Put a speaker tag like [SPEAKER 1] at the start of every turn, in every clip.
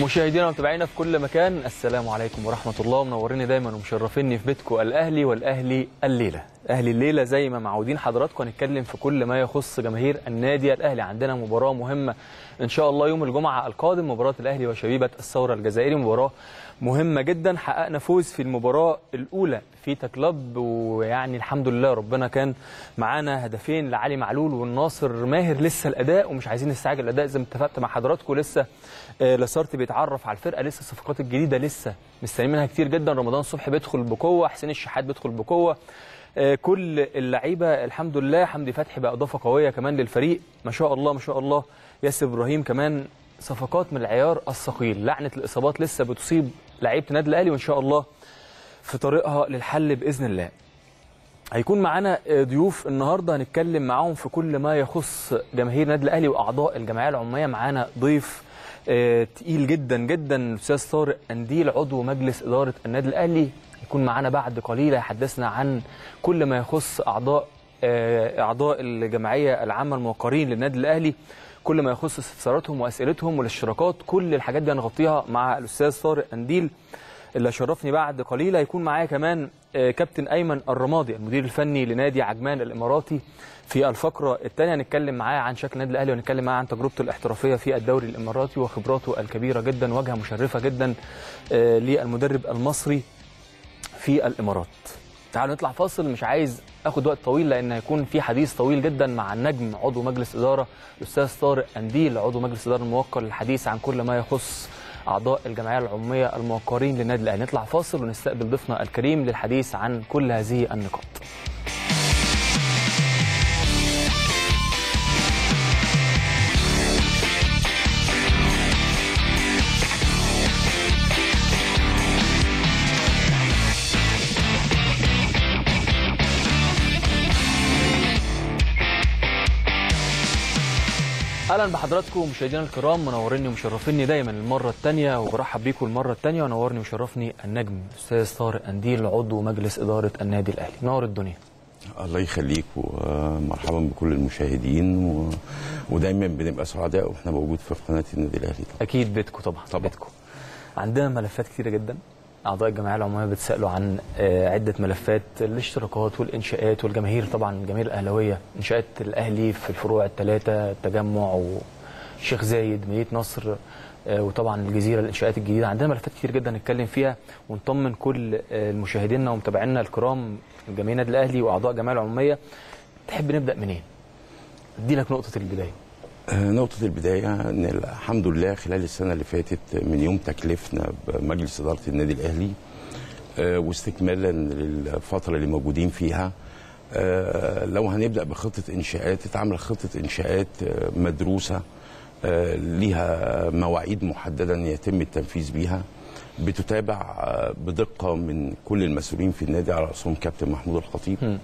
[SPEAKER 1] مشاهدينا ومتابعينا في كل مكان السلام عليكم ورحمه الله منوريني دايما ومشرفيني في بيتكم الاهلي والاهلي الليله اهلي الليله زي ما معودين حضراتكم هنتكلم في كل ما يخص جماهير النادي الاهلي عندنا مباراه مهمه ان شاء الله يوم الجمعه القادم مباراه الاهلي وشبيبه الثوره الجزائري مباراه مهمه جدا حققنا فوز في المباراه الاولى في كلوب ويعني الحمد لله ربنا كان معانا هدفين لعلي معلول والناصر ماهر لسه الاداء ومش عايزين نستعجل الاداء زي ما اتفقت مع حضراتكم لسه آه، لاسارتي بيتعرف على الفرقه لسه الصفقات الجديده لسه مستنيين منها كتير جدا رمضان صبحي بيدخل بقوه حسين الشحات بيدخل بقوه آه، كل اللعيبه الحمد لله حمدي فتحي بقى اضافه قويه كمان للفريق ما شاء الله ما شاء الله ياسر ابراهيم كمان صفقات من العيار الثقيل لعنه الاصابات لسه بتصيب لعيبه النادي الاهلي وان شاء الله في طريقها للحل باذن الله هيكون معانا ضيوف النهارده هنتكلم معاهم في كل ما يخص جماهير النادي الاهلي واعضاء الجمعيه العموميه معانا ضيف آه، تقيل جدا جدا الاستاذ طارق انديل عضو مجلس اداره النادي الاهلي يكون معانا بعد قليل يحدثنا عن كل ما يخص اعضاء آه، اعضاء الجمعيه العامه الموقرين للنادي الاهلي كل ما يخص استفساراتهم واسئلتهم والاشتراكات كل الحاجات دي هنغطيها مع الاستاذ طارق انديل اللي شرفني بعد قليل هيكون معايا كمان آه، كابتن ايمن الرمادي المدير الفني لنادي عجمان الاماراتي في الفقره الثانيه هنتكلم معاه عن شكل النادي الاهلي وهنتكلم معاه عن تجربته الاحترافيه في الدوري الاماراتي وخبراته الكبيره جدا واجهه مشرفه جدا آه، للمدرب المصري في الامارات تعالوا نطلع فاصل مش عايز اخد وقت طويل لان هيكون في حديث طويل جدا مع النجم عضو مجلس اداره الاستاذ طارق انديل عضو مجلس اداره الموقر للحديث عن كل ما يخص اعضاء الجمعيه العموميه الموقرين للنادي الاهلي نطلع فاصل ونستقبل ضيفنا الكريم للحديث عن كل هذه النقاط اهلا بحضراتكم مشاهدينا الكرام منوريني ومشرفيني دايما المره الثانيه وبرحب بيكم المره الثانيه ونورني وشرفني النجم الاستاذ طارق انديل عضو مجلس اداره النادي الاهلي نور الدنيا
[SPEAKER 2] الله يخليك ومرحبا بكل المشاهدين و... ودايما بنبقى سعداء واحنا موجود في قناه النادي الاهلي طبعا
[SPEAKER 1] اكيد بيتكم طبعا
[SPEAKER 2] طبعا.
[SPEAKER 1] بيتكم عندنا ملفات كتيره جدا اعضاء الجمعيه العموميه بتسالوا عن آه، عده ملفات الاشتراكات والانشاءات والجماهير طبعا الجماهير الاهلاويه انشاءات الاهلي في الفروع الثلاثه التجمع وشيخ زايد مدينه نصر آه، وطبعا الجزيره الانشاءات الجديده عندنا ملفات كتير جدا نتكلم فيها ونطمن كل آه، المشاهدينا ومتابعينا الكرام جماهير النادي الاهلي واعضاء الجمعيه العموميه تحب نبدا منين؟ ادي لك نقطه البدايه
[SPEAKER 2] آه، نقطة البداية أن الحمد لله خلال السنة اللي فاتت من يوم تكليفنا بمجلس إدارة النادي الأهلي آه، واستكمالا للفترة اللي موجودين فيها آه، لو هنبدأ بخطة إنشاءات اتعمل خطة إنشاءات آه، مدروسة آه، ليها مواعيد محددة أن يتم التنفيذ بيها بتتابع آه، بدقة من كل المسؤولين في النادي على رأسهم كابتن محمود الخطيب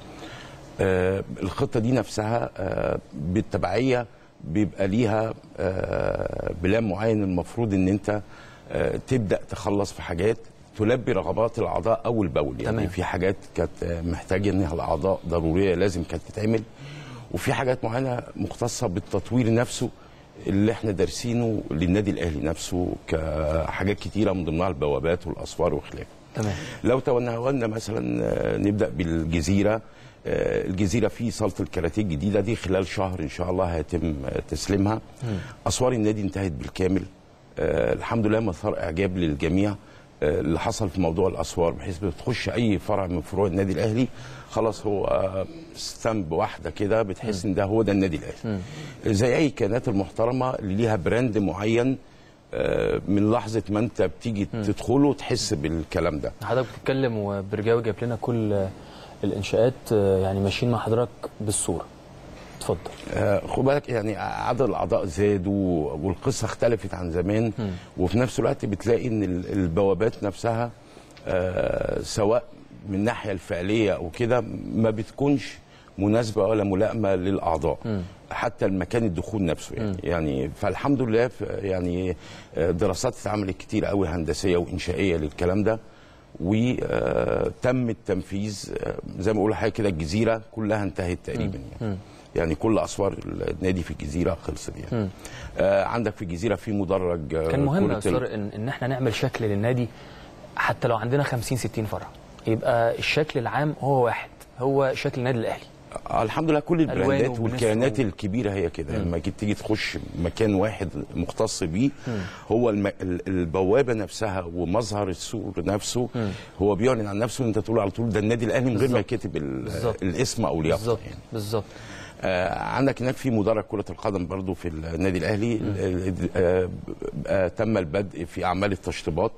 [SPEAKER 2] آه، الخطه دي نفسها آه، بالتبعيه بيبقى ليها آه، بلان معين المفروض ان انت آه، تبدا تخلص في حاجات تلبي رغبات الاعضاء اول باول يعني
[SPEAKER 1] تمام.
[SPEAKER 2] في حاجات كانت آه، محتاجه انها الاعضاء ضروريه لازم كانت تتعمل وفي حاجات معينه مختصه بالتطوير نفسه اللي احنا دارسينه للنادي الاهلي نفسه كحاجات كتيره من ضمنها البوابات والاسوار وخلافه
[SPEAKER 1] تمام
[SPEAKER 2] لو تناولنا مثلا آه، نبدا بالجزيره آه، الجزيره في صاله الكاراتيه الجديده دي خلال شهر ان شاء الله هيتم آه، تسليمها اسوار النادي انتهت بالكامل آه، الحمد لله مثار اعجاب للجميع آه، اللي حصل في موضوع الاسوار بحيث بتخش اي فرع من فروع النادي الاهلي خلاص هو آه، ستامب واحده كده بتحس ان ده هو ده النادي الاهلي زي اي كيانات المحترمه اللي ليها براند معين آه، من لحظه ما انت بتيجي تدخله تحس بالكلام ده
[SPEAKER 1] حضرتك بتتكلم وبرجاوي جايب لنا كل الانشاءات آه، يعني ماشيين مع حضرتك بالصوره اتفضل
[SPEAKER 2] آه، خد بالك يعني عدد الاعضاء زادوا والقصه اختلفت عن زمان وفي نفس الوقت بتلاقي ان ال- البوابات نفسها آه، سواء من الناحيه الفعليه او كده ما بتكونش مناسبه ولا ملائمه للاعضاء حتى المكان الدخول نفسه يعني, يعني فالحمد لله ف- يعني آه، دراسات اتعملت كتير قوي هندسيه وانشائيه للكلام ده وتم التنفيذ آه، زي ما بقول حاجه كده الجزيره كلها انتهت تقريبا يعني يعني كل اسوار النادي في الجزيره خلصت يعني آه عندك في الجزيره في مدرج آه،
[SPEAKER 1] كان مهم يا
[SPEAKER 2] كرة
[SPEAKER 1] استاذ
[SPEAKER 2] ال-
[SPEAKER 1] طارق ان ان احنا نعمل شكل للنادي حتى لو عندنا 50 60 فرع يبقى الشكل العام هو واحد هو شكل النادي الاهلي
[SPEAKER 2] آه، الحمد لله كل
[SPEAKER 1] ألوانه
[SPEAKER 2] البراندات
[SPEAKER 1] ونسره.
[SPEAKER 2] والكيانات الكبيره هي كده لما جيت تيجي تخش مكان واحد مختص بيه هو الم... ال- البوابه نفسها ومظهر السور نفسه هو بيعلن عن نفسه انت تقول على طول ده النادي الاهلي من غير ما
[SPEAKER 1] بالظبط.
[SPEAKER 2] يكتب ال...
[SPEAKER 1] بالظبط.
[SPEAKER 2] الاسم او اليافطه
[SPEAKER 1] بالظبط
[SPEAKER 2] يعني.
[SPEAKER 1] بالظبط
[SPEAKER 2] آه عندك هناك في مدرج كرة القدم برضو في النادي الأهلي ال- ال- آه آه تم البدء في أعمال التشطيبات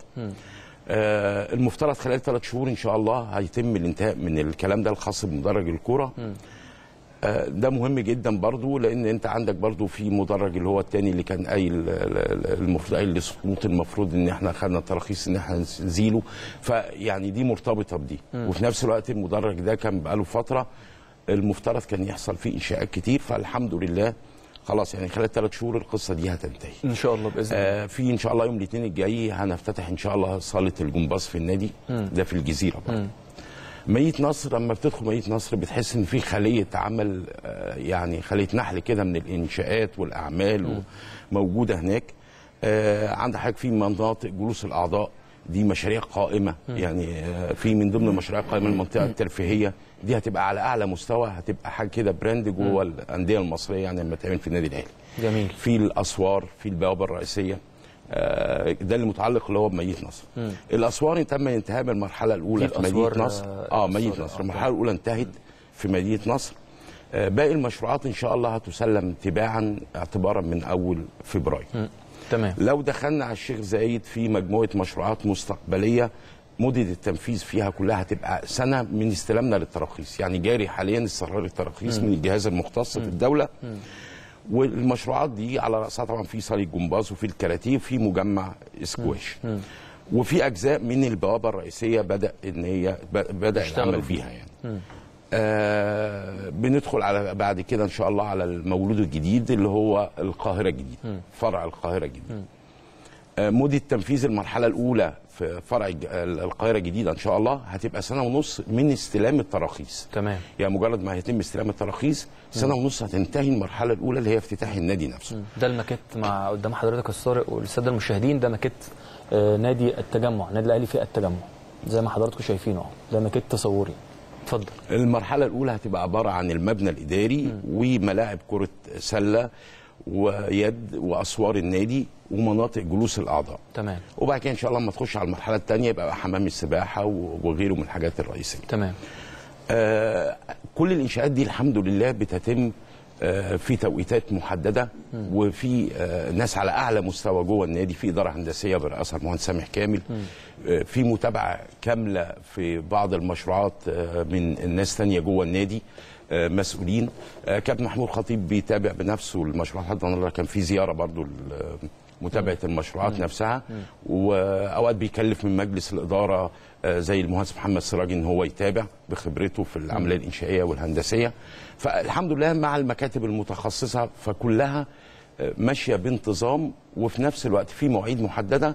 [SPEAKER 2] آه المفترض خلال ثلاث شهور إن شاء الله هيتم الانتهاء من الكلام ده الخاص بمدرج الكرة آه ده مهم جدا برضو لان انت عندك برضو في مدرج اللي هو الثاني اللي كان قايل ال- ال- المفروض قايل لسقوط المفروض ان احنا خدنا تراخيص ان احنا نزيله فيعني دي مرتبطه بدي وفي نفس الوقت المدرج ده كان بقاله فتره المفترض كان يحصل فيه انشاءات كتير فالحمد لله خلاص يعني خلال ثلاث شهور القصه دي هتنتهي
[SPEAKER 1] ان شاء الله باذن الله
[SPEAKER 2] آه في ان شاء الله يوم الاثنين الجاي هنفتتح ان شاء الله صاله الجمباز في النادي ده في الجزيره برضه مية نصر لما بتدخل مية نصر بتحس ان في خليه عمل آه، يعني خليه نحل كده من الانشاءات والاعمال موجوده هناك آه، عندك حاجه في مناطق جلوس الاعضاء دي مشاريع قائمه يعني آه، في من ضمن المشاريع القائمه المنطقه الترفيهيه دي هتبقى على اعلى مستوى هتبقى حاجه كده براند جوه الانديه المصريه يعني لما تعمل في النادي الاهلي
[SPEAKER 1] جميل
[SPEAKER 2] في الاسوار في البوابه الرئيسيه آه، ده اللي متعلق اللي هو بمدينه نصر الاسوار تم انتهاء من المرحله الاولى
[SPEAKER 1] في
[SPEAKER 2] في مدينه
[SPEAKER 1] الأسوار،
[SPEAKER 2] نصر
[SPEAKER 1] آه،
[SPEAKER 2] اه
[SPEAKER 1] الأسوار،
[SPEAKER 2] مدينه
[SPEAKER 1] آه،
[SPEAKER 2] نصر المرحله الاولى انتهت في مدينه نصر آه، باقي المشروعات ان شاء الله هتسلم تباعا اعتبارا من اول فبراير
[SPEAKER 1] تمام
[SPEAKER 2] لو دخلنا على الشيخ زايد في مجموعه مشروعات مستقبليه مدة التنفيذ فيها كلها هتبقى سنة من استلامنا للتراخيص يعني جاري حاليا استقرار التراخيص من الجهاز المختص في الدولة والمشروعات دي على رأسها طبعا في صالة جمباز وفي الكاراتيه وفي مجمع سكواش وفي أجزاء من البوابة الرئيسية بدأ إن هي ب- بدأ
[SPEAKER 1] يشتغلوا
[SPEAKER 2] العمل
[SPEAKER 1] فيها.
[SPEAKER 2] فيها يعني آه بندخل على بعد كده ان شاء الله على المولود الجديد اللي هو القاهره الجديد فرع القاهره الجديد آه مده تنفيذ المرحله الاولى في فرع الج- القاهره الجديده ان شاء الله هتبقى سنه ونص من استلام التراخيص
[SPEAKER 1] تمام
[SPEAKER 2] يعني مجرد ما هيتم استلام التراخيص سنه ونص هتنتهي المرحله الاولى اللي هي افتتاح النادي نفسه
[SPEAKER 1] ده الماكيت مع قدام حضرتك يا أستاذ طارق والساده المشاهدين ده ماكيت آه، نادي التجمع النادي الاهلي في التجمع زي ما حضراتكم شايفينه اهو ده ماكيت تصوري اتفضل
[SPEAKER 2] المرحله الاولى هتبقى عباره عن المبنى الاداري وملاعب كره سله ويد واسوار النادي ومناطق جلوس الاعضاء
[SPEAKER 1] تمام
[SPEAKER 2] وبعد كده ان شاء الله لما تخش على المرحله الثانيه يبقى حمام السباحه و- وغيره من الحاجات الرئيسيه.
[SPEAKER 1] تمام
[SPEAKER 2] آه كل الانشاءات دي الحمد لله بتتم آه في توقيتات محدده وفي آه ناس على اعلى مستوى جوه النادي في اداره هندسيه برئاسه المهندس سامح كامل آه في متابعه كامله في بعض المشروعات آه من الناس تانية جوه النادي آه مسؤولين آه كابتن محمود خطيب بيتابع بنفسه المشروعات حتى النهارده كان في زياره برضو ل- متابعه المشروعات نفسها واوقات بيكلف من مجلس الاداره آه، زي المهندس محمد سراج ان هو يتابع بخبرته في العمليه الانشائيه والهندسيه فالحمد لله مع المكاتب المتخصصه فكلها آه، ماشيه بانتظام وفي نفس الوقت في مواعيد محدده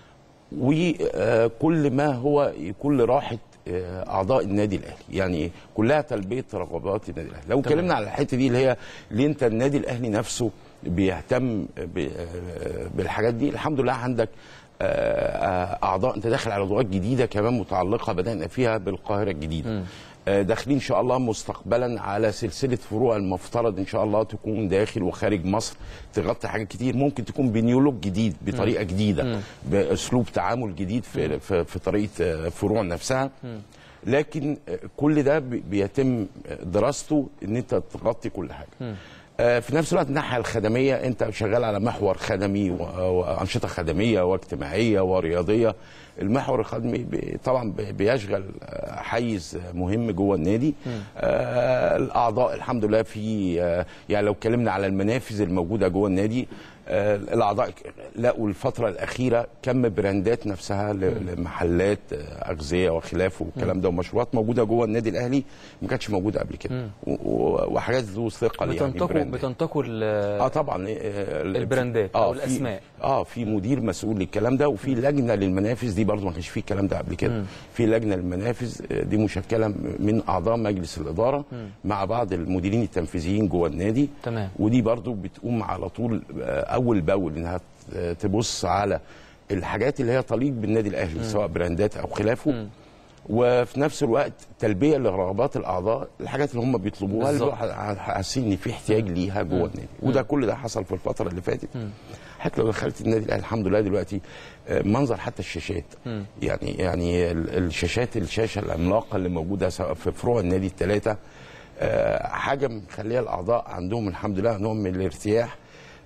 [SPEAKER 2] وكل ما هو يكون لراحه آه، اعضاء النادي الاهلي يعني كلها تلبيه رغبات النادي الاهلي لو اتكلمنا على الحته دي اللي هي ليه انت النادي الاهلي نفسه بيهتم ب- آه، بالحاجات دي الحمد لله عندك آه، آه، اعضاء انت داخل على ادوات جديده كمان متعلقه بدانا فيها بالقاهره الجديده آه، داخلين ان شاء الله مستقبلا على سلسله فروع المفترض ان شاء الله تكون داخل وخارج مصر تغطي حاجات كتير ممكن تكون بنيولوج جديد بطريقه جديده باسلوب تعامل جديد في في, في طريقه آه، فروع نفسها لكن آه، كل ده بي- بيتم دراسته ان انت تغطي كل حاجه آه، في نفس الوقت الناحيه الخدميه انت شغال على محور خدمي و- وانشطه خدميه واجتماعيه ورياضيه المحور الخدمي بي- طبعا بي- بيشغل آه، حيز مهم جوه النادي آه، الاعضاء الحمد لله في آه، يعني لو اتكلمنا على المنافذ الموجوده جوه النادي آه، الاعضاء لقوا الفتره الاخيره كم براندات نفسها ل- لمحلات آه، اغذيه وخلافه والكلام ده ومشروبات موجوده جوه النادي الاهلي ما كانتش موجوده قبل كده و- و- وحاجات ذو ثقل يعني
[SPEAKER 1] بتنتقوا
[SPEAKER 2] براندات.
[SPEAKER 1] بتنتقوا ال-
[SPEAKER 2] اه طبعا آه،
[SPEAKER 1] البراندات
[SPEAKER 2] آه
[SPEAKER 1] أو
[SPEAKER 2] في-
[SPEAKER 1] الأسماء.
[SPEAKER 2] اه في مدير مسؤول للكلام ده وفي لجنه للمنافذ دي برضو ما كانش فيه الكلام ده قبل كده في لجنه للمنافذ آه، دي مشكله من اعضاء مجلس الاداره مع بعض المديرين التنفيذيين جوه النادي
[SPEAKER 1] تمام.
[SPEAKER 2] ودي برضو بتقوم على طول آه، اول باول انها ت- تبص على الحاجات اللي هي تليق بالنادي الاهلي سواء براندات او خلافه وفي نفس الوقت تلبيه لرغبات الاعضاء الحاجات اللي هم بيطلبوها اللي
[SPEAKER 1] بالظبط.
[SPEAKER 2] هو حاسين ان في احتياج ليها جوه النادي وده كل ده حصل في الفتره اللي فاتت حتى لو دخلت النادي الاهلي الحمد لله دلوقتي آه، منظر حتى الشاشات يعني يعني ال- الشاشات الشاشه العملاقه اللي موجوده سواء في فروع النادي الثلاثه حاجه مخليه الاعضاء عندهم الحمد لله نوع من الارتياح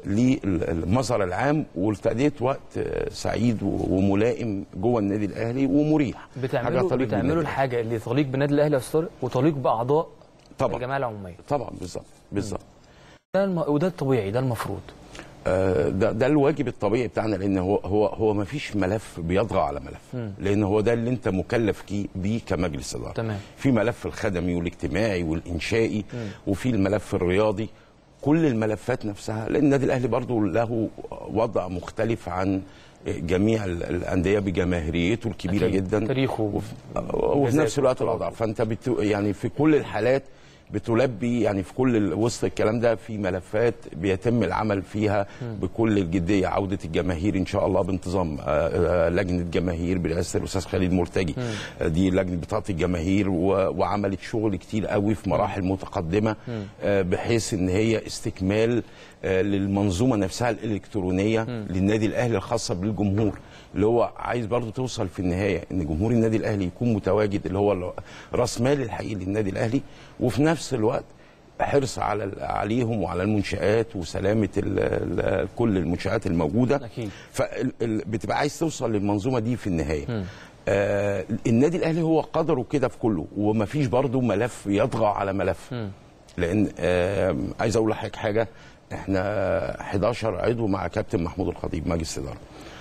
[SPEAKER 2] للمظهر العام ولتأدية وقت آه، سعيد و- وملائم جوه النادي الاهلي ومريح
[SPEAKER 1] بتعملوا
[SPEAKER 2] تليق بالنادي
[SPEAKER 1] بتعملوا
[SPEAKER 2] الأهلي.
[SPEAKER 1] الحاجه اللي تليق بالنادي الاهلي يا استاذ طارق وتليق باعضاء
[SPEAKER 2] طبعا
[SPEAKER 1] الجمعيه العموميه
[SPEAKER 2] طبعا بالظبط بالظبط
[SPEAKER 1] ده الم... وده الطبيعي ده المفروض
[SPEAKER 2] آه، ده ده الواجب الطبيعي بتاعنا لان هو هو هو ما فيش ملف بيطغى على ملف لان هو ده اللي انت مكلف كي- بيه كمجلس اداره
[SPEAKER 1] تمام.
[SPEAKER 2] في ملف الخدمي والاجتماعي والانشائي وفي الملف الرياضي كل الملفات نفسها لان النادي الاهلي برضو له وضع مختلف عن جميع ال- الانديه بجماهيريته الكبيره
[SPEAKER 1] أكيد.
[SPEAKER 2] جدا
[SPEAKER 1] تاريخه
[SPEAKER 2] وفي, وفي نفس الوقت الاضعاف فانت بت يعني في كل الحالات بتلبي يعني في كل ال- وسط الكلام ده في ملفات بيتم العمل فيها بكل الجديه عوده الجماهير ان شاء الله بانتظام آه، آه، لجنه جماهير برئاسه الاستاذ خالد مرتجي آه، دي لجنه بطاقه الجماهير و- وعملت شغل كتير قوي في مراحل متقدمه آه، بحيث ان هي استكمال آه، للمنظومه نفسها الالكترونيه للنادي الاهلي الخاصه بالجمهور اللي هو عايز برضو توصل في النهايه ان جمهور النادي الاهلي يكون متواجد اللي هو ال- راس مال الحقيقي للنادي الاهلي وفي نفس الوقت حرص على ال- عليهم وعلى المنشآت وسلامة ال ال كل المنشآت الموجودة
[SPEAKER 1] أكيد.
[SPEAKER 2] فبتبقى عايز توصل للمنظومة دي في النهاية آه النادي الأهلي هو قدره كده في كله ومفيش برضه ملف يطغى على ملف لأن آه عايز أقول لحضرتك حاجة احنا 11 عضو مع كابتن محمود الخطيب مجلس الإدارة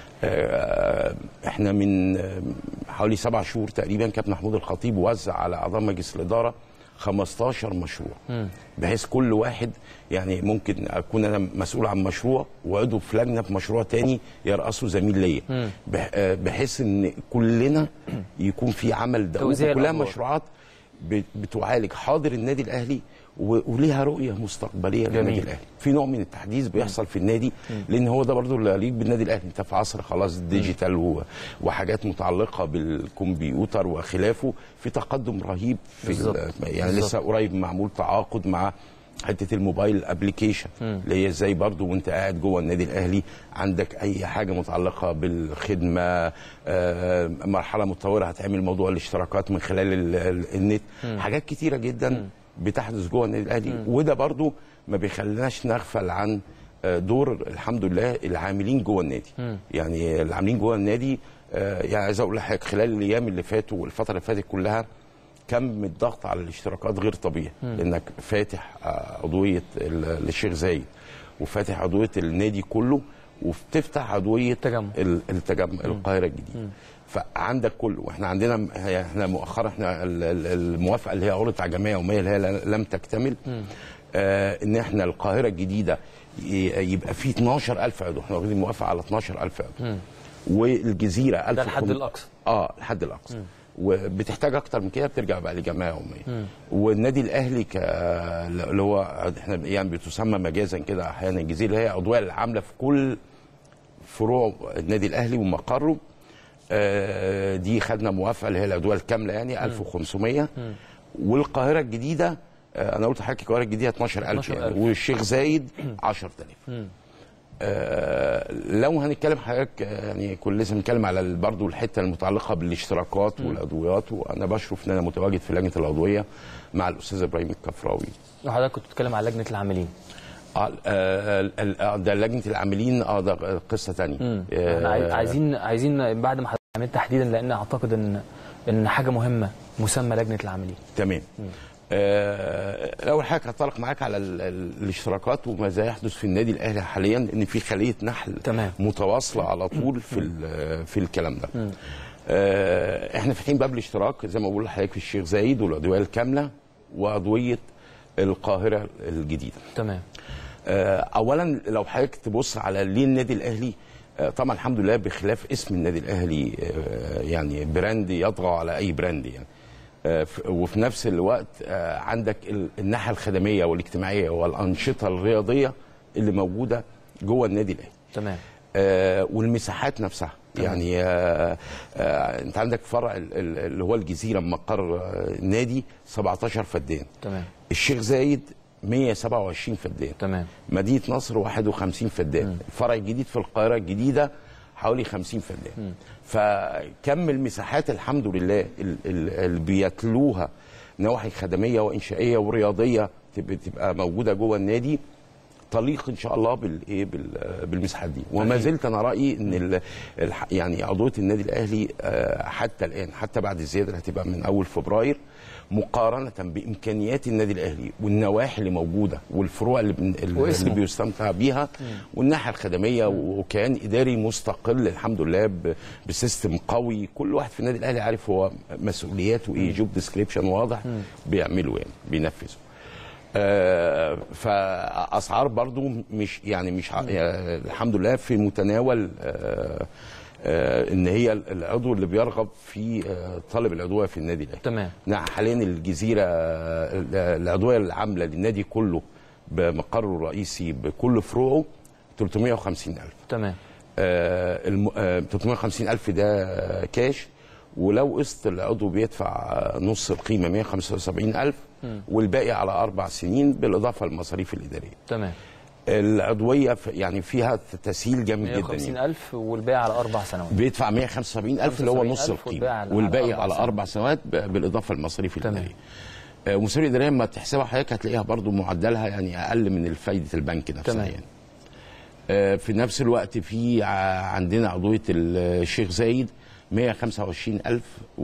[SPEAKER 2] آه، احنا من آه، حوالي سبع شهور تقريبا كابتن محمود الخطيب وزع على اعضاء مجلس الاداره 15 مشروع بحيث كل واحد يعني ممكن اكون انا مسؤول عن مشروع وعضو في لجنه في مشروع تاني يرأسه زميل ليا بح- آه، بحيث ان كلنا يكون في عمل دؤوب
[SPEAKER 1] توزيع
[SPEAKER 2] كلها
[SPEAKER 1] الأدوار.
[SPEAKER 2] مشروعات بت- بتعالج حاضر النادي الاهلي و- وليها رؤيه مستقبليه
[SPEAKER 1] جميل.
[SPEAKER 2] للنادي الاهلي في نوع من التحديث بيحصل في النادي لان هو ده برضو اللي يليق بالنادي الاهلي انت في عصر خلاص ديجيتال و- وحاجات متعلقه بالكمبيوتر وخلافه في تقدم رهيب في
[SPEAKER 1] بالظبط.
[SPEAKER 2] ال- يعني
[SPEAKER 1] بالظبط.
[SPEAKER 2] لسه قريب معمول تعاقد مع حته الموبايل ابلكيشن اللي هي ازاي برضو وانت قاعد جوه النادي الاهلي عندك اي حاجه متعلقه بالخدمه آه، مرحله متطوره هتعمل موضوع الاشتراكات من خلال ال- ال- النت حاجات كتيره جدا بتحدث جوه النادي الاهلي وده برضو ما بيخليناش نغفل عن آه، دور الحمد لله العاملين جوه النادي يعني العاملين جوه النادي آه، يعني عايز اقول لحضرتك خلال الايام اللي فاتوا والفتره اللي فاتت كلها كم الضغط على الاشتراكات غير طبيعي لانك فاتح آه، عضويه ال- للشيخ زايد وفاتح عضويه النادي كله وبتفتح عضويه
[SPEAKER 1] التجمع.
[SPEAKER 2] ال- التجمع القاهره الجديده فعندك كله واحنا عندنا هي- احنا مؤخرا احنا ال- ال- الموافقه اللي هي عرضت على جمعيه يوميه اللي هي لم تكتمل آه ان احنا القاهره الجديده ي- يبقى فيه 12000 عضو احنا واخدين موافقه على 12000 عضو والجزيره 1000
[SPEAKER 1] ده الحد الأقصى.
[SPEAKER 2] اه الحد الاقصى وبتحتاج اكتر من كده بترجع بقى لجمعيه يوميه والنادي الاهلي ك اللي هو احنا يعني بتسمى مجازا كده احيانا الجزيره اللي هي عضويه العامله في كل فروع النادي الاهلي ومقره آه، دي خدنا موافقه اللي هي العضويه الكامله يعني 1500 والقاهره الجديده آه، انا قلت لحضرتك القاهره الجديده 12000 يعني
[SPEAKER 1] 12,000.
[SPEAKER 2] والشيخ زايد 10000 آه، لو هنتكلم حضرتك آه، يعني كل لسه بنتكلم على ال- برضو الحته المتعلقه بالاشتراكات والعضويات وانا بشرف ان انا متواجد في لجنه العضويه مع الاستاذ ابراهيم الكفراوي
[SPEAKER 1] وحضرتك كنت بتتكلم على لجنه العاملين
[SPEAKER 2] آه، آه، ال- ال- آه، ده لجنه العاملين اه ده قصه ثانيه
[SPEAKER 1] احنا عاي- عايزين عايزين بعد ما حضرتك عملت تحديدا لان اعتقد ان ان حاجه مهمه مسمى لجنه العاملين
[SPEAKER 2] تمام آه، اول حاجه هتطرق معاك على ال- ال- الاشتراكات وماذا يحدث في النادي الاهلي حاليا ان في خليه نحل
[SPEAKER 1] تمام.
[SPEAKER 2] متواصله على طول في ال- في الكلام ده آه، احنا فاتحين باب الاشتراك زي ما بقول لحضرتك في الشيخ زايد والادويه الكامله وادويه القاهره الجديده
[SPEAKER 1] تمام
[SPEAKER 2] آه، اولا لو حضرتك تبص على ليه النادي الاهلي آه، طبعا الحمد لله بخلاف اسم النادي الاهلي آه، يعني براند يطغى على اي براند يعني آه، ف- وفي نفس الوقت آه، عندك ال- الناحيه الخدميه والاجتماعيه والانشطه الرياضيه اللي موجوده جوه النادي الاهلي
[SPEAKER 1] تمام
[SPEAKER 2] آه، والمساحات نفسها
[SPEAKER 1] تمام.
[SPEAKER 2] يعني آه، آه، انت عندك فرع ال- ال- اللي هو الجزيره مقر آه، نادي 17 فدان
[SPEAKER 1] تمام
[SPEAKER 2] الشيخ زايد 127 فدان
[SPEAKER 1] تمام
[SPEAKER 2] مدينه نصر 51 فدان الفرع الجديد في القاهره الجديده حوالي 50 فدان فكم المساحات الحمد لله ال- ال- اللي بيتلوها نواحي خدميه وانشائيه ورياضيه تبقى, تبقى موجوده جوه النادي تليق ان شاء الله بالايه بال- بالمساحات دي وما
[SPEAKER 1] أكيد.
[SPEAKER 2] زلت انا رايي ان ال- الح- يعني عضويه النادي الاهلي آه، حتى الان حتى بعد الزياده اللي هتبقى من اول فبراير مقارنه بامكانيات النادي الاهلي والنواحي اللي موجوده والفروع اللي, بن- اللي
[SPEAKER 1] واسمه.
[SPEAKER 2] بيستمتع بيها والناحيه الخدميه وكيان اداري مستقل الحمد لله ب- بسيستم قوي كل واحد في النادي الاهلي عارف هو مسؤولياته ايه جوب ديسكريبشن واضح بيعمله يعني بينفذه آه، فاسعار برضو مش يعني مش ع- يعني الحمد لله في متناول آه، آه، ان هي العضو اللي بيرغب في آه، طلب العضويه في النادي الاهلي
[SPEAKER 1] تمام
[SPEAKER 2] نعم حاليا الجزيره آه، العضويه العامله للنادي كله بمقره الرئيسي بكل فروعه 350 ألف
[SPEAKER 1] تمام
[SPEAKER 2] آه، الم... آه 350 ألف ده آه، كاش ولو قسط العضو بيدفع آه، نص القيمة 175 ألف والباقي على أربع سنين بالإضافة للمصاريف الإدارية
[SPEAKER 1] تمام
[SPEAKER 2] العضوية ف- يعني فيها تسهيل جامد جدا
[SPEAKER 1] 150
[SPEAKER 2] يعني.
[SPEAKER 1] ألف والباقي على أربع سنوات
[SPEAKER 2] بيدفع 175 ألف اللي هو نص
[SPEAKER 1] 75,000 والباقي
[SPEAKER 2] القيمة
[SPEAKER 1] على-
[SPEAKER 2] والباقي
[SPEAKER 1] على
[SPEAKER 2] على
[SPEAKER 1] أربع
[SPEAKER 2] أربع سنوات ب- بالإضافة للمصاريف
[SPEAKER 1] تمام.
[SPEAKER 2] الإدارية آه، والمصاريف الإدارية لما تحسبها حضرتك هتلاقيها برضو معدلها يعني أقل من فايدة البنك نفسها
[SPEAKER 1] تمام.
[SPEAKER 2] يعني آه، في نفس الوقت في ع- عندنا عضوية الشيخ زايد 125 ألف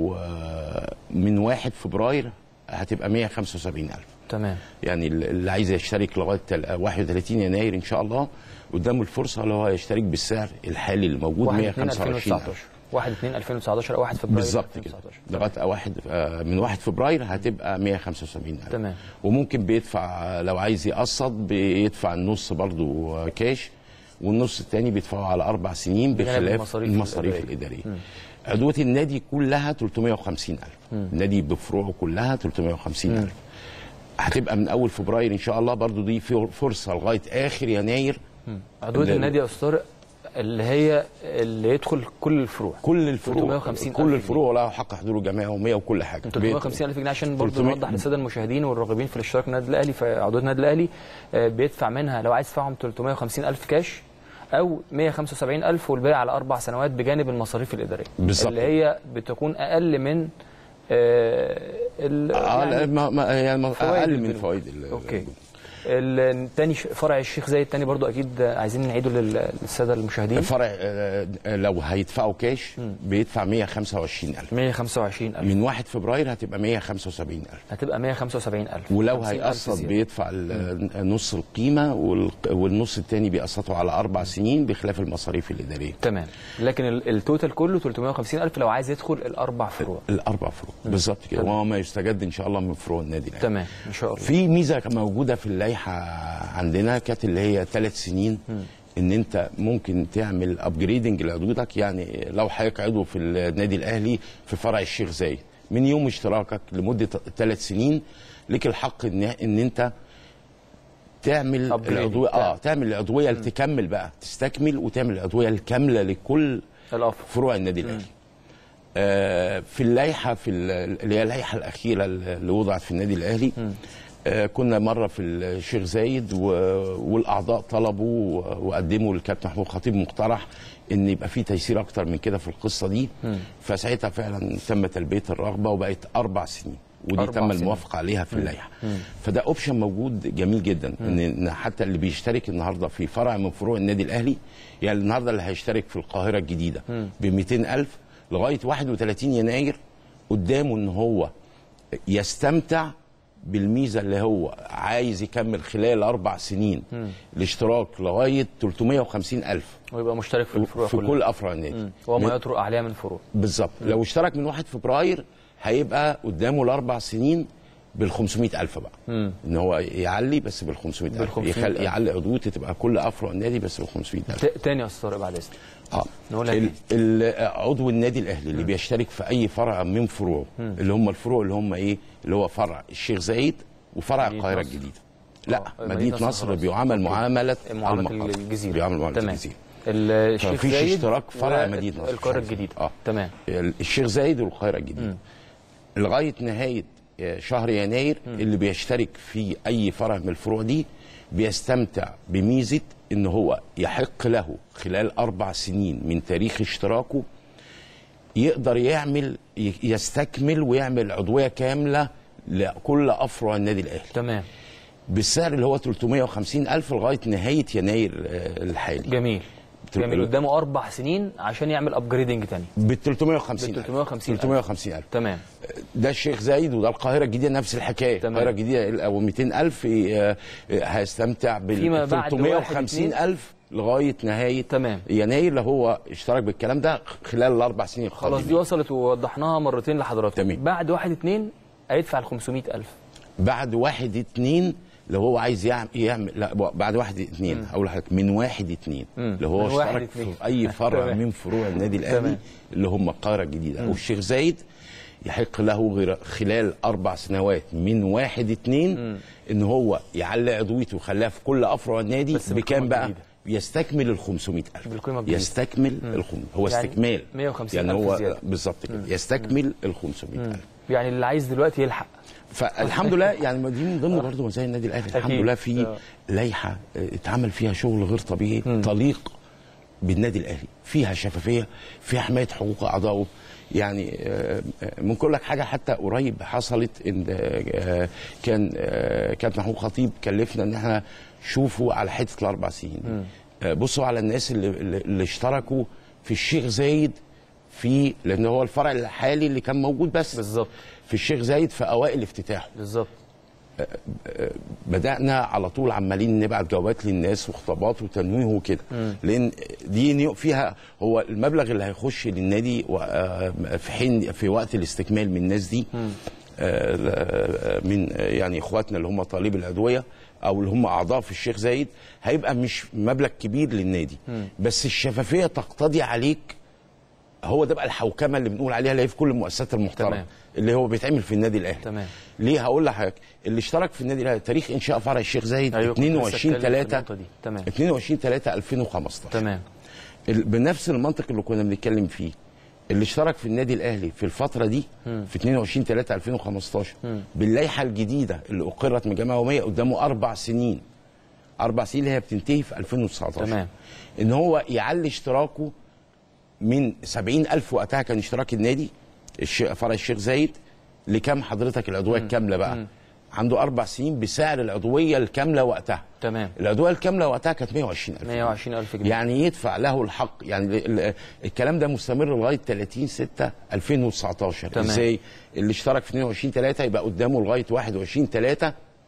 [SPEAKER 2] ومن 1 فبراير هتبقى 175 ألف
[SPEAKER 1] تمام
[SPEAKER 2] يعني اللي عايز يشترك لغاية تل- 31 يناير إن شاء الله قدامه الفرصة اللي هو يشترك بالسعر الحالي اللي موجود
[SPEAKER 1] 1 2
[SPEAKER 2] 125
[SPEAKER 1] 2019
[SPEAKER 2] ألف
[SPEAKER 1] 1 2 2019 او 1 فبراير
[SPEAKER 2] بالظبط كده
[SPEAKER 1] 2019.
[SPEAKER 2] لغايه واحد آه، من 1 فبراير هتبقى 175 ألف
[SPEAKER 1] تمام.
[SPEAKER 2] وممكن بيدفع آه، لو عايز يقسط بيدفع النص برضو آه، كاش والنص الثاني بيدفعه على اربع سنين
[SPEAKER 1] بجانب
[SPEAKER 2] بخلاف
[SPEAKER 1] المصاريف
[SPEAKER 2] المصاريف
[SPEAKER 1] الإدارية.
[SPEAKER 2] الاداريه عضويه النادي كلها 350 ألف النادي بفروعه كلها 350 ألف هتبقى من اول فبراير ان شاء الله برضو دي في فرصه لغايه اخر يناير
[SPEAKER 1] عضويه
[SPEAKER 2] اللي-
[SPEAKER 1] النادي يا استاذ طارق اللي هي اللي يدخل كل الفروع
[SPEAKER 2] كل الفروع
[SPEAKER 1] 350 ألف
[SPEAKER 2] كل
[SPEAKER 1] جنيه.
[SPEAKER 2] الفروع لها حق حضور الجمعيه يوميه وكل حاجه
[SPEAKER 1] 350 الف جنيه عشان برضه
[SPEAKER 2] 300
[SPEAKER 1] نوضح للساده المشاهدين والراغبين في الاشتراك في النادي الاهلي فعضويه النادي الاهلي آه، بيدفع منها لو عايز تدفعهم 350 الف كاش او 175 الف والباقي على اربع سنوات بجانب المصاريف الاداريه
[SPEAKER 2] بالظبط.
[SPEAKER 1] اللي هي بتكون اقل من آه، ال-
[SPEAKER 2] اه لا
[SPEAKER 1] يعني
[SPEAKER 2] ما ما يعني ما-
[SPEAKER 1] فوائد
[SPEAKER 2] اقل من
[SPEAKER 1] البنوك.
[SPEAKER 2] فوائد ال-
[SPEAKER 1] اوكي الثاني فرع الشيخ زايد الثاني برضو اكيد عايزين نعيده لل- للساده المشاهدين
[SPEAKER 2] الفرع آه، آه، لو هيدفعوا كاش بيدفع 125000
[SPEAKER 1] 125 الف
[SPEAKER 2] من 1 فبراير هتبقى 175000
[SPEAKER 1] هتبقى 175 الف
[SPEAKER 2] ولو
[SPEAKER 1] 50,000
[SPEAKER 2] هيقسط
[SPEAKER 1] زيادة.
[SPEAKER 2] بيدفع ال- نص القيمه والق- والنص الثاني بيقسطه على اربع سنين بخلاف المصاريف الاداريه
[SPEAKER 1] تمام لكن ال- التوتال كله 350 الف لو عايز يدخل الاربع فروع
[SPEAKER 2] الاربع فروع بالظبط كده
[SPEAKER 1] تمام.
[SPEAKER 2] وهو ما يستجد ان شاء الله من فروع النادي الاهلي
[SPEAKER 1] تمام ان شاء الله
[SPEAKER 2] في ميزه كانت موجوده في اللائحه عندنا كانت اللي هي ثلاث سنين ان انت ممكن تعمل ابجريدنج لعضويتك يعني لو حضرتك عضو في النادي الاهلي في فرع الشيخ زايد من يوم اشتراكك لمده ثلاث سنين لك الحق ان ان انت تعمل
[SPEAKER 1] Upgrading.
[SPEAKER 2] العضويه اه تعمل العضويه اللي تكمل بقى تستكمل وتعمل العضويه الكامله لكل
[SPEAKER 1] الافضل
[SPEAKER 2] فروع النادي الاهلي آه في اللائحه في ال- اللي هي اللائحه الاخيره اللي وضعت في النادي الاهلي آه كنا مره في الشيخ زايد و... والاعضاء طلبوا وقدموا للكابتن محمود خطيب مقترح ان يبقى في تيسير اكتر من كده في القصه دي فساعتها فعلا تم تلبيه الرغبه وبقت اربع سنين ودي
[SPEAKER 1] أربع
[SPEAKER 2] تم
[SPEAKER 1] سنين.
[SPEAKER 2] الموافقه عليها في اللائحه فده اوبشن موجود جميل جدا ان إن حتى اللي بيشترك النهارده في فرع من فروع النادي الاهلي يعني النهارده اللي هيشترك في القاهره الجديده ب 200000 لغايه 31 يناير قدامه ان هو يستمتع بالميزه اللي هو عايز يكمل خلال اربع سنين الاشتراك لغايه 350 الف
[SPEAKER 1] ويبقى مشترك في الفروع
[SPEAKER 2] في
[SPEAKER 1] كلها.
[SPEAKER 2] كل افرع النادي
[SPEAKER 1] مم. وما
[SPEAKER 2] من-
[SPEAKER 1] يطرق عليها من فروع
[SPEAKER 2] بالظبط لو اشترك من 1 فبراير هيبقى قدامه الاربع سنين بال 500 الف بقى
[SPEAKER 1] مم.
[SPEAKER 2] ان هو يعلي بس بال 500 الف
[SPEAKER 1] بال 500,000.
[SPEAKER 2] يخل... يعلي عضويته تبقى كل افرع النادي بس بال 500 الف
[SPEAKER 1] ت- تاني يا استاذ طارق بعد اذنك
[SPEAKER 2] اه
[SPEAKER 1] نقولها
[SPEAKER 2] ال-
[SPEAKER 1] تاني.
[SPEAKER 2] ال- عضو النادي الاهلي اللي بيشترك في اي فرع من فروعه اللي هم الفروع اللي هم ايه اللي هو فرع الشيخ زايد وفرع
[SPEAKER 1] مدينة
[SPEAKER 2] القاهره
[SPEAKER 1] نصر.
[SPEAKER 2] الجديده لا
[SPEAKER 1] آه، مدينة
[SPEAKER 2] مدينه
[SPEAKER 1] نصر
[SPEAKER 2] نصر
[SPEAKER 1] خلاص.
[SPEAKER 2] بيعامل
[SPEAKER 1] أوكي.
[SPEAKER 2] معامله
[SPEAKER 1] معامله
[SPEAKER 2] المقر.
[SPEAKER 1] الجزيره
[SPEAKER 2] بيعامل معامله
[SPEAKER 1] تمام
[SPEAKER 2] الجزيره
[SPEAKER 1] الشيخ
[SPEAKER 2] فمفيش
[SPEAKER 1] زايد
[SPEAKER 2] اشتراك فرع
[SPEAKER 1] و-
[SPEAKER 2] مدينه نصر
[SPEAKER 1] القاهره
[SPEAKER 2] مش عارف.
[SPEAKER 1] الجديده
[SPEAKER 2] اه
[SPEAKER 1] تمام
[SPEAKER 2] الشيخ زايد والقاهره الجديده لغايه نهايه شهر يناير اللي بيشترك في اي فرع من الفروع دي بيستمتع بميزه ان هو يحق له خلال اربع سنين من تاريخ اشتراكه يقدر يعمل ي- يستكمل ويعمل عضويه كامله لكل افرع النادي الاهلي
[SPEAKER 1] تمام
[SPEAKER 2] بالسعر اللي هو 350 الف لغايه نهايه يناير آه، الحالي
[SPEAKER 1] جميل
[SPEAKER 2] تل-
[SPEAKER 1] جميل قدامه اربع سنين عشان يعمل ابجريدنج تاني
[SPEAKER 2] بال 350
[SPEAKER 1] بال 350 ألف.
[SPEAKER 2] 350 الف
[SPEAKER 1] تمام
[SPEAKER 2] ده الشيخ زايد وده القاهره الجديده نفس الحكايه
[SPEAKER 1] تمام.
[SPEAKER 2] القاهره الجديده او 200 الف آه، آه، هيستمتع
[SPEAKER 1] فيما
[SPEAKER 2] بال
[SPEAKER 1] بعد
[SPEAKER 2] 350
[SPEAKER 1] واحد،
[SPEAKER 2] الف لغايه نهايه
[SPEAKER 1] تمام.
[SPEAKER 2] يناير اللي هو اشترك بالكلام ده خلال الاربع سنين
[SPEAKER 1] خلاص دي
[SPEAKER 2] القادمين.
[SPEAKER 1] وصلت ووضحناها مرتين لحضراتكم
[SPEAKER 2] تمام.
[SPEAKER 1] بعد واحد اتنين هيدفع ال 500000
[SPEAKER 2] بعد واحد اتنين لو هو عايز يعمل, يعمل لا بعد واحد اتنين اقول لحضرتك من واحد اتنين
[SPEAKER 1] مم.
[SPEAKER 2] لو هو
[SPEAKER 1] من واحد
[SPEAKER 2] اشترك
[SPEAKER 1] اتنين.
[SPEAKER 2] في اي فرع
[SPEAKER 1] تمام.
[SPEAKER 2] من فروع النادي الاهلي
[SPEAKER 1] تمام.
[SPEAKER 2] اللي هم القاهره الجديده او الشيخ زايد يحق له غير خلال اربع سنوات من واحد اتنين ان هو يعلي عضويته ويخليها في كل افرع النادي
[SPEAKER 1] بس
[SPEAKER 2] بكام
[SPEAKER 1] بالقيمة
[SPEAKER 2] بقى؟
[SPEAKER 1] الجديدة.
[SPEAKER 2] يستكمل ال 500000
[SPEAKER 1] بالقيمة الجديدة.
[SPEAKER 2] يستكمل ال 500 هو
[SPEAKER 1] يعني
[SPEAKER 2] استكمال
[SPEAKER 1] 150
[SPEAKER 2] يعني
[SPEAKER 1] ألف
[SPEAKER 2] هو
[SPEAKER 1] زيادة.
[SPEAKER 2] بالظبط كده يستكمل ال 500000
[SPEAKER 1] يعني اللي عايز دلوقتي يلحق
[SPEAKER 2] فالحمد لله يعني ما دي من ضمن برضه مزايا النادي الاهلي الحمد
[SPEAKER 1] أكيد.
[SPEAKER 2] لله في
[SPEAKER 1] آه.
[SPEAKER 2] لائحه آه، اتعمل فيها شغل غير طبيعي تليق بالنادي الاهلي فيها شفافيه فيها حمايه حقوق اعضائه يعني آه، آه، ممكن اقول لك حاجه حتى قريب حصلت ان آه، كان آه، كابتن محمود خطيب كلفنا ان احنا شوفوا على حته الاربع سنين آه، بصوا على الناس اللي, اللي اللي اشتركوا في الشيخ زايد في لان هو الفرع الحالي اللي كان موجود بس
[SPEAKER 1] بالظبط
[SPEAKER 2] في الشيخ زايد في اوائل افتتاحه
[SPEAKER 1] بالظبط
[SPEAKER 2] بدانا على طول عمالين نبعت جوابات للناس وخطابات وتنويه وكده لان دي نيو- فيها هو المبلغ اللي هيخش للنادي و- آه، في حين في وقت الاستكمال من الناس دي آه، آه، من آه، يعني اخواتنا اللي هم طالب الادويه او اللي هم اعضاء في الشيخ زايد هيبقى مش مبلغ كبير للنادي بس الشفافيه تقتضي عليك هو ده بقى الحوكمه اللي بنقول عليها اللي هي في كل المؤسسات المحترمه
[SPEAKER 1] تمام.
[SPEAKER 2] اللي هو بيتعمل في النادي الاهلي
[SPEAKER 1] تمام.
[SPEAKER 2] ليه هقول لحضرتك اللي اشترك في النادي الاهلي تاريخ انشاء فرع الشيخ زايد
[SPEAKER 1] أيوة، كنت لسه
[SPEAKER 2] 22
[SPEAKER 1] أتكلم في
[SPEAKER 2] 3
[SPEAKER 1] النقطة دي. تمام.
[SPEAKER 2] 22 3 2015
[SPEAKER 1] تمام
[SPEAKER 2] ال- بنفس المنطق اللي كنا بنتكلم فيه اللي اشترك في النادي الاهلي في الفتره دي في 22 3 2015 باللائحه الجديده اللي اقرت من الجامعه العموميه قدامه اربع سنين اربع سنين اللي هي بتنتهي في 2019
[SPEAKER 1] تمام.
[SPEAKER 2] ان هو يعلي اشتراكه من 70000 وقتها كان اشتراك النادي الش- فرع الشيخ زايد لكام حضرتك العضويه الكامله بقى عنده اربع سنين بسعر العضويه الكامله وقتها
[SPEAKER 1] تمام
[SPEAKER 2] العضويه الكامله وقتها كانت 120000
[SPEAKER 1] 120000 جنيه
[SPEAKER 2] يعني يدفع له الحق يعني ال- ال- الكلام ده مستمر لغايه 30 6 2019
[SPEAKER 1] تمام.
[SPEAKER 2] ازاي اللي اشترك في 22 3 يبقى قدامه لغايه 21 3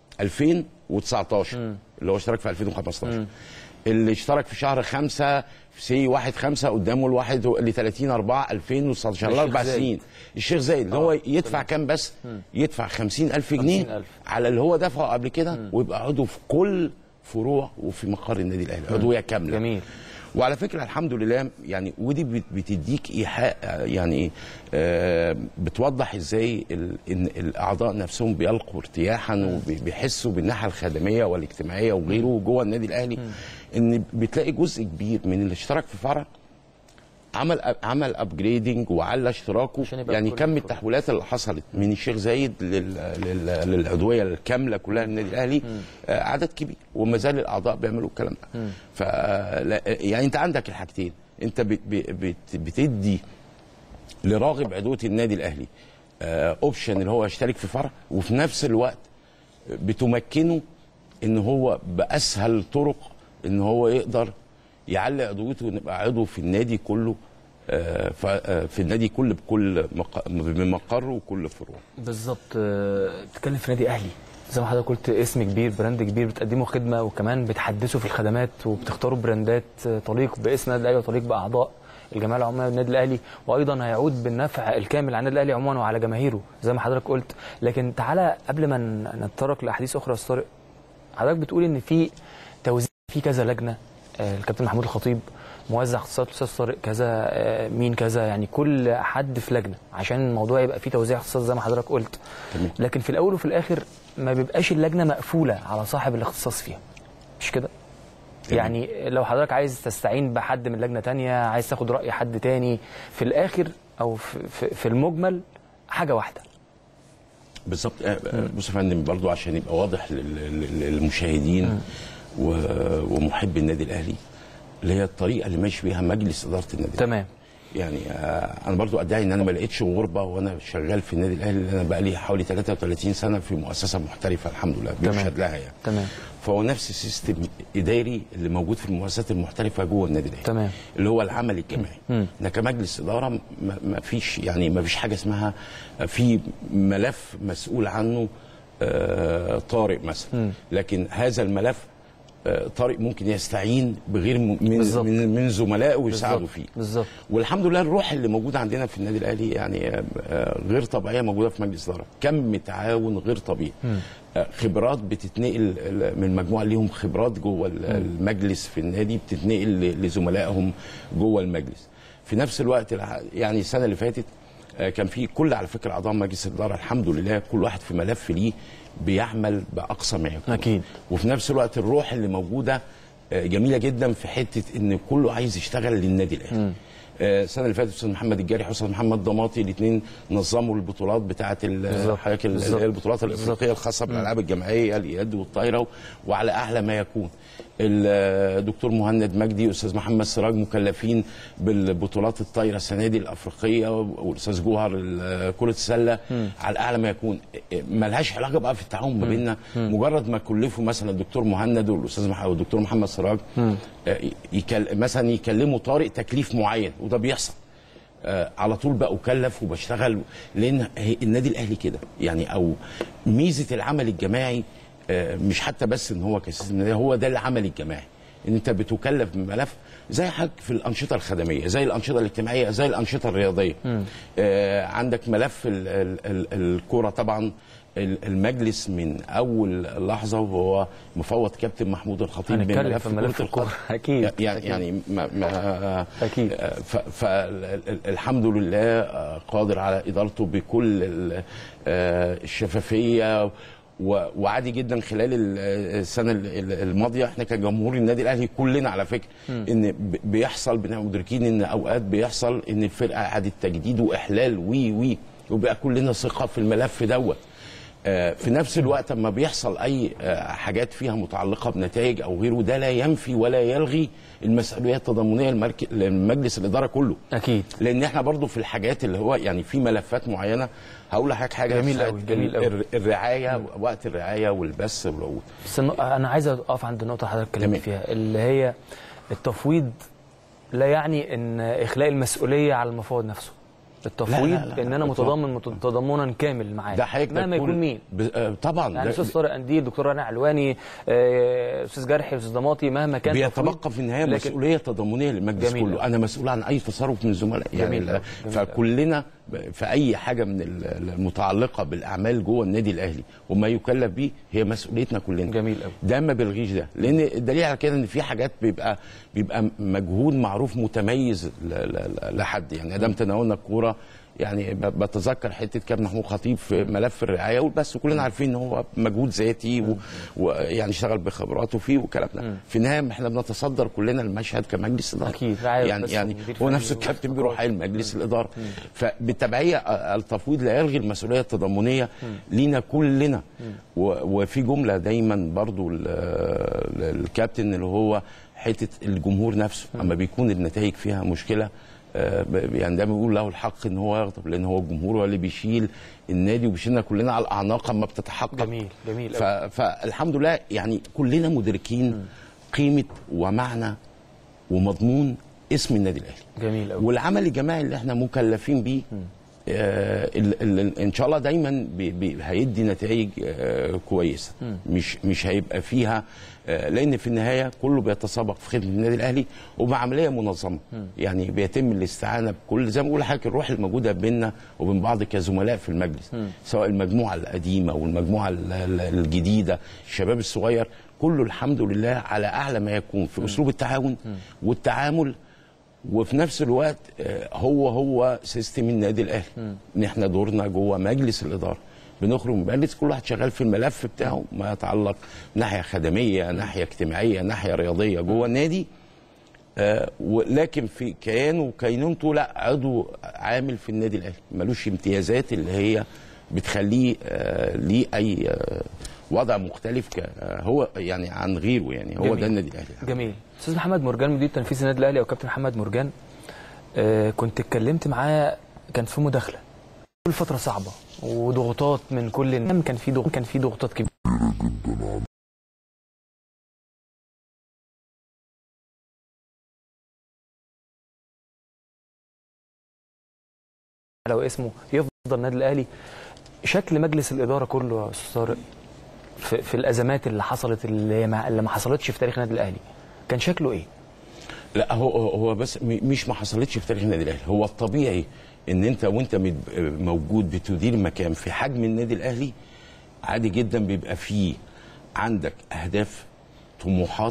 [SPEAKER 2] 2019 اللي هو اشترك في 2015 اللي اشترك في شهر 5 في سي 1 5 قدامه الواحد ل 30 4 2019
[SPEAKER 1] الشيخ
[SPEAKER 2] اربع
[SPEAKER 1] زايد.
[SPEAKER 2] سنين الشيخ زايد اللي هو يدفع كام بس يدفع 50000 جنيه
[SPEAKER 1] 50,000.
[SPEAKER 2] على اللي هو دفعه قبل كده ويبقى عضو في كل فروع وفي مقر النادي الاهلي عضويه كامله
[SPEAKER 1] جميل
[SPEAKER 2] وعلى فكره الحمد لله يعني ودي بت- بتديك ايحاء آه، يعني ايه آه، بتوضح ازاي ال- ان الاعضاء نفسهم بيلقوا ارتياحا وبيحسوا بالناحيه الخدميه والاجتماعيه وغيره جوه النادي الاهلي ان بتلاقي جزء كبير من اللي اشترك في فرع عمل عمل ابجريدنج وعلى اشتراكه
[SPEAKER 1] عشان يبقى
[SPEAKER 2] يعني
[SPEAKER 1] كل
[SPEAKER 2] كم
[SPEAKER 1] الفروع.
[SPEAKER 2] التحويلات اللي حصلت من الشيخ زايد لل... لل... للعضويه الكامله كلها للنادي الاهلي آه، عدد كبير وما زال الاعضاء بيعملوا الكلام ده ف لا- يعني انت عندك الحاجتين انت بت... بت... بتدي لراغب عضويه النادي الاهلي اوبشن اللي هو يشترك في فرع وفي نفس الوقت بتمكنه ان هو باسهل طرق ان هو يقدر يعلي عضويته ونبقى عضو في النادي كله آه، ف- آه، في النادي كل بكل مق- بمقر وكل فروع
[SPEAKER 1] بالظبط آه، بتتكلم في نادي اهلي زي ما حضرتك قلت اسم كبير براند كبير بتقدموا خدمه وكمان بتحدثوا في الخدمات وبتختاروا براندات آه، تليق باسم النادي الاهلي وتليق باعضاء الجمعيه العموميه للنادي الاهلي وايضا هيعود بالنفع الكامل على النادي الاهلي عموما وعلى جماهيره زي ما حضرتك قلت لكن تعالى قبل ما ن- نتطرق لاحاديث اخرى يا أستاذ طارق حضرتك بتقول ان في توزيع في كذا لجنه آه، الكابتن محمود الخطيب موزع اختصاصات الاستاذ طارق كذا آه، مين كذا يعني كل حد في لجنه عشان الموضوع يبقى فيه توزيع اختصاص زي ما حضرتك قلت
[SPEAKER 2] تمام.
[SPEAKER 1] لكن في الاول وفي الاخر ما بيبقاش اللجنه مقفوله على صاحب الاختصاص فيها مش كده
[SPEAKER 2] تمام.
[SPEAKER 1] يعني لو حضرتك عايز تستعين بحد من لجنه تانية عايز تاخد راي حد تاني في الاخر او في, في, في المجمل حاجه واحده
[SPEAKER 2] بالظبط آه، آه، بص يا فندم برضو عشان يبقى واضح لل- لل- للمشاهدين و- ومحبي النادي الاهلي اللي هي الطريقه اللي ماشي بيها مجلس اداره النادي
[SPEAKER 1] تمام
[SPEAKER 2] يعني آه، انا برضو ادعي ان انا ما لقيتش غربه وانا شغال في النادي الاهلي لان انا بقى لي حوالي 33 سنه في مؤسسه محترفه الحمد لله
[SPEAKER 1] تمام.
[SPEAKER 2] بيشهد لها يعني
[SPEAKER 1] تمام
[SPEAKER 2] فهو نفس السيستم اداري اللي موجود في المؤسسات المحترفه جوه النادي الاهلي
[SPEAKER 1] تمام.
[SPEAKER 2] اللي هو العمل الجماعي
[SPEAKER 1] مم.
[SPEAKER 2] احنا كمجلس اداره ما- ما فيش يعني ما فيش حاجه اسمها في ملف مسؤول عنه آه، طارق مثلا لكن هذا الملف آه، طارق ممكن يستعين بغير م- من
[SPEAKER 1] بالظبط.
[SPEAKER 2] من, من زملائه ويساعدوا
[SPEAKER 1] بالظبط.
[SPEAKER 2] فيه
[SPEAKER 1] بالظبط
[SPEAKER 2] والحمد لله الروح اللي موجوده عندنا في النادي الاهلي يعني آه، آه، غير طبيعيه موجوده في مجلس الاداره كم تعاون غير طبيعي آه، خبرات بتتنقل ال- من مجموعه ليهم خبرات جوه ال- المجلس في النادي بتتنقل ل- لزملائهم جوه المجلس في نفس الوقت الع- يعني السنه اللي فاتت آه، كان في كل على فكره اعضاء مجلس الاداره الحمد لله كل واحد في ملف ليه بيعمل باقصى ما يكون
[SPEAKER 1] أكيد.
[SPEAKER 2] وفي نفس الوقت الروح اللي موجوده آه، جميله جدا في حته ان كله عايز يشتغل للنادي الاهلي آه، السنه اللي فاتت استاذ محمد الجاري واستاذ محمد ضماطي الاثنين نظموا البطولات بتاعه ال-
[SPEAKER 1] بالظبط.
[SPEAKER 2] حضرتك ال-
[SPEAKER 1] بالظبط.
[SPEAKER 2] البطولات الافريقيه الخاصه بالالعاب الجماعيه اليد والطايره وعلى اعلى ما يكون الدكتور مهند مجدي واستاذ محمد سراج مكلفين بالبطولات الطايره السنه دي الافريقيه والاستاذ جوهر ال- كره السله على اعلى ما يكون ملهاش علاقه بقى في التعاون ما بيننا مجرد ما كلفوا مثلا الدكتور مهند والاستاذ مح- والدكتور محمد سراج آه، يكل مثلا يكلموا طارق تكليف معين وده بيحصل آه، على طول بقى اكلف وبشتغل لان هي- النادي الاهلي كده يعني او ميزه العمل الجماعي آه، مش حتى بس ان هو كاساس النادي هو ده العمل الجماعي ان انت بتكلف بملف زي حاجه في الانشطه الخدميه زي الانشطه الاجتماعيه زي الانشطه الرياضيه آه عندك ملف ال- ال- ال- الكوره طبعا ال- المجلس من اول لحظه وهو مفوض كابتن محمود الخطيب
[SPEAKER 1] هنتكلم
[SPEAKER 2] بملف
[SPEAKER 1] في ملف
[SPEAKER 2] كرة
[SPEAKER 1] الكورة.
[SPEAKER 2] القدم.
[SPEAKER 1] أكيد.
[SPEAKER 2] يعني يعني ما ما
[SPEAKER 1] أكيد.
[SPEAKER 2] فالحمد لله آه، قادر على ادارته بكل ال- آه، الشفافيه و- وعادي جدا خلال ال- السنه ال- ال- الماضيه احنا كجمهور النادي الاهلي كلنا على فكره ان ب- بيحصل بنبقى مدركين ان اوقات بيحصل ان الفرقه اعاده تجديد واحلال وي وي وبقى كلنا ثقه في الملف دوت آه، في نفس الوقت لما بيحصل اي آه، حاجات فيها متعلقه بنتائج او غيره ده لا ينفي ولا يلغي المسؤوليه التضامنيه لمرك- لمجلس الاداره كله
[SPEAKER 1] اكيد
[SPEAKER 2] لان احنا برضو في الحاجات اللي هو يعني في ملفات معينه هقول لحضرتك حاجه
[SPEAKER 1] جميل
[SPEAKER 2] ساعة
[SPEAKER 1] أوي، جميل
[SPEAKER 2] ال-
[SPEAKER 1] أوي.
[SPEAKER 2] الر- الرعايه وقت الرعايه والبث والعقود
[SPEAKER 1] بس النق- انا عايز اقف عند النقطه اللي حضرتك اتكلمت
[SPEAKER 2] تمام.
[SPEAKER 1] فيها اللي هي التفويض لا يعني ان اخلاء المسؤوليه على المفوض نفسه التفويض
[SPEAKER 2] لا، لا، لا،
[SPEAKER 1] ان انا
[SPEAKER 2] إطلاقاً.
[SPEAKER 1] متضامن مت- تضامنا كامل معاه
[SPEAKER 2] ده حضرتك ده
[SPEAKER 1] مهما
[SPEAKER 2] تكون-
[SPEAKER 1] يكون مين
[SPEAKER 2] ب... آه طبعا
[SPEAKER 1] يعني
[SPEAKER 2] ده-
[SPEAKER 1] استاذ طارق قنديل دكتور رنا علواني آه، استاذ جرحي استاذ ضماطي مهما كان
[SPEAKER 2] بيتبقى
[SPEAKER 1] تفويض،
[SPEAKER 2] في النهايه
[SPEAKER 1] لكن
[SPEAKER 2] مسؤوليه تضامنيه للمجلس
[SPEAKER 1] جميل
[SPEAKER 2] كله
[SPEAKER 1] أوي.
[SPEAKER 2] انا مسؤول عن اي تصرف من الزملاء يعني
[SPEAKER 1] جميل
[SPEAKER 2] ال-
[SPEAKER 1] أوي، جميل أوي.
[SPEAKER 2] فكلنا ب- في اي حاجه من ال- المتعلقه بالاعمال جوه النادي الاهلي وما يكلف به هي مسؤوليتنا كلنا
[SPEAKER 1] جميل أوي.
[SPEAKER 2] ده ما بيلغيش ده لان الدليل على كده ان في حاجات بيبقى بيبقى مجهود معروف متميز ل- ل- لحد يعني ادام تناولنا الكوره يعني ب- بتذكر حته كابتن محمود خطيب في ملف الرعايه والبس كلنا عارفين ان هو مجهود ذاتي و- ويعني اشتغل بخبراته فيه والكلام ده في النهايه احنا بنتصدر كلنا المشهد كمجلس اداره
[SPEAKER 1] أكيد، رعاية
[SPEAKER 2] يعني
[SPEAKER 1] بس
[SPEAKER 2] يعني
[SPEAKER 1] ومدير
[SPEAKER 2] هو
[SPEAKER 1] فني
[SPEAKER 2] نفس الكابتن
[SPEAKER 1] واستقرار.
[SPEAKER 2] بيروح علم مجلس الاداره فبالتبعيه آه، التفويض لا يلغي المسؤوليه التضامنيه لينا كلنا و- وفي جمله دايما برضو ال- ال- الكابتن اللي هو حته الجمهور نفسه اما بيكون النتائج فيها مشكله آه، ب- يعني ده بيقول له الحق ان هو يغضب لان هو الجمهور هو اللي بيشيل النادي وبيشيلنا كلنا على الاعناق اما بتتحقق
[SPEAKER 1] جميل جميل
[SPEAKER 2] ف...
[SPEAKER 1] أوي.
[SPEAKER 2] فالحمد لله يعني كلنا مدركين قيمه ومعنى ومضمون اسم النادي الاهلي
[SPEAKER 1] جميل قوي
[SPEAKER 2] والعمل الجماعي اللي احنا مكلفين بيه آه ال ال ان شاء الله دايما بي بي هيدي نتائج آه كويسه مش مش هيبقى فيها آه لان في النهايه كله بيتسابق في خدمه النادي الاهلي وبعمليه منظمه يعني بيتم الاستعانه بكل زي ما بقول لحضرتك الروح الموجوده بيننا وبين بعض كزملاء في المجلس سواء المجموعه القديمه والمجموعه ال- ال- الجديده الشباب الصغير كله الحمد لله على اعلى ما يكون في اسلوب التعاون والتعامل وفي نفس الوقت آه، هو هو سيستم النادي الاهلي ان احنا دورنا جوه مجلس الاداره بنخرج من مجلس كل واحد شغال في الملف بتاعه ما يتعلق ناحيه خدميه ناحيه اجتماعيه ناحيه رياضيه جوه النادي آه، ولكن في كيانه وكينونته لا عضو عامل في النادي الاهلي ملوش امتيازات اللي هي بتخليه آه، ليه اي آه، وضع مختلف ك- آه، هو يعني عن غيره يعني هو
[SPEAKER 1] جميل.
[SPEAKER 2] ده النادي الاهلي
[SPEAKER 1] جميل استاذ محمد مرجان مدير تنفيذي النادي الاهلي او كابتن محمد مرجان آه كنت اتكلمت معاه كان في مداخله كل فتره صعبه وضغوطات من كل الناس كان في ضغط كان في ضغوطات كبيره لو اسمه يفضل النادي الاهلي شكل مجلس الاداره كله يا استاذ طارق في, في الازمات اللي حصلت اللي ما, اللي ما حصلتش في تاريخ النادي الاهلي كان شكله ايه؟
[SPEAKER 2] لا هو هو بس م- مش ما حصلتش في تاريخ النادي الاهلي هو الطبيعي ان انت وانت مد- موجود بتدير مكان في حجم النادي الاهلي عادي جدا بيبقى فيه عندك اهداف طموحات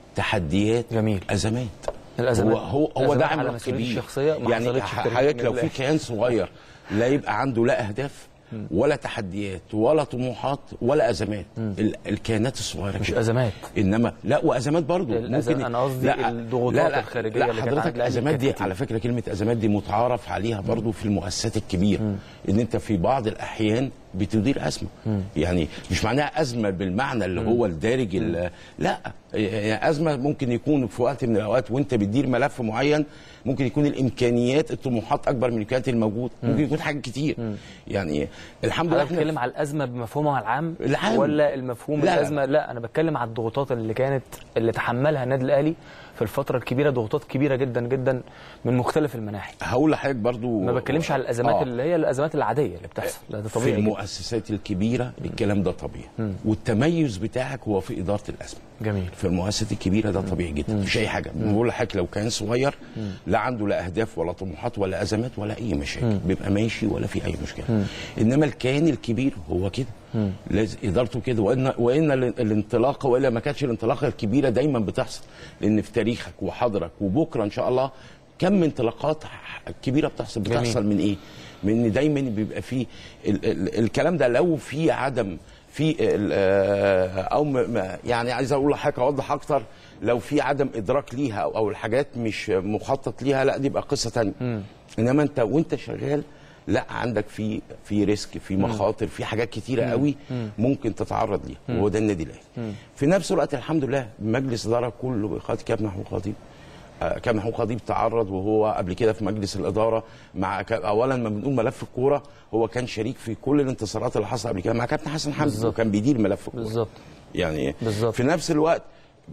[SPEAKER 2] تحديات
[SPEAKER 1] جميل.
[SPEAKER 2] ازمات
[SPEAKER 1] الأزمات-
[SPEAKER 2] هو هو, هو
[SPEAKER 1] الأزمات
[SPEAKER 2] ده
[SPEAKER 1] على
[SPEAKER 2] عامل
[SPEAKER 1] مسؤوليتي
[SPEAKER 2] كبير
[SPEAKER 1] الشخصية ما
[SPEAKER 2] يعني
[SPEAKER 1] حصلتش في تاريخ
[SPEAKER 2] حضرتك
[SPEAKER 1] النادي
[SPEAKER 2] لو في
[SPEAKER 1] الأهلي.
[SPEAKER 2] كيان صغير لا يبقى عنده لا اهداف ولا تحديات ولا طموحات ولا ازمات ال- الكيانات الصغيره
[SPEAKER 1] مش
[SPEAKER 2] كده.
[SPEAKER 1] ازمات
[SPEAKER 2] انما لا وازمات برضو
[SPEAKER 1] الأز- أنا قصدي الضغوطات الخارجية
[SPEAKER 2] لا
[SPEAKER 1] اللي كانت على
[SPEAKER 2] حضرتك
[SPEAKER 1] الأهلي
[SPEAKER 2] ازمات
[SPEAKER 1] كانت
[SPEAKER 2] دي
[SPEAKER 1] كتير.
[SPEAKER 2] على فكره كلمه ازمات دي متعارف عليها برضو في المؤسسات الكبيره ان انت في بعض الاحيان بتدير ازمه يعني مش معناها ازمه بالمعنى اللي هو الدارج ال- لا يعني ازمه ممكن يكون في وقت من الاوقات وانت بتدير ملف معين ممكن يكون الامكانيات الطموحات اكبر من الامكانيات الموجوده ممكن يكون حاجات كتير يعني الحمد لله
[SPEAKER 1] حضرتك
[SPEAKER 2] احنا
[SPEAKER 1] بتتكلم على الازمه بمفهومها العام
[SPEAKER 2] العام.
[SPEAKER 1] ولا المفهوم
[SPEAKER 2] لا، لا.
[SPEAKER 1] الازمه لا انا بتكلم على الضغوطات اللي كانت اللي تحملها النادي الاهلي في الفتره الكبيره ضغوطات كبيره جدا جدا من مختلف المناحي
[SPEAKER 2] هقول لحضرتك برضو
[SPEAKER 1] ما بتكلمش على الازمات
[SPEAKER 2] آه.
[SPEAKER 1] اللي هي الازمات العاديه اللي بتحصل لا ده
[SPEAKER 2] في
[SPEAKER 1] طبيعي جداً.
[SPEAKER 2] المؤسسات الكبيره الكلام ده طبيعي والتميز بتاعك هو في اداره الازمه
[SPEAKER 1] جميل
[SPEAKER 2] في المؤسسات الكبيره ده طبيعي جدا مفيش اي حاجه بقول لحضرتك لو كان صغير لا عنده لا اهداف ولا طموحات ولا ازمات ولا اي مشاكل بيبقى ماشي ولا في اي مشكله انما الكيان الكبير هو كده لازم ادارته كده وان وان ال- الانطلاقه والا ما كانتش الانطلاقه الكبيره دايما بتحصل لان في تاريخك وحاضرك وبكره ان شاء الله كم من انطلاقات ح- كبيره بتحصل
[SPEAKER 1] جميل.
[SPEAKER 2] بتحصل من ايه؟ من ان دايما بيبقى فيه ال ال الكلام ده لو في عدم في ال- آه، او م- ما- يعني عايز اقول لحضرتك اوضح اكتر لو في عدم ادراك ليها او, أو الحاجات مش مخطط ليها لا دي بقى قصه ثانيه انما انت وانت شغال لا عندك في في ريسك في مخاطر في حاجات كتيره قوي ممكن تتعرض ليها وهو ده النادي الاهلي في نفس الوقت الحمد لله مجلس اداره كله بقياده كابتن محمود خطيب آه، كان محمود خطيب تعرض وهو قبل كده في مجلس الاداره مع ك- اولا ما بنقول ملف الكوره هو كان شريك في كل الانتصارات اللي حصلت قبل كده مع كابتن حسن حمدي
[SPEAKER 1] بالظبط.
[SPEAKER 2] وكان بيدير ملف الكوره
[SPEAKER 1] بالظبط
[SPEAKER 2] يعني
[SPEAKER 1] بالظبط.
[SPEAKER 2] في نفس الوقت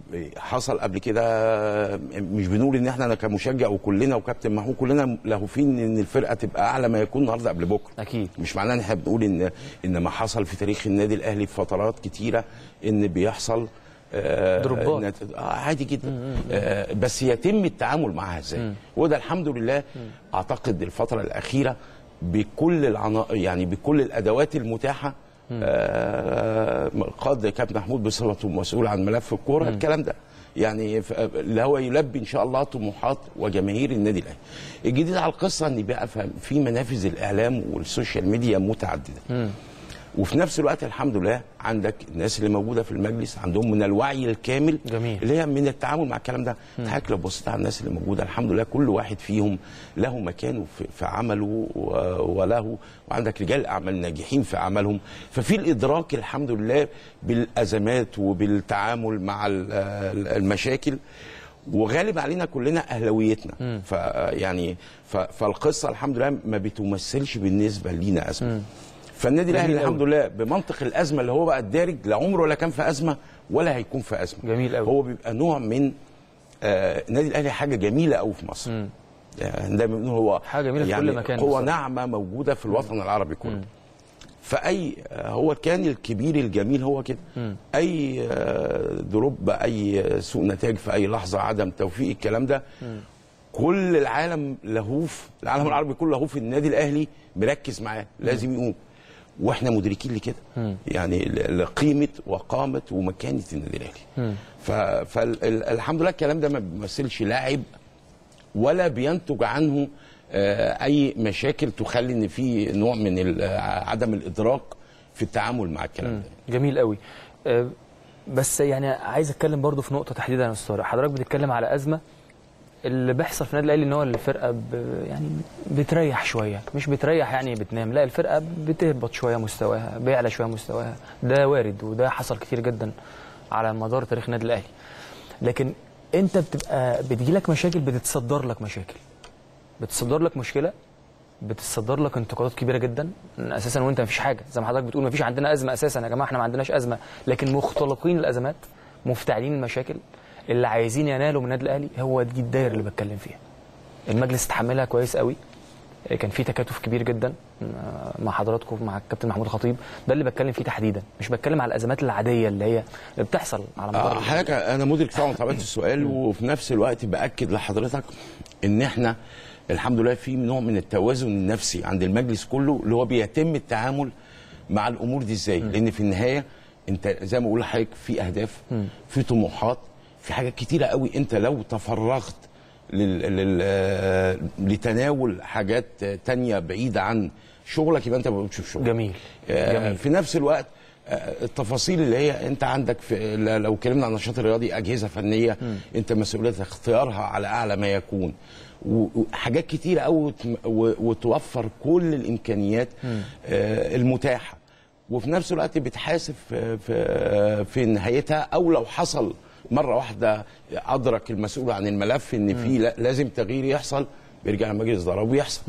[SPEAKER 2] حصل قبل كده مش بنقول ان احنا كمشجع وكلنا وكابتن محمود كلنا لهوفين ان الفرقه تبقى اعلى ما يكون النهارده قبل بكره
[SPEAKER 1] اكيد
[SPEAKER 2] مش معناه ان احنا بنقول ان ان ما حصل في تاريخ النادي الاهلي في فترات كتيره ان بيحصل آه،
[SPEAKER 1] دروبات.
[SPEAKER 2] نت- آه عادي جدا آه بس يتم التعامل معاها ازاي وده الحمد لله اعتقد الفتره الاخيره بكل العنا... يعني بكل الادوات المتاحه آه قاد كابتن محمود بصفته مسؤول عن ملف الكوره الكلام ده يعني ف- اللي هو يلبي ان شاء الله طموحات وجماهير النادي الاهلي. الجديد على القصه ان بقى ف- في منافذ الاعلام والسوشيال ميديا متعدده. وفي نفس الوقت الحمد لله عندك الناس اللي موجوده في المجلس عندهم من الوعي الكامل
[SPEAKER 1] جميل.
[SPEAKER 2] اللي هي من التعامل مع الكلام ده حضرتك لو بصيت على الناس اللي موجوده الحمد لله كل واحد فيهم له مكانه في, في عمله و- وله وعندك رجال اعمال ناجحين في عملهم ففي الادراك الحمد لله بالازمات وبالتعامل مع ال- ال- المشاكل وغالب علينا كلنا اهلاويتنا فيعني ف- فالقصه الحمد لله ما بتمثلش بالنسبه لينا ازمه فالنادي الاهلي
[SPEAKER 1] جميل أوي.
[SPEAKER 2] الحمد لله بمنطق الازمه اللي هو بقى الدارج لا عمره ولا كان في ازمه ولا هيكون في ازمه
[SPEAKER 1] جميل أوي.
[SPEAKER 2] هو بيبقى نوع من آه النادي الاهلي حاجه جميله قوي في مصر
[SPEAKER 1] مم.
[SPEAKER 2] يعني دايما بنقول هو
[SPEAKER 1] حاجة جميلة في كل مكان
[SPEAKER 2] قوه
[SPEAKER 1] بصراحة.
[SPEAKER 2] ناعمه موجوده في الوطن العربي كله فاي آه، هو كان الكبير الجميل هو كده اي آه، دروب اي سوء نتائج في اي لحظه عدم توفيق الكلام ده كل العالم لهوف العالم العربي كله لهوف النادي الاهلي مركز معاه لازم يقوم واحنا مدركين لكده يعني ل- لقيمه وقامه ومكانه النادي الاهلي فالحمد لله الكلام ده ما بيمثلش لاعب ولا بينتج عنه آه، اي مشاكل تخلي ان في نوع من ال- آه، عدم الادراك في التعامل مع الكلام ده
[SPEAKER 1] جميل قوي آه، بس يعني عايز اتكلم برضو في نقطه تحديدا يا استاذ طارق حضرتك بتتكلم على ازمه اللي بيحصل في النادي الاهلي ان هو الفرقه ب يعني بتريح شويه مش بتريح يعني بتنام لا الفرقه بتهبط شويه مستواها بيعلى شويه مستواها ده وارد وده حصل كتير جدا على مدار تاريخ النادي الاهلي لكن انت بتبقى بتجيلك مشاكل بتتصدر لك مشاكل بتصدر لك مشكله بتصدر لك انتقادات كبيره جدا اساسا وانت مفيش حاجه زي ما حضرتك بتقول مفيش عندنا ازمه اساسا يا جماعه احنا ما عندناش ازمه لكن مختلقين الازمات مفتعلين المشاكل اللي عايزين ينالوا من النادي الاهلي هو دي الدايره اللي بتكلم فيها المجلس تحملها كويس قوي كان في تكاتف كبير جدا مع حضراتكم مع الكابتن محمود خطيب ده اللي بتكلم فيه تحديدا مش بتكلم على الازمات العاديه اللي هي اللي بتحصل على مدار
[SPEAKER 2] آه، حضرتك انا مدرك طبعا طبيعه السؤال وفي نفس الوقت باكد لحضرتك ان احنا الحمد لله في نوع من التوازن النفسي عند المجلس كله اللي هو بيتم التعامل مع الامور دي ازاي لان في النهايه انت زي ما بقول لحضرتك في اهداف في طموحات في حاجات كتيره قوي انت لو تفرغت لل... لل... آه، لتناول حاجات تانية بعيده عن شغلك يبقى انت ما بتشوف شغل
[SPEAKER 1] جميل
[SPEAKER 2] آه،
[SPEAKER 1] جميل
[SPEAKER 2] في نفس الوقت آه، التفاصيل اللي هي انت عندك في ل- لو اتكلمنا عن النشاط الرياضي اجهزه فنيه انت مسؤوليه اختيارها على اعلى ما يكون و- وحاجات كتيره قوي وتوفر كل الامكانيات آه، المتاحه وفي نفس الوقت بتحاسب في في, في نهايتها او لو حصل مره واحده ادرك المسؤول عن الملف ان في لا- لازم تغيير يحصل بيرجع لمجلس ضرب ويحصل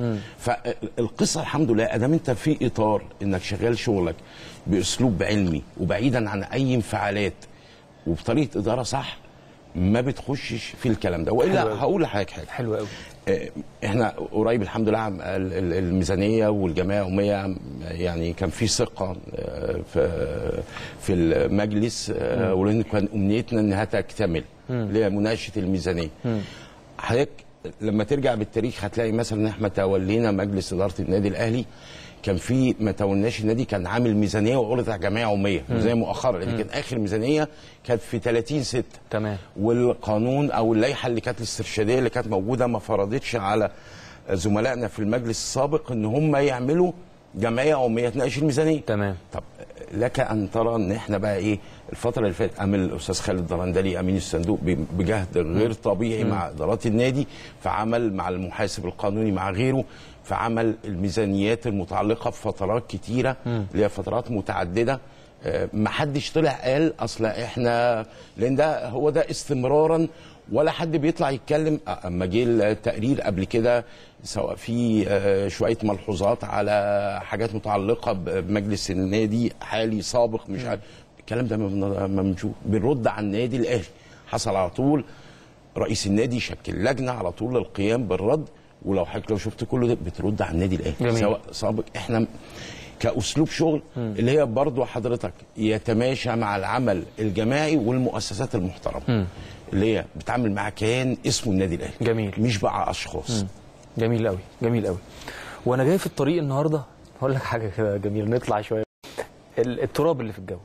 [SPEAKER 2] فالقصه الحمد لله ادام انت في اطار انك شغال شغلك باسلوب علمي وبعيدا عن اي انفعالات وبطريقه اداره صح ما بتخشش في الكلام ده والا
[SPEAKER 1] حلو أوي.
[SPEAKER 2] هقول لحضرتك حاجه
[SPEAKER 1] حلو قوي
[SPEAKER 2] آه، احنا قريب الحمد لله عم- ال- ال- الميزانيه والجمعيه اليوميه يعني كان في ثقه آه، في في المجلس آه، ولان كان امنيتنا انها تكتمل اللي هي مناقشه الميزانيه حضرتك لما ترجع بالتاريخ هتلاقي مثلا ان احنا تولينا مجلس اداره النادي الاهلي كان في ما تولناش النادي كان عامل ميزانيه وعرضت على جمعيه عموميه زي مؤخرا لكن اخر ميزانيه كانت في 30 6
[SPEAKER 1] تمام
[SPEAKER 2] والقانون او اللائحه اللي كانت الاسترشاديه اللي كانت موجوده ما فرضتش على زملائنا في المجلس السابق ان هم يعملوا جمعيه عموميه تناقش الميزانيه
[SPEAKER 1] تمام
[SPEAKER 2] طب لك ان ترى ان احنا بقى ايه الفتره اللي فاتت عامل الاستاذ خالد درندلي امين الصندوق ب- بجهد غير طبيعي مع ادارات النادي فعمل مع المحاسب القانوني مع غيره فعمل الميزانيات المتعلقه بفترات كتيره اللي هي فترات متعدده آه، ما حدش طلع قال اصل احنا لان ده هو ده استمرارا ولا حد بيطلع يتكلم آه، اما جه التقرير قبل كده سواء في آه، شويه ملحوظات على حاجات متعلقه ب- بمجلس النادي حالي سابق مش عارف الكلام ده ما بن- ما بنشوف بنرد على النادي الاهلي حصل على طول رئيس النادي شكل لجنه على طول للقيام بالرد ولو حضرتك لو شفت كله ده بترد على النادي الاهلي
[SPEAKER 1] جميل.
[SPEAKER 2] سواء سابق احنا كاسلوب شغل اللي هي برضو حضرتك يتماشى مع العمل الجماعي والمؤسسات المحترمه اللي هي بتعامل مع كيان اسمه النادي الاهلي
[SPEAKER 1] جميل.
[SPEAKER 2] مش مع اشخاص
[SPEAKER 1] جميل قوي جميل قوي وانا جاي في الطريق النهارده هقول لك حاجه كده جميله نطلع شويه ال- التراب اللي في الجو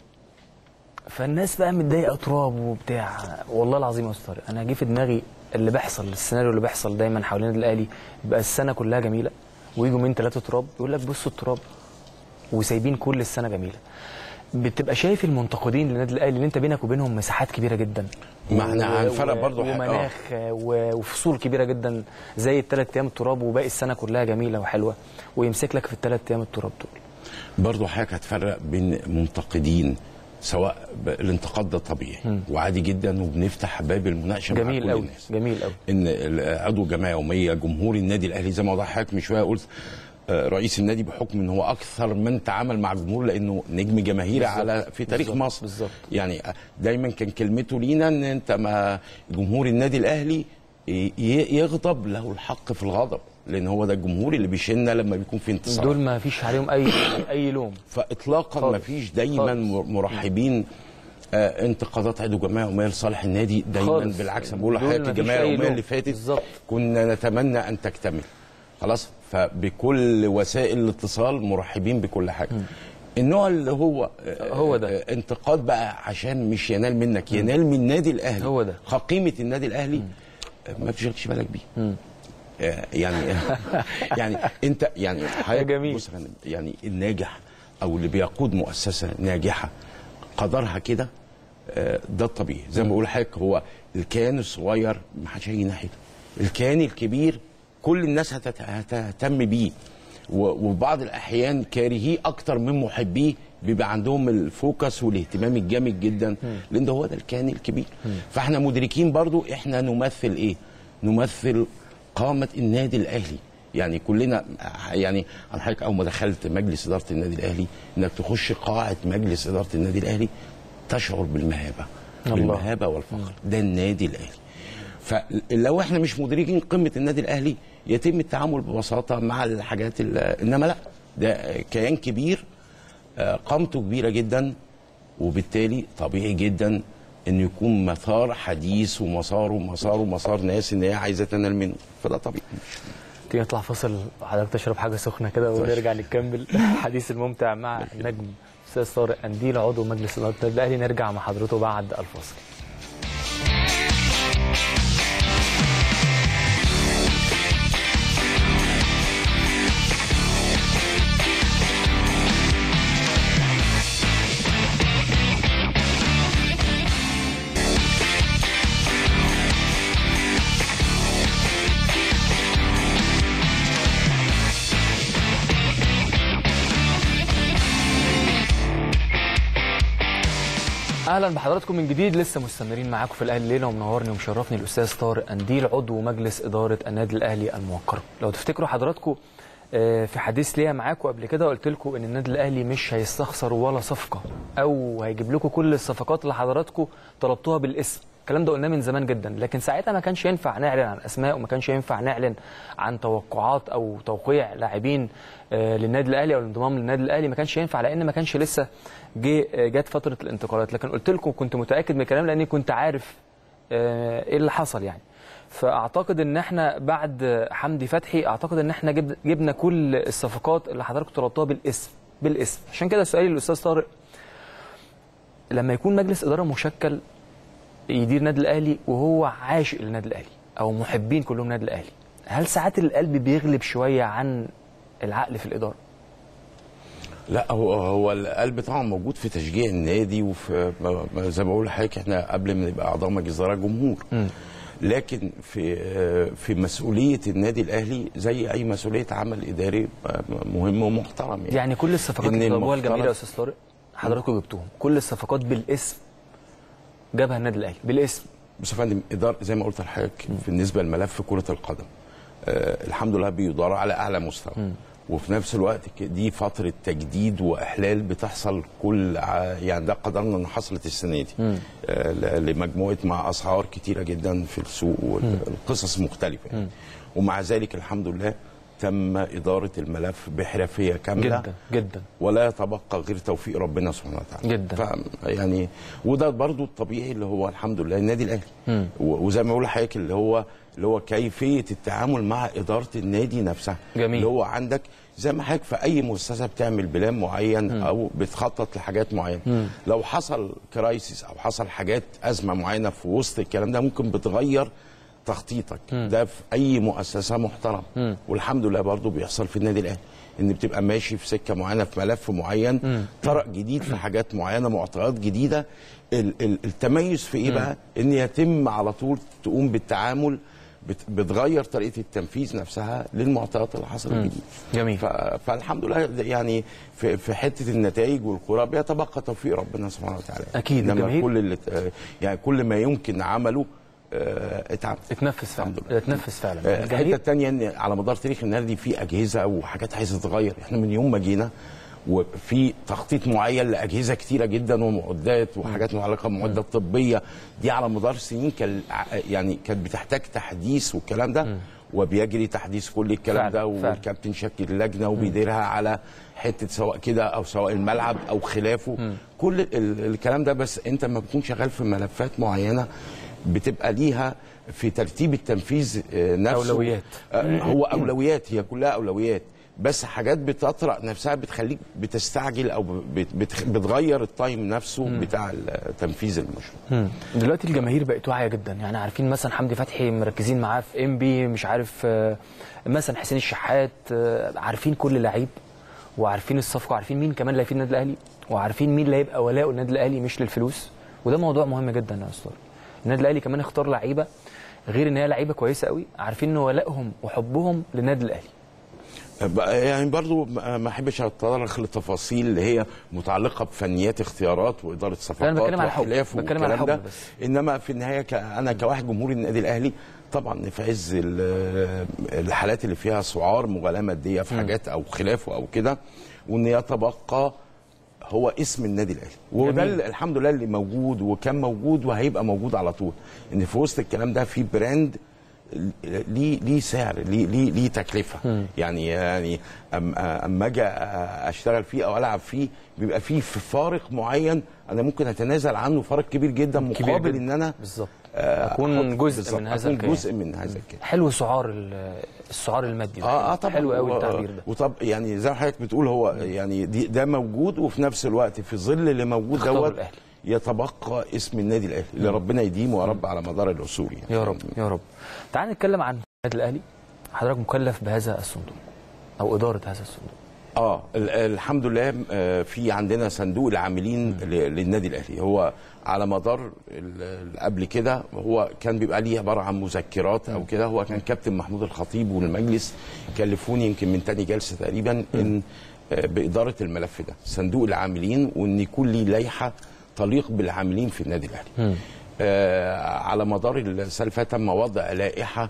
[SPEAKER 1] فالناس بقى متضايقه تراب وبتاع والله العظيم يا استاذ طارق انا جه في دماغي اللي بيحصل السيناريو اللي بيحصل دايما حوالين النادي الاهلي بقى السنه كلها جميله ويجوا من ثلاثه تراب يقول لك بصوا التراب وسايبين كل السنه جميله بتبقى شايف المنتقدين للنادي الاهلي اللي انت بينك وبينهم مساحات كبيره جدا
[SPEAKER 2] ما احنا
[SPEAKER 1] و-
[SPEAKER 2] هنفرق
[SPEAKER 1] و-
[SPEAKER 2] برضو حاجة. آه.
[SPEAKER 1] ومناخ و- وفصول كبيره جدا زي الثلاث ايام التراب وباقي السنه كلها جميله وحلوه ويمسك لك في الثلاث ايام التراب دول
[SPEAKER 2] برضو حضرتك هتفرق بين منتقدين سواء ب- الانتقاد ده طبيعي وعادي جدا وبنفتح باب المناقشه مع
[SPEAKER 1] جميل
[SPEAKER 2] كل
[SPEAKER 1] قوي
[SPEAKER 2] الناس
[SPEAKER 1] جميل قوي
[SPEAKER 2] ان ال- عضو جمعيه يوميه جمهور النادي الاهلي زي ما وضح حضرتك من شويه قلت آه، رئيس النادي بحكم ان هو اكثر من تعامل مع الجمهور لانه نجم جماهيري
[SPEAKER 1] بالظبط.
[SPEAKER 2] على في تاريخ
[SPEAKER 1] بالظبط.
[SPEAKER 2] مصر
[SPEAKER 1] بالظبط.
[SPEAKER 2] يعني دايما كان كلمته لينا ان انت ما جمهور النادي الاهلي ي- يغضب له الحق في الغضب لان هو ده الجمهور اللي بيشيلنا لما بيكون في انتصار
[SPEAKER 1] دول ما فيش عليهم اي اي لوم
[SPEAKER 2] فاطلاقا
[SPEAKER 1] خالص.
[SPEAKER 2] ما فيش دايما
[SPEAKER 1] خالص.
[SPEAKER 2] مر- مرحبين آه انتقادات عضو جمعيه عموميه لصالح النادي دايما
[SPEAKER 1] خالص.
[SPEAKER 2] بالعكس أنا بقول
[SPEAKER 1] دول
[SPEAKER 2] حياه
[SPEAKER 1] مفيش
[SPEAKER 2] الجمعيه
[SPEAKER 1] أي
[SPEAKER 2] العموميه
[SPEAKER 1] لوم.
[SPEAKER 2] اللي فاتت
[SPEAKER 1] بالظبط.
[SPEAKER 2] كنا نتمنى ان تكتمل خلاص فبكل وسائل الاتصال مرحبين بكل حاجه النوع اللي هو آه،
[SPEAKER 1] هو ده.
[SPEAKER 2] آه، انتقاد بقى عشان مش ينال منك ينال من النادي الاهلي
[SPEAKER 1] هو ده.
[SPEAKER 2] كقيمه النادي الاهلي آه، ما تشغلش بالك بيه آه، يعني يعني انت يعني حضرتك
[SPEAKER 1] جميل.
[SPEAKER 2] بص يا فندم، يعني الناجح او اللي بيقود مؤسسه ناجحه قدرها كده آه، ده الطبيعي زي ما بقول لحضرتك هو الكيان الصغير ما حدش هيجي ناحيته الكيان الكبير كل الناس هتت- هتهتم بيه و- وفي بعض الاحيان كارهيه اكتر من محبيه بيبقى عندهم الفوكس والاهتمام الجامد جدا لان ده هو ده الكيان الكبير فاحنا مدركين برضو احنا نمثل ايه نمثل قامه النادي الاهلي يعني كلنا يعني انا حضرتك اول ما دخلت مجلس اداره النادي الاهلي انك تخش قاعه مجلس اداره النادي الاهلي تشعر بالمهابه
[SPEAKER 1] الله.
[SPEAKER 2] بالمهابه والفخر ده النادي الاهلي فلو احنا مش مدركين قيمه النادي الاهلي يتم التعامل ببساطه مع الحاجات ال- انما لا ده كيان كبير آه، قامته كبيره جدا وبالتالي طبيعي جدا انه يكون مثار حديث ومساره مساره مسار ناس ان هي عايزه تنال منه فده طبيعي
[SPEAKER 1] تيجي نطلع فاصل وحضرتك تشرب حاجه سخنه كده ونرجع نكمل الحديث الممتع مع النجم استاذ طارق قنديل عضو مجلس اداره النادي الاهلي نرجع مع حضرته بعد الفاصل اهلا بحضراتكم من جديد لسه مستمرين معاكم في الاهلي الليله ومنورني ومشرفني الاستاذ طارق قنديل عضو مجلس اداره النادي الاهلي الموقر لو تفتكروا حضراتكم آه، في حديث ليا معاكم قبل كده قلت لكم ان النادي الاهلي مش هيستخسر ولا صفقه او هيجيب لكم كل الصفقات اللي حضراتكم طلبتوها بالاسم الكلام ده قلناه من زمان جدا لكن ساعتها ما كانش ينفع نعلن عن اسماء وما كانش ينفع نعلن عن توقعات او توقيع لاعبين آه، للنادي الاهلي او الانضمام للنادي الاهلي ما كانش ينفع لان ما كانش لسه جه آه، جت فتره الانتقالات لكن قلت لكم كنت متاكد من الكلام لاني كنت عارف آه، ايه اللي حصل يعني فاعتقد ان احنا بعد حمدي فتحي اعتقد ان احنا جب- جبنا كل الصفقات اللي حضراتكم طلبتوها بالاسم بالاسم عشان كده سؤالي للاستاذ طارق لما يكون مجلس اداره مشكل يدير النادي الاهلي وهو عاشق للنادي الاهلي او محبين كلهم النادي الاهلي هل ساعات القلب بيغلب شويه عن العقل في الاداره
[SPEAKER 2] لا هو هو القلب طبعا موجود في تشجيع النادي وفي ما- ما- زي ما بقول لحضرتك احنا قبل ما نبقى اعضاء مجلس اداره جمهور لكن في آه، في مسؤوليه النادي الاهلي زي اي مسؤوليه عمل اداري آه، مهم ومحترم يعني,
[SPEAKER 1] يعني كل الصفقات
[SPEAKER 2] إن
[SPEAKER 1] اللي طلبوها
[SPEAKER 2] المفترض-
[SPEAKER 1] الجماهير يا استاذ طارق حضراتكم جبتوهم كل الصفقات بالاسم جابها النادي الاهلي بالاسم
[SPEAKER 2] بص يا فندم اداره زي ما قلت لحضرتك بالنسبه لملف كره القدم آه الحمد لله بيدار على اعلى مستوى وفي نفس الوقت ك- دي فتره تجديد واحلال بتحصل كل ع- يعني ده قدرنا ان حصلت السنه دي آه ل- لمجموعه مع اسعار كتيره جدا في السوق والقصص مختلفه يعني. ومع ذلك الحمد لله تم اداره الملف بحرفيه كامله
[SPEAKER 1] جدا جدا
[SPEAKER 2] ولا يتبقى غير توفيق ربنا سبحانه وتعالى
[SPEAKER 1] جدا.
[SPEAKER 2] ف يعني وده برضو الطبيعي اللي هو الحمد لله النادي الاهلي و- وزي ما بقول لحضرتك اللي هو اللي هو كيفيه التعامل مع اداره النادي نفسها
[SPEAKER 1] جميل.
[SPEAKER 2] اللي هو عندك زي ما حضرتك في اي مؤسسه بتعمل بلان معين او بتخطط لحاجات معينه لو حصل كرايسيس او حصل حاجات ازمه معينه في وسط الكلام ده ممكن بتغير تخطيطك ده في اي مؤسسه محترمه والحمد لله برضو بيحصل في النادي الاهلي ان بتبقى ماشي في سكه معينه في ملف معين طرق جديد في حاجات معينه معطيات جديده ال- ال- التميز في ايه بقى ان يتم على طول تقوم بالتعامل بت- بتغير طريقه التنفيذ نفسها للمعطيات اللي حصلت جديد
[SPEAKER 1] جميل.
[SPEAKER 2] ف- فالحمد لله ده يعني في, في حته النتائج والكره بيتبقى توفيق ربنا سبحانه وتعالى
[SPEAKER 1] أكيد،
[SPEAKER 2] انما
[SPEAKER 1] الجماهير-
[SPEAKER 2] كل اللي ت- يعني كل ما يمكن عمله آه، اتعمل
[SPEAKER 1] اتنفس فعلا
[SPEAKER 2] الحمد لله.
[SPEAKER 1] اتنفس فعلا
[SPEAKER 2] آه، الحته
[SPEAKER 1] الجماهير
[SPEAKER 2] الثانيه ان على مدار تاريخ النادي في اجهزه وحاجات عايزه تتغير احنا من يوم ما جينا وفي تخطيط معين لاجهزه كتيره جدا ومعدات وحاجات متعلقه بمعدات طبيه دي على مدار سنين كان يعني كانت بتحتاج تحديث والكلام ده وبيجري تحديث كل الكلام
[SPEAKER 1] فعلا،
[SPEAKER 2] ده
[SPEAKER 1] فعلا.
[SPEAKER 2] والكابتن شكل لجنه وبيديرها على حته سواء كده او سواء الملعب او خلافه كل ال- الكلام ده بس انت لما بتكون شغال في ملفات معينه بتبقى ليها في ترتيب التنفيذ آه، نفسه
[SPEAKER 1] أولويات.
[SPEAKER 2] آه، هو اولويات هي كلها اولويات بس حاجات بتطرق نفسها بتخليك بتستعجل او بت- بت- بتغير التايم نفسه بتاع تنفيذ المشروع
[SPEAKER 1] مم. دلوقتي الجماهير بقت واعيه جدا يعني عارفين مثلا حمدي فتحي مركزين معاه في ام بي مش عارف آه، مثلا حسين الشحات آه، عارفين كل لعيب وعارفين الصفقه وعارفين مين كمان اللي هيفيد النادي الاهلي وعارفين مين اللي هيبقى ولاء النادي الاهلي مش للفلوس وده موضوع مهم جدا يا استاذ النادي الاهلي كمان اختار لعيبه غير ان هي لعيبه كويسه قوي عارفين ان ولائهم وحبهم للنادي الاهلي
[SPEAKER 2] بقى- يعني برضو ما ما احبش اتطرق لتفاصيل اللي هي متعلقه بفنيات اختيارات واداره صفقات
[SPEAKER 1] أنا بتكلم على الحب.
[SPEAKER 2] وخلافه
[SPEAKER 1] بتكلم على
[SPEAKER 2] والكلام
[SPEAKER 1] الحب
[SPEAKER 2] ده
[SPEAKER 1] بس.
[SPEAKER 2] انما في النهايه ك- انا كواحد جمهور النادي الاهلي طبعا في عز ال- الحالات اللي فيها سعار مغالاه ماديه في حاجات او خلافه او كده وان يتبقى هو اسم النادي الاهلي وده
[SPEAKER 1] جميل.
[SPEAKER 2] اللي- الحمد لله اللي موجود وكان موجود وهيبقى موجود على طول ان في وسط الكلام ده في براند ليه ليه سعر ليه ليه ليه تكلفه يعني يعني أم- اما اجي اشتغل فيه او العب فيه بيبقى فيه في فارق معين انا ممكن اتنازل عنه فارق كبير جدا
[SPEAKER 1] كبير
[SPEAKER 2] مقابل
[SPEAKER 1] جدا.
[SPEAKER 2] ان انا
[SPEAKER 1] بالظبط
[SPEAKER 2] آه،
[SPEAKER 1] اكون
[SPEAKER 2] أحط-
[SPEAKER 1] جزء
[SPEAKER 2] بالظبط،
[SPEAKER 1] من هذا
[SPEAKER 2] اكون
[SPEAKER 1] الكيان
[SPEAKER 2] جزء من هذا الكيان
[SPEAKER 1] حلو سعار ال- السعار المادي ده.
[SPEAKER 2] اه اه طبعا
[SPEAKER 1] حلو قوي
[SPEAKER 2] و-
[SPEAKER 1] التعبير ده
[SPEAKER 2] وطب يعني زي ما حضرتك بتقول هو يعني دي ده موجود وفي نفس الوقت في ظل اللي موجود
[SPEAKER 1] اختاروا
[SPEAKER 2] دوت
[SPEAKER 1] الأهلي.
[SPEAKER 2] يتبقى اسم النادي الاهلي اللي ربنا يديمه يا رب على مدار العصور يعني
[SPEAKER 1] يا رب يا رب تعال نتكلم عن النادي الاهلي حضرتك مكلف بهذا الصندوق او اداره هذا الصندوق
[SPEAKER 2] اه ال- الحمد لله آه، في عندنا صندوق العاملين ل- للنادي الاهلي هو على مدار ال- ال- قبل كده هو كان بيبقى ليه عباره عن مذكرات او كده هو كان كابتن محمود الخطيب والمجلس كلفوني يمكن من تاني جلسه تقريبا ان آه، باداره الملف ده صندوق العاملين وان يكون ليه لائحه تليق بالعاملين في النادي الاهلي آه، على مدار السنه اللي فاتت تم وضع لائحه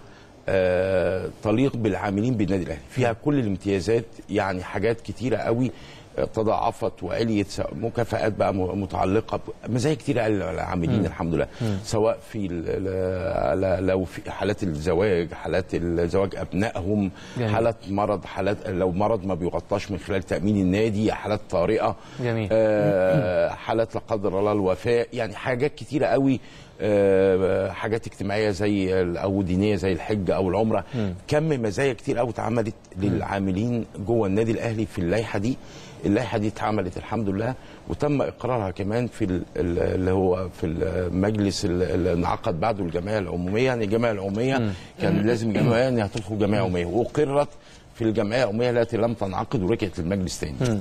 [SPEAKER 2] آه، تليق بالعاملين بالنادي الاهلي فيها كل الامتيازات يعني حاجات كتيره قوي آه، تضاعفت وعليت سواء مكافآت بقى م- متعلقه ب- مزايا كتيره قوي للعاملين الحمد لله سواء في ال- ال- ل- لو في حالات الزواج حالات الزواج ابنائهم
[SPEAKER 1] جميل.
[SPEAKER 2] حالات مرض حالات لو مرض ما بيغطاش من خلال تامين النادي حالات طارئه
[SPEAKER 1] جميل.
[SPEAKER 2] آه، حالات لا قدر الله الوفاه يعني حاجات كتيره قوي آه، حاجات اجتماعيه زي ال- او دينيه زي الحج او العمره كم مزايا كتير قوي اتعملت للعاملين جوه النادي الاهلي في اللائحه دي اللائحه دي اتعملت الحمد لله وتم اقرارها كمان في ال- ال- اللي هو في المجلس ال- اللي انعقد بعده الجمعيه العموميه يعني الجمعيه العموميه كان لازم الجمعيه انها تدخل جمعيه عموميه واقرت في الجمعيه العموميه التي لم تنعقد ورجعت للمجلس تاني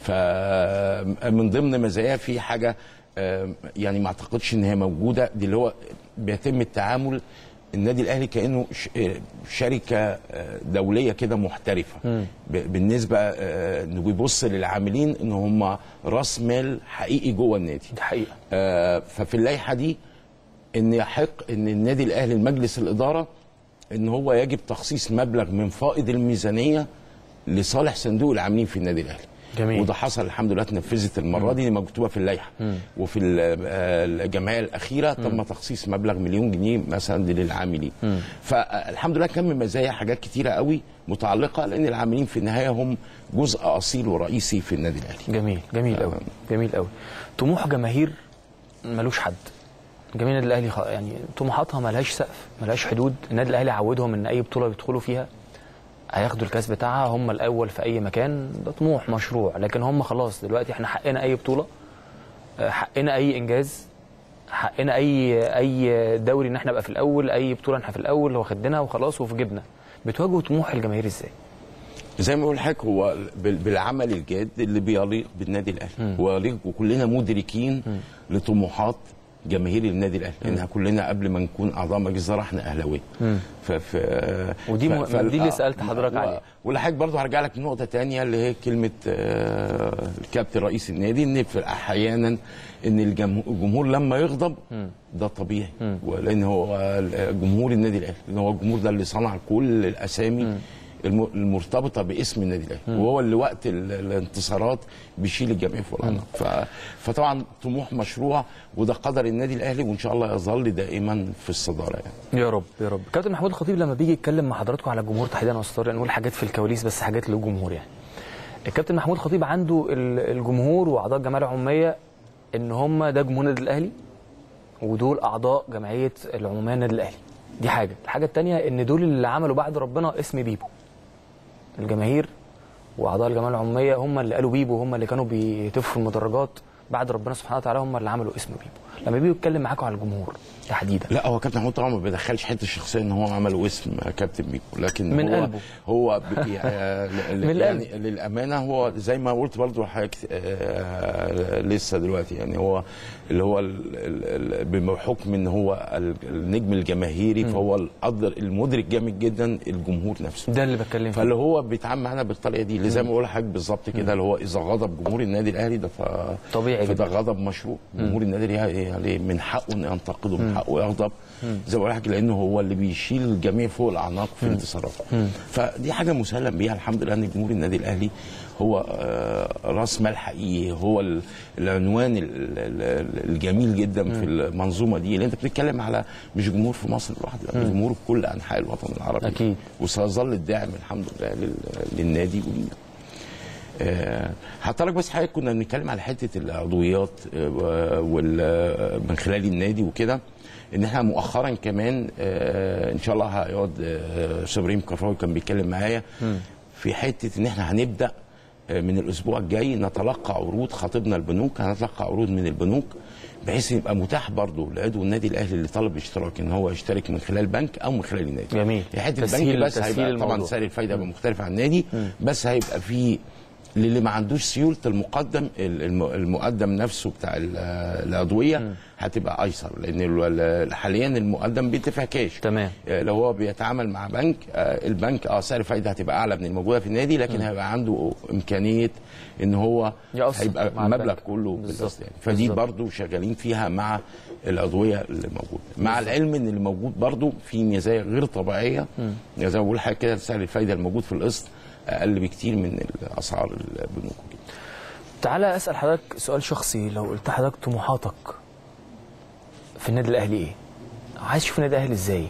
[SPEAKER 2] فمن ضمن مزاياها في حاجه آه، يعني ما اعتقدش ان هي موجوده دي اللي هو بيتم التعامل النادي الاهلي كانه ش- آه، شركه آه، دوليه كده محترفه ب- بالنسبه آه، انه بيبص للعاملين ان هم راس مال حقيقي جوه النادي
[SPEAKER 1] دي حقيقه
[SPEAKER 2] آه، ففي اللائحه دي ان يحق ان النادي الاهلي المجلس الاداره ان هو يجب تخصيص مبلغ من فائض الميزانيه لصالح صندوق العاملين في النادي الاهلي
[SPEAKER 1] جميل.
[SPEAKER 2] وده حصل الحمد لله اتنفذت المره دي مكتوبه في اللائحه وفي ال- آه، الجمعيه الاخيره تم تخصيص مبلغ مليون جنيه مثلا للعاملين فالحمد لله كان من مزايا حاجات كتيره قوي متعلقه لان العاملين في النهايه هم جزء اصيل ورئيسي في النادي الاهلي
[SPEAKER 1] جميل جميل قوي جميل قوي طموح جماهير ملوش حد جماهير النادي الاهلي خ- يعني طموحاتها ملهاش سقف ملهاش حدود النادي الاهلي عودهم ان اي بطوله بيدخلوا فيها هياخدوا الكاس بتاعها هم الاول في اي مكان ده طموح مشروع لكن هم خلاص دلوقتي احنا حقنا اي بطوله آه، حقنا اي انجاز حقنا اي اي دوري ان احنا نبقى في الاول اي بطوله احنا في الاول واخدنا وخلاص وفي جبنا بتواجهوا طموح الجماهير ازاي
[SPEAKER 2] زي ما بقول لحضرتك هو بال- بالعمل الجاد اللي بيليق بالنادي الاهلي ويليق وكلنا مدركين لطموحات جماهير النادي الاهلي لان كلنا قبل ما نكون اعضاء مجلس اداره احنا اهلاويه ف ف
[SPEAKER 1] ودي
[SPEAKER 2] ف-
[SPEAKER 1] م-
[SPEAKER 2] ف-
[SPEAKER 1] دي اللي
[SPEAKER 2] آه،
[SPEAKER 1] سألت حضرتك
[SPEAKER 2] و-
[SPEAKER 1] عليها.
[SPEAKER 2] والحاجة برضه هرجع لك لنقطة تانية اللي هي كلمة آه، الكابتن رئيس النادي ان في أحيانا ان الجمهور, الجمهور لما يغضب ده طبيعي ولان هو جمهور النادي الاهلي لان هو الجمهور ده اللي صنع كل الاسامي الم- المرتبطه باسم النادي الاهلي وهو اللي وقت ال- الانتصارات بيشيل الجميع فوق العنق ف- فطبعا طموح مشروع وده قدر النادي الاهلي وان شاء الله يظل دائما في الصداره يعني
[SPEAKER 1] يا رب يا رب كابتن محمود الخطيب لما بيجي يتكلم مع حضراتكم على الجمهور تحديدا يا استاذ طارق نقول حاجات في الكواليس بس حاجات للجمهور يعني الكابتن محمود الخطيب عنده ال- الجمهور واعضاء الجمعيه العموميه ان هم ده جمهور النادي الاهلي ودول اعضاء جمعيه العموميه النادي الاهلي دي حاجه الحاجه الثانيه ان دول اللي عملوا بعد ربنا اسم بيبو الجماهير واعضاء الجمعيه العموميه هم اللي قالوا بيبو هم اللي كانوا بيتفوا المدرجات بعد ربنا سبحانه وتعالى هم اللي عملوا اسم بيبو لما بيجوا يتكلم معاكم على الجمهور تحديدا
[SPEAKER 2] لا هو كابتن محمود طبعا ما بيدخلش حته الشخصيه ان هو عمل اسم كابتن بيكو لكن
[SPEAKER 1] من
[SPEAKER 2] هو
[SPEAKER 1] قلبه.
[SPEAKER 2] هو ب- آه، ل-
[SPEAKER 1] من
[SPEAKER 2] يعني للامانه هو زي ما قلت برضو حضرتك آه، لسه دلوقتي يعني هو اللي هو ال- ال- ال- بحكم ان هو ال- النجم الجماهيري فهو القدر المدرك جامد جدا الجمهور نفسه
[SPEAKER 1] ده اللي بتكلم فيه
[SPEAKER 2] فاللي هو بيتعامل معانا بالطريقه دي اللي زي ما بقول لحضرتك بالظبط كده اللي هو اذا غضب جمهور النادي الاهلي ده ف...
[SPEAKER 1] طبيعي
[SPEAKER 2] فده
[SPEAKER 1] جدا.
[SPEAKER 2] غضب مشروع جمهور النادي الاهلي يعني من حقه انه ينتقده من حقه يغضب زي ما بقول لحضرتك لانه هو اللي بيشيل الجميع فوق الاعناق في انتصاراته فدي حاجه مسلم بيها الحمد لله ان جمهور النادي الاهلي هو آه، راس مال حقيقي هو ال- العنوان ال- ال- ال- الجميل جدا في المنظومه دي اللي انت بتتكلم على مش جمهور في مصر لوحده لا، جمهور في كل انحاء الوطن العربي
[SPEAKER 1] أكيد.
[SPEAKER 2] وسيظل الداعم الحمد لله لل- للنادي وال- آه، هحط بس حاجه كنا بنتكلم على حته العضويات آه، وال آه، من خلال النادي وكده ان احنا مؤخرا كمان آه، ان شاء الله هيقعد آه، أستاذ ابراهيم كفراوي كان بيتكلم معايا في حته ان احنا هنبدا آه، من الاسبوع الجاي نتلقى عروض خاطبنا البنوك هنتلقى عروض من البنوك بحيث يبقى متاح برضه لعضو النادي الاهلي اللي طلب اشتراك ان هو يشترك من خلال بنك او من خلال النادي
[SPEAKER 1] جميل.
[SPEAKER 2] هي حته
[SPEAKER 1] تسهيل-
[SPEAKER 2] البنك بس
[SPEAKER 1] تسهيل
[SPEAKER 2] هيبقى طبعا
[SPEAKER 1] الموضوع.
[SPEAKER 2] سعر الفايده هيبقى مختلف عن النادي بس هيبقى في للي ما عندوش سيوله المقدم الم- المقدم نفسه بتاع ال- الادويه هتبقى ايسر لان ال- ال- حاليا المقدم بيدفع كاش
[SPEAKER 1] تمام.
[SPEAKER 2] آه، لو هو بيتعامل مع بنك آه، البنك اه سعر الفايده هتبقى اعلى من الموجوده في النادي لكن هيبقى عنده امكانيه ان هو
[SPEAKER 1] يقسط
[SPEAKER 2] هيبقى
[SPEAKER 1] مع
[SPEAKER 2] المبلغ
[SPEAKER 1] البنك.
[SPEAKER 2] كله
[SPEAKER 1] بالظبط.
[SPEAKER 2] بالقسط يعني فدي
[SPEAKER 1] بالظبط.
[SPEAKER 2] برضو شغالين فيها مع الادويه اللي موجوده مع العلم ان اللي موجود برضو في مزايا غير طبيعيه زي ما بقول حاجه كده سعر الفايده الموجود في القسط اقل بكتير من اسعار البنوك وكده.
[SPEAKER 1] تعالى اسال حضرتك سؤال شخصي لو قلت لحضرتك طموحاتك في النادي الاهلي ايه؟ عايز تشوف النادي الاهلي ازاي؟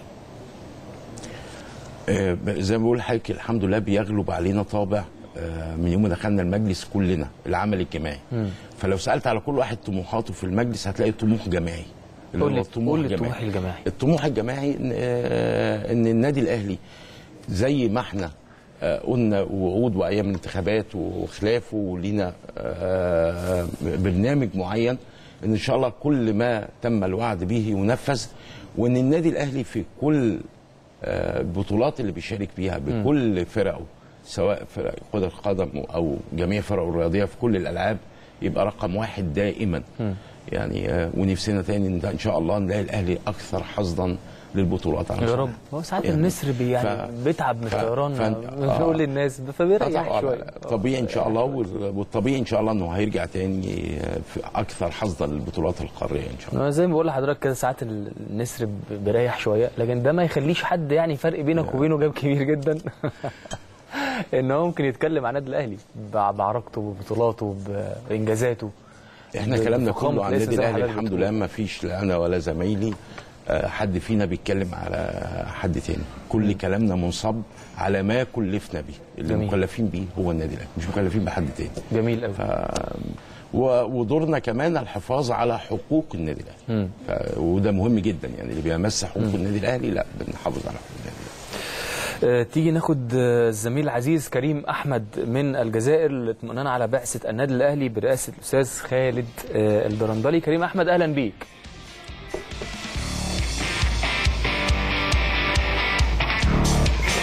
[SPEAKER 2] آه، زي ما بقول لحضرتك الحمد لله بيغلب علينا طابع آه، من يوم ما دخلنا المجلس كلنا العمل الجماعي فلو سالت على كل واحد طموحاته في المجلس هتلاقي طموح جماعي اللي
[SPEAKER 1] قول
[SPEAKER 2] هو
[SPEAKER 1] لي
[SPEAKER 2] الطموح
[SPEAKER 1] قول لي
[SPEAKER 2] الجماعي.
[SPEAKER 1] الطموح الجماعي
[SPEAKER 2] الطموح الجماعي إن- آه، ان النادي الاهلي زي ما احنا آه، قلنا وعود وايام الانتخابات وخلافه ولينا آه، برنامج معين ان ان شاء الله كل ما تم الوعد به ينفذ وان النادي الاهلي في كل آه، البطولات اللي بيشارك فيها بكل فرقه سواء فرق كرة القدم او جميع فرقه الرياضيه في كل الالعاب يبقى رقم واحد دائما يعني آه، ونفسنا تاني ان ده ان شاء الله نلاقي الاهلي اكثر حظا للبطولات على
[SPEAKER 1] يا
[SPEAKER 2] مستوى
[SPEAKER 1] رب هو ساعات
[SPEAKER 2] يعني
[SPEAKER 1] النسر بي يعني
[SPEAKER 2] ف-
[SPEAKER 1] بيتعب من
[SPEAKER 2] ف-
[SPEAKER 1] الطيران
[SPEAKER 2] فأنت-
[SPEAKER 1] بنقول
[SPEAKER 2] آه.
[SPEAKER 1] للناس
[SPEAKER 2] آه
[SPEAKER 1] فبيريح
[SPEAKER 2] طبعاً،
[SPEAKER 1] شويه
[SPEAKER 2] طبيعي ان شاء الله وال- والطبيعي ان شاء الله انه هيرجع تاني آه، في اكثر حظا للبطولات القاريه ان شاء الله
[SPEAKER 1] أنا زي ما بقول لحضرتك كده ساعات النسر ب- بيريح شويه لكن ده ما يخليش حد يعني فرق بينك وبينه جاب كبير جدا ان هو ممكن يتكلم عن النادي الاهلي بع- بعراقته ببطولاته بانجازاته
[SPEAKER 2] احنا
[SPEAKER 1] ب-
[SPEAKER 2] كلامنا
[SPEAKER 1] بفخامة
[SPEAKER 2] كله عن
[SPEAKER 1] الاسم
[SPEAKER 2] النادي
[SPEAKER 1] زي ما
[SPEAKER 2] الاهلي
[SPEAKER 1] حضرتك
[SPEAKER 2] الحمد
[SPEAKER 1] بتقول.
[SPEAKER 2] لله ما فيش لا انا ولا زمايلي آه، حد فينا بيتكلم على حد تاني كل كلامنا منصب على ما كلفنا بيه اللي
[SPEAKER 1] جميل.
[SPEAKER 2] مكلفين بيه هو النادي الاهلي مش مكلفين بحد تاني
[SPEAKER 1] جميل قوي
[SPEAKER 2] ف... و- ودورنا كمان الحفاظ على حقوق النادي الاهلي ف... وده مهم جدا يعني اللي بيمس حقوق النادي الاهلي لا بنحافظ على حقوق النادي الاهلي
[SPEAKER 1] آه، تيجي ناخد آه، الزميل العزيز كريم احمد من الجزائر للاطمئنان على بعثه النادي الاهلي برئاسه الاستاذ خالد آه، الدرندلي كريم احمد اهلا بيك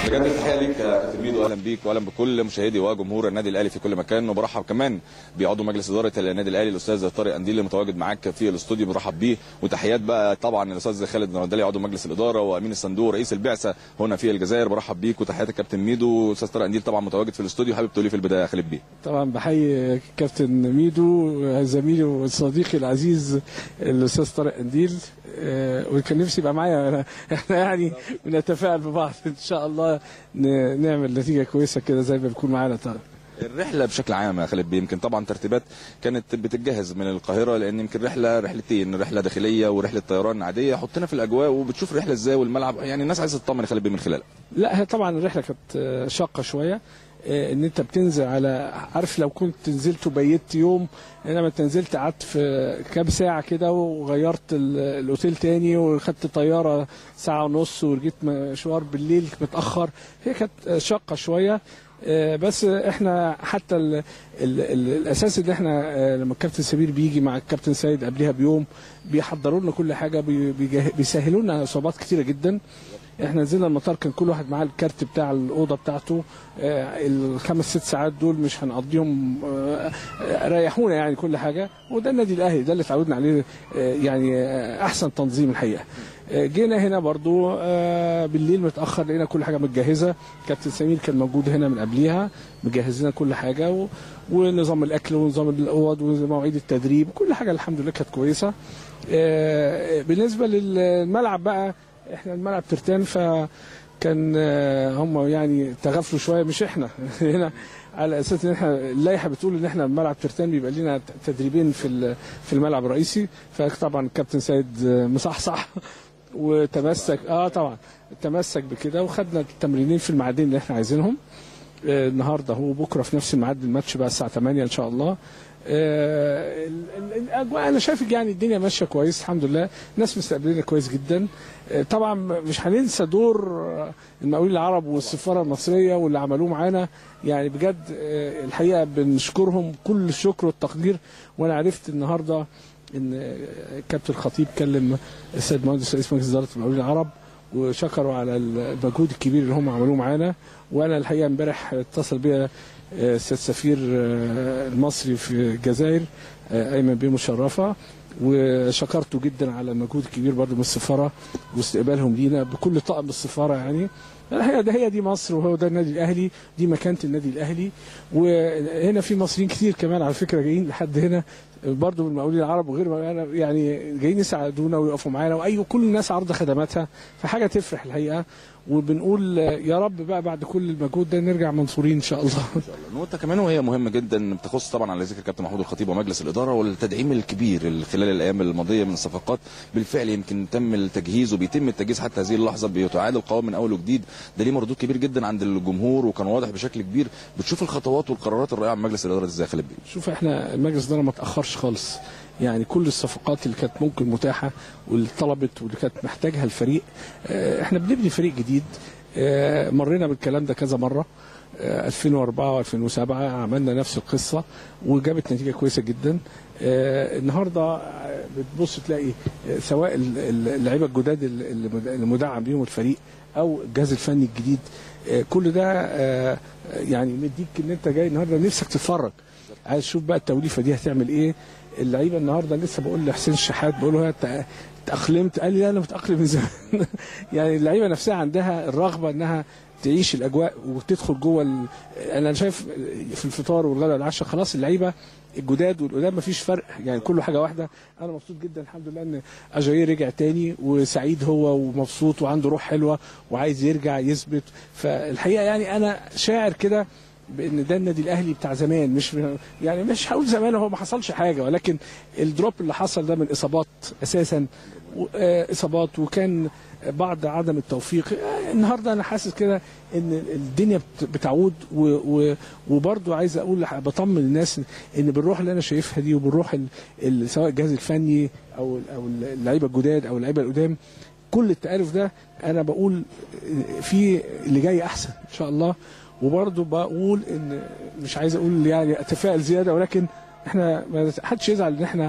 [SPEAKER 3] بجد التحيه ليك يا كابتن ميدو اهلا بيك واهلا بكل مشاهدي وجمهور النادي الاهلي في كل مكان وبرحب كمان بعضو مجلس اداره النادي الاهلي الاستاذ طارق انديل اللي متواجد معاك في الاستوديو برحب بيه وتحيات بقى طبعا الاستاذ خالد نردلي عضو مجلس الاداره وامين الصندوق رئيس البعثه هنا في الجزائر برحب بيك وتحيات الكابتن ميدو استاذ طارق انديل طبعا متواجد في الاستوديو حابب تقول لي في البدايه يا خالد بيه
[SPEAKER 4] طبعا بحيي كابتن ميدو زميلي وصديقي العزيز الاستاذ طارق انديل آه، وكان نفسي يبقى معايا احنا يعني بنتفائل ببعض ان شاء الله ن- نعمل نتيجه كويسه كده زي ما بيكون معانا طارق
[SPEAKER 3] الرحله بشكل عام يا خالد بيه يمكن طبعا ترتيبات كانت بتتجهز من القاهره لان يمكن رحله رحلتين رحله داخليه ورحله طيران عاديه حطينا في الاجواء وبتشوف الرحله ازاي والملعب يعني الناس عايزه تطمن يا خالد بيه من خلالها
[SPEAKER 4] لا هي طبعا الرحله كانت آه، شاقه شويه آه، ان انت بتنزل على عارف لو كنت نزلت وبيت يوم انما انت نزلت قعدت في كام ساعه كده وغيرت ال- الاوتيل تاني وخدت طياره ساعه ونص ورجيت مشوار بالليل متاخر هي كانت آه، شاقه شويه آه، بس احنا حتى ال ال ال الاساس ان احنا آه، لما الكابتن سمير بيجي مع الكابتن سيد قبلها بيوم بيحضروا لنا كل حاجه بي- بيجه- بيسهلوا لنا اصابات كتيره جدا احنا نزلنا المطار كان كل واحد معاه الكارت بتاع الاوضه بتاعته آه، الخمس ست ساعات دول مش هنقضيهم آه، آه، ريحونا يعني كل حاجه وده النادي الاهلي ده اللي اتعودنا عليه آه، يعني آه، احسن تنظيم الحقيقه آه، جينا هنا برضو آه، بالليل متاخر لقينا كل حاجه متجهزه كابتن سمير كان موجود هنا من قبليها مجهز لنا كل حاجه و... ونظام الاكل ونظام الاوض ومواعيد التدريب كل حاجه الحمد لله كانت كويسه آه، بالنسبه للملعب بقى احنا الملعب ترتان فكان آه، هم يعني تغافلوا شويه مش احنا هنا على اساس ان احنا اللائحه بتقول ان احنا ملعب ترتان بيبقى لنا تدريبين في ال- في الملعب الرئيسي فطبعا الكابتن سيد آه، مصحصح وتمسك اه طبعا تمسك بكده وخدنا التمرينين في الميعادين اللي احنا عايزينهم آه، النهارده هو بكره في نفس الميعاد الماتش بقى الساعه 8 ان شاء الله آه، ال- ال- الاجواء انا شايف يعني الدنيا ماشيه كويس الحمد لله الناس مستقبليننا كويس جدا آه، طبعا مش هننسى دور آه، المقاولين العرب والسفاره المصريه واللي عملوه معانا يعني بجد آه، الحقيقه بنشكرهم كل الشكر والتقدير وانا عرفت النهارده ان آه، كابتن الخطيب كلم السيد مهندس رئيس مجلس اداره المقاولين العرب وشكروا على المجهود الكبير اللي هم عملوه معانا وانا الحقيقه امبارح اتصل بيا آه، السيد سفير آه، المصري في الجزائر آه، ايمن بيه مشرفه وشكرته جدا على المجهود الكبير برضه من السفاره واستقبالهم لينا بكل طاقم السفاره يعني الحقيقه ده هي دي مصر وهو ده النادي الاهلي دي مكانه النادي الاهلي وهنا في مصريين كتير كمان على فكره جايين لحد هنا برضه من المقاولين العرب وغير يعني جايين يساعدونا ويقفوا معانا واي كل الناس عارضه خدماتها فحاجه تفرح الحقيقه وبنقول يا رب بقى بعد كل المجهود ده نرجع منصورين ان شاء الله
[SPEAKER 3] نقطة كمان وهي مهمة جدا بتخص طبعا على ذكر كابتن محمود الخطيب ومجلس الإدارة والتدعيم الكبير اللي خلال الأيام الماضية من الصفقات بالفعل يمكن تم التجهيز وبيتم التجهيز حتى هذه اللحظة بيتعاد القوام من أول وجديد ده ليه مردود كبير جدا عند الجمهور وكان واضح بشكل كبير بتشوف الخطوات والقرارات الرائعة من مجلس الإدارة ازاي يا خالد بيه
[SPEAKER 4] شوف احنا المجلس ده ما تاخرش خالص يعني كل الصفقات اللي كانت ممكن متاحه واللي طلبت واللي كانت محتاجها الفريق اه، احنا بنبني فريق جديد اه، مرينا بالكلام ده كذا مره اه، 2004 و2007 عملنا نفس القصه وجابت نتيجه كويسه جدا اه، النهارده اه، بتبص تلاقي اه، سواء ال- ال- اللعيبه الجداد اللي اللي مدعم بيهم الفريق او الجهاز الفني الجديد اه، كل ده اه، يعني مديك ان انت جاي النهارده نفسك تتفرج عايز اشوف بقى التوليفه دي هتعمل ايه اللعيبه النهارده لسه بقول لحسين الشحات بقول له "أنت تاقلمت قال لي لا انا متاقلم من زمان يعني اللعيبه نفسها عندها الرغبه انها تعيش الاجواء وتدخل جوه ال... انا شايف في الفطار والغداء والعشاء خلاص اللعيبه الجداد والقدام مفيش فرق يعني كله حاجه واحده انا مبسوط جدا الحمد لله ان اجاي رجع تاني وسعيد هو ومبسوط وعنده روح حلوه وعايز يرجع يثبت فالحقيقه يعني انا شاعر كده بان ده النادي الاهلي بتاع زمان مش يعني مش هقول زمان هو ما حصلش حاجه ولكن الدروب اللي حصل ده من اصابات اساسا و- آه، اصابات وكان بعض عدم التوفيق آه، النهارده انا حاسس كده ان الدنيا بت- بتعود و- و- وبرضه عايز اقول بطمن الناس ان بالروح اللي انا شايفها دي وبالروح ال- ال- سواء الجهاز الفني او او اللعيبه الجداد او اللعيبه القدام كل التعارف ده انا بقول في اللي جاي احسن ان شاء الله وبرضه بقول ان مش عايز اقول يعني اتفائل زياده ولكن احنا ما حدش يزعل ان احنا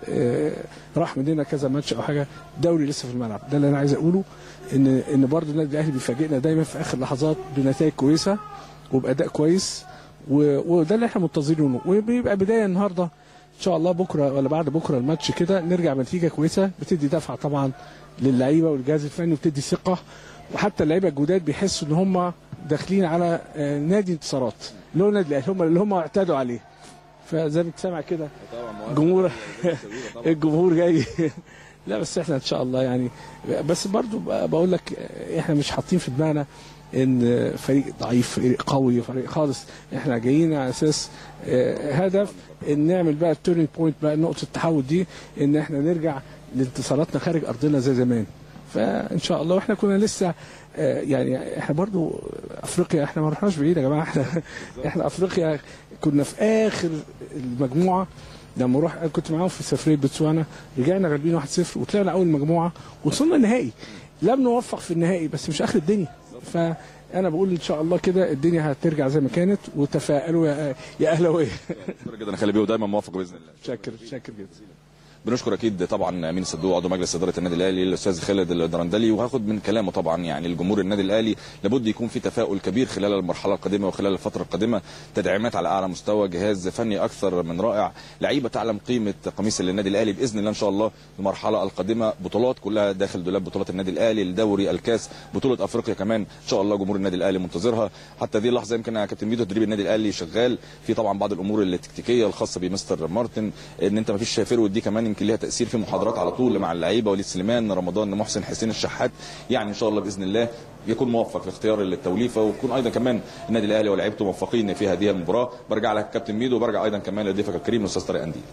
[SPEAKER 4] آه، راح مننا كذا ماتش او حاجه دوري لسه في الملعب ده اللي انا عايز اقوله ان ان برضه النادي الاهلي بيفاجئنا دايما في اخر لحظات بنتائج كويسه وباداء كويس و- وده اللي احنا منتظرينه وبيبقى بدايه النهارده ان شاء الله بكره ولا بعد بكره الماتش كده نرجع بنتيجه كويسه بتدي دفعه طبعا للعيبه والجهاز الفني وبتدي ثقه وحتى اللعيبه الجداد بيحسوا ان هم داخلين على آه، نادي انتصارات اللي هو النادي الاهلي هم اللي هم اعتادوا عليه فزي ما انت سامع كده جمهور الجمهور جاي لا بس احنا ان شاء الله يعني بس برضو ب- بقول لك احنا مش حاطين في دماغنا ان فريق ضعيف فريق قوي فريق خالص احنا جايين على اساس آه، هدف ان نعمل بقى التورنينج بوينت بقى نقطه التحول دي ان احنا نرجع لانتصاراتنا خارج ارضنا زي زمان فان شاء الله واحنا كنا لسه آه، يعني احنا برضو افريقيا احنا ما رحناش بعيد يا جماعه احنا احنا افريقيا كنا في اخر المجموعه لما روح أنا كنت معاهم في سفريه بوتسوانا رجعنا غالبين 1-0 وطلعنا اول مجموعه وصلنا النهائي لم نوفق في النهائي بس مش اخر الدنيا فانا بقول ان شاء الله كده الدنيا هترجع زي ما كانت وتفائلوا يا يا اهلاويه
[SPEAKER 3] شكرا جدا يا خالد بيه ودايما موفق باذن الله
[SPEAKER 4] شاكر شاكر جدا
[SPEAKER 3] بنشكر اكيد طبعا امين صدوق عضو مجلس اداره النادي الاهلي الاستاذ خالد الدرندلي وهاخد من كلامه طبعا يعني الجمهور النادي الاهلي لابد يكون في تفاؤل كبير خلال المرحله القادمه وخلال الفتره القادمه تدعيمات على اعلى مستوى جهاز فني اكثر من رائع لعيبه تعلم قيمه قميص النادي الاهلي باذن الله ان شاء الله المرحله القادمه بطولات كلها داخل دولاب بطولات النادي الاهلي الدوري الكاس بطوله افريقيا كمان ان شاء الله جمهور النادي الاهلي منتظرها حتى هذه اللحظه يمكن يا كابتن ميدو تدريب النادي الاهلي شغال في طبعا بعض الامور التكتيكيه الخاصه بمستر مارتن ان انت ما فيش فيرود دي كمان يمكن ليها تاثير في محاضرات على طول مع اللعيبه وليد سليمان رمضان محسن حسين الشحات يعني ان شاء الله باذن الله يكون موفق في اختيار التوليفه ويكون ايضا كمان النادي الاهلي ولاعيبته موفقين في هذه المباراه برجع لك كابتن ميدو وبرجع ايضا كمان لضيفك الكريم الاستاذ طارق انديل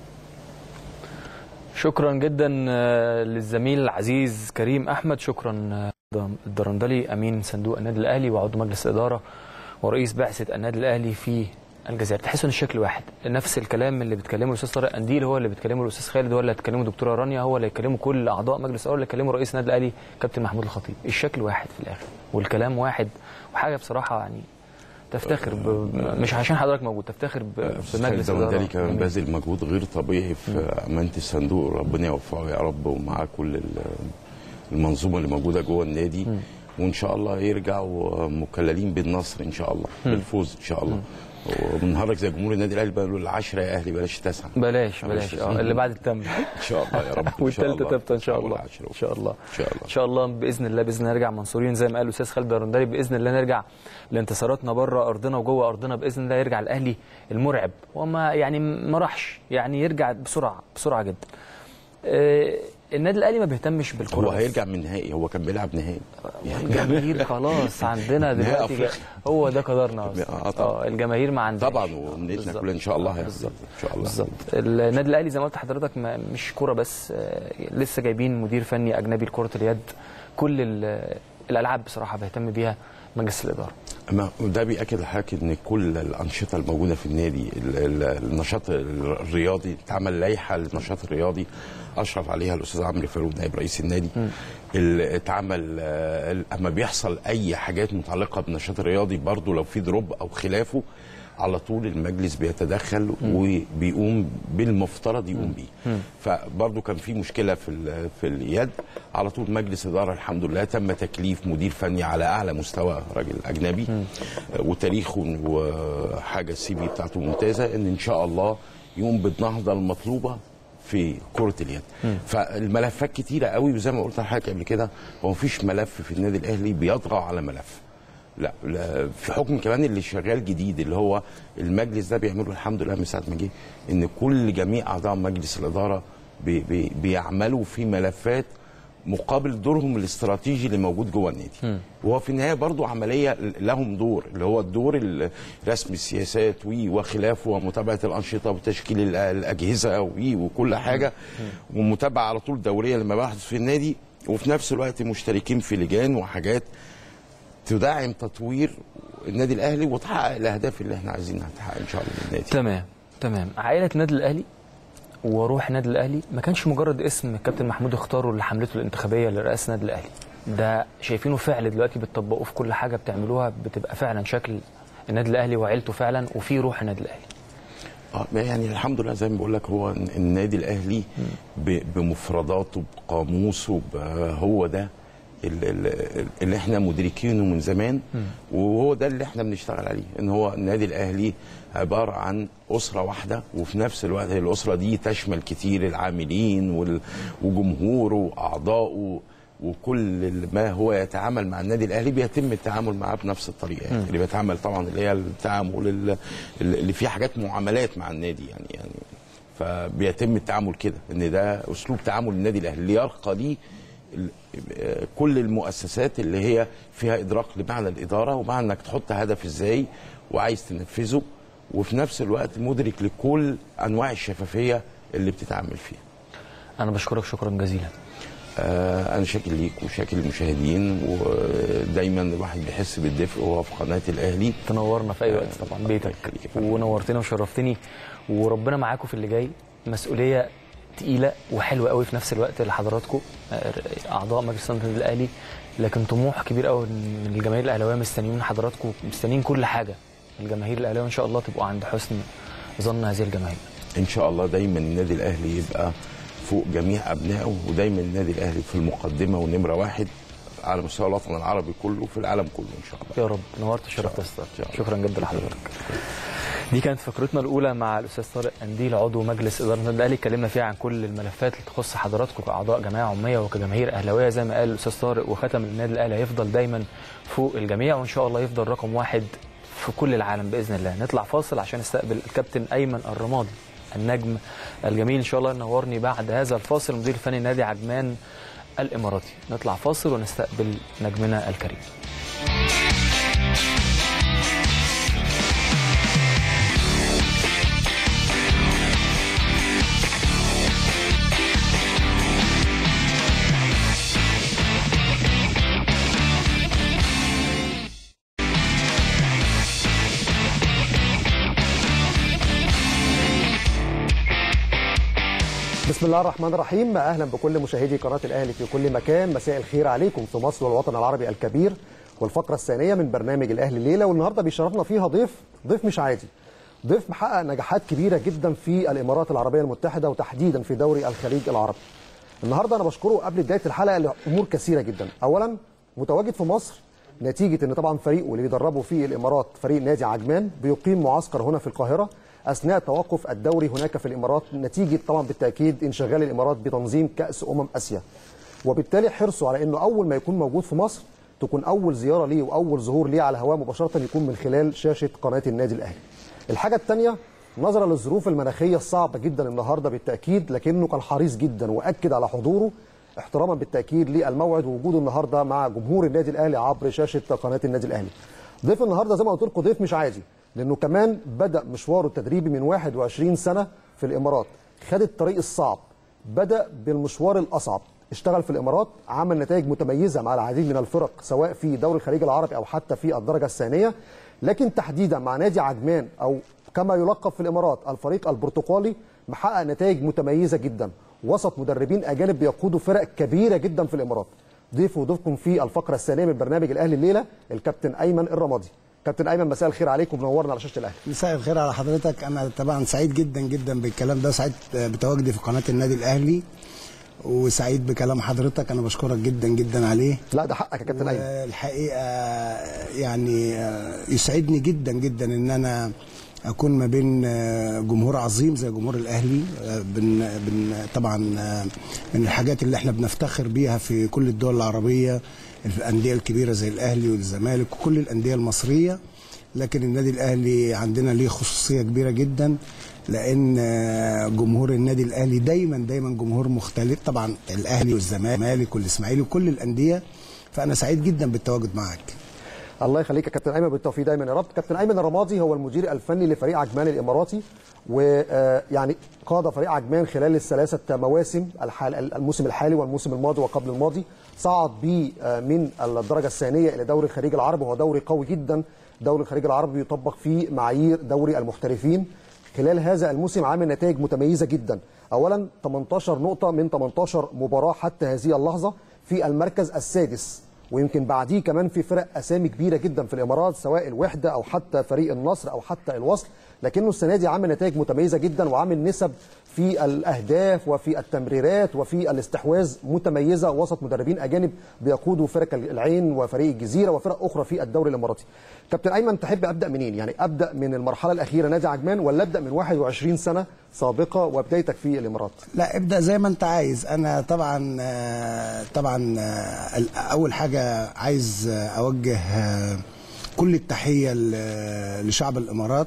[SPEAKER 1] شكرا جدا آه، للزميل العزيز كريم احمد شكرا آه، الدرندلي امين صندوق النادي الاهلي وعضو مجلس اداره ورئيس بعثه النادي الاهلي في الجزائر تحس ان الشكل واحد نفس الكلام اللي بيتكلمه الاستاذ طارق قنديل هو اللي بيتكلمه الاستاذ خالد هو اللي هتكلمه دكتوره رانيا هو اللي هيكلمه كل اعضاء مجلس الاداره اللي هيكلمه رئيس النادي الاهلي كابتن محمود الخطيب الشكل واحد في الاخر والكلام واحد وحاجه بصراحه يعني تفتخر ب... مش عشان حضرتك موجود تفتخر ب... في مجلس
[SPEAKER 2] الدولي
[SPEAKER 1] الاداره
[SPEAKER 2] كمان باذل مجهود غير طبيعي في امانه الصندوق ربنا يوفقه يا رب ومعاه كل ال- المنظومه اللي موجوده جوه النادي وان شاء الله يرجعوا مكللين بالنصر ان شاء الله بالفوز ان شاء الله وبنهارك زي جمهور النادي الاهلي بقى له العشره يا اهلي بلاش تسعه
[SPEAKER 1] بلاش بلاش اه اللي بعد التمر
[SPEAKER 2] ان شاء الله يا رب إن شاء
[SPEAKER 1] والثالثه
[SPEAKER 2] الله.
[SPEAKER 1] تبقى ان شاء
[SPEAKER 2] أول
[SPEAKER 1] الله
[SPEAKER 2] عشرة.
[SPEAKER 1] ان شاء الله
[SPEAKER 2] ان شاء الله
[SPEAKER 1] ان شاء الله باذن الله باذن الله نرجع منصورين زي ما قال الاستاذ خالد الرندلي باذن الله نرجع لانتصاراتنا بره ارضنا وجوه ارضنا باذن الله يرجع الاهلي المرعب وما يعني ما راحش يعني يرجع بسرعه بسرعه جدا آه، النادي الاهلي ما بيهتمش بالكره
[SPEAKER 2] هو
[SPEAKER 1] بس.
[SPEAKER 2] هيرجع من نهائي هو كان بيلعب نهائي
[SPEAKER 1] الجماهير خلاص عندنا
[SPEAKER 2] نهائي
[SPEAKER 1] دلوقتي
[SPEAKER 2] أفريقيا.
[SPEAKER 1] هو ده قدرنا أصلاً.
[SPEAKER 2] آه، طبعاً.
[SPEAKER 1] اه الجماهير ما عندهاش
[SPEAKER 2] طبعا ونيتنا
[SPEAKER 1] بالظبط.
[SPEAKER 2] كلها ان شاء الله هياخد.
[SPEAKER 1] بالظبط
[SPEAKER 2] ان شاء الله
[SPEAKER 1] بالظبط النادي الاهلي زي ما قلت لحضرتك ما- مش كوره بس آه، لسه جايبين مدير فني اجنبي لكره اليد كل ال- الالعاب بصراحه بيهتم بيها مجلس الاداره
[SPEAKER 2] ما ده بيأكد لحضرتك ان كل الانشطه الموجوده في النادي ال- ال- النشاط الرياضي اتعمل لائحه للنشاط الرياضي اشرف عليها الاستاذ عمرو فاروق نائب رئيس النادي ال- اتعمل آه، ال- اما بيحصل اي حاجات متعلقه بالنشاط الرياضي برضو لو في دروب او خلافه على طول المجلس بيتدخل وبيقوم بالمفترض يقوم بيه فبرضو كان في مشكله في ال- في اليد على طول مجلس اداره الحمد لله تم تكليف مدير فني على اعلى مستوى راجل اجنبي آه، وتاريخه وحاجه السي في بتاعته ممتازه ان ان شاء الله يقوم بالنهضه المطلوبه في كرة اليد فالملفات كتيرة قوي وزي ما قلت لحضرتك قبل كده هو مفيش ملف في النادي الأهلي بيطغى على ملف لا, لا في حكم كمان اللي شغال جديد اللي هو المجلس ده بيعمله الحمد لله من ساعة ما جه إن كل جميع أعضاء مجلس الإدارة بي بي بيعملوا في ملفات مقابل دورهم الاستراتيجي اللي موجود جوه النادي وهو في النهايه برضو عمليه لهم دور اللي هو الدور ال- رسم السياسات وي وخلافه ومتابعه الانشطه وتشكيل ال- الاجهزه وي وكل حاجه ومتابعه على طول دوريه لما بيحدث في النادي وفي نفس الوقت مشتركين في لجان وحاجات تدعم تطوير النادي الاهلي وتحقق الاهداف اللي احنا عايزينها تحقق ان شاء الله للنادي
[SPEAKER 1] تمام تمام عائله النادي الاهلي وروح النادي الاهلي ما كانش مجرد اسم الكابتن محمود اختاره لحملته الانتخابيه لرئاسه النادي الاهلي ده شايفينه فعل دلوقتي بتطبقوه في كل حاجه بتعملوها بتبقى فعلا شكل النادي الاهلي وعيلته فعلا وفي روح النادي الاهلي
[SPEAKER 2] اه ما يعني الحمد لله زي ما بقول لك هو النادي الاهلي ب- بمفرداته بقاموسه ب- هو ده ال- ال- اللي احنا مدركينه من زمان وهو ده اللي احنا بنشتغل عليه ان هو النادي الاهلي عباره عن اسره واحده وفي نفس الوقت هي الاسره دي تشمل كتير العاملين وال- وجمهوره واعضائه وكل ما هو يتعامل مع النادي الاهلي بيتم التعامل معاه بنفس الطريقه يعني اللي بيتعامل طبعا اللي هي التعامل ال- اللي فيه حاجات معاملات مع النادي يعني يعني فبيتم التعامل كده ان ده اسلوب تعامل النادي الاهلي اللي يرقى ليه ال- آه، كل المؤسسات اللي هي فيها ادراك لمعنى الاداره ومعنى انك تحط هدف ازاي وعايز تنفذه وفي نفس الوقت مدرك لكل انواع الشفافيه اللي بتتعامل فيها.
[SPEAKER 1] انا بشكرك شكرا جزيلا
[SPEAKER 2] آه، انا شاكر ليك وشاكر للمشاهدين ودايما الواحد بيحس بالدفء وهو في قناه الاهلي
[SPEAKER 1] تنورنا في اي وقت طبعا بيتك
[SPEAKER 2] يخليك يا فندم.
[SPEAKER 1] ونورتنا وشرفتني وربنا معاكم في اللي جاي مسؤوليه تقيله وحلوه قوي في نفس الوقت لحضراتكم آه، اعضاء مجلس النادي الاهلي لكن طموح كبير قوي من الجماهير الاهلاويه مستنيين من حضراتكم مستنيين كل حاجه الجماهير الاهلاويه ان شاء الله تبقوا عند حسن ظن هذه الجماهير
[SPEAKER 2] ان شاء الله دايما النادي الاهلي يبقى فوق جميع ابنائه ودايما النادي الاهلي في المقدمه ونمره واحد على مستوى الوطن العربي كله وفي العالم كله ان شاء الله
[SPEAKER 1] يا رب نورت وشرفت يا استاذ
[SPEAKER 2] شاء الله.
[SPEAKER 1] شكرا جدا لحضرتك دي كانت فقرتنا الاولى مع الاستاذ طارق قنديل عضو مجلس اداره النادي الاهلي اتكلمنا فيها عن كل الملفات اللي تخص حضراتكم كاعضاء جمعيه عموميه وكجماهير اهلاويه زي ما قال الاستاذ طارق وختم النادي الاهلي هيفضل دايما فوق الجميع وان شاء الله يفضل رقم واحد في كل العالم باذن الله نطلع فاصل عشان نستقبل الكابتن ايمن الرمادي النجم الجميل ان شاء الله ينورني بعد هذا الفاصل مدير الفني نادي عجمان الاماراتي نطلع فاصل ونستقبل نجمنا الكريم
[SPEAKER 5] بسم الله الرحمن الرحيم اهلا بكل مشاهدي قناه الاهلي في كل مكان مساء الخير عليكم في مصر والوطن العربي الكبير والفقره الثانيه من برنامج الاهلي الليله والنهارده بيشرفنا فيها ضيف ضيف مش عادي ضيف محقق نجاحات كبيره جدا في الامارات العربيه المتحده وتحديدا في دوري الخليج العربي النهارده انا بشكره قبل بدايه الحلقه لامور كثيره جدا اولا متواجد في مصر نتيجه ان طبعا فريقه اللي بيدربه في الامارات فريق نادي عجمان بيقيم معسكر هنا في القاهره اثناء توقف الدوري هناك في الامارات نتيجه طبعا بالتاكيد انشغال الامارات بتنظيم كاس امم اسيا وبالتالي حرصه على انه اول ما يكون موجود في مصر تكون اول زياره ليه واول ظهور ليه على الهواء مباشره يكون من خلال شاشه قناه النادي الاهلي الحاجه الثانيه نظرا للظروف المناخيه الصعبه جدا النهارده بالتاكيد لكنه كان حريص جدا واكد على حضوره احتراما بالتاكيد للموعد ووجوده النهارده مع جمهور النادي الاهلي عبر شاشه قناه النادي الاهلي. ضيف النهارده زي ما قلت لكم ضيف مش عادي لانه كمان بدا مشواره التدريبي من 21 سنه في الامارات، خد الطريق الصعب، بدا بالمشوار الاصعب، اشتغل في الامارات عمل نتائج متميزه مع العديد من الفرق سواء في دوري الخليج العربي او حتى في الدرجه الثانيه، لكن تحديدا مع نادي عجمان او كما يلقب في الامارات الفريق البرتقالي محقق نتائج متميزه جدا وسط مدربين اجانب بيقودوا فرق كبيره جدا في الامارات ضيف وضيفكم في الفقره الثانيه من برنامج الاهلي الليله الكابتن ايمن الرمادي كابتن ايمن مساء الخير عليكم منورنا على شاشه الاهلي
[SPEAKER 6] مساء الخير على حضرتك انا طبعا سعيد جدا جدا بالكلام ده سعيد بتواجدي في قناه النادي الاهلي وسعيد بكلام حضرتك انا بشكرك جدا جدا عليه
[SPEAKER 5] لا ده حقك يا كابتن ايمن
[SPEAKER 6] الحقيقه يعني يسعدني جدا جدا ان انا اكون ما بين جمهور عظيم زي جمهور الاهلي بن بن طبعا من الحاجات اللي احنا بنفتخر بيها في كل الدول العربيه الانديه الكبيره زي الاهلي والزمالك وكل الانديه المصريه لكن النادي الاهلي عندنا ليه خصوصيه كبيره جدا لان جمهور النادي الاهلي دايما دايما جمهور مختلف طبعا الاهلي والزمالك والاسماعيلي وكل الانديه فانا سعيد جدا بالتواجد معاك
[SPEAKER 5] الله يخليك يا كابتن ايمن بالتوفيق دايما يا رب كابتن ايمن الرمادي هو المدير الفني لفريق عجمان الاماراتي ويعني قاد فريق عجمان خلال الثلاثه مواسم الحال الموسم الحالي والموسم الماضي وقبل الماضي صعد به من الدرجه الثانيه الى دوري الخليج العربي وهو دوري قوي جدا دوري الخليج العربي يطبق فيه معايير دوري المحترفين خلال هذا الموسم عامل نتائج متميزه جدا اولا 18 نقطه من 18 مباراه حتى هذه اللحظه في المركز السادس ويمكن بعديه كمان في فرق اسامي كبيره جدا في الامارات سواء الوحده او حتى فريق النصر او حتى الوصل لكنه السنه دي عامل نتائج متميزه جدا وعامل نسب في الاهداف وفي التمريرات وفي الاستحواذ متميزه وسط مدربين اجانب بيقودوا فرق العين وفريق الجزيره وفرق اخرى في الدوري الاماراتي. كابتن ايمن تحب ابدا منين؟ يعني ابدا من المرحله الاخيره نادي عجمان ولا ابدا من 21 سنه سابقه وبدايتك في الامارات؟
[SPEAKER 6] لا ابدا زي ما انت عايز انا طبعا آه، طبعا آه، اول حاجه عايز آه، اوجه آه، كل التحيه ل- لشعب الامارات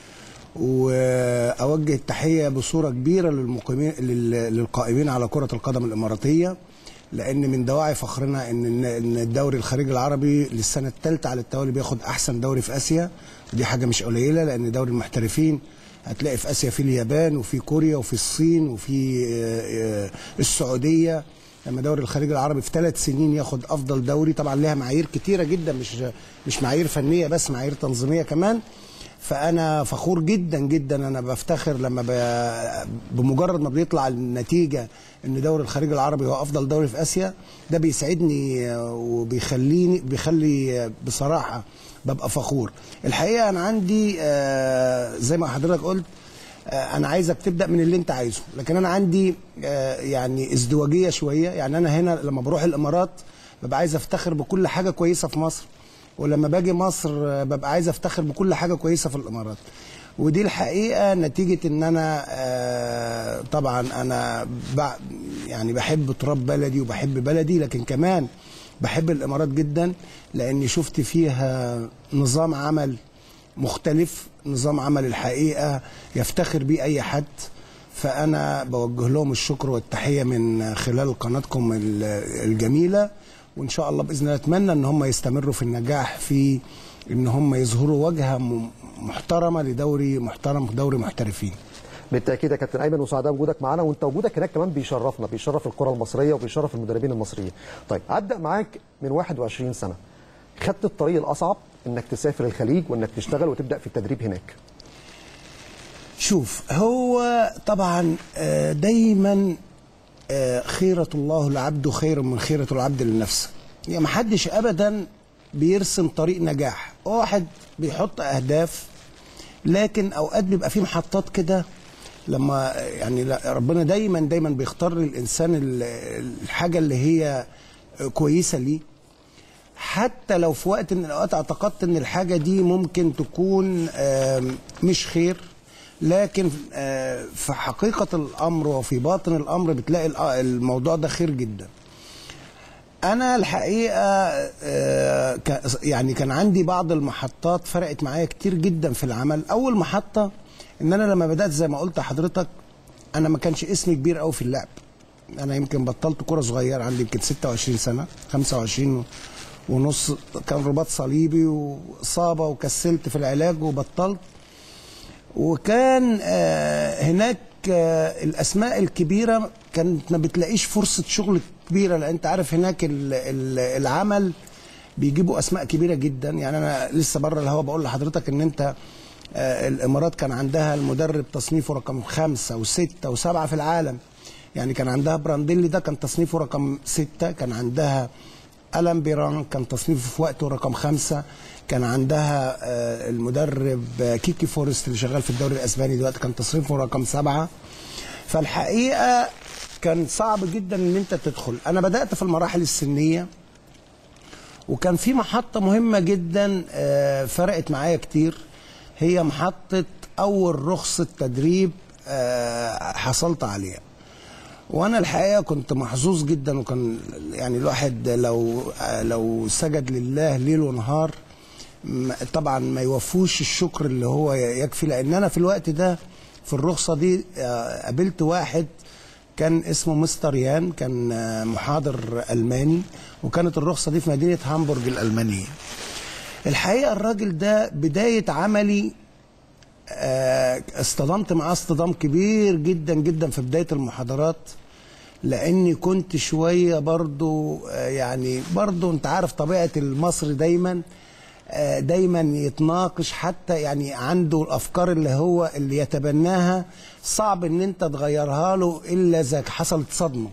[SPEAKER 6] واوجه التحيه بصوره كبيره للمقيمين لل- للقائمين على كره القدم الاماراتيه لان من دواعي فخرنا ان ان الدوري الخارجي العربي للسنه الثالثه على التوالي بياخد احسن دوري في اسيا ودي حاجه مش قليله لان دوري المحترفين هتلاقي في اسيا في اليابان وفي كوريا وفي الصين وفي آه، آه، السعوديه لما دوري الخليج العربي في ثلاث سنين ياخد افضل دوري طبعا لها معايير كتيره جدا مش مش معايير فنيه بس معايير تنظيميه كمان فانا فخور جدا جدا انا بفتخر لما ب... بمجرد ما بيطلع النتيجه ان دوري الخليج العربي هو افضل دوري في اسيا ده بيسعدني آه، وبيخليني بيخلي آه، بصراحه ببقى فخور الحقيقه انا عندي آه، زي ما حضرتك قلت آه، انا عايزك تبدا من اللي انت عايزه لكن انا عندي آه، يعني ازدواجيه شويه يعني انا هنا لما بروح الامارات ببقى عايز افتخر بكل حاجه كويسه في مصر ولما باجي مصر آه، ببقى عايز افتخر بكل حاجه كويسه في الامارات ودي الحقيقه نتيجه ان انا آه، طبعا انا ب- يعني بحب تراب بلدي وبحب بلدي لكن كمان بحب الامارات جدا لاني شفت فيها نظام عمل مختلف نظام عمل الحقيقه يفتخر بيه اي حد فانا بوجه لهم الشكر والتحيه من خلال قناتكم ال- الجميله وان شاء الله باذن الله اتمنى ان هم يستمروا في النجاح في ان هم يظهروا وجهه م- محترمه لدوري محترم دوري محترفين
[SPEAKER 5] بالتاكيد يا كابتن ايمن وسعداء بوجودك معانا وانت وجودك هناك كمان بيشرفنا بيشرف الكره المصريه وبيشرف المدربين المصريين. طيب ابدا معاك من 21 سنه. خدت الطريق الاصعب انك تسافر الخليج وانك تشتغل وتبدا في التدريب هناك.
[SPEAKER 6] شوف هو طبعا آه، دايما آه، خيرة الله العبد خير من خيرة العبد لنفسه يعني محدش ابدا بيرسم طريق نجاح هو واحد بيحط اهداف لكن اوقات بيبقى في محطات كده لما يعني لا- ربنا دايما دايما بيختار للانسان ال- الحاجه اللي هي كويسه ليه حتى لو في وقت من الاوقات اعتقدت ان الحاجه دي ممكن تكون آم، مش خير لكن آه، في حقيقه الامر وفي باطن الامر بتلاقي الأ- الموضوع ده خير جدا انا الحقيقه آه، ك- يعني كان عندي بعض المحطات فرقت معايا كتير جدا في العمل اول محطه ان انا لما بدات زي ما قلت لحضرتك انا ما كانش اسمي كبير قوي في اللعب انا يمكن بطلت كرة صغير عندي يمكن 26 سنه 25 ونص كان رباط صليبي واصابه وكسلت في العلاج وبطلت وكان آه، هناك آه، الاسماء الكبيره كانت ما بتلاقيش فرصه شغل كبيره لان انت عارف هناك ال- ال- العمل بيجيبوا اسماء كبيره جدا يعني انا لسه بره الهوا بقول لحضرتك ان انت آه، الامارات كان عندها المدرب تصنيفه رقم خمسة وستة وسبعة في العالم يعني كان عندها برانديلي ده كان تصنيفه رقم ستة كان عندها ألان بيران كان تصنيفه في وقته رقم خمسة كان عندها آه، المدرب آه، كيكي فورست اللي شغال في الدوري الأسباني دلوقتي كان تصنيفه رقم سبعة فالحقيقة كان صعب جدا ان انت تدخل انا بدأت في المراحل السنية وكان في محطة مهمة جدا آه، فرقت معايا كتير هي محطة أول رخصة تدريب آه، حصلت عليها وانا الحقيقه كنت محظوظ جدا وكان يعني الواحد لو لو سجد لله ليل ونهار م- طبعا ما يوفوش الشكر اللي هو يكفي لان انا في الوقت ده في الرخصه دي آه، قابلت واحد كان اسمه مستر يان كان آه، محاضر الماني وكانت الرخصه دي في مدينه هامبورج الالمانيه الحقيقه الراجل ده بدايه عملي آه، اصطدمت معاه اصطدام كبير جدا جدا في بدايه المحاضرات لاني كنت شويه برضو آه، يعني برضو انت عارف طبيعه المصري دايما آه، دايما يتناقش حتى يعني عنده الافكار اللي هو اللي يتبناها صعب ان انت تغيرها له الا اذا حصلت صدمه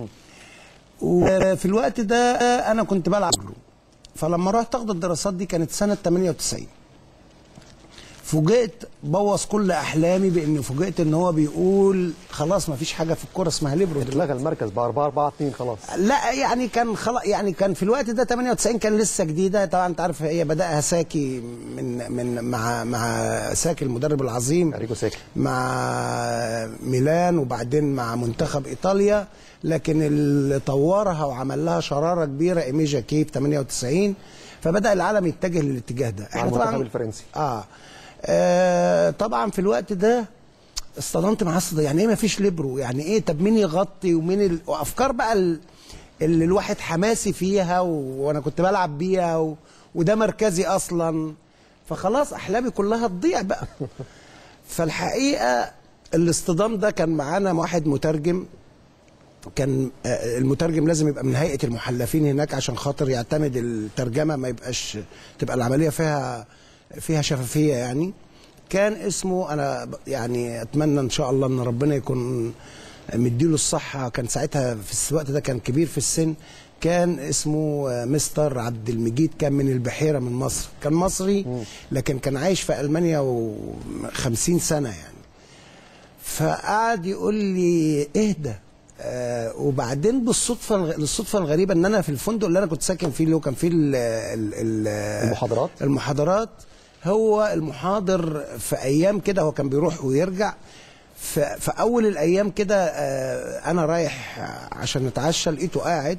[SPEAKER 6] وفي الوقت ده انا كنت بلعب فلما رحت اخد الدراسات دي كانت سنه 98 فوجئت بوظ كل احلامي بان فوجئت ان هو بيقول خلاص ما فيش حاجه في الكوره اسمها ليبرو دلوقتي.
[SPEAKER 5] اتلغى المركز ب 4 4 2 خلاص
[SPEAKER 6] لا يعني كان خلاص يعني كان في الوقت ده 98 كان لسه جديده طبعا انت عارف هي بداها ساكي من من مع مع ساكي المدرب العظيم
[SPEAKER 5] اريجو ساكي
[SPEAKER 6] مع ميلان وبعدين مع منتخب ايطاليا لكن اللي طورها وعمل لها شراره كبيره ايميجا كيب 98 فبدا العالم يتجه للاتجاه ده
[SPEAKER 5] مع المنتخب الفرنسي
[SPEAKER 6] آه. اه طبعا في الوقت ده اصطدمت مع الصدى يعني ايه ما فيش ليبرو يعني ايه طب مين يغطي ومين ال... وافكار بقى ال... اللي الواحد حماسي فيها و... وانا كنت بلعب بيها و... وده مركزي اصلا فخلاص احلامي كلها تضيع بقى فالحقيقه الاصطدام ده كان معانا واحد مترجم كان آه، المترجم لازم يبقى من هيئه المحلفين هناك عشان خاطر يعتمد الترجمه ما يبقاش تبقى العمليه فيها فيها شفافيه يعني كان اسمه انا ب- يعني اتمنى ان شاء الله ان ربنا يكون مديله الصحه كان ساعتها في الوقت ده كان كبير في السن كان اسمه آه، مستر عبد المجيد كان من البحيره من مصر كان مصري لكن كان عايش في المانيا و50 سنه يعني فقعد يقول لي اهدى آه وبعدين بالصدفه الغ... الصدفه الغريبه ان انا في الفندق اللي انا كنت ساكن فيه اللي هو كان فيه ال... ال... ال...
[SPEAKER 5] المحاضرات؟
[SPEAKER 6] المحاضرات هو المحاضر في ايام كده هو كان بيروح ويرجع في, في اول الايام كده آه انا رايح عشان نتعشى لقيته قاعد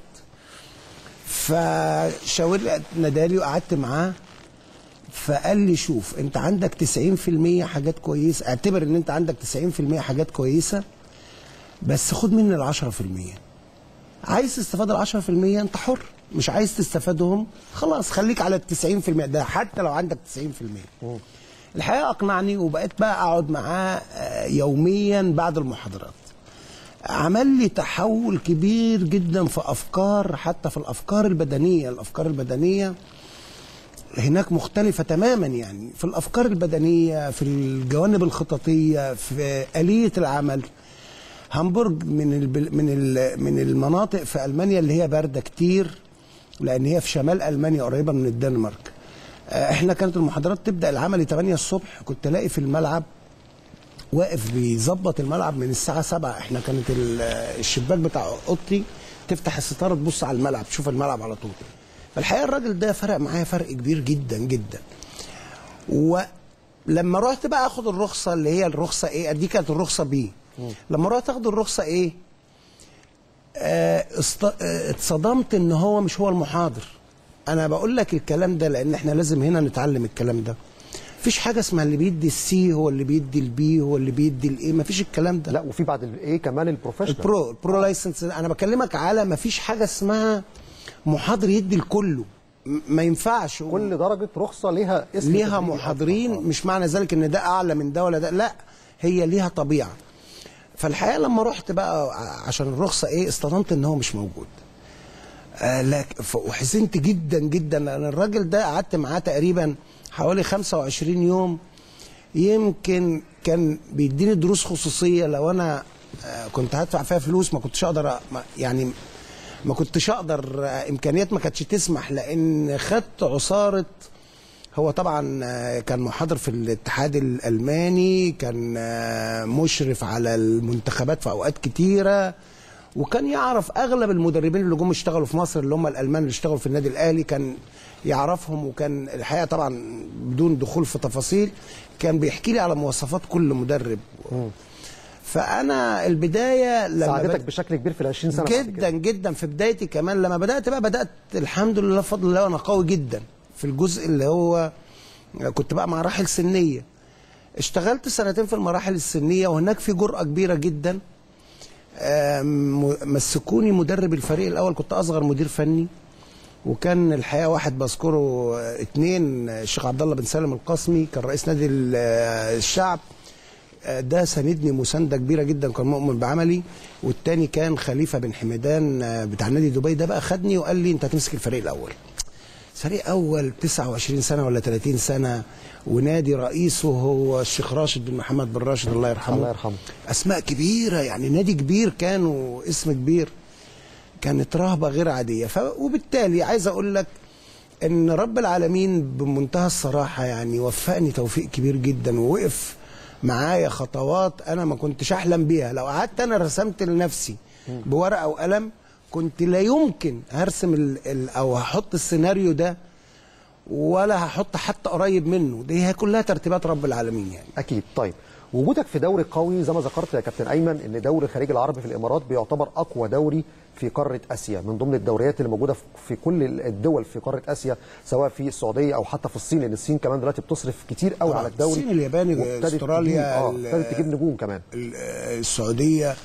[SPEAKER 6] فشاور لي نادالي وقعدت معاه فقال لي شوف انت عندك 90% حاجات كويسه اعتبر ان انت عندك 90% حاجات كويسه بس خد مني ال 10% عايز تستفاد ال 10% انت حر مش عايز تستفادهم خلاص خليك على ال 90% ده حتى لو عندك 90% الحقيقه اقنعني وبقيت بقى اقعد معاه آه، يوميا بعد المحاضرات عمل لي تحول كبير جدا في افكار حتى في الافكار البدنيه الافكار البدنيه هناك مختلفة تماما يعني في الأفكار البدنية في الجوانب الخططية في آلية العمل هامبورج من البل من ال- من المناطق في ألمانيا اللي هي باردة كتير لأن هي في شمال ألمانيا قريبة من الدنمارك آه، احنا كانت المحاضرات تبدأ العملي 8 الصبح كنت الاقي في الملعب واقف بيظبط الملعب من الساعة 7 احنا كانت ال- الشباك بتاع اوضتي تفتح الستارة تبص على الملعب تشوف الملعب على طول فالحقيقة الراجل ده فرق معايا فرق كبير جدا جدا ولما رحت بقى اخد الرخصة اللي هي الرخصة ايه دي كانت الرخصة بي لما رحت اخد الرخصة ايه آه، است- آه، اتصدمت ان هو مش هو المحاضر انا بقول لك الكلام ده لان احنا لازم هنا نتعلم الكلام ده مفيش حاجه اسمها اللي بيدي السي هو اللي بيدي البي هو اللي بيدي الايه مفيش الكلام ده
[SPEAKER 5] لا وفي بعد الايه كمان البروفيشنال
[SPEAKER 6] البرو البرو لايسنس انا بكلمك على مفيش حاجه اسمها محاضر يدي لكله م- ما ينفعش
[SPEAKER 5] كل درجه رخصه ليها اسم
[SPEAKER 6] ليها
[SPEAKER 5] تدريبي
[SPEAKER 6] محاضرين
[SPEAKER 5] أصلاً.
[SPEAKER 6] مش معنى ذلك ان ده اعلى من ده ولا ده لا هي ليها طبيعه فالحقيقه لما رحت بقى ع- عشان الرخصه ايه اصطدمت ان هو مش موجود آه لك ف- وحزنت جدا جدا لان الراجل ده قعدت معاه تقريبا حوالي 25 يوم يمكن كان بيديني دروس خصوصيه لو انا آه، كنت هدفع فيها فلوس ما كنتش اقدر أ- ما- يعني ما كنتش اقدر آه، امكانيات ما كانتش تسمح لان خدت عصاره هو طبعا آه، كان محاضر في الاتحاد الالماني كان آه، مشرف على المنتخبات في اوقات كتيره وكان يعرف اغلب المدربين اللي جم اشتغلوا في مصر اللي هم الالمان اللي اشتغلوا في النادي الاهلي كان يعرفهم وكان الحقيقه طبعا بدون دخول في تفاصيل كان بيحكي لي على مواصفات كل مدرب فانا البدايه لما
[SPEAKER 5] ساعدتك
[SPEAKER 6] بد-
[SPEAKER 5] بشكل كبير في ال 20 سنه بعد
[SPEAKER 6] جدا
[SPEAKER 5] كده.
[SPEAKER 6] جدا في بدايتي كمان لما بدات بقى بدات الحمد لله بفضل الله وانا قوي جدا في الجزء اللي هو كنت بقى مراحل سنيه اشتغلت سنتين في المراحل السنيه وهناك في جرأه كبيره جدا آم، مسكوني مدرب الفريق الاول كنت اصغر مدير فني وكان الحقيقه واحد بذكره آه، اتنين آه، الشيخ عبد الله بن سالم القاسمي كان رئيس نادي ال- آه، الشعب آه، ده ساندني مسانده كبيره جدا كان مؤمن بعملي والتاني كان خليفه بن حمدان آه، بتاع نادي دبي ده بقى خدني وقال لي انت هتمسك الفريق الاول فريق اول 29 سنه ولا 30 سنه ونادي رئيسه هو الشيخ راشد بن محمد بن راشد الله يرحمه
[SPEAKER 5] الله يرحمه.
[SPEAKER 6] اسماء كبيره يعني نادي كبير كان واسم كبير كانت رهبه غير عاديه ف... وبالتالي عايز اقول لك ان رب العالمين بمنتهى الصراحه يعني وفقني توفيق كبير جدا ووقف معايا خطوات انا ما كنتش احلم بيها لو قعدت انا رسمت لنفسي بورقه وقلم كنت لا يمكن هرسم ال ال او هحط السيناريو ده ولا هحط حتى قريب منه دي هي كلها ترتيبات رب العالمين يعني
[SPEAKER 5] اكيد طيب وجودك في دوري قوي زي ما ذكرت يا كابتن ايمن ان دوري الخليج العربي في الامارات بيعتبر اقوى دوري في قاره اسيا من ضمن الدوريات اللي موجوده في- في كل الدول في قاره اسيا سواء في السعوديه او حتى في الصين لان الصين كمان دلوقتي بتصرف كتير قوي
[SPEAKER 6] طبعاً.
[SPEAKER 5] على الدوري
[SPEAKER 6] الصين، اليابان،
[SPEAKER 5] وابتدت
[SPEAKER 6] أستراليا،
[SPEAKER 5] تجيب- اه
[SPEAKER 6] ال-
[SPEAKER 5] ابتدت تجيب نجوم كمان
[SPEAKER 6] ال- السعوديه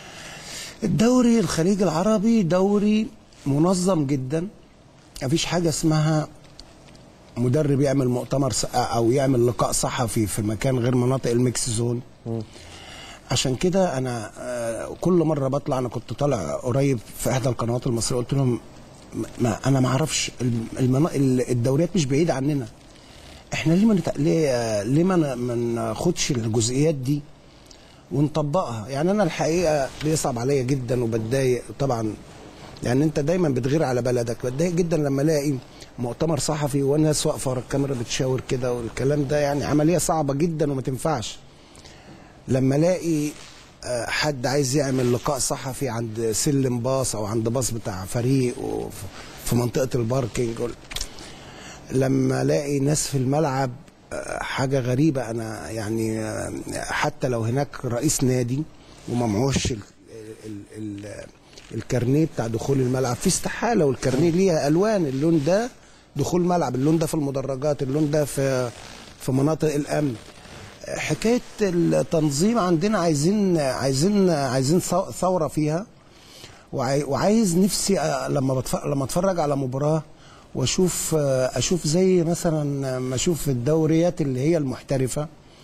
[SPEAKER 6] الدوري الخليج العربي دوري منظم جدا مفيش حاجه اسمها مدرب يعمل مؤتمر ص- او يعمل لقاء صحفي في مكان غير مناطق الميكس زون عشان كده انا آه، كل مره بطلع انا كنت طالع قريب في احدى القنوات المصريه قلت لهم ما انا ما اعرفش الم- المنا... ال- الدوريات مش بعيده عننا احنا ليه ما نت... ليه آه، ليه ما ن- ما ناخدش الجزئيات دي ونطبقها يعني انا الحقيقه بيصعب عليا جدا وبتضايق طبعا يعني انت دايما بتغير على بلدك بتضايق جدا لما الاقي مؤتمر صحفي والناس واقفه ورا الكاميرا بتشاور كده والكلام ده يعني عمليه صعبه جدا وما تنفعش لما الاقي آه، حد عايز يعمل لقاء صحفي عند سلم باص او عند باص بتاع فريق وف- في منطقه الباركينج وال- لما الاقي ناس في الملعب آه، حاجه غريبه انا يعني آه، حتى لو هناك رئيس نادي وما معهوش ال- ال- ال- الكارنيه بتاع دخول الملعب في استحاله والكارنيه ليها الوان اللون ده دخول ملعب اللون ده في المدرجات اللون ده في في مناطق الامن حكايه التنظيم عندنا عايزين عايزين عايزين ثو- ثوره فيها وعاي- وعايز نفسي أ- لما بتف- لما اتفرج على مباراه واشوف اشوف زي مثلا ما اشوف الدوريات اللي هي المحترفه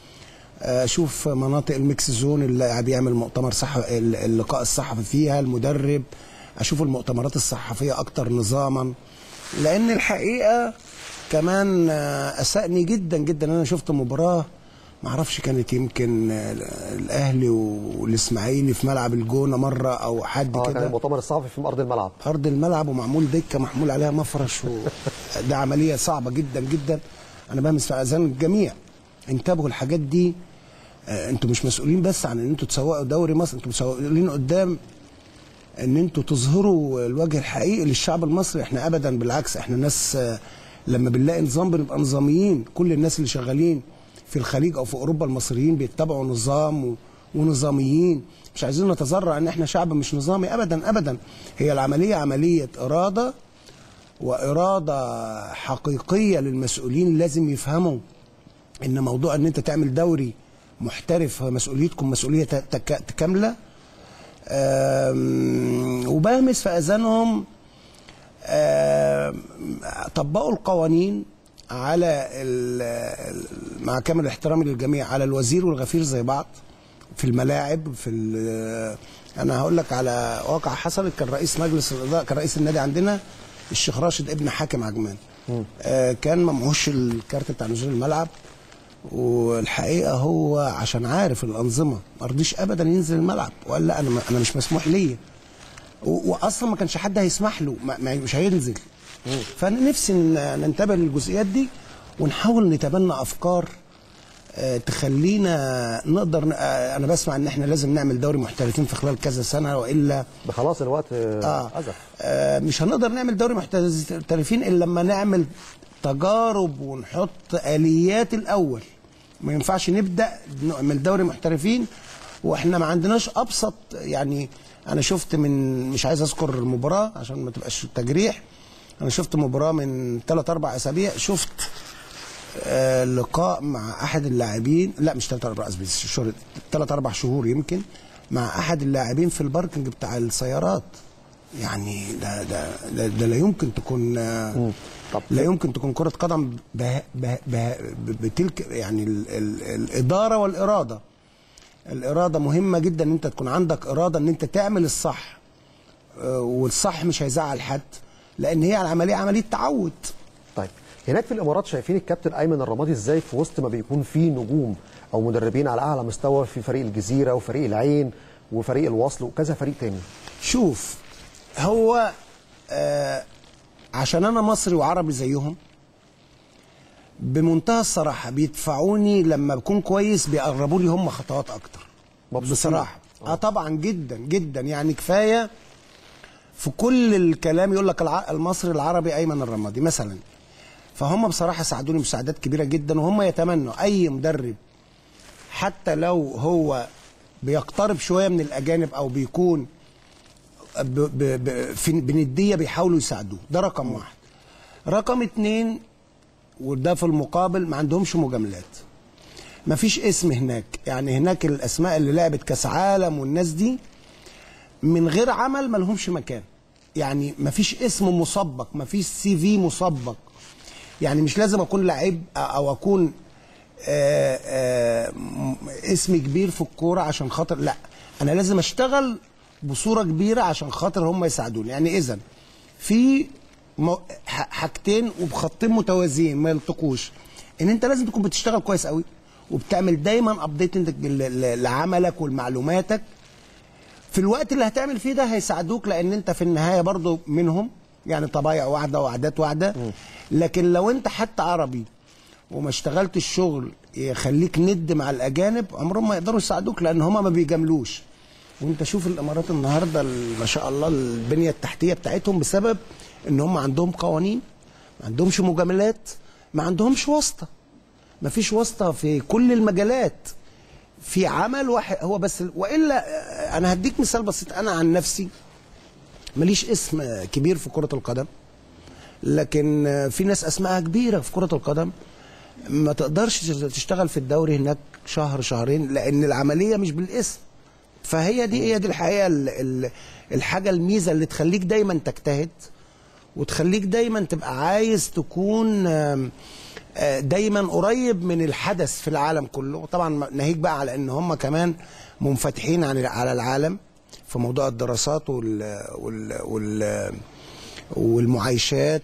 [SPEAKER 6] اشوف مناطق الميكس زون اللي بيعمل مؤتمر صح اللقاء الصحفي فيها المدرب اشوف المؤتمرات الصحفيه اكتر نظاما لان الحقيقه كمان آه، اسأني جدا جدا انا شفت مباراه ما اعرفش كانت يمكن آه، الاهلي والاسماعيلي في ملعب الجونه مره او حد
[SPEAKER 5] اه كان
[SPEAKER 6] كده
[SPEAKER 5] المؤتمر الصحفي في ارض الملعب
[SPEAKER 6] ارض الملعب ومعمول دكه محمول عليها مفرش و... ده عمليه صعبه جدا جدا انا بهمس في اذان الجميع انتبهوا الحاجات دي آه، انتوا مش مسؤولين بس عن ان انتوا تسوقوا دوري مصر انتوا مسؤولين قدام ان انتوا تظهروا الوجه الحقيقي للشعب المصري احنا ابدا بالعكس احنا ناس آه، لما بنلاقي نظام بنبقى نظاميين كل الناس اللي شغالين في الخليج او في اوروبا المصريين بيتبعوا نظام و... ونظاميين مش عايزين نتذرع ان احنا شعب مش نظامي ابدا ابدا هي العمليه عمليه اراده واراده حقيقيه للمسؤولين لازم يفهموا ان موضوع ان انت تعمل دوري محترف مسؤوليتكم مسؤوليه تك- كامله آم، وبهمس في اذانهم آم، طبقوا القوانين على ال- ال- مع كامل احترامي للجميع على الوزير والغفير زي بعض في الملاعب في ال- انا هقول لك على واقع حصل كان رئيس مجلس الاداره كان رئيس النادي عندنا الشيخ راشد ابن حاكم عجمان آه، كان ما معهوش الكارت بتاع نزول الملعب والحقيقه هو عشان عارف الانظمه ما رضيش ابدا ينزل الملعب وقال لا انا ما- انا مش مسموح ليا و- واصلا ما كانش حد هيسمح له ما ما- مش هينزل فانا نفسي ن- ننتبه للجزئيات دي ونحاول نتبنى افكار آه، تخلينا نقدر ن- آه، انا بسمع ان احنا لازم نعمل دوري محترفين في خلال كذا سنه والا
[SPEAKER 5] ده خلاص الوقت
[SPEAKER 6] آه.
[SPEAKER 5] آه. أزف
[SPEAKER 6] آه مش هنقدر نعمل دوري محترفين الا لما نعمل تجارب ونحط اليات الاول ما ينفعش نبدا نعمل دوري محترفين واحنا ما عندناش ابسط يعني انا شفت من مش عايز اذكر المباراه عشان ما تبقاش تجريح انا شفت مباراه من ثلاث اربع اسابيع شفت آه، لقاء مع احد اللاعبين لا مش ثلاث اربع اسابيع شهور ثلاث اربع شهور يمكن مع احد اللاعبين في الباركنج بتاع السيارات يعني ده ده ده, ده لا يمكن تكون آه،
[SPEAKER 5] طب
[SPEAKER 6] لا يمكن تكون كرة قدم به به به بتلك يعني ال ال الإدارة والإرادة الإرادة مهمة جدا إن أنت تكون عندك إرادة إن أنت تعمل الصح آه، والصح مش هيزعل حد لأن هي العملية عملية تعود
[SPEAKER 5] طيب هناك في الامارات شايفين الكابتن ايمن الرمادي ازاي في وسط ما بيكون في نجوم او مدربين على اعلى مستوى في فريق الجزيره وفريق العين وفريق الوصل وكذا فريق تاني
[SPEAKER 6] شوف هو آه عشان انا مصري وعربي زيهم بمنتهى الصراحه بيدفعوني لما بكون كويس بيقربوا لي هم خطوات اكتر
[SPEAKER 5] مبسوطين.
[SPEAKER 6] بصراحه اه طبعا جدا جدا يعني كفايه في كل الكلام يقول لك الع- المصري العربي ايمن الرمادي مثلا فهم بصراحه ساعدوني مساعدات كبيره جدا وهم يتمنوا اي مدرب حتى لو هو بيقترب شويه من الاجانب او بيكون ب ب ب في بنديه بيحاولوا يساعدوه ده رقم واحد رقم اتنين وده في المقابل ما عندهمش مجاملات ما فيش اسم هناك يعني هناك الاسماء اللي لعبت كاس عالم والناس دي من غير عمل ما لهمش مكان يعني ما فيش اسم مسبق ما فيش سي في مسبق يعني مش لازم اكون لعيب او اكون آه، آه، م- اسم كبير في الكوره عشان خاطر لا انا لازم اشتغل بصوره كبيره عشان خاطر هم يساعدوني يعني اذا في مو- ح- حاجتين وبخطين متوازيين ما يلتقوش ان انت لازم تكون بتشتغل كويس قوي وبتعمل دايما ابديت لعملك ولمعلوماتك في الوقت اللي هتعمل فيه ده هيساعدوك لان انت في النهايه برضو منهم يعني طبايع واحده وعادات واحده لكن لو انت حتى عربي وما اشتغلت الشغل يخليك ند مع الاجانب عمرهم ما يقدروا يساعدوك لان هما ما بيجاملوش وانت شوف الامارات النهارده ال- ما شاء الله البنيه التحتيه بتاعتهم بسبب ان هم عندهم قوانين ما عندهمش مجاملات ما عندهمش واسطه ما فيش واسطه في كل المجالات في عمل واحد هو بس والا آه، انا هديك مثال بسيط انا عن نفسي ماليش اسم آه، كبير في كره القدم لكن آه، في ناس اسمائها كبيره في كره القدم ما تقدرش تشتغل في الدوري هناك شهر شهرين لان العمليه مش بالاسم فهي دي هي دي الحقيقه ال- ال- الحاجه الميزه اللي تخليك دايما تجتهد وتخليك دايما تبقى عايز تكون آم، آه، دايما قريب من الحدث في العالم كله طبعا ناهيك بقى على ان هم كمان منفتحين عن على العالم في موضوع الدراسات وال وال, وال والمعايشات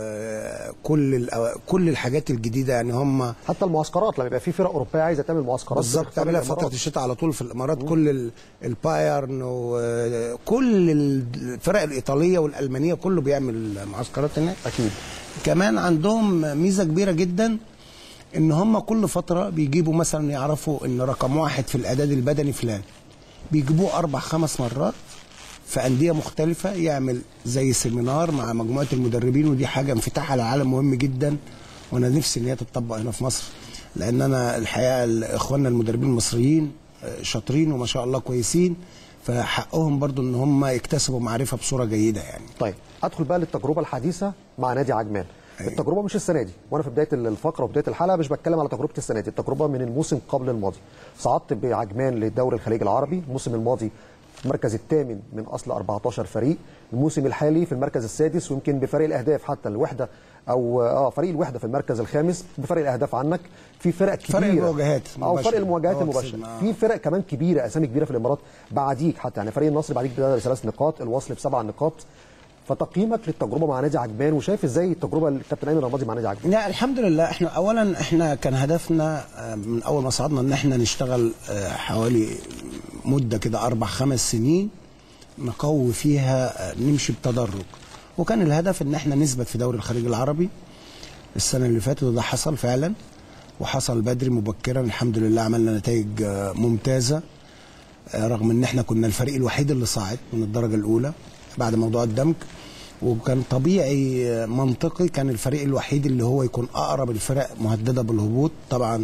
[SPEAKER 6] وكل الأو- كل الحاجات الجديده يعني هم
[SPEAKER 5] حتى المعسكرات لما يبقى في فرق اوروبيه عايزه تعمل معسكرات
[SPEAKER 6] بالظبط
[SPEAKER 5] في
[SPEAKER 6] تعملها في
[SPEAKER 5] الإمارات.
[SPEAKER 6] فتره الشتاء على طول في الامارات كل ال- البايرن وكل الفرق الايطاليه والالمانيه كله بيعمل معسكرات هناك
[SPEAKER 5] اكيد
[SPEAKER 6] كمان عندهم ميزه كبيره جدا ان هم كل فتره بيجيبوا مثلا يعرفوا ان رقم واحد في الاعداد البدني فلان بيجيبوه اربع خمس مرات في انديه مختلفه يعمل زي سيمينار مع مجموعه المدربين ودي حاجه انفتاح على العالم مهم جدا وانا نفسي ان هي تتطبق هنا في مصر لان انا الحقيقه اخواننا المدربين المصريين آه، شاطرين وما شاء الله كويسين فحقهم برضو ان هم يكتسبوا معرفه بصوره جيده يعني
[SPEAKER 5] طيب ادخل بقى للتجربه الحديثه مع نادي عجمان
[SPEAKER 6] أيوة.
[SPEAKER 5] التجربه مش السنه دي وانا في بدايه الفقره وبدايه الحلقه مش بتكلم على تجربه السنه دي التجربه من الموسم قبل الماضي صعدت بعجمان للدوري الخليج العربي الموسم الماضي في المركز الثامن من اصل 14 فريق الموسم الحالي في المركز السادس ويمكن بفرق الاهداف حتى الوحده او اه فريق الوحده في المركز الخامس بفرق الاهداف عنك في فرق كبيره
[SPEAKER 6] فرق المواجهات
[SPEAKER 5] او فرق
[SPEAKER 6] المباشرة.
[SPEAKER 5] المواجهات
[SPEAKER 6] هو
[SPEAKER 5] المباشره
[SPEAKER 6] كسبنا، آه.
[SPEAKER 5] في فرق كمان كبيره اسامي كبيره في الامارات بعديك حتى يعني فريق النصر بعديك بثلاث نقاط الوصل بسبع نقاط فتقييمك للتجربه مع نادي عجمان وشايف ازاي التجربه الكابتن ايمن رمادي مع نادي عجمان
[SPEAKER 6] لا الحمد لله احنا اولا احنا كان هدفنا آه، من اول ما صعدنا ان احنا نشتغل آه، حوالي مده كده اربع خمس سنين نقوي فيها آه، نمشي بتدرج وكان الهدف ان احنا نثبت في دوري الخليج العربي السنه اللي فاتت وده حصل فعلا وحصل بدري مبكرا الحمد لله عملنا نتائج آه، ممتازه آه، رغم ان احنا كنا الفريق الوحيد اللي صعد من الدرجه الاولى بعد موضوع الدمج وكان طبيعي آه، منطقي كان الفريق الوحيد اللي هو يكون اقرب الفرق مهدده بالهبوط طبعا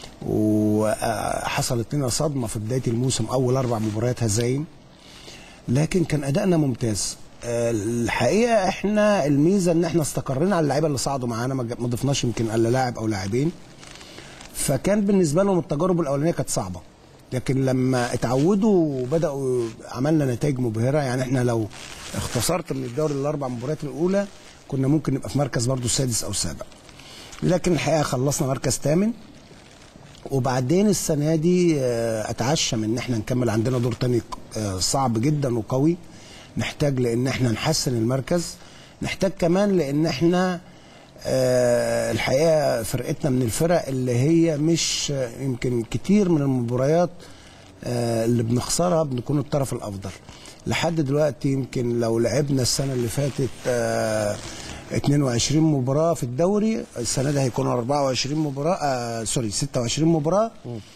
[SPEAKER 6] وحصلت لنا صدمه في بدايه الموسم اول اربع مباريات هزايم لكن كان ادائنا ممتاز آه، الحقيقه احنا الميزه ان احنا استقرينا على اللعيبه اللي صعدوا معانا ما ج- ما ضفناش يمكن الا لاعب او لاعبين فكان بالنسبه لهم التجارب الاولانيه كانت صعبه لكن لما اتعودوا وبداوا عملنا نتائج مبهره يعني احنا لو اختصرت من الدوري الاربع مباريات الاولى كنا ممكن نبقى في مركز برضو السادس او السابع لكن الحقيقه خلصنا مركز ثامن وبعدين السنه دي آه، اتعشم ان احنا نكمل عندنا دور تاني آه، صعب جدا وقوي نحتاج لان احنا نحسن المركز نحتاج كمان لان احنا آه، الحقيقه فرقتنا من الفرق اللي هي مش آه، يمكن كتير من المباريات آه، اللي بنخسرها بنكون الطرف الافضل لحد دلوقتي يمكن لو لعبنا السنه اللي فاتت آه، 22 مباراه في الدوري السنه دي هيكونوا 24 مباراه آه سوري 26 مباراه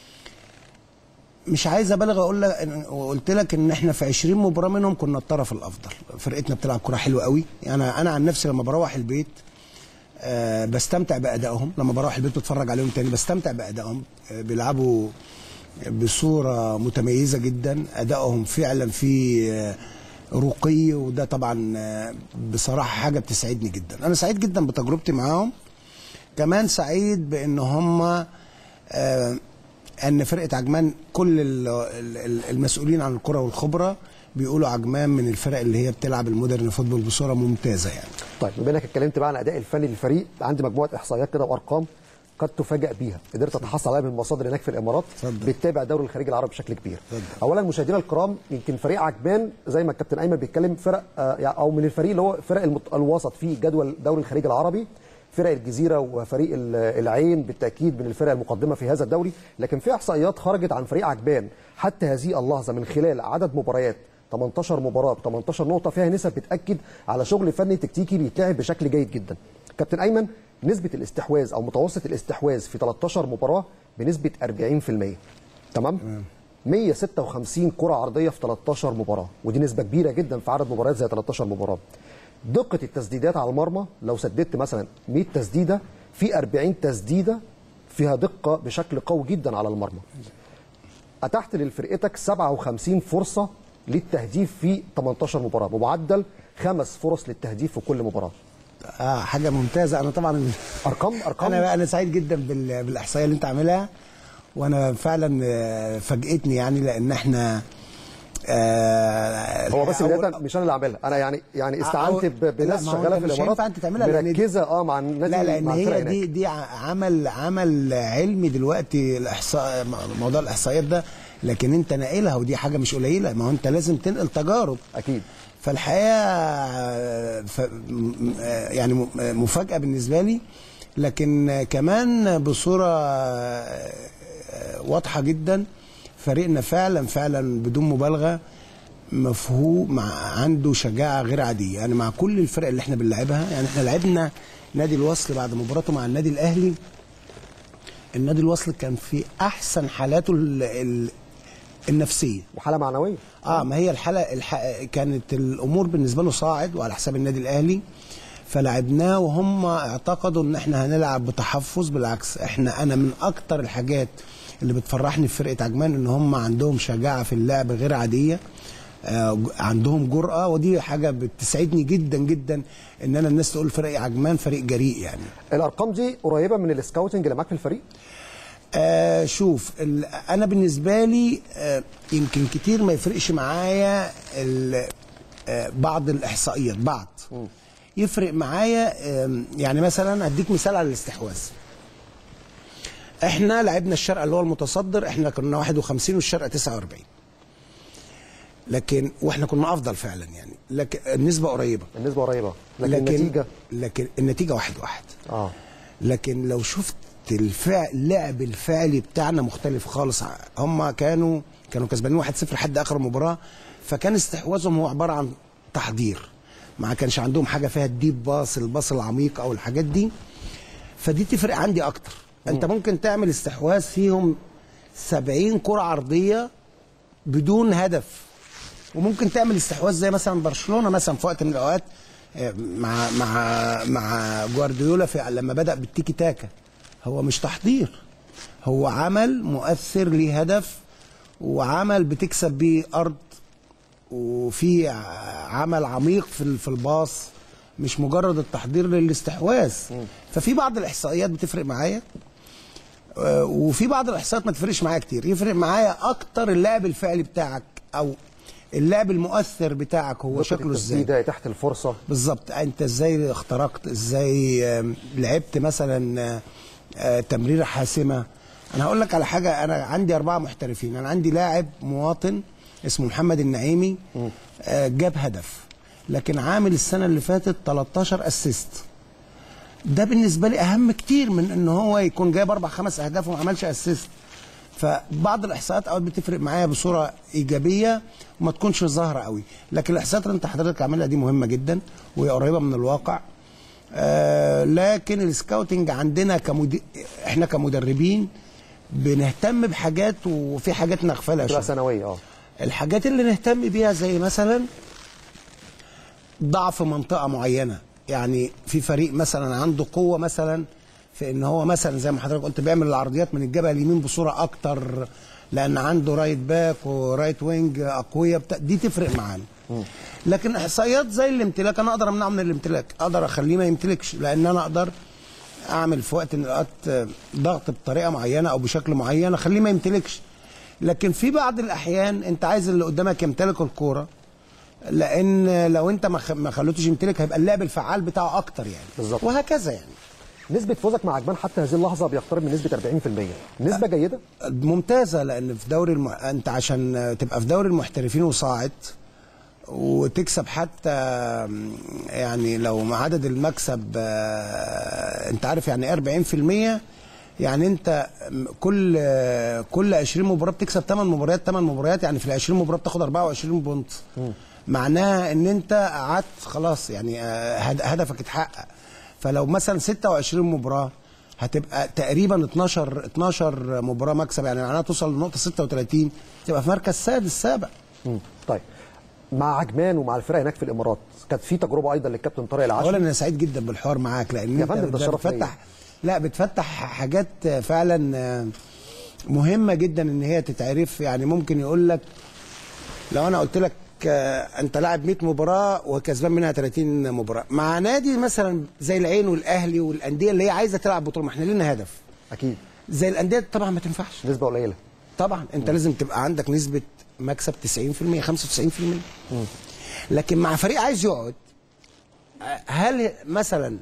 [SPEAKER 6] مش عايز ابالغ اقول لك قلت لك ان احنا في 20 مباراه منهم كنا الطرف الافضل فرقتنا بتلعب كره حلوه قوي يعني انا عن نفسي لما بروح البيت آه بستمتع بادائهم لما بروح البيت بتفرج عليهم تاني بستمتع بادائهم آه بيلعبوا بصوره متميزه جدا ادائهم فعلا في آه رقي وده طبعا آه بصراحه حاجه بتسعدني جدا انا سعيد جدا بتجربتي معاهم كمان سعيد بان هم آه ان فرقه عجمان كل ال- ال- المسؤولين عن الكره والخبره بيقولوا عجمان من الفرق اللي هي بتلعب المودرن فوتبول بصوره ممتازه يعني
[SPEAKER 5] طيب بما انك اتكلمت بقى عن الاداء الفني للفريق عندي مجموعه احصائيات كده وارقام قد تفاجئ بيها قدرت اتحصل عليها من مصادر هناك في الامارات
[SPEAKER 6] اتفضل.
[SPEAKER 5] بتتابع دوري الخليج العربي بشكل كبير
[SPEAKER 6] اتفضل.
[SPEAKER 5] اولا مشاهدينا الكرام يمكن فريق عجمان زي ما الكابتن ايمن بيتكلم فرق آه، يعني او من الفريق اللي هو فرق المت- الوسط في جدول دوري الخليج العربي فرق الجزيره وفريق ال- العين بالتاكيد من الفرق المقدمه في هذا الدوري لكن في احصائيات خرجت عن فريق عجبان حتى هذه اللحظه من خلال عدد مباريات 18 مباراه ب 18 نقطه فيها نسب بتاكد على شغل فني تكتيكي بيتلعب بشكل جيد جدا كابتن ايمن نسبه الاستحواذ او متوسط الاستحواذ في 13 مباراه بنسبه 40% تمام 156 كره عرضيه في 13 مباراه ودي نسبه كبيره جدا في عدد مباريات زي 13 مباراه دقه التسديدات على المرمى لو سددت مثلا 100 تسديده في 40 تسديده فيها دقه بشكل قوي جدا على المرمى اتحت لفرقتك 57 فرصه للتهديف في 18 مباراه بمعدل خمس فرص للتهديف في كل مباراه
[SPEAKER 6] اه حاجه ممتازه انا طبعا
[SPEAKER 5] ارقام ارقام
[SPEAKER 6] انا بقى انا سعيد جدا بال- بالاحصائيه اللي انت عاملها وانا فعلا آه، فاجئتني يعني لان احنا آه
[SPEAKER 5] هو بس
[SPEAKER 6] أول-
[SPEAKER 5] بدايه مش انا اللي عاملها انا يعني يعني استعنت
[SPEAKER 6] أول-
[SPEAKER 5] ب- بناس
[SPEAKER 6] لا، ما هو
[SPEAKER 5] شغاله
[SPEAKER 6] أنت
[SPEAKER 5] في
[SPEAKER 6] مش
[SPEAKER 5] الامارات
[SPEAKER 6] هينفع أنت تعملها لأن دي-
[SPEAKER 5] مركزه اه مع النادي
[SPEAKER 6] لا لان
[SPEAKER 5] مع الفرق
[SPEAKER 6] هي
[SPEAKER 5] هناك.
[SPEAKER 6] دي دي عمل عمل علمي دلوقتي الاحصاء موضوع الاحصائيات ده لكن انت ناقلها ودي حاجه مش قليله ما هو انت لازم تنقل تجارب
[SPEAKER 5] اكيد
[SPEAKER 6] فالحقيقه آه، ف م- آه، يعني م- آه، مفاجاه بالنسبه لي لكن آه، كمان بصوره آه، آه، واضحه جدا فريقنا فعلا فعلا بدون مبالغه مفهوم مع عنده شجاعه غير عاديه يعني مع كل الفرق اللي احنا بنلعبها يعني احنا لعبنا نادي الوصل بعد مباراته مع النادي الاهلي النادي الوصل كان في احسن حالاته ال- ال- النفسيه
[SPEAKER 5] وحاله معنويه
[SPEAKER 6] اه ما هي الحاله الح... كانت الامور بالنسبه له صاعد وعلى حساب النادي الاهلي فلعبناه وهم اعتقدوا ان احنا هنلعب بتحفظ بالعكس احنا انا من اكتر الحاجات اللي بتفرحني في فرقه عجمان ان هم عندهم شجاعه في اللعب غير عاديه آه ج- عندهم جرأة ودي حاجة بتسعدني جدا جدا ان انا الناس تقول فريق عجمان فريق جريء يعني
[SPEAKER 5] الارقام دي قريبه من السكاوتنج اللي معاك في الفريق
[SPEAKER 6] آه شوف ال- انا بالنسبه لي آه يمكن كتير ما يفرقش معايا ال- آه بعض الاحصائيات بعض يفرق معايا آم، يعني مثلا هديك مثال على الاستحواذ احنا لعبنا الشرق اللي هو المتصدر احنا كنا 51 والشرق 49 لكن واحنا كنا افضل فعلا يعني لكن النسبه قريبه
[SPEAKER 5] النسبه قريبه لكن,
[SPEAKER 6] لكن
[SPEAKER 5] النتيجه
[SPEAKER 6] لكن النتيجه واحد واحد
[SPEAKER 5] اه
[SPEAKER 6] لكن لو شفت الفعل اللعب الفعلي بتاعنا مختلف خالص هم كانوا كانوا كسبانين 1-0 لحد اخر المباراه فكان استحواذهم هو عباره عن تحضير ما كانش عندهم حاجه فيها الديب باص الباص العميق او الحاجات دي فدي تفرق عندي اكتر انت ممكن تعمل استحواذ فيهم 70 كره عرضيه بدون هدف وممكن تعمل استحواذ زي مثلا برشلونه مثلا في وقت من الاوقات آه، مع مع مع جوارديولا في لما بدا بالتيكي تاكا هو مش تحضير هو عمل مؤثر ليه هدف وعمل بتكسب بيه ارض وفي ع- عمل عميق في ال- في الباص مش مجرد التحضير للاستحواذ ففي بعض الاحصائيات بتفرق معايا آه، وفي بعض الاحصائيات ما تفرقش معايا كتير يفرق معايا اكتر اللعب الفعلي بتاعك او اللعب المؤثر بتاعك هو
[SPEAKER 5] دقة
[SPEAKER 6] شكله ازاي
[SPEAKER 5] التسديده تحت الفرصه
[SPEAKER 6] بالظبط انت ازاي اخترقت ازاي آم، لعبت مثلا آه، آه، تمريره حاسمه انا هقول لك على حاجه انا عندي اربعه محترفين انا عندي لاعب مواطن اسمه محمد النعيمي آه، جاب هدف لكن عامل السنه اللي فاتت 13 اسيست ده بالنسبه لي اهم كتير من ان هو يكون جايب اربع خمس اهداف وما عملش اسيست فبعض الاحصاءات اوقات بتفرق معايا بصوره ايجابيه وما تكونش ظاهره قوي لكن الاحصاءات اللي انت حضرتك عاملها دي مهمه جدا وهي قريبه من الواقع آه لكن السكاوتنج عندنا كمد... احنا كمدربين بنهتم بحاجات وفي حاجات نغفلها
[SPEAKER 5] تبقى
[SPEAKER 6] شويه
[SPEAKER 5] سنويه اه
[SPEAKER 6] الحاجات اللي نهتم بيها زي مثلا ضعف منطقه معينه يعني في فريق مثلا عنده قوه مثلا في ان هو مثلا زي ما حضرتك قلت بيعمل العرضيات من الجبهه اليمين بصوره اكتر لان عنده رايت باك ورايت وينج اقوياء بتا... دي تفرق معانا لكن احصائيات زي الامتلاك انا اقدر امنعه من الامتلاك اقدر اخليه ما يمتلكش لان انا اقدر اعمل في وقت من الاوقات ضغط بطريقه معينه او بشكل معين اخليه ما يمتلكش لكن في بعض الاحيان انت عايز اللي قدامك يمتلك الكوره لان لو انت ما خ- ما خليتوش يمتلك هيبقى اللعب الفعال بتاعه اكتر يعني
[SPEAKER 5] بالظبط.
[SPEAKER 6] وهكذا يعني
[SPEAKER 5] نسبه فوزك مع عجمان حتى هذه اللحظه بيقترب من نسبه 40% نسبه جيده
[SPEAKER 6] ممتازه لان في دوري الم... انت عشان تبقى في دوري المحترفين وصاعد وتكسب حتى يعني لو عدد المكسب آه، انت عارف يعني ايه 40% يعني انت كل كل 20 مباراه بتكسب 8 مباريات 8 مباريات يعني في ال 20 مباراه بتاخد 24 بونت معناها ان انت قعدت خلاص يعني آه، هد- هدفك اتحقق فلو مثلا 26 مباراه هتبقى تقريبا 12 12 مباراه مكسب يعني معناها توصل لنقطه 36 تبقى في مركز سادس سابع
[SPEAKER 5] مم. طيب مع عجمان ومع الفرق هناك في الامارات كانت في تجربه ايضا للكابتن طارق
[SPEAKER 6] اولا
[SPEAKER 5] العشري
[SPEAKER 6] انا سعيد جدا بالحوار معاك لان
[SPEAKER 5] يا
[SPEAKER 6] انت
[SPEAKER 5] فندم، ده
[SPEAKER 6] بت-
[SPEAKER 5] شرف ليا.
[SPEAKER 6] بتفتح لا بتفتح حاجات فعلا آه، مهمه جدا ان هي تتعرف يعني ممكن يقول لك لو انا قلت لك آه، انت لاعب 100 مباراه وكسبان منها 30 مباراه مع نادي مثلا زي العين والاهلي والانديه اللي هي عايزه تلعب بطوله ما احنا لنا هدف
[SPEAKER 5] اكيد
[SPEAKER 6] زي الانديه طبعا ما تنفعش
[SPEAKER 5] نسبه قليله
[SPEAKER 6] طبعا انت لازم تبقى عندك نسبه مكسب 90% 95% لكن مع فريق عايز يقعد هل مثلا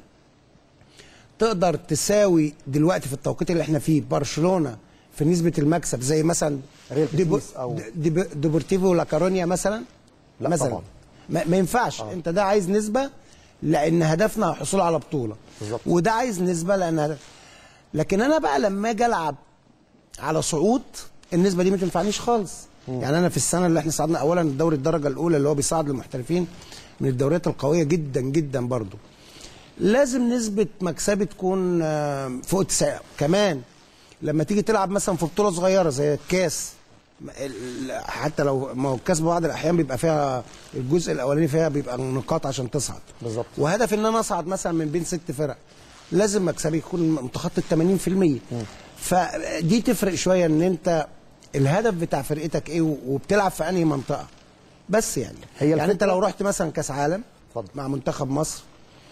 [SPEAKER 6] تقدر تساوي دلوقتي في التوقيت اللي احنا فيه برشلونه في نسبه المكسب زي مثلا
[SPEAKER 5] ريال
[SPEAKER 6] ديبو-
[SPEAKER 5] بيتيس أو-
[SPEAKER 6] ديبو- ديبورتيفو لا كارونيا مثلا
[SPEAKER 5] لا
[SPEAKER 6] مثلا
[SPEAKER 5] طبعا.
[SPEAKER 6] ما, ما ينفعش آه. انت ده عايز نسبه لان هدفنا الحصول على بطوله
[SPEAKER 5] بالظبط.
[SPEAKER 6] وده عايز نسبه لان هدف لكن انا بقى لما اجي العب على صعود النسبه دي ما تنفعنيش خالص يعني انا في السنه اللي احنا صعدنا اولا الدوري الدرجه الاولى اللي هو بيصعد للمحترفين من الدوريات القويه جدا جدا برضو لازم نسبه مكسبي تكون آه، فوق 90 كمان لما تيجي تلعب مثلا في بطوله صغيره زي الكاس ال- حتى لو ما هو الكاس بعض الاحيان بيبقى فيها الجزء الاولاني فيها بيبقى نقاط عشان تصعد
[SPEAKER 5] بالظبط.
[SPEAKER 6] وهدف ان انا اصعد مثلا من بين ست فرق لازم مكسبي يكون متخطى ال 80% فدي تفرق شويه ان انت الهدف بتاع فرقتك ايه وبتلعب في انهي منطقه بس يعني
[SPEAKER 5] هي
[SPEAKER 6] يعني انت
[SPEAKER 5] الفكرة-
[SPEAKER 6] لو رحت مثلا كاس عالم
[SPEAKER 5] اتفضل.
[SPEAKER 6] مع منتخب مصر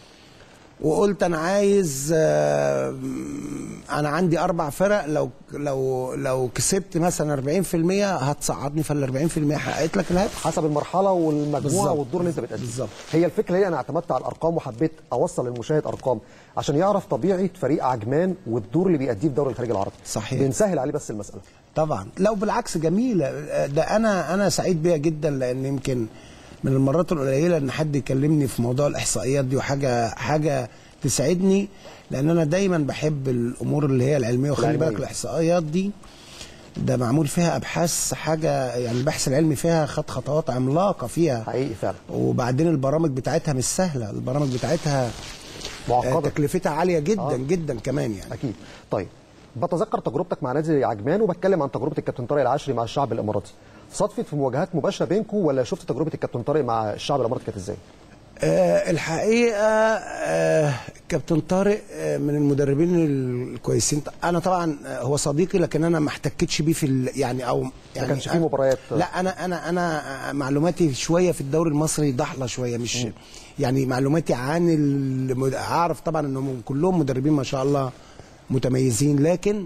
[SPEAKER 6] وقلت انا عايز آه، انا عندي اربع فرق لو لو لو كسبت مثلا 40% هتصعدني فال 40% حققت لك الهدف
[SPEAKER 5] حسب المرحله والمجموعه
[SPEAKER 6] بالظبط.
[SPEAKER 5] والدور اللي انت بتقدمه
[SPEAKER 6] بالظبط.
[SPEAKER 5] هي الفكره هي انا اعتمدت على الارقام وحبيت اوصل للمشاهد ارقام عشان يعرف طبيعه فريق عجمان والدور اللي بيأديه في دوري الخليج العربي
[SPEAKER 6] صحيح.
[SPEAKER 5] بنسهل عليه بس المساله
[SPEAKER 6] طبعا لو بالعكس جميله ده انا انا سعيد بيها جدا لان يمكن من المرات القليله ان حد يكلمني في موضوع الاحصائيات دي وحاجه حاجه تسعدني لان انا دايما بحب الامور اللي هي العلميه وخلي
[SPEAKER 5] العلمية.
[SPEAKER 6] بالك الاحصائيات دي ده معمول فيها ابحاث حاجه يعني البحث العلمي فيها خد خطوات عملاقه فيها
[SPEAKER 5] حقيقي فعلا
[SPEAKER 6] وبعدين البرامج بتاعتها مش سهله البرامج بتاعتها آه،
[SPEAKER 5] معقده
[SPEAKER 6] تكلفتها عاليه جدا
[SPEAKER 5] آه.
[SPEAKER 6] جدا كمان يعني
[SPEAKER 5] اكيد طيب بتذكر تجربتك مع نادي عجمان وبتكلم عن تجربه الكابتن طارق العشري مع الشعب الاماراتي صدفت في مواجهات مباشره بينكم ولا شفت تجربه الكابتن طارق مع الشعب الاماراتي كانت ازاي
[SPEAKER 6] آه الحقيقه آه كابتن طارق آه من المدربين الكويسين انا طبعا آه، هو صديقي لكن انا ما احتكتش بيه في ال- يعني او يعني
[SPEAKER 5] كانش فيه مباريات.
[SPEAKER 6] لا انا انا انا آه، معلوماتي شويه في الدوري المصري ضحله شويه مش يعني معلوماتي عن المد... اعرف طبعا انهم كلهم مدربين ما شاء الله متميزين لكن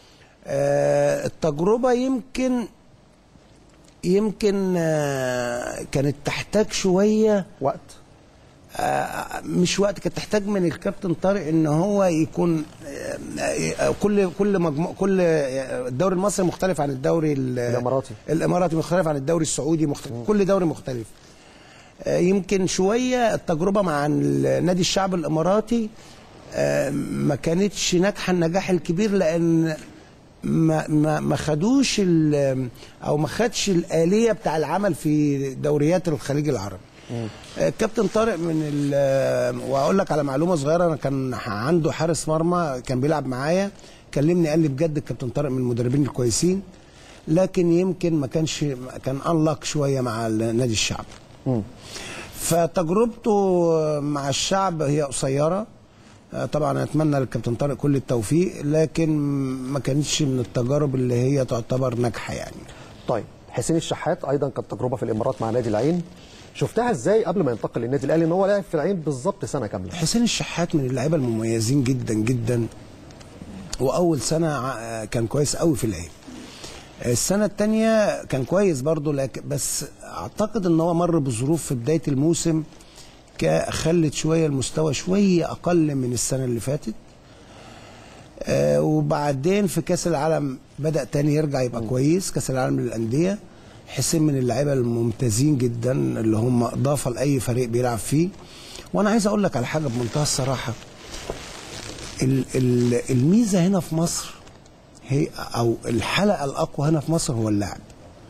[SPEAKER 6] آه التجربه يمكن يمكن آه كانت تحتاج شويه
[SPEAKER 5] وقت
[SPEAKER 6] آه، مش وقت كانت تحتاج من الكابتن طارق ان هو يكون آه، آه، كل كل مجموع كل آه، الدوري المصري مختلف عن الدوري ال-
[SPEAKER 5] الإماراتي.
[SPEAKER 6] الاماراتي مختلف عن الدوري السعودي مختلف كل دوري مختلف آه، يمكن شويه التجربه مع ال- نادي الشعب الاماراتي آه، ما كانتش ناجحه النجاح الكبير لان ما ما ما خدوش ال- او ما خدش الاليه بتاع العمل في دوريات الخليج العربي آه، كابتن طارق من ال- واقول لك على معلومه صغيره انا كان عنده حارس مرمى كان بيلعب معايا كلمني قال لي بجد الكابتن طارق من المدربين الكويسين لكن يمكن ما كانش كان انلك شويه مع نادي الشعب فتجربته مع الشعب هي قصيره آه، طبعا اتمنى للكابتن طارق كل التوفيق لكن ما كانتش من التجارب اللي هي تعتبر ناجحه يعني
[SPEAKER 5] طيب حسين الشحات ايضا كانت تجربه في الامارات مع نادي العين شفتها ازاي قبل ما ينتقل للنادي الاهلي ان هو لعب في العين بالظبط سنه كامله
[SPEAKER 6] حسين الشحات من اللعيبه المميزين جدا جدا واول سنه ع- كان كويس قوي في العين السنه الثانيه كان كويس برضه لكن بس اعتقد ان هو مر بظروف في بدايه الموسم كا- خلت شويه المستوى شويه اقل من السنه اللي فاتت آه وبعدين في كاس العالم بدا تاني يرجع يبقى كويس كاس العالم للانديه حسين من اللعيبه الممتازين جدا اللي هم اضافه لاي فريق بيلعب فيه وانا عايز اقول لك على حاجه بمنتهى الصراحه ال- ال- الميزه هنا في مصر هي او الحلقه الاقوى هنا في مصر هو اللاعب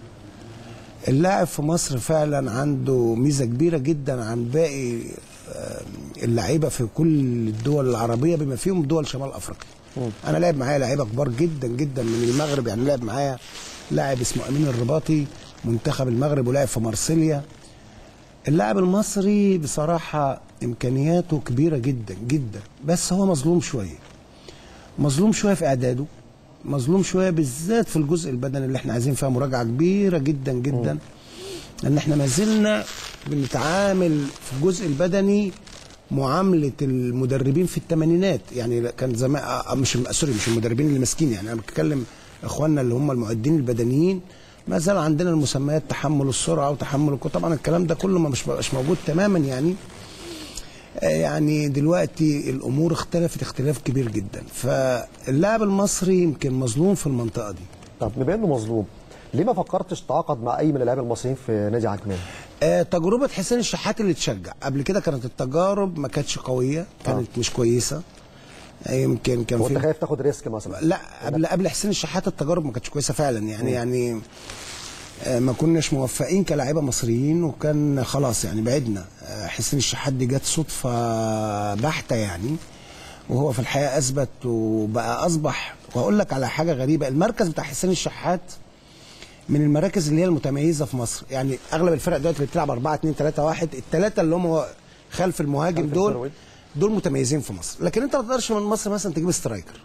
[SPEAKER 6] اللاعب في مصر فعلا عنده ميزه كبيره جدا عن باقي آه، اللعيبه في كل الدول العربيه بما فيهم دول شمال افريقيا انا لعب معايا لعيبه كبار جدا جدا من المغرب يعني لعب معايا لاعب اسمه امين الرباطي منتخب المغرب ولعب في مارسيليا اللاعب المصري بصراحه امكانياته كبيره جدا جدا بس هو مظلوم شويه مظلوم شويه في اعداده مظلوم شويه بالذات في الجزء البدني اللي احنا عايزين فيها مراجعه كبيره جدا جدا لان احنا ما زلنا بنتعامل في الجزء البدني معامله المدربين في الثمانينات يعني كان زمان آه، مش سوري مش المدربين اللي ماسكين يعني انا بتكلم اخواننا اللي هم المعدين البدنيين ما زال عندنا المسميات تحمل السرعه وتحمل القوه طبعا الكلام ده كله ما مش مش موجود تماما يعني آه، يعني دلوقتي الامور اختلفت اختلاف كبير جدا فاللاعب المصري يمكن مظلوم في المنطقه دي
[SPEAKER 5] طب بما انه مظلوم ليه ما فكرتش تعاقد مع اي من اللاعبين المصريين في نادي عجمان
[SPEAKER 6] آه، تجربة حسين الشحات اللي تشجع قبل كده كانت التجارب ما كانتش قوية كانت مش كويسة آه، يمكن كان
[SPEAKER 5] وانت
[SPEAKER 6] في
[SPEAKER 5] خايف تاخد ريسك مثلا
[SPEAKER 6] لا قبل قبل حسين الشحات التجارب ما كانتش كويسة فعلا يعني يعني آه، ما كناش موفقين كلاعيبة مصريين وكان خلاص يعني بعدنا آه، حسين الشحات دي جت صدفة بحتة يعني وهو في الحقيقة أثبت وبقى أصبح وأقول لك على حاجة غريبة المركز بتاع حسين الشحات من المراكز اللي هي المتميزه في مصر يعني اغلب الفرق دلوقتي اللي بتلعب 4 2 3 1 الثلاثه اللي هم خلف المهاجم
[SPEAKER 5] خلف
[SPEAKER 6] دول
[SPEAKER 5] الفرويد.
[SPEAKER 6] دول متميزين في مصر لكن انت ما تقدرش من مصر مثلا تجيب سترايكر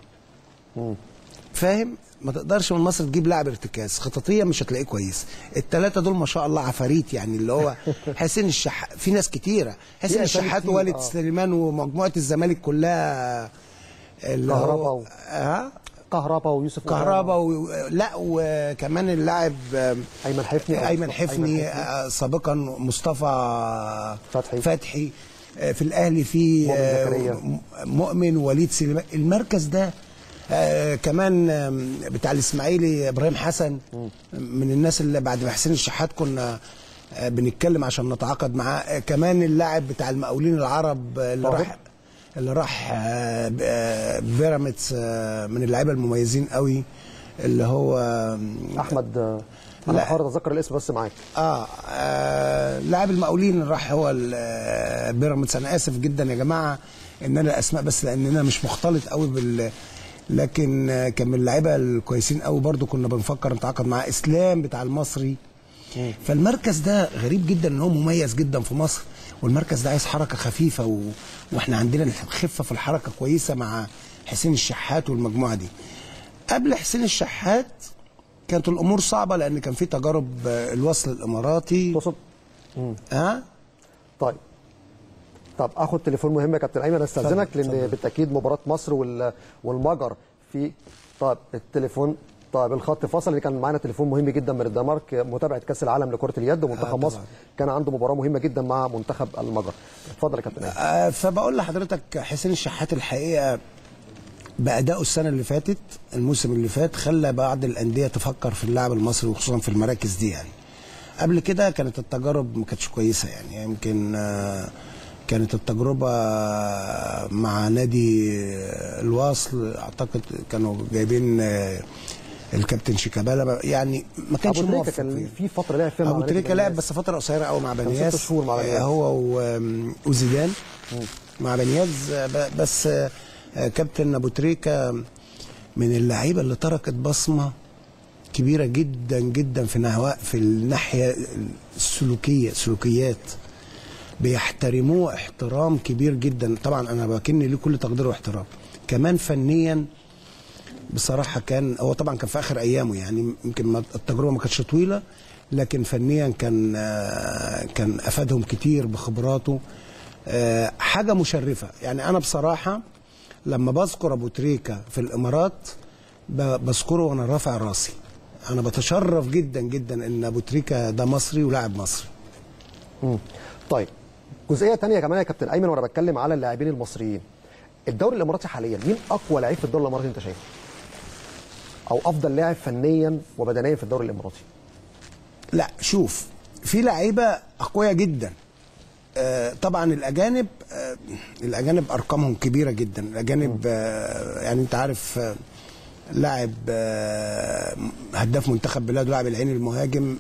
[SPEAKER 6] فاهم ما تقدرش من مصر تجيب لاعب ارتكاز خططيا مش هتلاقيه كويس الثلاثه دول ما شاء الله عفاريت يعني اللي هو حسين الشحات في ناس كتيره حسين
[SPEAKER 5] في أسامي
[SPEAKER 6] الشحات
[SPEAKER 5] كتير،
[SPEAKER 6] ووالد
[SPEAKER 5] آه.
[SPEAKER 6] سليمان ومجموعه الزمالك كلها اللي هو-
[SPEAKER 5] كهربا و-
[SPEAKER 6] ها
[SPEAKER 5] كهربا ويوسف
[SPEAKER 6] كهربا و... لا وكمان اللاعب
[SPEAKER 5] ايمن حفني
[SPEAKER 6] ايمن حفني
[SPEAKER 5] أيمن
[SPEAKER 6] آه، سابقا مصطفى
[SPEAKER 5] فتحي.
[SPEAKER 6] فتحي آه، في الاهلي في
[SPEAKER 5] مؤمن
[SPEAKER 6] آه،
[SPEAKER 5] زكريا.
[SPEAKER 6] م- مؤمن وليد سليمان المركز ده آه كمان آم، بتاع الاسماعيلي ابراهيم حسن من الناس اللي بعد ما حسين الشحات كنا آه بنتكلم عشان نتعاقد معاه آه كمان اللاعب بتاع المقاولين العرب آه، اللي
[SPEAKER 5] طاهر.
[SPEAKER 6] راح اللي راح آه، ب- آه، بيراميدز آه، من اللعيبه المميزين قوي اللي هو آم،
[SPEAKER 5] احمد آه، انا
[SPEAKER 6] لا.
[SPEAKER 5] بحاول اتذكر الاسم بس معاك
[SPEAKER 6] اه, آه لاعب المقاولين اللي راح هو ال- آه، بيراميدز انا اسف جدا يا جماعه ان انا الاسماء بس لان انا مش مختلط قوي بال لكن آه، كان من اللعيبه الكويسين قوي برضو كنا بنفكر نتعاقد معاه اسلام بتاع المصري فالمركز ده غريب جدا ان هو مميز جدا في مصر والمركز ده عايز حركه خفيفه و... واحنا عندنا الخفه في الحركه كويسه مع حسين الشحات والمجموعه دي قبل حسين الشحات كانت الامور صعبه لان كان في تجارب آه، الوصل الاماراتي
[SPEAKER 5] تقصد
[SPEAKER 6] ها
[SPEAKER 5] طيب طب اخد تليفون مهم يا كابتن ايمن استاذنك
[SPEAKER 6] اتفضل،
[SPEAKER 5] لان
[SPEAKER 6] اتفضل.
[SPEAKER 5] بالتاكيد مباراه مصر وال- والمجر في طيب التليفون طيب الخط فصل اللي كان معانا تليفون مهم جدا من الدنمارك متابعه كاس العالم لكره اليد ومنتخب
[SPEAKER 6] آه،
[SPEAKER 5] مصر
[SPEAKER 6] طبعاً.
[SPEAKER 5] كان عنده مباراه مهمه جدا مع منتخب المجر اتفضل يا كابتن ايمن
[SPEAKER 6] آه، فبقول لحضرتك حسين الشحات الحقيقه بادائه السنه اللي فاتت الموسم اللي فات خلى بعض الانديه تفكر في اللاعب المصري وخصوصا في المراكز دي يعني قبل كده كانت التجارب ما كانتش كويسه يعني يمكن آه، كانت التجربه مع نادي الوصل اعتقد كانوا جايبين آه، الكابتن شيكابالا يعني ما كانش
[SPEAKER 5] ابو تريكه
[SPEAKER 6] موفق
[SPEAKER 5] كان
[SPEAKER 6] فيه.
[SPEAKER 5] في فتره لعب فيها مع
[SPEAKER 6] ابو
[SPEAKER 5] نادي
[SPEAKER 6] تريكه لعب
[SPEAKER 5] بنياس.
[SPEAKER 6] بس فتره قصيره قوي مع
[SPEAKER 5] كان
[SPEAKER 6] بنياس
[SPEAKER 5] ست شهور مع بنياس.
[SPEAKER 6] آه، هو و- وزيدان مع بنياس آه، ب- بس آه، آه، كابتن ابو تريكه من اللعيبه اللي تركت بصمه كبيره جدا جدا في نهواء في الناحيه السلوكيه سلوكيات بيحترموه احترام كبير جدا طبعا انا بكن ليه كل تقدير واحترام كمان فنيا بصراحه كان هو طبعا كان في اخر ايامه يعني يمكن ما- التجربه ما كانتش طويله لكن فنيا كان آه، كان افادهم كتير بخبراته آه، حاجه مشرفه يعني انا بصراحه لما بذكر ابو تريكه في الامارات ب- بذكره وانا رافع راسي انا بتشرف جدا جدا ان ابو تريكه ده مصري ولاعب مصري
[SPEAKER 5] مم. طيب جزئيه تانية كمان يا كابتن ايمن وانا بتكلم على اللاعبين المصريين الدوري الاماراتي حاليا مين اقوى لعيب في الدوري الاماراتي انت شايفه او افضل لاعب فنيا وبدنيا في الدوري الاماراتي
[SPEAKER 6] لا شوف في لعيبه اقوياء جدا آه، طبعا الاجانب آه، الاجانب ارقامهم كبيره جدا الاجانب آه، يعني انت عارف آه، لاعب آه، هداف منتخب بلاده لاعب العين المهاجم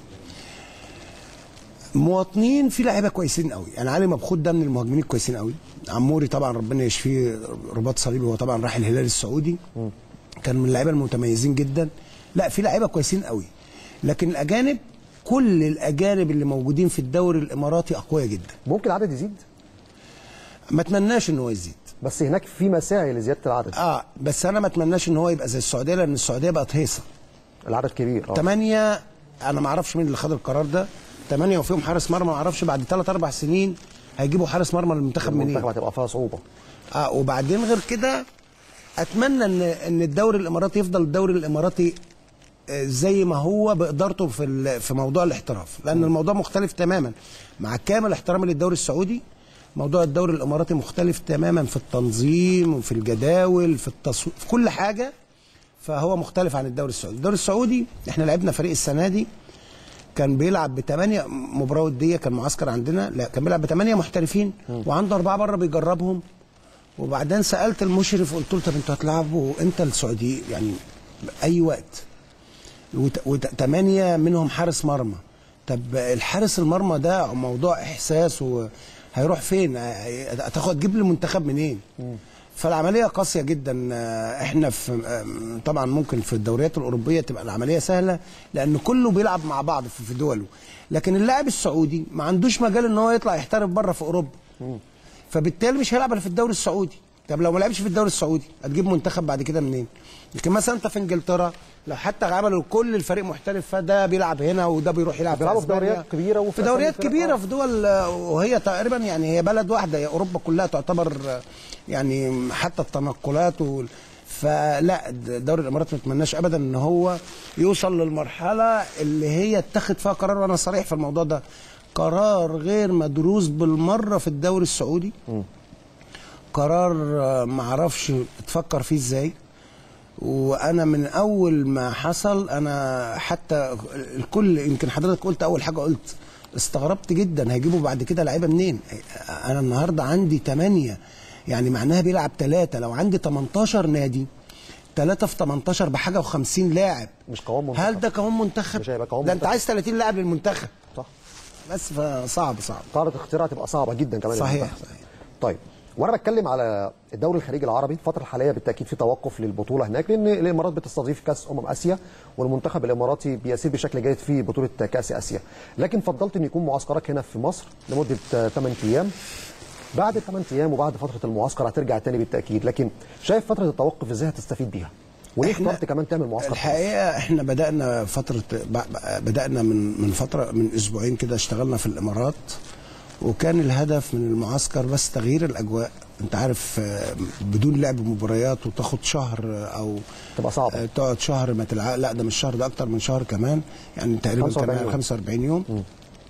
[SPEAKER 6] مواطنين في لعيبه كويسين قوي يعني علي مبخوت ده من المهاجمين الكويسين قوي عموري طبعا ربنا يشفيه رباط صليبي هو طبعا راح الهلال السعودي كان من اللعيبه المتميزين جدا لا في لعيبه كويسين قوي لكن الاجانب كل الاجانب اللي موجودين في الدوري الاماراتي اقوياء جدا
[SPEAKER 5] ممكن العدد يزيد
[SPEAKER 6] ما اتمناش ان هو يزيد
[SPEAKER 5] بس هناك في مساعي لزياده العدد
[SPEAKER 6] اه بس انا ما اتمناش ان هو يبقى زي السعوديه لان السعوديه بقت هيصه
[SPEAKER 5] العدد كبير اه
[SPEAKER 6] ثمانية انا ما اعرفش مين اللي خد القرار ده ثمانية وفيهم حارس مرمى ما اعرفش بعد ثلاث اربع سنين هيجيبوا حارس مرمى للمنتخب منين
[SPEAKER 5] المنتخب هتبقى فيها صعوبه
[SPEAKER 6] اه وبعدين غير كده اتمنى ان ان الدوري الاماراتي يفضل الدوري الاماراتي آه، زي ما هو بادارته في ال- في موضوع الاحتراف لان الموضوع مختلف تماما مع كامل احترامي للدوري السعودي موضوع الدوري الاماراتي مختلف تماما في التنظيم وفي الجداول في التصوير في كل حاجه فهو مختلف عن الدوري السعودي الدوري السعودي احنا لعبنا فريق السنه دي كان بيلعب بثمانية مباراة ودية كان معسكر عندنا لا كان بيلعب بثمانية محترفين وعنده أربعة بره بيجربهم وبعدين سألت المشرف قلت له طب انتوا هتلعبوا امتى السعوديين يعني أي وقت وثمانية منهم حارس مرمى طب الحارس المرمى ده موضوع إحساس وهيروح فين هتاخد تجيب لي المنتخب منين فالعمليه قاسيه جدا آه، احنا في آم، طبعا ممكن في الدوريات الاوروبيه تبقى العمليه سهله لان كله بيلعب مع بعض في في دوله لكن اللاعب السعودي ما عندوش مجال ان هو يطلع يحترف بره في اوروبا فبالتالي مش هيلعب الا في الدوري السعودي طب لو ما لعبش في الدوري السعودي هتجيب منتخب بعد كده منين لكن مثلا انت في انجلترا لو حتى عملوا كل الفريق محترف فده بيلعب هنا وده بيروح يلعب
[SPEAKER 5] بيلعبوا في
[SPEAKER 6] أسبانيا.
[SPEAKER 5] دوريات كبيرة وفي
[SPEAKER 6] في دوريات
[SPEAKER 5] أسامي فرق،
[SPEAKER 6] كبيره
[SPEAKER 5] آه.
[SPEAKER 6] في دول آه، وهي تقريبا يعني هي بلد واحده هي اوروبا كلها تعتبر آه، يعني حتى التنقلات وال... فلا الدوري الاماراتي ما اتمناش ابدا ان هو يوصل للمرحله اللي هي اتخذ فيها قرار وانا صريح في الموضوع ده قرار غير مدروس بالمره في الدوري السعودي قرار آه، معرفش تفكر فيه ازاي وانا من اول ما حصل انا حتى الكل يمكن حضرتك قلت اول حاجه قلت استغربت جدا هيجيبوا بعد كده لعيبه منين انا النهارده عندي 8 يعني معناها بيلعب ثلاثة لو عندي 18 نادي 3 في 18 بحاجه و50 لاعب
[SPEAKER 5] مش قوام منتخب.
[SPEAKER 6] هل ده قوام منتخب
[SPEAKER 5] مش هيبقى قوام
[SPEAKER 6] ده انت
[SPEAKER 5] منتخب.
[SPEAKER 6] عايز 30 لاعب للمنتخب
[SPEAKER 5] صح
[SPEAKER 6] بس فصعب صعب
[SPEAKER 5] قاعده اختراع تبقى صعبه جدا كمان
[SPEAKER 6] صحيح
[SPEAKER 5] للمنتخب.
[SPEAKER 6] صحيح
[SPEAKER 5] طيب وانا بتكلم على الدوري الخليجي العربي الفتره الحاليه بالتاكيد في توقف للبطوله هناك لان الامارات بتستضيف كاس امم اسيا والمنتخب الاماراتي بيسير بشكل جيد في بطوله كاس اسيا لكن فضلت ان يكون معسكرك هنا في مصر لمده 8 ايام بعد 8 ايام وبعد فتره المعسكر هترجع تاني بالتاكيد لكن شايف فتره التوقف ازاي هتستفيد بيها وليه
[SPEAKER 6] إحنا-
[SPEAKER 5] اخترت كمان تعمل معسكر في مصر؟
[SPEAKER 6] الحقيقه احنا بدانا فتره ب- بدانا من من فتره من اسبوعين كده اشتغلنا في الامارات وكان الهدف من المعسكر بس تغيير الاجواء انت عارف آه، بدون لعب مباريات وتاخد شهر آه، او
[SPEAKER 5] تبقى صعبة.
[SPEAKER 6] آه، تقعد شهر ما تلعب لا ده مش شهر ده اكتر من شهر كمان يعني تقريبا
[SPEAKER 5] 45
[SPEAKER 6] كمان
[SPEAKER 5] يوم.
[SPEAKER 6] 45 يوم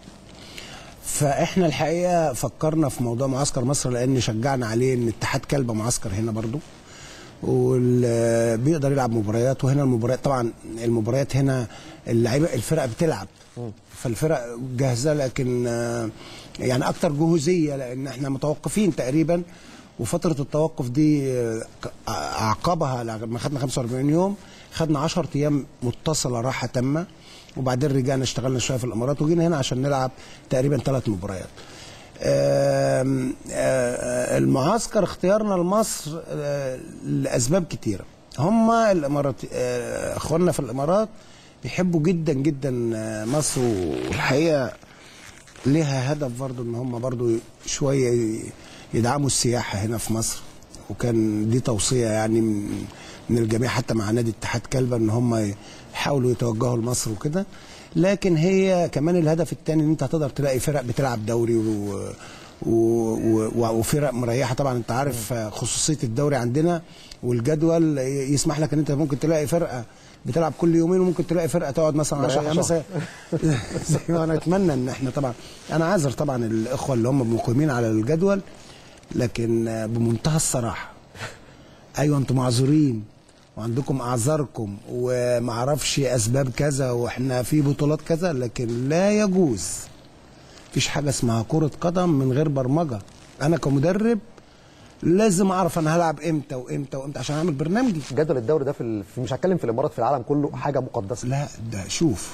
[SPEAKER 6] فاحنا الحقيقه فكرنا في موضوع معسكر مصر لان شجعنا عليه ان اتحاد كلبه معسكر هنا برضو وبيقدر يلعب مباريات وهنا المباريات طبعا المباريات هنا اللعيبه الفرق بتلعب فالفرق جاهزه لكن آه، يعني اكتر جهوزيه لان احنا متوقفين تقريبا وفتره التوقف دي آه، ك- اعقبها لما خدنا 45 يوم خدنا 10 ايام متصله راحه تامه وبعدين رجعنا اشتغلنا شويه في الامارات وجينا هنا عشان نلعب تقريبا ثلاث مباريات آم، آه، المعسكر اختيارنا لمصر آه، لاسباب كتيره هم الامارات آه، اخواننا في الامارات بيحبوا جدا جدا آه، مصر والحقيقه ليها هدف برضو ان هم برضو شويه يدعموا السياحه هنا في مصر وكان دي توصيه يعني من من الجميع حتى مع نادي اتحاد كلبه ان هم يحاولوا يتوجهوا لمصر وكده لكن هي كمان الهدف الثاني ان انت هتقدر تلاقي فرق بتلعب دوري و و و وفرق مريحه طبعا انت عارف خصوصيه الدوري عندنا والجدول يسمح لك ان انت ممكن تلاقي فرقه بتلعب كل يومين وممكن تلاقي فرقه تقعد مثلا 10 يعني مثلا زي ما انا اتمنى ان احنا طبعا انا عاذر طبعا الاخوه اللي هم مقيمين على الجدول لكن بمنتهى الصراحه ايوه انتم معذورين وعندكم اعذاركم ومعرفش اسباب كذا واحنا في بطولات كذا لكن لا يجوز مفيش حاجه اسمها كره قدم من غير برمجه انا كمدرب لازم اعرف انا هلعب امتى وامتى وامتى عشان اعمل برنامجي
[SPEAKER 5] جدول الدوري ده في, ال... في مش هتكلم في الامارات في العالم كله حاجه مقدسه
[SPEAKER 6] لا ده شوف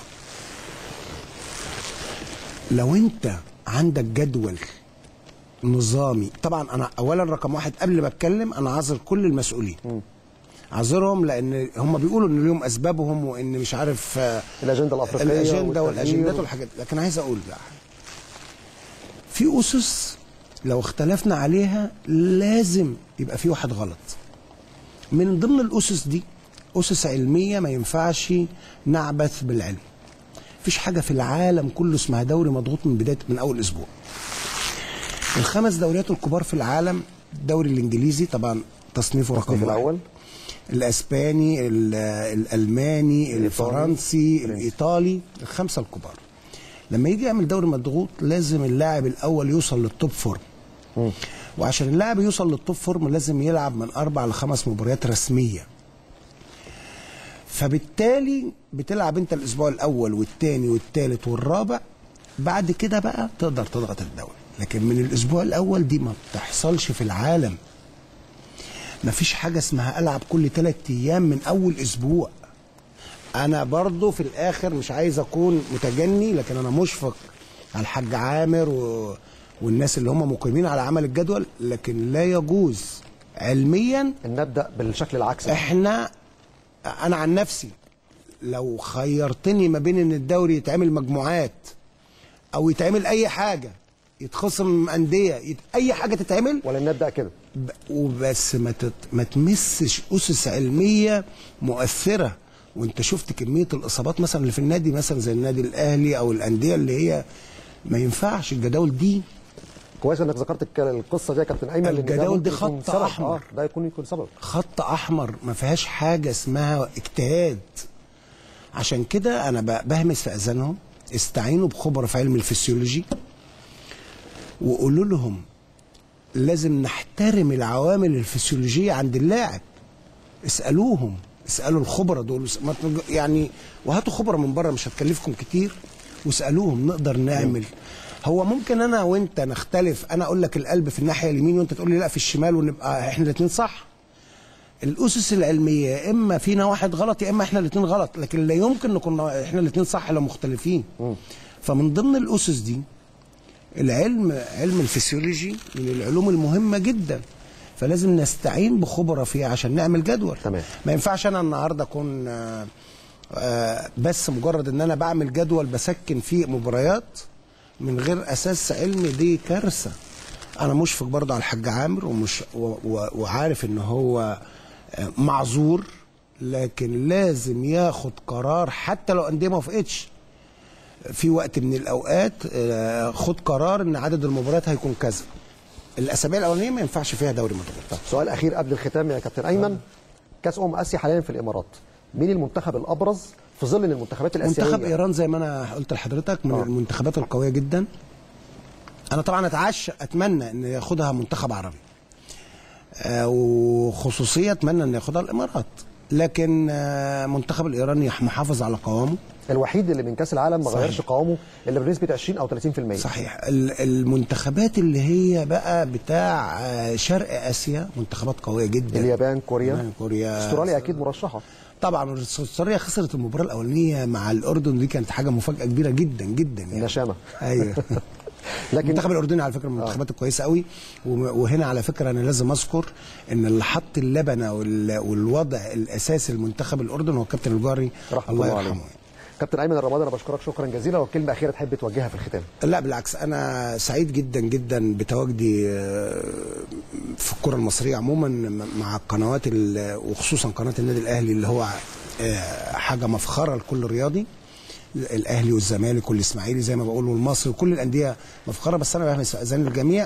[SPEAKER 6] لو انت عندك جدول نظامي طبعا انا اولا رقم واحد قبل ما اتكلم انا عاذر كل المسؤولين عذرهم لان هم بيقولوا ان ليهم اسبابهم وان مش عارف آه،
[SPEAKER 5] الاجنده الافريقيه
[SPEAKER 6] الاجنده
[SPEAKER 5] والتغيير.
[SPEAKER 6] والاجندات والحاجات دي. لكن عايز اقول بقى في اسس لو اختلفنا عليها لازم يبقى في واحد غلط من ضمن الاسس دي اسس علميه ما ينفعش نعبث بالعلم مفيش حاجه في العالم كله اسمها دوري مضغوط من بدايه من اول اسبوع الخمس دوريات الكبار في العالم الدوري الانجليزي طبعا تصنيفه رقم
[SPEAKER 5] التصنيف
[SPEAKER 6] واحد
[SPEAKER 5] الاول
[SPEAKER 6] الاسباني ال- الالماني الفرنسي الايطالي الخمسه الكبار لما يجي يعمل دوري مضغوط لازم اللاعب الاول يوصل للتوب فورم وعشان اللاعب يوصل للتوب فورم لازم يلعب من اربع لخمس مباريات رسميه فبالتالي بتلعب انت الاسبوع الاول والثاني والثالث والرابع بعد كده بقى تقدر تضغط الدوري لكن من الاسبوع الاول دي ما بتحصلش في العالم مفيش حاجة اسمها ألعب كل ثلاث أيام من أول أسبوع أنا برضو في الآخر مش عايز أكون متجني لكن أنا مشفق على الحاج عامر و... والناس اللي هم مقيمين على عمل الجدول لكن لا يجوز علميا
[SPEAKER 5] ان نبدا بالشكل العكسي
[SPEAKER 6] احنا انا عن نفسي لو خيرتني ما بين ان الدوري يتعمل مجموعات او يتعمل اي حاجه يتخصم انديه يت... اي حاجه تتعمل
[SPEAKER 5] ولا نبدا كده
[SPEAKER 6] ب- وبس ما تت... ما تمسش اسس علميه مؤثره وانت شفت كميه الاصابات مثلا اللي في النادي مثلا زي النادي الاهلي او الانديه اللي هي ما ينفعش الجداول دي
[SPEAKER 5] كويس انك ذكرت الك- القصه دي يا كابتن ايمن لأن ده
[SPEAKER 6] الجداول
[SPEAKER 5] ممكن
[SPEAKER 6] دي
[SPEAKER 5] يكون
[SPEAKER 6] خط
[SPEAKER 5] سبب.
[SPEAKER 6] أحمر.
[SPEAKER 5] آه ده يكون يكون سبب
[SPEAKER 6] خط احمر ما فيهاش حاجه اسمها اجتهاد عشان كده انا ب- بهمس في اذانهم استعينوا بخبراء في علم الفسيولوجي وقولوا لهم لازم نحترم العوامل الفسيولوجيه عند اللاعب اسالوهم اسالوا الخبراء دول اس- ما تج- يعني وهاتوا خبراء من بره مش هتكلفكم كتير واسالوهم نقدر نعمل هو ممكن انا وانت نختلف انا اقول لك القلب في الناحيه اليمين وانت تقول لي لا في الشمال ونبقى احنا الاثنين صح الاسس العلميه يا اما فينا واحد غلط يا اما احنا الاثنين غلط لكن لا يمكن نكون احنا الاثنين صح لو مختلفين فمن ضمن الاسس دي العلم علم الفسيولوجي من العلوم المهمه جدا فلازم نستعين بخبراء فيها عشان نعمل جدول
[SPEAKER 5] تمام.
[SPEAKER 6] ما ينفعش انا النهارده اكون آه، آه، بس مجرد ان انا بعمل جدول بسكن فيه مباريات من غير اساس علمي دي كارثه انا مشفق برضه على الحاج عامر ومش و و وعارف ان هو آه، معذور لكن لازم ياخد قرار حتى لو انديه ما وافقتش في وقت من الاوقات آه، خد قرار ان عدد المباريات هيكون كذا الاسابيع الاولانيه ما ينفعش فيها دوري مضغوط
[SPEAKER 5] سؤال اخير قبل الختام يا كابتن ايمن كاس امم اسيا حاليا في الامارات مين المنتخب الابرز في ظل ان المنتخبات الاسيويه
[SPEAKER 6] منتخب ايران زي ما انا قلت لحضرتك من
[SPEAKER 5] آه.
[SPEAKER 6] المنتخبات القويه جدا انا طبعا اتعشى اتمنى ان ياخدها منتخب عربي آه، وخصوصيه اتمنى ان ياخدها الامارات لكن آه، المنتخب الايراني محافظ على قوامه
[SPEAKER 5] الوحيد اللي من كاس العالم ما
[SPEAKER 6] صحيح.
[SPEAKER 5] غيرش قوامه الا بنسبه 20 او 30%
[SPEAKER 6] صحيح ال- المنتخبات اللي هي بقى بتاع آه، شرق اسيا منتخبات قويه جدا
[SPEAKER 5] اليابان كوريا
[SPEAKER 6] اليابان، كوريا
[SPEAKER 5] استراليا اكيد مرشحه
[SPEAKER 6] طبعا استراليا خسرت المباراه الاولانيه مع الاردن دي كانت حاجه مفاجاه كبيره جدا جدا يعني
[SPEAKER 5] النشامه
[SPEAKER 6] ايوه
[SPEAKER 5] لكن
[SPEAKER 6] المنتخب الاردني على فكره من المنتخبات الكويسه قوي وم- وهنا على فكره انا لازم اذكر ان اللي حط اللبنه وال- والوضع الاساسي للمنتخب الاردن هو الكابتن الجاري
[SPEAKER 5] رحمة
[SPEAKER 6] الله
[SPEAKER 5] الله عليه.
[SPEAKER 6] يرحمه
[SPEAKER 5] كابتن ايمن الرمادي انا بشكرك شكرا جزيلا وكلمه اخيره تحب توجهها في الختام
[SPEAKER 6] لا بالعكس انا سعيد جدا جدا بتواجدي آه، في الكره المصريه عموما مع القنوات ال- وخصوصا قناه النادي الاهلي اللي هو آه، حاجه مفخره لكل رياضي الاهلي والزمالك والاسماعيلي زي ما بقول والمصري وكل الانديه مفخره بس انا بهمس اذان الجميع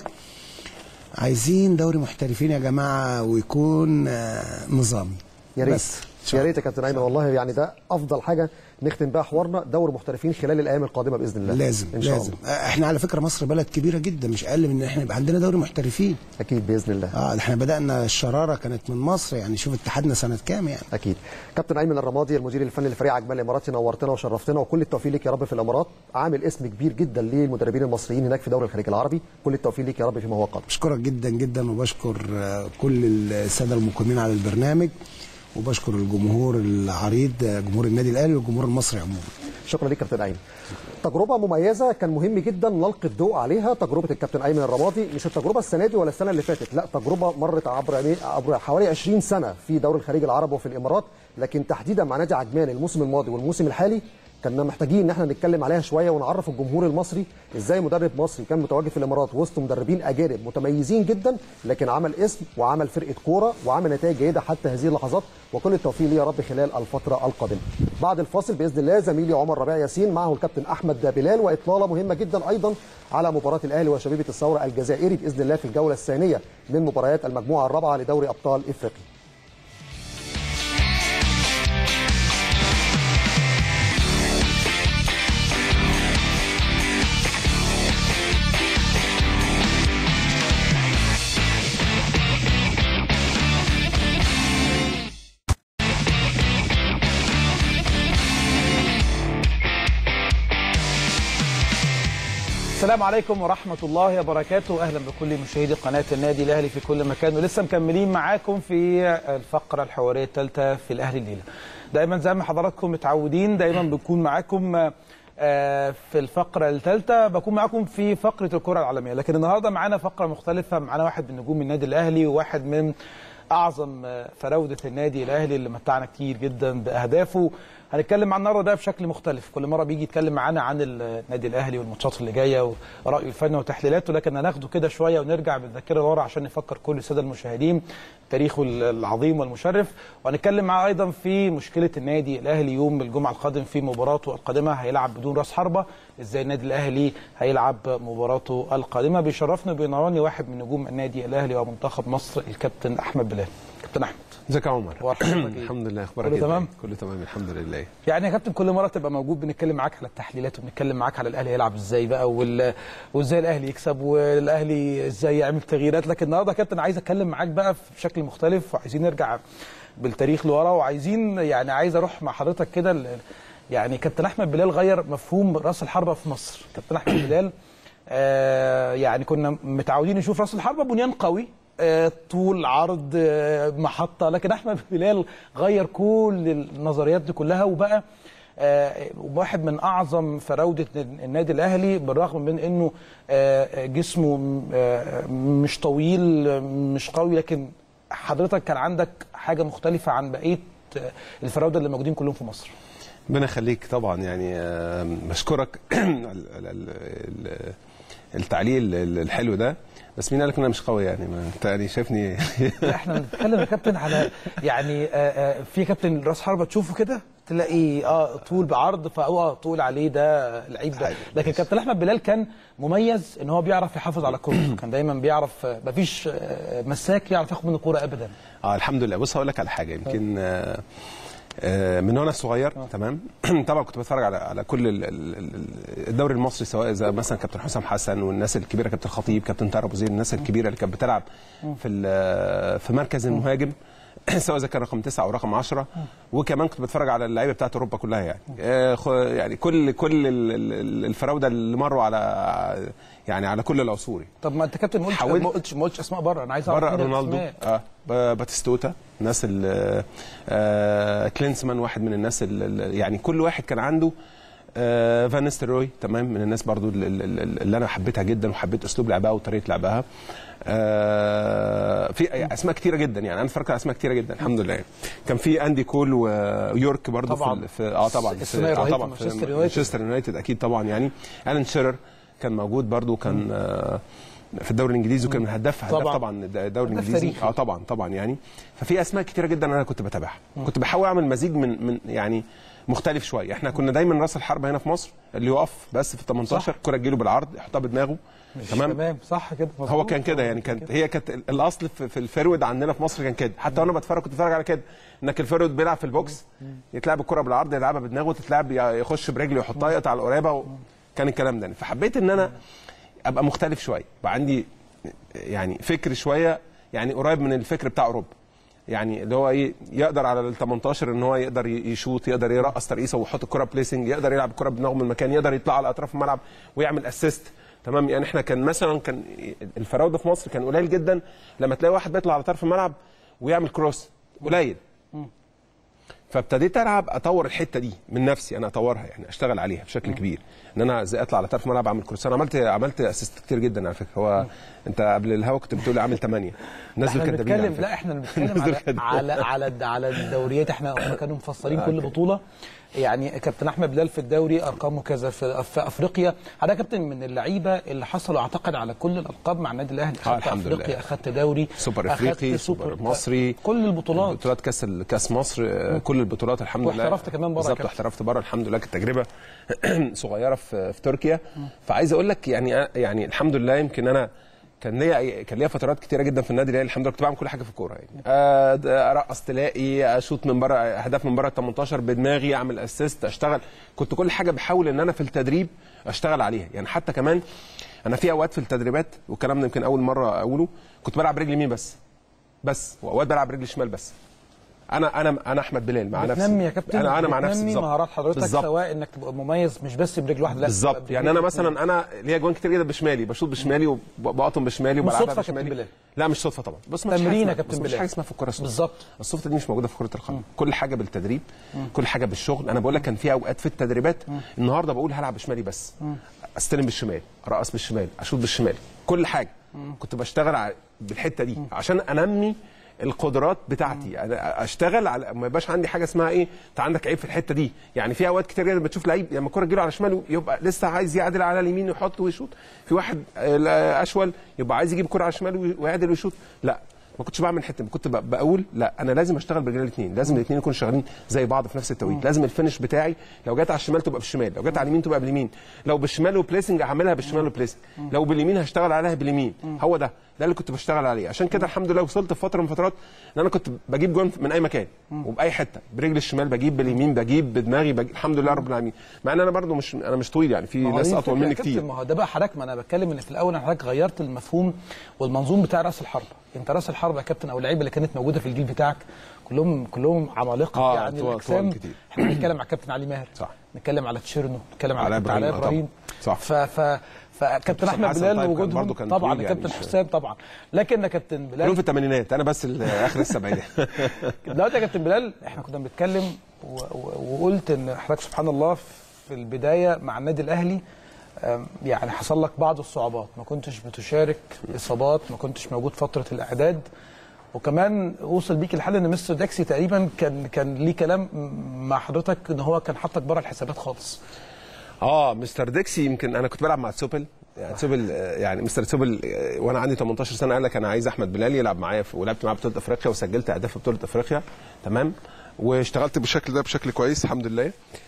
[SPEAKER 6] عايزين دوري محترفين يا جماعه ويكون آه، نظامي
[SPEAKER 5] يا ريت
[SPEAKER 6] بس. إن شاء
[SPEAKER 5] يا ريت يا كابتن ايمن والله يعني ده افضل حاجه نختم بيها حوارنا دور محترفين خلال الايام القادمه باذن الله
[SPEAKER 6] لازم
[SPEAKER 5] ان شاء
[SPEAKER 6] لازم
[SPEAKER 5] الله
[SPEAKER 6] آه، احنا على فكره مصر بلد كبيره جدا مش اقل من ان احنا يبقى عندنا دوري محترفين
[SPEAKER 5] اكيد باذن الله
[SPEAKER 6] اه احنا بدانا الشراره كانت من مصر يعني شوف اتحادنا سنه كام يعني
[SPEAKER 5] اكيد كابتن ايمن الرمادي المدير الفني لفريق عجمان الاماراتي نورتنا وشرفتنا وكل التوفيق ليك يا رب في الامارات عامل اسم كبير جدا للمدربين المصريين هناك في دوري الخليج العربي كل التوفيق ليك يا رب فيما هو قادم
[SPEAKER 6] بشكرك جدا جدا وبشكر آه، كل الساده المقيمين على البرنامج وبشكر الجمهور العريض آه، جمهور النادي الاهلي والجمهور المصري عموما
[SPEAKER 5] شكرا ليك كابتن ايمن تجربه مميزه كان مهم جدا نلقي الضوء عليها تجربه الكابتن ايمن الرمادي مش التجربه السنه دي ولا السنه اللي فاتت لا تجربه مرت عبر يعني عبر حوالي 20 سنه في دوري الخليج العربي وفي الامارات لكن تحديدا مع نادي عجمان الموسم الماضي والموسم الحالي كنا محتاجين ان احنا نتكلم عليها شويه ونعرف الجمهور المصري ازاي مدرب مصري كان متواجد في الامارات وسط مدربين اجانب متميزين جدا لكن عمل اسم وعمل فرقه كوره وعمل نتائج جيده حتى هذه اللحظات وكل التوفيق ليه يا رب خلال الفتره القادمه. بعد الفاصل باذن الله زميلي عمر ربيع ياسين معه الكابتن احمد بلال واطلاله مهمه جدا ايضا على مباراه الاهلي وشبيبه الثوره الجزائري باذن الله في الجوله الثانيه من مباريات المجموعه الرابعه لدوري ابطال افريقيا.
[SPEAKER 7] السلام عليكم ورحمة الله وبركاته أهلا بكل مشاهدي قناة النادي الأهلي في كل مكان ولسه مكملين معاكم في الفقرة الحوارية الثالثة في الأهلي الليلة دايما زي ما حضراتكم متعودين دايما بنكون معاكم آه، في الفقرة الثالثة بكون معاكم في فقرة الكرة العالمية لكن النهاردة معانا فقرة مختلفة معانا واحد من نجوم النادي الأهلي وواحد من أعظم آه، فراودة النادي الأهلي اللي متعنا كتير جدا بأهدافه هنتكلم عن النهارده ده بشكل مختلف كل مره بيجي يتكلم معانا عن النادي الاهلي والماتشات اللي جايه ورايه الفني وتحليلاته لكن هناخده كده شويه ونرجع بالذاكره لورا عشان نفكر كل الساده المشاهدين تاريخه العظيم والمشرف وهنتكلم معاه ايضا في مشكله النادي الاهلي يوم الجمعه القادم في مباراته القادمه هيلعب بدون راس حربه ازاي النادي الاهلي هيلعب مباراته القادمه بيشرفني وبينورني واحد من نجوم النادي الاهلي ومنتخب مصر الكابتن احمد بلال كابتن احمد
[SPEAKER 8] ازيك يا عمر
[SPEAKER 7] وأخبارك إيه؟
[SPEAKER 8] الحمد لله اخبارك
[SPEAKER 7] كله
[SPEAKER 8] إيه؟
[SPEAKER 7] تمام؟
[SPEAKER 8] كله تمام الحمد لله
[SPEAKER 7] يعني يا كابتن كل مره تبقى موجود بنتكلم معاك على التحليلات وبنتكلم معاك على الاهلي هيلعب ازاي بقى وال... وازاي الاهلي يكسب والاهلي ازاي يعمل تغييرات لكن النهارده يا كابتن عايز اتكلم معاك بقى بشكل مختلف وعايزين نرجع بالتاريخ لورا وعايزين يعني عايز اروح مع حضرتك كده ل- يعني كابتن احمد بلال غير مفهوم راس الحربه في مصر كابتن احمد بلال آه يعني كنا متعودين نشوف راس الحربه بنيان قوي آه، طول عرض آه، محطه لكن احمد بلال غير كل النظريات دي كلها وبقى آه، واحد من اعظم فراوده النادي الاهلي بالرغم من انه آه، جسمه آه، مش طويل آه، مش قوي لكن حضرتك كان عندك حاجه مختلفه عن بقيه آه، الفراوده اللي موجودين كلهم في مصر
[SPEAKER 8] ربنا يخليك طبعا يعني آم، بشكرك ال- ال- ال- ال- التعليق ال- الحلو ده بس مين قال لك ان انا مش قوي يعني ما انت يعني شايفني
[SPEAKER 7] لا، احنا بنتكلم يا كابتن على يعني آه، آه، في كابتن راس حربه تشوفه كده تلاقي اه طول بعرض فهو طول عليه ده لعيب ده لكن كابتن احمد بلال كان مميز ان هو بيعرف يحافظ على الكوره كان دايما بيعرف آه، مفيش آه، مساك يعرف ياخد منه الكوره ابدا
[SPEAKER 8] اه الحمد لله بص هقول لك على حاجه يمكن آه، آه، من وانا صغير تمام طبعا كنت بتفرج على على كل ال- ال- ال- الدوري المصري سواء زي مثلا كابتن حسام حسن والناس الكبيره كابتن خطيب كابتن طاهر ابو زيد الناس الكبيره اللي كانت بتلعب في ال- في مركز المهاجم سواء اذا كان رقم تسعه او رقم 10 وكمان كنت بتفرج على اللعيبه بتاعت اوروبا كلها يعني آه، خ- يعني كل كل ال- ال- الفراوده اللي مروا على يعني على كل العصور
[SPEAKER 7] طب ما انت كابتن ما قلتش
[SPEAKER 8] حاولت-
[SPEAKER 7] ما قلتش ما قلتش اسماء بره انا عايز اعرف
[SPEAKER 8] بره
[SPEAKER 7] مين
[SPEAKER 8] رونالدو
[SPEAKER 7] الأسماء.
[SPEAKER 8] اه ب- باتيستوتا الناس ال- آه كلينسمان واحد من الناس ال- ال- يعني كل واحد كان عنده آه فان نيستلروي تمام من الناس برضو ال- ال- ال- اللي انا حبيتها جدا وحبيت اسلوب لعبها وطريقه لعبها آه في اسماء كتيره جدا يعني انا اتفرجت على اسماء كتيره جدا الحمد لله يعني. كان في اندي كول ويورك برضو
[SPEAKER 7] طبعاً.
[SPEAKER 8] في, ال- في اه طبعا في
[SPEAKER 7] الثنائي
[SPEAKER 8] آه
[SPEAKER 7] الرهيب
[SPEAKER 8] طبعا
[SPEAKER 7] في
[SPEAKER 8] في
[SPEAKER 7] مانشستر يونايتد.
[SPEAKER 8] مانشستر يونايتد اكيد طبعا يعني الان شيرر كان موجود برضو كان آه في الدوري الانجليزي وكان من هداف هداف
[SPEAKER 7] طبعاً.
[SPEAKER 8] طبعا الدوري
[SPEAKER 7] هداف
[SPEAKER 8] الانجليزي
[SPEAKER 7] تاريخي.
[SPEAKER 8] اه طبعا طبعا يعني ففي اسماء كتيره جدا انا كنت بتابعها كنت بحاول اعمل مزيج من من يعني مختلف شويه احنا كنا دايما راس الحربه هنا في مصر اللي يقف بس في ال 18 الكره تجيله بالعرض يحطها بدماغه تمام
[SPEAKER 7] تمام صح كده
[SPEAKER 8] هو
[SPEAKER 7] مظبوط.
[SPEAKER 8] كان كده يعني كانت هي كانت ال- الاصل في, في الفيرود عندنا في مصر كان كده حتى وانا بتفرج كنت بتفرج على كده انك الفيرود بيلعب في البوكس يتلعب الكره بالعرض يلعبها بدماغه تتلعب يخش برجله يحطها يقطع على القريبه و... كان الكلام ده يعني. فحبيت ان انا ابقى مختلف شويه يبقى عندي يعني فكر شويه يعني قريب من الفكر بتاع اوروبا يعني اللي هو ايه يقدر على ال 18 ان هو يقدر يشوط يقدر يرقص ترقيصه ويحط الكره بليسنج يقدر يلعب الكره بدماغه من المكان يقدر يطلع على اطراف الملعب ويعمل اسيست تمام يعني احنا كان مثلا كان الفراوده في مصر كان قليل جدا لما تلاقي واحد بيطلع على طرف الملعب ويعمل كروس قليل فابتديت العب اطور الحته دي من نفسي انا اطورها يعني اشتغل عليها بشكل كبير ان انا ازاي اطلع على طرف الملعب اعمل كروس انا عملت عملت اسيست كتير جدا على فكره هو انت قبل الهوا كنت بتقول لي عامل 8 الناس دول
[SPEAKER 7] احنا
[SPEAKER 8] كدابين على
[SPEAKER 7] بنتكلم
[SPEAKER 8] فكرة.
[SPEAKER 7] لا احنا بنتكلم
[SPEAKER 8] الناس دول
[SPEAKER 7] على
[SPEAKER 8] كدابين.
[SPEAKER 7] على على على الدوريات احنا هم كانوا مفصلين كل بطوله يعني كابتن احمد بلال في الدوري ارقامه كذا في, في افريقيا هذا كابتن من اللعيبه اللي حصلوا اعتقد على كل الالقاب مع النادي الاهلي
[SPEAKER 8] آه،
[SPEAKER 7] اخذت
[SPEAKER 8] الحمد لله.
[SPEAKER 7] افريقيا اخذت دوري
[SPEAKER 8] سوبر
[SPEAKER 7] أخدت
[SPEAKER 8] افريقي سوبر مصري
[SPEAKER 7] كل البطولات
[SPEAKER 8] بطولات كاس ال- كاس مصر آه، كل البطولات الحمد لله
[SPEAKER 7] واحترفت كمان بره
[SPEAKER 8] بالظبط
[SPEAKER 7] كابتن.
[SPEAKER 8] واحترفت بره الحمد لله كانت تجربه صغيره في في تركيا فعايز اقول لك يعني يعني الحمد لله يمكن انا كان ليا كان ليا فترات كتيره جدا في النادي الاهلي الحمد لله كنت بعمل كل حاجه في الكوره يعني آه، ده ارقص تلاقي اشوط من بره اهداف من بره ال 18 بدماغي اعمل اسيست اشتغل كنت كل حاجه بحاول ان انا في التدريب اشتغل عليها يعني حتى كمان انا في اوقات في التدريبات والكلام ده يمكن اول مره اقوله كنت بلعب رجل يمين بس بس واوقات بلعب رجل شمال بس انا انا انا احمد بلال مع نفسي
[SPEAKER 7] بتنمي يا كابتن
[SPEAKER 8] انا انا مع نفسي
[SPEAKER 7] بتنمي
[SPEAKER 8] بالظبط.
[SPEAKER 7] مهارات حضرتك
[SPEAKER 8] بالظبط.
[SPEAKER 7] سواء انك تبقى مميز مش بس برجل واحده لا
[SPEAKER 8] بالظبط
[SPEAKER 7] تبقى
[SPEAKER 8] يعني انا
[SPEAKER 7] برجل
[SPEAKER 8] مثلا انا ليا جوان كتير جدا بشمالي بشوط بشمالي وبقطم بشمالي
[SPEAKER 7] مش
[SPEAKER 8] وبلعبها
[SPEAKER 7] صدفة يا كابتن
[SPEAKER 8] بشمالي
[SPEAKER 7] بلال.
[SPEAKER 8] لا مش صدفه طبعا بص ما فيش
[SPEAKER 7] تمرين
[SPEAKER 8] حاجة
[SPEAKER 7] يا
[SPEAKER 8] اسمها-
[SPEAKER 7] كابتن
[SPEAKER 8] بص، مفيش
[SPEAKER 7] بلال.
[SPEAKER 8] حاجه اسمها في الكوره صدفه
[SPEAKER 7] بالظبط.
[SPEAKER 8] الصدفه دي مش موجوده في كره القدم كل حاجه بالتدريب كل حاجه بالشغل انا بقول لك كان في اوقات في التدريبات النهارده بقول هلعب بشمالي بس استلم بالشمال ارقص بالشمال اشوط بالشمال كل حاجه كنت بشتغل على- بالحته دي عشان انمي القدرات بتاعتي انا اشتغل على ما يبقاش عندي حاجه اسمها ايه انت عندك عيب في الحته دي يعني في اوقات كتير جدا بتشوف لعيب لما الكره تجيله على شماله يبقى لسه عايز يعدل على اليمين ويحط ويشوط في واحد آه، اشول يبقى عايز يجيب الكره على شماله ويعدل ويشوط لا ما كنتش بعمل حته كنت ب- بقول لا انا لازم اشتغل برجلين الاثنين لازم الاثنين يكونوا شغالين زي بعض في نفس التوقيت لازم الفينش بتاعي لو جت على الشمال تبقى بالشمال لو جت على اليمين تبقى باليمين لو بالشمال وبليسنج هعملها بالشمال وبليسنج لو باليمين هشتغل عليها باليمين هو ده ده اللي كنت بشتغل عليه عشان كده الحمد لله وصلت في فتره من فترات ان انا كنت بجيب جون من اي مكان وباي حته برجل الشمال بجيب باليمين بجيب بدماغي بجيب الحمد لله رب العالمين مع ان انا برضو مش انا مش طويل يعني في
[SPEAKER 7] ما هو
[SPEAKER 8] ناس
[SPEAKER 7] دي
[SPEAKER 8] اطول
[SPEAKER 7] الفكرة
[SPEAKER 8] مني
[SPEAKER 7] يا كابتن،
[SPEAKER 8] كتير
[SPEAKER 7] ما هو ده بقى حضرتك ما انا بتكلم ان في الاول انا حضرتك غيرت المفهوم والمنظوم بتاع راس الحربه انت راس الحربه يا كابتن او اللعيبه اللي كانت موجوده في الجيل بتاعك كلهم كلهم عمالقه
[SPEAKER 8] آه،
[SPEAKER 7] يعني
[SPEAKER 8] طوال-
[SPEAKER 7] الاجسام
[SPEAKER 8] طوال كتير.
[SPEAKER 7] احنا بنتكلم على كابتن علي ماهر
[SPEAKER 8] صح.
[SPEAKER 7] نتكلم على تشيرنو نتكلم على
[SPEAKER 8] على
[SPEAKER 7] كابتن علاء
[SPEAKER 8] إبراهيم، آه،
[SPEAKER 7] ابراهيم
[SPEAKER 8] طبعا. صح.
[SPEAKER 7] ف ف فكابتن
[SPEAKER 8] حسام
[SPEAKER 7] احمد
[SPEAKER 8] حسن
[SPEAKER 7] بلال
[SPEAKER 8] طيب كان
[SPEAKER 7] وجودهم
[SPEAKER 8] برضه كان
[SPEAKER 7] طبعا
[SPEAKER 8] طويل
[SPEAKER 7] كابتن
[SPEAKER 8] يعني مش-
[SPEAKER 7] حسام طبعا لكن يا كابتن
[SPEAKER 8] كلهم
[SPEAKER 7] بلال
[SPEAKER 8] في الثمانينات انا بس اللي اخر السبعينات
[SPEAKER 7] دلوقتي يا كابتن بلال احنا كنا بنتكلم و- و- وقلت ان حضرتك سبحان الله في البدايه مع النادي الاهلي أم، يعني حصل لك بعض الصعوبات ما كنتش بتشارك اصابات ما كنتش موجود فتره الاعداد وكمان وصل بيك الحال ان مستر داكسي تقريبا كان كان ليه كلام مع حضرتك ان هو كان حاطك بره الحسابات خالص
[SPEAKER 8] اه مستر ديكسي يمكن انا كنت بلعب مع تسوبل يعني تسوبل آه، يعني مستر تسوبل آه، وانا عندي 18 سنه قال لك انا عايز احمد بلال يلعب معايا في- ولعبت معاه بطوله افريقيا وسجلت اهداف في بطوله افريقيا تمام واشتغلت بالشكل ده بشكل كويس الحمد لله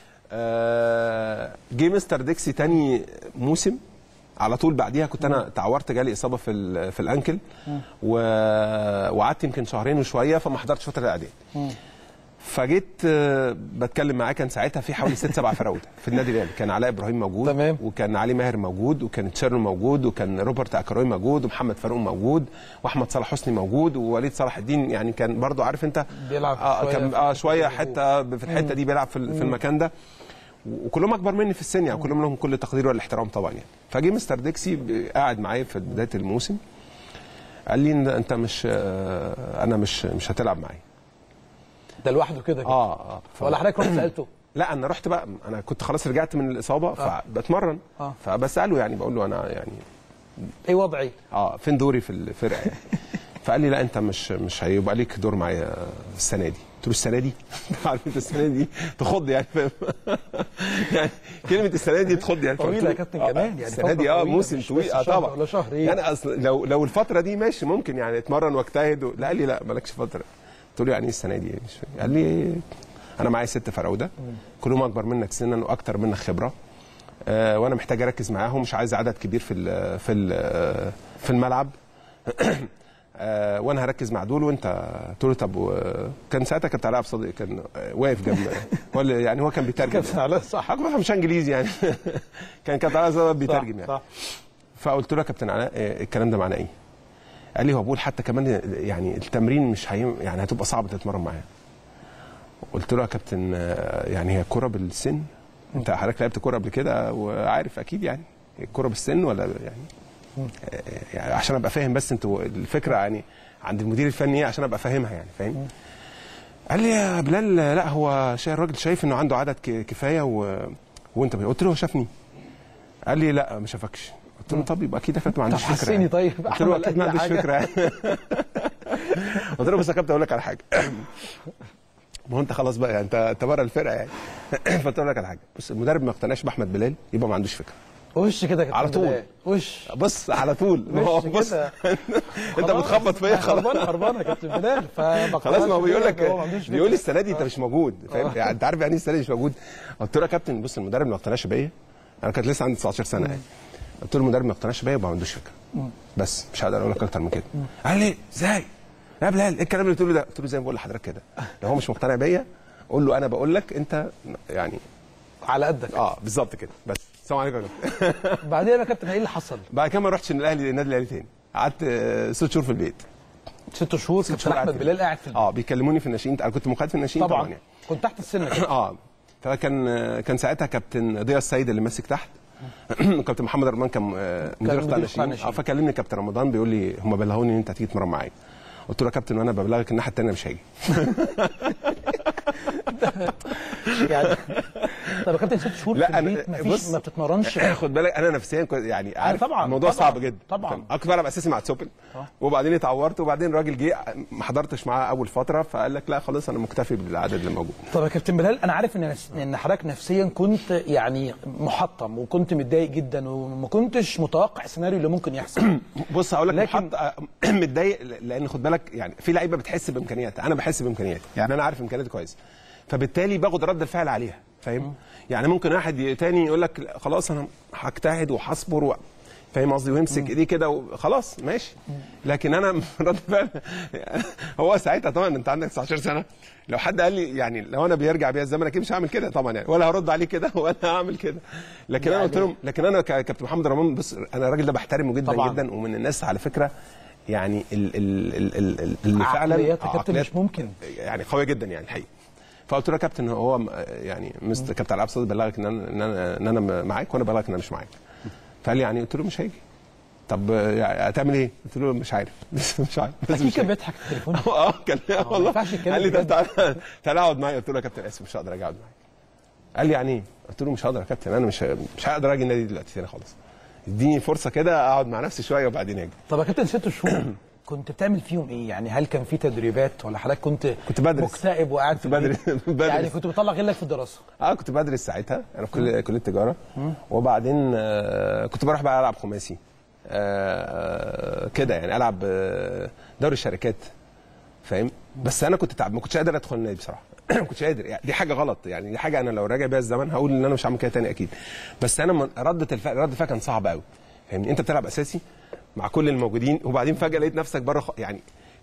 [SPEAKER 8] آه، جه مستر ديكسي تاني موسم على طول بعديها كنت انا تعورت جالي اصابه في ال- في الانكل و- وقعدت يمكن شهرين وشويه فما حضرتش فتره الاعداد فجيت آه، بتكلم معاه كان ساعتها في حوالي ست سبع فراوده في النادي الاهلي كان علاء ابراهيم موجود
[SPEAKER 7] تمام.
[SPEAKER 8] وكان علي ماهر موجود وكان تشيرنو موجود وكان روبرت اكروي موجود ومحمد فاروق موجود واحمد صلاح حسني موجود ووليد صلاح الدين يعني كان برضو عارف انت
[SPEAKER 7] بيلعب
[SPEAKER 8] اه
[SPEAKER 7] شوية
[SPEAKER 8] كان
[SPEAKER 7] في
[SPEAKER 8] اه شويه
[SPEAKER 7] الهجوم.
[SPEAKER 8] حته في الحته دي بيلعب في, ال- في المكان ده وكلهم اكبر مني في السن يعني كلهم لهم كل التقدير والاحترام طبعا يعني فجه مستر ديكسي ب- قاعد معايا في بدايه الموسم قال لي إن انت مش آه، انا مش مش هتلعب معايا
[SPEAKER 7] ده لوحده كده كده
[SPEAKER 8] اه اه ف-
[SPEAKER 7] ولا حضرتك رحت سالته
[SPEAKER 8] لا انا رحت بقى انا كنت خلاص رجعت من الاصابه فبتمرن
[SPEAKER 7] آه.
[SPEAKER 8] فبساله يعني بقول له انا يعني
[SPEAKER 7] ايه وضعي
[SPEAKER 8] اه فين دوري في الفرقه يعني فقال لي لا انت مش مش هيبقى ليك دور معايا السنه دي قلت له السنه دي عارف انت السنه دي تخض يعني فاهم يعني كلمه السنه دي تخض يعني
[SPEAKER 7] طويلة
[SPEAKER 8] فقلت له
[SPEAKER 7] يا كابتن
[SPEAKER 8] آه،
[SPEAKER 7] كمان، يعني
[SPEAKER 8] السنه دي
[SPEAKER 7] فترة
[SPEAKER 8] اه
[SPEAKER 7] طويلة،
[SPEAKER 8] موسم
[SPEAKER 7] مش
[SPEAKER 8] طويل
[SPEAKER 7] بس
[SPEAKER 8] اه
[SPEAKER 7] شهر
[SPEAKER 8] طبعا
[SPEAKER 7] ولا شهرين.
[SPEAKER 8] يعني اصل لو لو الفتره دي ماشي ممكن يعني اتمرن واجتهد و... لا قال لي لا مالكش فتره قلت له يعني ايه السنه دي مش فاهم. قال لي انا معايا ست فراوده كلهم اكبر منك سنا واكتر منك خبره آه، وانا محتاج اركز معاهم مش عايز عدد كبير في ال في ال في الملعب آه، وانا هركز مع دول وانت قلت له طب و- كان ساعتها كابتن علاء صديق كان آه، واقف جنب هو اللي- يعني هو كان بيترجم
[SPEAKER 7] كابتن علاء صح
[SPEAKER 8] حضرتك مش انجليزي يعني كان كابتن علاء صديق بيترجم يعني
[SPEAKER 7] صح
[SPEAKER 8] فقلت له يا كابتن علاء آه، الكلام ده معناه ايه؟ قال لي هو بقول حتى كمان يعني التمرين مش هي يعني هتبقى صعب تتمرن معاه قلت له يا كابتن آه، يعني هي الكوره بالسن انت حضرتك لعبت كوره قبل كده وعارف اكيد يعني الكوره بالسن ولا يعني آه، يعني عشان ابقى فاهم بس انتوا الفكره يعني عند المدير الفني ايه عشان ابقى فاهمها يعني فاهم قال لي يا بلال لا هو شايف الراجل شايف انه عنده عدد ك- كفايه و... وانت قلت له هو شافني قال لي لا ما شافكش قلت له طب يبقى اكيد اكيد ما عندوش
[SPEAKER 7] طب
[SPEAKER 8] فكره
[SPEAKER 7] حسيني
[SPEAKER 8] يعني.
[SPEAKER 7] طيب
[SPEAKER 8] قلت له
[SPEAKER 7] أعمل
[SPEAKER 8] اكيد ما
[SPEAKER 7] أي
[SPEAKER 8] عندوش
[SPEAKER 7] حاجة.
[SPEAKER 8] فكره يعني. قلت له بس يا كابتن اقول لك على حاجه ما هو انت خلاص بقى يعني انت انت بره الفرقه يعني فقلت له أقول لك على حاجه بص المدرب ما اقتنعش باحمد بلال يبقى ما عندوش فكره
[SPEAKER 7] وش كده يا كابتن
[SPEAKER 8] على طول.
[SPEAKER 7] بلال. وش
[SPEAKER 8] بص على طول ما هو
[SPEAKER 7] وش
[SPEAKER 8] بص
[SPEAKER 7] كده.
[SPEAKER 8] انت بتخبط فيا خلاص
[SPEAKER 7] خربانه خربانه يا كابتن بلال
[SPEAKER 8] خلاص ما هو بيقول لك
[SPEAKER 7] هو ما عندوش
[SPEAKER 8] بيقول لي
[SPEAKER 7] فكرة.
[SPEAKER 8] السنه دي انت مش موجود فاهم يعني انت عارف يعني ايه السنه دي مش موجود قلت له يا كابتن بص المدرب ما اقتنعش بيا انا كنت لسه عندي 19 سنه يعني قلت له المدرب ما اقتنعش بيا يبقى ما عندوش فكره بس مش هقدر اقول لك اكتر من كده قال لي ازاي يا بلال ايه الكلام اللي بتقوله ده قلت له زي ما بقول لحضرتك كده لو هو مش مقتنع بيا قول له انا بقول لك انت يعني
[SPEAKER 7] على قدك
[SPEAKER 8] اه بالظبط كده بس السلام عليكم يا كابتن
[SPEAKER 7] بعدين يا كابتن ايه اللي حصل؟
[SPEAKER 8] بعد كده ما رحتش الاهلي النادي الاهلي تاني قعدت آه، ست شهور في البيت
[SPEAKER 7] ست شهور كابتن
[SPEAKER 8] شهور قاعد
[SPEAKER 7] احمد
[SPEAKER 8] في
[SPEAKER 7] بلال قاعد في البيت
[SPEAKER 8] اه بيكلموني في الناشئين انا كنت مقيد في الناشئين طبعا,
[SPEAKER 7] طبعا
[SPEAKER 8] يعني.
[SPEAKER 7] كنت تحت السن كده
[SPEAKER 8] اه فكان كان ساعتها كابتن ضياء السيد اللي ماسك تحت كابتن محمد رمضان كان آه، مدير
[SPEAKER 7] مدير
[SPEAKER 8] قطاع
[SPEAKER 7] قطاع
[SPEAKER 8] الناشئين
[SPEAKER 7] الناشئين.
[SPEAKER 8] اه فكلمني كابتن رمضان بيقول لي هم بلغوني ان انت هتيجي تتمرن معايا قلت له يا كابتن وانا ببلغك الناحيه الثانيه مش هاجي
[SPEAKER 7] يعني طب يا كابتن ست شهور
[SPEAKER 8] لا،
[SPEAKER 7] في
[SPEAKER 8] أنا-
[SPEAKER 7] البيت مفيش
[SPEAKER 8] بص-
[SPEAKER 7] ما بتتمرنش
[SPEAKER 8] خد بالك انا نفسيا كنت يعني عارف
[SPEAKER 7] طبعاً،
[SPEAKER 8] الموضوع
[SPEAKER 7] طبعاً،
[SPEAKER 8] صعب جدا
[SPEAKER 7] طبعاً.
[SPEAKER 8] كان- انا كنت بلعب اساسي مع تسوبل وبعدين اتعورت وبعدين الراجل جه ما حضرتش معاه اول فتره فقال لك لا خلاص انا مكتفي بالعدد اللي موجود
[SPEAKER 7] طب يا كابتن بلال انا عارف ان ان حضرتك نفسيا كنت يعني محطم وكنت متضايق جدا وما كنتش متوقع السيناريو اللي ممكن يحصل
[SPEAKER 8] بص هقول لك
[SPEAKER 7] لكن-
[SPEAKER 8] لكن متضايق لان خد بالك يعني في لعيبه بتحس بامكانياتها انا بحس بامكانياتي يعني انا عارف امكانياتي كويس فبالتالي باخد رد الفعل عليها فاهم يعني ممكن واحد تاني يقول لك لا، خلاص انا هجتهد وهصبر و... فاهم قصدي ويمسك ايديه كده وخلاص ماشي لكن انا رد فعل هو ساعتها طبعا انت عندك 19 سنه لو حد قال لي يعني لو انا بيرجع بيا الزمن اكيد مش هعمل كده طبعا يعني ولا هرد عليه كده ولا هعمل كده لكن انا قلت لهم لكن انا ك- كابتن محمد رمضان بص انا الراجل ده بحترمه جدا
[SPEAKER 7] طبعاً.
[SPEAKER 8] جدا ومن الناس على فكره يعني ال ال ال ال ال اللي فعلا
[SPEAKER 7] عقليات يا كابتن
[SPEAKER 8] عقليات
[SPEAKER 7] مش ممكن
[SPEAKER 8] يعني قويه جدا يعني الحقيقه فقلت له يا كابتن هو م- يعني مستر كابتن علاء صديق بلغك ان انا ان انا ان انا معاك وانا بلغك ان انا مش معاك فقال لي يعني قلت له مش هيجي طب يعني هتعمل ايه؟ قلت له مش عارف لسه مش عارف بس
[SPEAKER 7] اكيد
[SPEAKER 8] مش
[SPEAKER 7] كان
[SPEAKER 8] هيجي.
[SPEAKER 7] بيضحك في التليفون
[SPEAKER 8] اه كان والله
[SPEAKER 7] ينفعش يتكلم
[SPEAKER 8] قال لي ده
[SPEAKER 7] بجد.
[SPEAKER 8] تعالى تعالى اقعد معايا قلت له يا كابتن اسف مش هقدر اجي اقعد معاك قال لي يعني ايه؟ قلت له مش هقدر يا كابتن انا مش مش هقدر اجي النادي دلوقتي تاني خالص اديني فرصه كده اقعد مع نفسي شويه وبعدين اجي
[SPEAKER 7] طب يا كابتن ست شهور كنت بتعمل فيهم ايه؟ يعني هل كان في تدريبات ولا حضرتك كنت
[SPEAKER 8] كنت بدرس.
[SPEAKER 7] مكتئب وقاعد في
[SPEAKER 8] بدرس-
[SPEAKER 7] البيت؟
[SPEAKER 8] بدرس.
[SPEAKER 7] يعني كنت بتطلع غيرك في الدراسه
[SPEAKER 8] اه كنت بدرس ساعتها انا في كليه كليه تجاره وبعدين آه كنت بروح بقى العب خماسي آه كده يعني العب آه، دوري الشركات فاهم بس انا كنت تعب ما كنتش قادر ادخل النادي بصراحه ما كنتش قادر يعني دي حاجه غلط يعني دي حاجه انا لو راجع بيها الزمن هقول ان انا مش هعمل كده تاني اكيد بس انا من- رده الفعل رد الفعل كان صعب قوي فاهمني انت بتلعب اساسي مع كل الموجودين وبعدين فجاه لقيت نفسك بره خ... يعني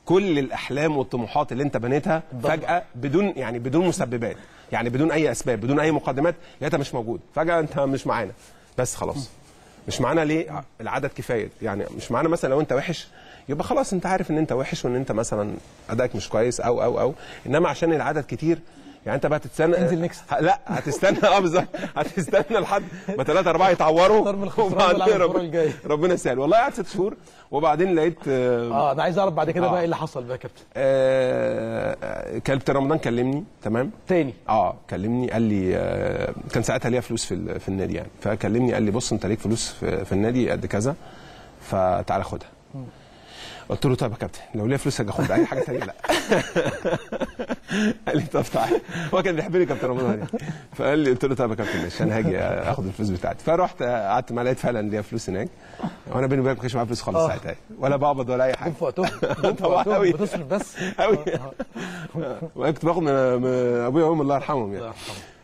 [SPEAKER 8] كل الاحلام والطموحات اللي انت بنيتها فجاه بدون يعني بدون مسببات يعني بدون اي اسباب بدون اي مقدمات لقيتها مش موجود فجاه انت مش معانا بس خلاص مش معانا ليه العدد كفايه يعني مش معانا مثلا لو انت وحش يبقى خلاص انت عارف ان انت وحش وان انت مثلا ادائك مش كويس او او او انما عشان العدد كتير يعني انت بقى تستنى
[SPEAKER 7] انزل نكسب.
[SPEAKER 8] ه- لا هتستنى اه بالظبط هتستنى لحد ما ثلاثة أربعة يتعوروا
[SPEAKER 7] اختار من الخسران
[SPEAKER 8] وبعدين
[SPEAKER 7] والعب الكرة
[SPEAKER 8] رب-
[SPEAKER 7] الجاية.
[SPEAKER 8] ربنا يسهل والله قعدت ست شهور وبعدين لقيت آه،
[SPEAKER 7] اه انا عايز اعرف بعد كده
[SPEAKER 8] آه.
[SPEAKER 7] بقى ايه اللي حصل بقى يا كابتن
[SPEAKER 8] آه، آه، كابتن رمضان كلمني تمام
[SPEAKER 7] تاني
[SPEAKER 8] اه كلمني قال لي آه، كان ساعتها ليا فلوس في ال- في النادي يعني فكلمني قال لي بص انت ليك فلوس في, في النادي قد كذا فتعالى خدها قلت له طيب يا كابتن لو ليا فلوس هاجي اخدها اي حاجه تانيه لا قال لي طب تعالى هو كان بيحبني كابتن رمضان يعني فقال لي قلت له طب يا كابتن ماشي انا هاجي اخد الفلوس بتاعتي فرحت قعدت معاه لقيت فعلا ليا فلوس هناك وانا بيني وبينك ما كانش معايا فلوس خالص
[SPEAKER 7] آه.
[SPEAKER 8] ساعتها ولا بقبض ولا اي حاجه
[SPEAKER 7] جم في وقتهم جم في
[SPEAKER 8] طبعا
[SPEAKER 7] وقتهم
[SPEAKER 8] أوي.
[SPEAKER 7] بتصرف بس
[SPEAKER 8] قوي وانا كنت باخد من من ابويا وامي الله يرحمهم يعني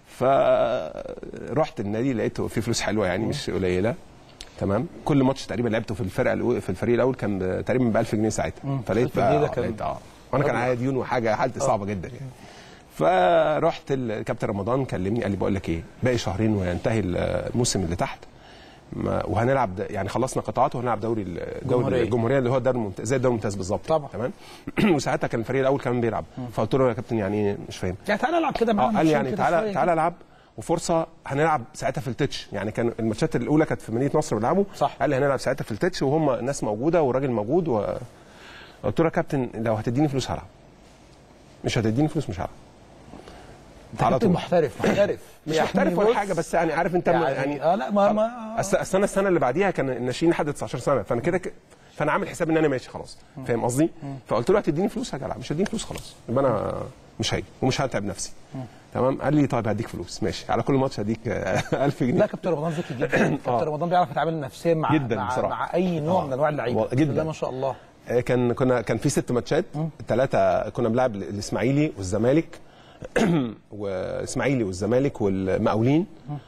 [SPEAKER 8] فرحت النادي لقيته في فلوس حلوه يعني مش قليله تمام كل ماتش تقريبا لعبته في الفرقه الأول في الفريق الاول كان ب- تقريبا ب 1000 جنيه ساعتها فلقيت
[SPEAKER 7] 1000 جنيه ده
[SPEAKER 8] بقى-
[SPEAKER 7] كان-
[SPEAKER 8] لقيت اه وانا كان عليا ديون وحاجه حالتي صعبه جدا يعني فرحت الكابتن رمضان كلمني قال لي بقول لك ايه باقي شهرين وينتهي الموسم اللي تحت ما وهنلعب د- يعني خلصنا قطاعات وهنلعب دوري ال-
[SPEAKER 7] جمهورية.
[SPEAKER 8] دوري الجمهوريه اللي هو الدوري الممتاز زي الدوري الممتاز بالظبط
[SPEAKER 7] طبعا.
[SPEAKER 8] تمام وساعتها كان الفريق الاول كمان بيلعب فقلت له يا كابتن يعني ايه مش فاهم
[SPEAKER 7] يعني تعالى العب كده
[SPEAKER 8] اه
[SPEAKER 7] معانا
[SPEAKER 8] قال لي
[SPEAKER 7] ماتشين
[SPEAKER 8] يعني
[SPEAKER 7] كده
[SPEAKER 8] تعالى
[SPEAKER 7] شوية
[SPEAKER 8] تعالى العب وفرصه هنلعب ساعتها في التتش يعني كان الماتشات الاولى كانت في مدينه نصر بيلعبوا
[SPEAKER 7] صح.
[SPEAKER 8] قال لي هنلعب ساعتها في التتش وهم الناس موجوده والراجل موجود و... قلت له يا كابتن لو هتديني فلوس هلعب مش هتديني فلوس مش هلعب
[SPEAKER 7] انت كابتن محترف محترف
[SPEAKER 8] مش
[SPEAKER 7] يعني
[SPEAKER 8] محترف ولا
[SPEAKER 7] بص،
[SPEAKER 8] حاجه بس يعني عارف انت
[SPEAKER 7] يعني,
[SPEAKER 8] يعني
[SPEAKER 7] اه لا ما ما
[SPEAKER 8] أصل أصل انا السنه اللي بعديها كان الناشئين لحد 19 سنه فانا كده ك... فانا عامل حساب ان انا ماشي خلاص فاهم قصدي؟ فقلت له هتديني فلوس هاجي العب مش هتديني فلوس خلاص يبقى انا مش هاجي ومش هتعب نفسي تمام قال لي طيب هديك فلوس ماشي على كل ماتش هديك آه، 1000 جنيه
[SPEAKER 7] لا كابتن رمضان ذكي جدا كابتن رمضان بيعرف يتعامل نفسيا مع
[SPEAKER 8] جداً
[SPEAKER 7] مع,
[SPEAKER 8] بصراحة.
[SPEAKER 7] مع اي نوع من انواع اللعيبه
[SPEAKER 8] و- جداً.
[SPEAKER 7] لا ما شاء الله
[SPEAKER 8] آه، كان كنا كان في ست ماتشات ثلاثه كنا بنلعب الاسماعيلي والزمالك والاسماعيلي والزمالك والمقاولين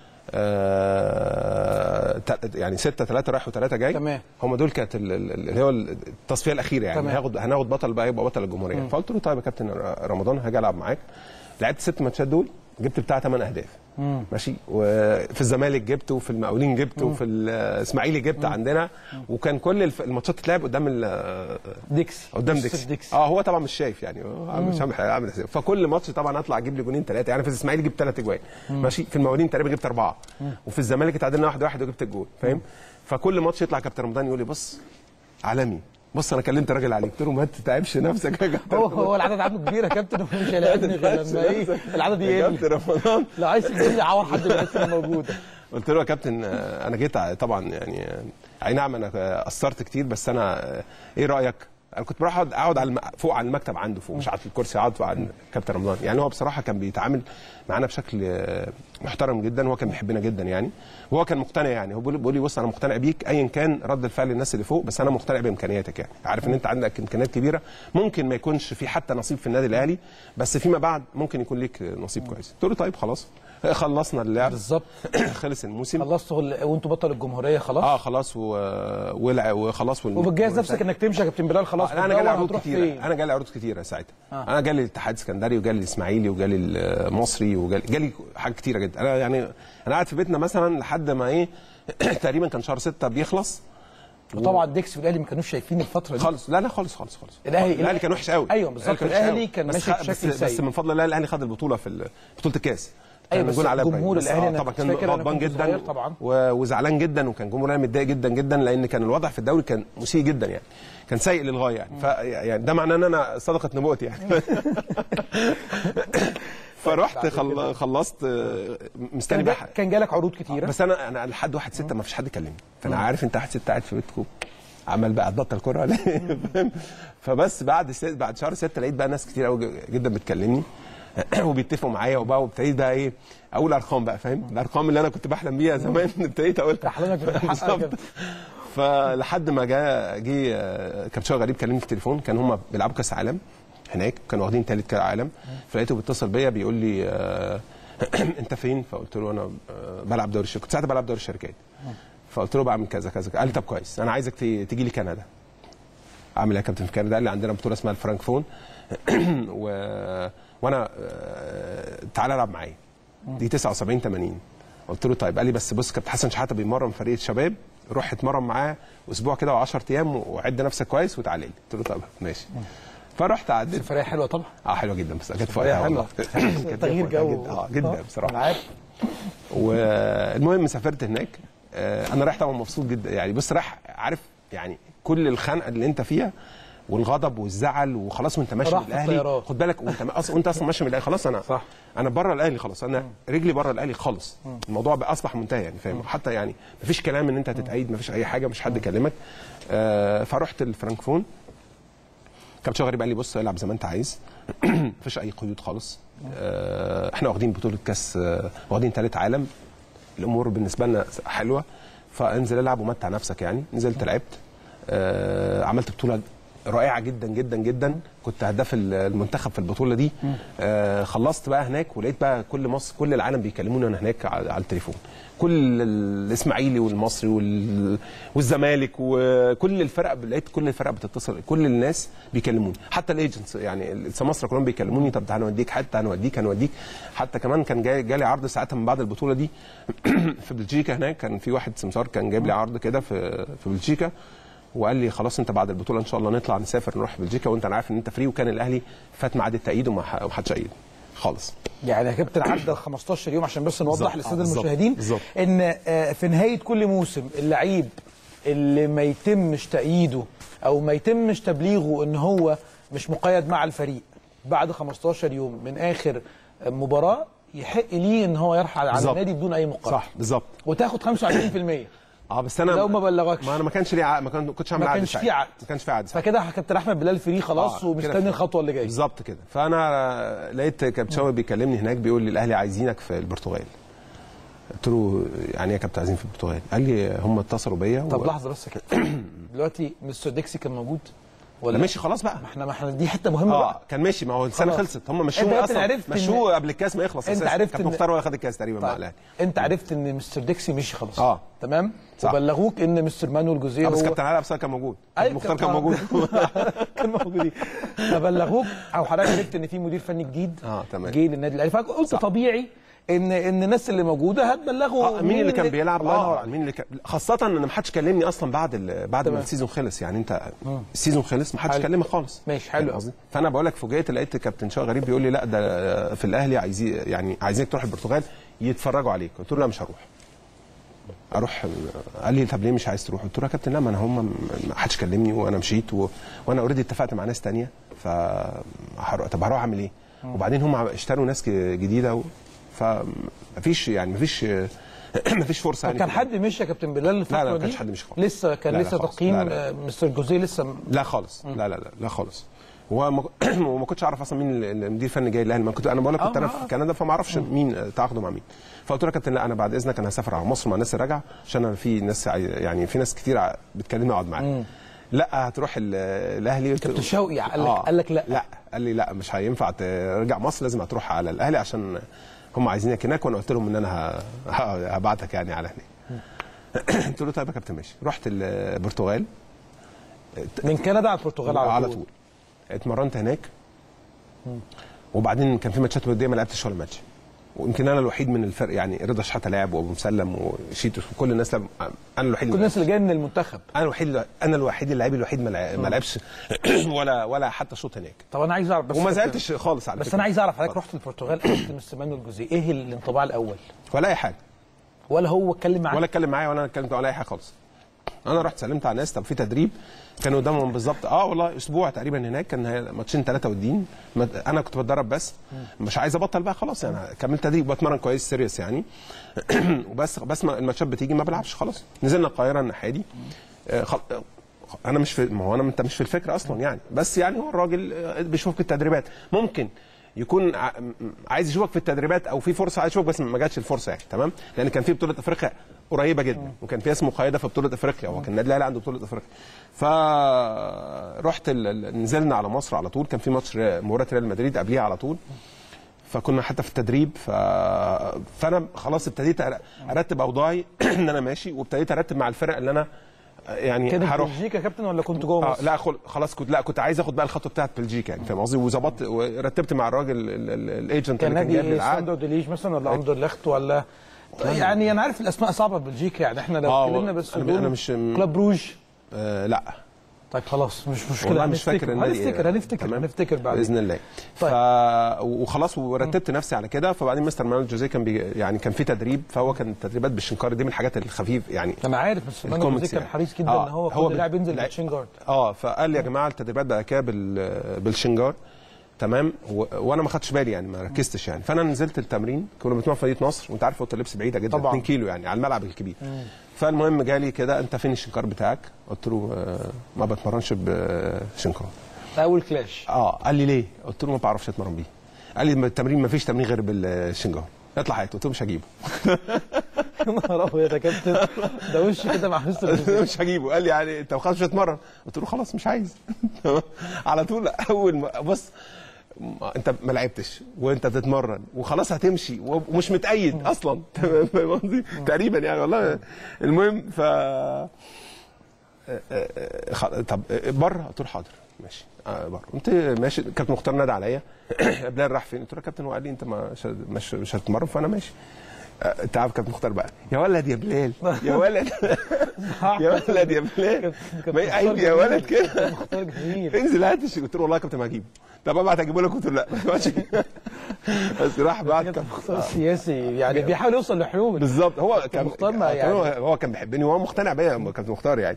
[SPEAKER 8] آه ت- يعني ستة ثلاثة رايح وثلاثة جاي
[SPEAKER 7] تمام.
[SPEAKER 8] هم دول كانت ال- ال- اللي هو التصفية الأخيرة يعني
[SPEAKER 7] تمام.
[SPEAKER 8] هاخد هناخد بطل بقى يبقى بطل الجمهورية فقلت له طيب يا كابتن رمضان هاجي ألعب معاك لعبت ست ماتشات دول جبت بتاع ثمان أهداف ماشي وفي الزمالك جبت وفي المقاولين جبت وفي الإسماعيلي جبت عندنا وكان كل الف- الماتشات تتلعب قدام ال-
[SPEAKER 7] ديكسي
[SPEAKER 8] قدام
[SPEAKER 7] مستر
[SPEAKER 8] ديكسي.
[SPEAKER 7] ديكسي
[SPEAKER 8] اه هو طبعا مش شايف يعني هو عامل- مش عامل حاجة- عامل حساب فكل ماتش طبعا اطلع اجيب لي جونين ثلاثه يعني في الاسماعيلي جبت ثلاث اجوان ماشي في المقاولين تقريبا جبت اربعه وفي الزمالك اتعادلنا واحد واحد وجبت الجول فاهم فكل ماتش يطلع كابتن رمضان يقول لي بص عالمي بص انا كلمت راجل عليك قلت له ما تتعبش نفسك يا كابتن
[SPEAKER 7] هو هو العدد عنده كبير يا كابتن مش هيلاعبني غير لما ايه العدد
[SPEAKER 8] يا
[SPEAKER 7] يقل
[SPEAKER 8] كابتن رمضان
[SPEAKER 7] لو عايز تجيب لي عور حد من الناس اللي موجوده
[SPEAKER 8] قلت له يا كابتن آه، انا جيت ع- طبعا يعني آه، اي نعم انا آه، قصرت كتير بس انا آه، ايه رايك؟ انا كنت بروح اقعد اقعد على الم... فوق على المكتب عنده فوق مش قاعد في الكرسي اقعد فوق عند كابتن رمضان يعني هو بصراحه كان بيتعامل معانا بشكل آه، محترم جدا هو كان بيحبنا جدا يعني وهو كان مقتنع يعني هو بيقول بيقول لي بص انا مقتنع بيك ايا كان رد الفعل الناس اللي فوق بس انا مقتنع بامكانياتك يعني عارف ان انت عندك امكانيات كبيره ممكن ما يكونش في حتى نصيب في النادي الاهلي بس فيما بعد ممكن يكون ليك نصيب كويس قلت له طيب خلاص خلصنا اللعب
[SPEAKER 7] بالظبط
[SPEAKER 8] خلص الموسم
[SPEAKER 7] خلصتوا ال- وانتوا بطل الجمهوريه خلاص
[SPEAKER 8] اه خلاص و... ولع... وخلاص وال...
[SPEAKER 7] وبتجهز نفسك انك تمشي يا كابتن بلال خلاص
[SPEAKER 8] آه، لا انا
[SPEAKER 7] بتدور
[SPEAKER 8] جالي عروض
[SPEAKER 7] هتروح
[SPEAKER 8] كتيره
[SPEAKER 7] فين؟
[SPEAKER 8] انا جالي عروض كتيره ساعتها
[SPEAKER 7] آه.
[SPEAKER 8] آه. انا جالي الاتحاد السكندري وجالي الاسماعيلي وجالي المصري وجالي جالي حاجات كتيره جدا انا يعني انا قاعد في بيتنا مثلا لحد ما ايه تقريبا كان شهر ستة بيخلص
[SPEAKER 7] وطبعا ديكس والاهلي ما كانوش شايفين الفتره دي
[SPEAKER 8] خالص لا لا خالص خالص خالص
[SPEAKER 7] الأهلي-
[SPEAKER 8] الاهلي كان وحش قوي
[SPEAKER 7] أيوة بالظبط،
[SPEAKER 8] وحش
[SPEAKER 7] الأهلي
[SPEAKER 8] قوي.
[SPEAKER 7] كان
[SPEAKER 8] بس
[SPEAKER 7] ماشي
[SPEAKER 8] خ-
[SPEAKER 7] بشكل
[SPEAKER 8] بس, بس
[SPEAKER 7] سيء.
[SPEAKER 8] من فضل الله الاهلي خد البطوله في ال- بطوله الكاس
[SPEAKER 7] أيوة،
[SPEAKER 8] كان
[SPEAKER 7] بس
[SPEAKER 8] الجول على
[SPEAKER 7] جمهور
[SPEAKER 8] إبراهيم. بس
[SPEAKER 7] الأهلي أنا
[SPEAKER 8] طبعا
[SPEAKER 7] كنت
[SPEAKER 8] كان
[SPEAKER 7] فاكر أنا
[SPEAKER 8] غضبان
[SPEAKER 7] كنت
[SPEAKER 8] جدا
[SPEAKER 7] صغير طبعا.
[SPEAKER 8] و- وزعلان جدا وكان جمهور الاهلي متضايق جدا جدا لان كان الوضع في الدوري كان مسيء جدا يعني كان سيء للغايه يعني ف يعني ده معناه ان انا صدقت نبوتي يعني فرحت خل... خلصت آه، مستني
[SPEAKER 7] كان
[SPEAKER 8] بقى
[SPEAKER 7] جا- كان جالك عروض كتيره
[SPEAKER 8] بس انا انا لحد واحد ستة ما فيش حد كلمني فانا عارف انت واحد ستة قاعد في بيتكم عمال بقى تبطل كوره ولا إيه؟ فاهم؟ فبس بعد ست بعد شهر ستة لقيت بقى ناس كتير قوي جدا بتكلمني وبيتفقوا معايا وبقى وابتديت بقى ايه اقول ارقام بقى فاهم الارقام اللي انا كنت بحلم بيها زمان ابتديت اقولها
[SPEAKER 7] احلامك بتتحقق
[SPEAKER 8] بالظبط.
[SPEAKER 7] كده.
[SPEAKER 8] فلحد ما جه جه آه، كابتن شوقي غريب كلمني في التليفون كان هم بيلعبوا كاس عالم هناك كانوا واخدين ثالث كاس عالم فلقيته بيتصل بيا بيقول لي آه، انت فين فقلت له انا آه، بلعب دوري الشركات كنت ساعتها بلعب دوري الشركات فقلت له بعمل كذا كذا قال لي طب كويس انا عايزك ت- تيجي لي كندا اعمل ايه يا كابتن في كندا قال لي عندنا بطوله اسمها الفرانكفون و... وانا آه، تعالى العب معايا دي 79 80 قلت له طيب قال لي بس بص كابتن حسن شحاته بيمرن فريق الشباب روح اتمرن معاه اسبوع كده و10 ايام وعد نفسك كويس وتعالى لي قلت له طب ماشي فرحت عديت
[SPEAKER 7] سفريه حلوه طبعا
[SPEAKER 8] اه حلوه جدا بس كانت في
[SPEAKER 7] سفرية
[SPEAKER 8] وقتها
[SPEAKER 7] حلوة.
[SPEAKER 8] والله كانت
[SPEAKER 7] تغيير
[SPEAKER 8] في وقتها
[SPEAKER 7] جو.
[SPEAKER 8] جدا اه جدا بصراحه
[SPEAKER 7] انا عارف
[SPEAKER 8] والمهم سافرت هناك آه، انا رايح طبعا مبسوط جدا يعني بص رايح عارف يعني كل الخنقه اللي انت فيها والغضب والزعل وخلاص وانت ماشي
[SPEAKER 7] راح
[SPEAKER 8] من
[SPEAKER 7] في
[SPEAKER 8] الاهلي
[SPEAKER 7] الطيران.
[SPEAKER 8] خد بالك وانت اصلا وانت اصلا ماشي من الاهلي خلاص انا
[SPEAKER 7] صح.
[SPEAKER 8] انا بره الاهلي خلاص انا رجلي بره الاهلي خالص الموضوع بقى اصبح منتهي يعني فاهم حتى يعني مفيش كلام ان انت هتتأيد مفيش اي حاجه مش حد كلمك آه فرحت الفرانكفون كابتن شوقي غريب قال لي بص العب زي ما انت عايز مفيش اي قيود خالص آه، احنا واخدين بطوله كاس آه، واخدين ثالث عالم الامور بالنسبه لنا حلوه فانزل العب ومتع نفسك يعني نزلت لعبت آه، عملت بطوله رائعه جدا جدا جدا كنت هداف المنتخب في البطوله دي آه، خلصت بقى هناك ولقيت بقى كل مصر كل العالم بيكلموني انا هناك على على التليفون كل الاسماعيلي والمصري وال- والزمالك وكل الفرق لقيت كل الفرق بتتصل كل الناس بيكلموني حتى الايجنتس يعني مصر كلهم بيكلموني طب تعالى نوديك حتى هنوديك هنوديك حتى كمان كان جاي جالي عرض ساعتها من بعد البطوله دي في بلجيكا هناك كان في واحد سمسار كان جايب لي عرض كده في في بلجيكا وقال لي خلاص انت بعد البطوله ان شاء الله نطلع نسافر نروح بلجيكا وانت انا عارف ان انت فري وكان الاهلي فات ميعاد التأييد وما ح- ومحدش أيد خالص
[SPEAKER 7] يعني يا كابتن عدى ال 15 يوم عشان بس نوضح
[SPEAKER 8] بالظبط.
[SPEAKER 7] للساده
[SPEAKER 8] آه، بالظبط.
[SPEAKER 7] المشاهدين
[SPEAKER 8] بالظبط.
[SPEAKER 7] ان آه، في نهايه كل موسم اللعيب اللي ما يتمش تأييده او ما يتمش تبليغه ان هو مش مقيد مع الفريق بعد 15 يوم من اخر مباراه يحق ليه ان هو يرحل على
[SPEAKER 8] بالظبط.
[SPEAKER 7] النادي بدون اي مقابل
[SPEAKER 8] صح بالظبط
[SPEAKER 7] وتاخد 25%
[SPEAKER 8] اه بس انا
[SPEAKER 7] لو ما بلغكش.
[SPEAKER 8] ما انا ما كانش لي عقد ما كان- كنتش عامل
[SPEAKER 7] ما
[SPEAKER 8] عقد
[SPEAKER 7] كانش
[SPEAKER 8] ساعتها.
[SPEAKER 7] في عقد.
[SPEAKER 8] ما كانش في عقد ساعتها.
[SPEAKER 7] فكده كابتن احمد بلال فري خلاص
[SPEAKER 8] آه، كده
[SPEAKER 7] ومستني
[SPEAKER 8] في-
[SPEAKER 7] الخطوه اللي جايه
[SPEAKER 8] بالظبط كده فانا لقيت كابتن شوقي بيكلمني هناك بيقول لي الاهلي عايزينك في البرتغال قلت له يعني ايه يا كابتن عايزين في البرتغال قال لي هم اتصلوا بيا
[SPEAKER 7] طب
[SPEAKER 8] و-
[SPEAKER 7] لحظه بس يا كابتن دلوقتي مستر ديكسي كان موجود ولا
[SPEAKER 8] لا ماشي خلاص بقى
[SPEAKER 7] ما احنا ما احنا دي حته مهمه
[SPEAKER 8] اه
[SPEAKER 7] بقى
[SPEAKER 8] كان ماشي ما هو السنه
[SPEAKER 7] خلاص.
[SPEAKER 8] خلصت هم
[SPEAKER 7] انت
[SPEAKER 8] مشوه
[SPEAKER 7] كابتن
[SPEAKER 8] اصلا
[SPEAKER 7] عرفت إن-
[SPEAKER 8] مشوه قبل الكاس ما يخلص
[SPEAKER 7] انت
[SPEAKER 8] أساساً.
[SPEAKER 7] عرفت
[SPEAKER 8] كان
[SPEAKER 7] إن-
[SPEAKER 8] مختار واخد الكاس تقريبا مع
[SPEAKER 7] طيب.
[SPEAKER 8] الاهلي
[SPEAKER 7] انت عرفت ان مستر ديكسي مشي خلاص
[SPEAKER 8] اه.
[SPEAKER 7] تمام
[SPEAKER 8] صح.
[SPEAKER 7] وبلغوك ان مستر مانويل جوزيه
[SPEAKER 8] آه، بس
[SPEAKER 7] هو
[SPEAKER 8] كابتن علي عبد السلام كان موجود
[SPEAKER 7] أيوة،
[SPEAKER 8] مختار
[SPEAKER 7] كابتن
[SPEAKER 8] كان موجود
[SPEAKER 7] كان موجودين فبلغوك او حضرتك عرفت ان في مدير فني جديد
[SPEAKER 8] اه، تمام.
[SPEAKER 7] جه للنادي الاهلي فقلت
[SPEAKER 8] صح.
[SPEAKER 7] طبيعي ان ان الناس اللي موجوده هتبلغوا
[SPEAKER 8] اه مين اللي كان بيلعب
[SPEAKER 7] الله ينور
[SPEAKER 8] اه
[SPEAKER 7] عليك
[SPEAKER 8] مين اللي كان خاصه ان ما حدش كلمني اصلا بعد ال... بعد ما
[SPEAKER 7] تمام.
[SPEAKER 8] السيزون خلص يعني انت السيزون خلص ما حدش
[SPEAKER 7] حلو.
[SPEAKER 8] كلمك خالص
[SPEAKER 7] ماشي، حلو
[SPEAKER 8] فاهم قصدي؟ فانا بقول لك فوجئت لقيت كابتن شوقي غريب بيقول لي لا ده في الاهلي عايزين يعني عايزينك تروح البرتغال يتفرجوا عليك قلت له لا مش هروح اروح قال لي طب ليه مش عايز تروح قلت له يا كابتن لا ما انا هم ما حدش كلمني وانا مشيت و... وانا اوريدي اتفقت مع ناس تانية ف هروح- طب هروح اعمل ايه وبعدين هم اشتروا ناس ك- جديده و... فمفيش يعني مفيش مفيش فرصه
[SPEAKER 7] طب
[SPEAKER 8] يعني
[SPEAKER 7] كان
[SPEAKER 8] كده.
[SPEAKER 7] حد مشي يا كابتن بلال الفتره
[SPEAKER 8] لا، لا، ما
[SPEAKER 7] دي؟
[SPEAKER 8] كانش حد مشي خالص.
[SPEAKER 7] لسه كان
[SPEAKER 8] لا، لا،
[SPEAKER 7] لسه
[SPEAKER 8] خالص.
[SPEAKER 7] تقييم
[SPEAKER 8] لا، لا.
[SPEAKER 7] آه، مستر جوزيه لسه
[SPEAKER 8] لا خالص لا لا لا لا خالص هو ما وما كنتش اعرف اصلا مين المدير الفني جاي الاهلي ما كنت انا بقول لك كنت
[SPEAKER 7] آه،
[SPEAKER 8] انا
[SPEAKER 7] آه.
[SPEAKER 8] في كندا فما اعرفش مين تعاقدوا مع مين فقلت له يا كابتن لا انا بعد اذنك انا هسافر على مصر مع الناس اللي راجعه عشان انا في ناس عاي- يعني في ناس كتير ع- بتكلمني اقعد معاها لا هتروح ال- الاهلي قلت له-
[SPEAKER 7] كابتن شوقي قال لك
[SPEAKER 8] آه.
[SPEAKER 7] قال لك لا
[SPEAKER 8] لا قال لي لا مش هينفع ترجع مصر لازم هتروح على الاهلي عشان هم عايزينك هناك وانا قلت لهم ان انا ه- ه- هبعتك يعني على هناك قلت له طيب يا كابتن ماشي رحت البرتغال
[SPEAKER 7] من كندا على البرتغال على,
[SPEAKER 8] على طول اتمرنت هناك وبعدين كان في ماتشات وديه ما لعبتش ولا ماتش ويمكن انا الوحيد من الفرق يعني رضا شحاته لاعب وابو مسلم وشيتوس وكل الناس لعب انا الوحيد
[SPEAKER 7] كل
[SPEAKER 8] اللي
[SPEAKER 7] الناس اللي جايه من المنتخب
[SPEAKER 8] انا الوحيد انا الوحيد اللاعب الوحيد ما لع- ما لعبش ولا ولا حتى شوط هناك
[SPEAKER 7] طب انا عايز اعرف بس
[SPEAKER 8] وما زعلتش خالص على
[SPEAKER 7] بس
[SPEAKER 8] فكرة.
[SPEAKER 7] انا عايز اعرف حضرتك رحت البرتغال قابلت مستر مانويل جوزيه ايه الانطباع الاول
[SPEAKER 8] ولا اي حاجه
[SPEAKER 7] ولا هو اتكلم معاك
[SPEAKER 8] ولا اتكلم معايا ولا انا اتكلمت ولا اي حاجه خالص انا رحت سلمت على ناس طب في تدريب كانوا قدامهم بالظبط اه والله اسبوع تقريبا هناك كان هي- ماتشين ثلاثه والدين ما- انا كنت بتدرب بس مش عايز ابطل بقى خلاص يعني كملت تدريب بتمرن كويس سيريس يعني وبس بس ما الماتشات بتيجي ما بلعبش خلاص نزلنا القاهره الناحيه دي آه، خل... آه، انا مش في ما هو انا انت مش في الفكره اصلا يعني بس يعني هو الراجل آه، بيشوفك في التدريبات ممكن يكون ع- م- عايز يشوفك في التدريبات او في فرصه عايز يشوفك بس ما جاتش الفرصه يعني تمام لان كان في بطوله افريقيا قريبه جدا وكان في اسم مقيده في بطوله افريقيا هو كان النادي الاهلي عنده بطوله افريقيا فرحت ال... ال- نزلنا على مصر على طول كان في ماتش ري- مباراه ريال مدريد قبليها على طول فكنا حتى في التدريب ف... فانا خلاص ابتديت أر- ارتب اوضاعي ان انا ماشي وابتديت ارتب مع الفرق اللي انا يعني
[SPEAKER 7] كانت
[SPEAKER 8] هروح
[SPEAKER 7] بلجيكا يا كابتن ولا كنت جوه
[SPEAKER 8] آه
[SPEAKER 7] مصر؟
[SPEAKER 8] لا خل- خلاص كنت لا كنت عايز اخد بقى الخطوه بتاعت بلجيكا يعني فاهم قصدي وظبطت ورتبت مع الراجل ال- ال- الايجنت
[SPEAKER 7] كان
[SPEAKER 8] اللي كان
[SPEAKER 7] نادي
[SPEAKER 8] جايب لي
[SPEAKER 7] ايه
[SPEAKER 8] العقد
[SPEAKER 7] ساندر ديليج مثلا ولا اندر لخت ولا يعني انا عارف الاسماء صعبه في بلجيكا يعني احنا لو
[SPEAKER 8] آه،
[SPEAKER 7] اتكلمنا بس
[SPEAKER 8] أنا-
[SPEAKER 7] دول
[SPEAKER 8] أنا مش-
[SPEAKER 7] كلاب روج
[SPEAKER 8] آه لا
[SPEAKER 7] طيب خلاص مش مشكله
[SPEAKER 8] والله مش
[SPEAKER 7] هنفتكر.
[SPEAKER 8] فاكر النادي إيه.
[SPEAKER 7] هنفتكر هنفتكر
[SPEAKER 8] تمام؟
[SPEAKER 7] هنفتكر بعدين
[SPEAKER 8] باذن الله ف... وخلاص ورتبت نفسي على كده فبعدين مستر مانويل جوزيه كان بي... يعني كان في تدريب فهو كان التدريبات بالشنكار دي من الحاجات الخفيف يعني
[SPEAKER 7] انا عارف بس مانو
[SPEAKER 8] الكوميكس
[SPEAKER 7] جوزيه كان
[SPEAKER 8] يعني.
[SPEAKER 7] حريص جدا
[SPEAKER 8] آه،
[SPEAKER 7] ان هو
[SPEAKER 8] هو
[SPEAKER 7] كل
[SPEAKER 8] بال-
[SPEAKER 7] لاعب ينزل
[SPEAKER 8] لا-
[SPEAKER 7] بالشينجارد
[SPEAKER 8] اه فقال لي يا جماعه التدريبات بقى كده بال... بالشنجار تمام و... وانا ما خدتش بالي يعني ما ركزتش يعني فانا نزلت التمرين كنا بنتمرن في مدينه نصر وانت عارف اوضه اللبس بعيده جدا
[SPEAKER 7] طبعاً.
[SPEAKER 8] 2 كيلو يعني على الملعب الكبير فالمهم جالي كده انت فين الشنكار بتاعك قلت له آه ما بتمرنش بشنكار
[SPEAKER 7] اول كلاش
[SPEAKER 8] اه قال لي ليه؟ قلت له ما بعرفش اتمرن بيه. قال لي التمرين ما فيش تمرين غير بالشنجار. اطلع هات قلت له مش هجيبه
[SPEAKER 7] يا نهار ابيض يا كابتن ده وش كده مع مستر جوزيه
[SPEAKER 8] مش هجيبه قال لي يعني انت خلاص مش هتمرن قلت له خلاص مش عايز على طول اول ما بص ما- انت ما لعبتش وانت بتتمرن وخلاص هتمشي ومش متأيد اصلا تمام فاهم قصدي؟ تقريبا يعني والله المهم ف خ- طب بره قلت له حاضر ماشي آه بره قمت ماشي كابتن مختار نادى عليا بلال راح فين؟ قلت له يا كابتن هو قال لي انت ما مش مش, مش هتتمرن فانا ماشي آه، انت عارف كابتن مختار بقى يا ولد يا بلال يا ولد يا ولد يا بلال ما هي عيب يا ولد كده
[SPEAKER 7] مختار جميل
[SPEAKER 8] انزل هات الشيء. قلت له والله يا كابتن ما هجيبه طب ابعت اجيبه لك قلت له لا ماشي. بس راح بعت
[SPEAKER 7] كابتن مختار سياسي يعني بيحاول يوصل لحلول
[SPEAKER 8] بالظبط هو كان
[SPEAKER 7] مختار ما
[SPEAKER 8] هو-
[SPEAKER 7] يعني-
[SPEAKER 8] هو كان بيحبني وهو مقتنع بيا كابتن مختار يعني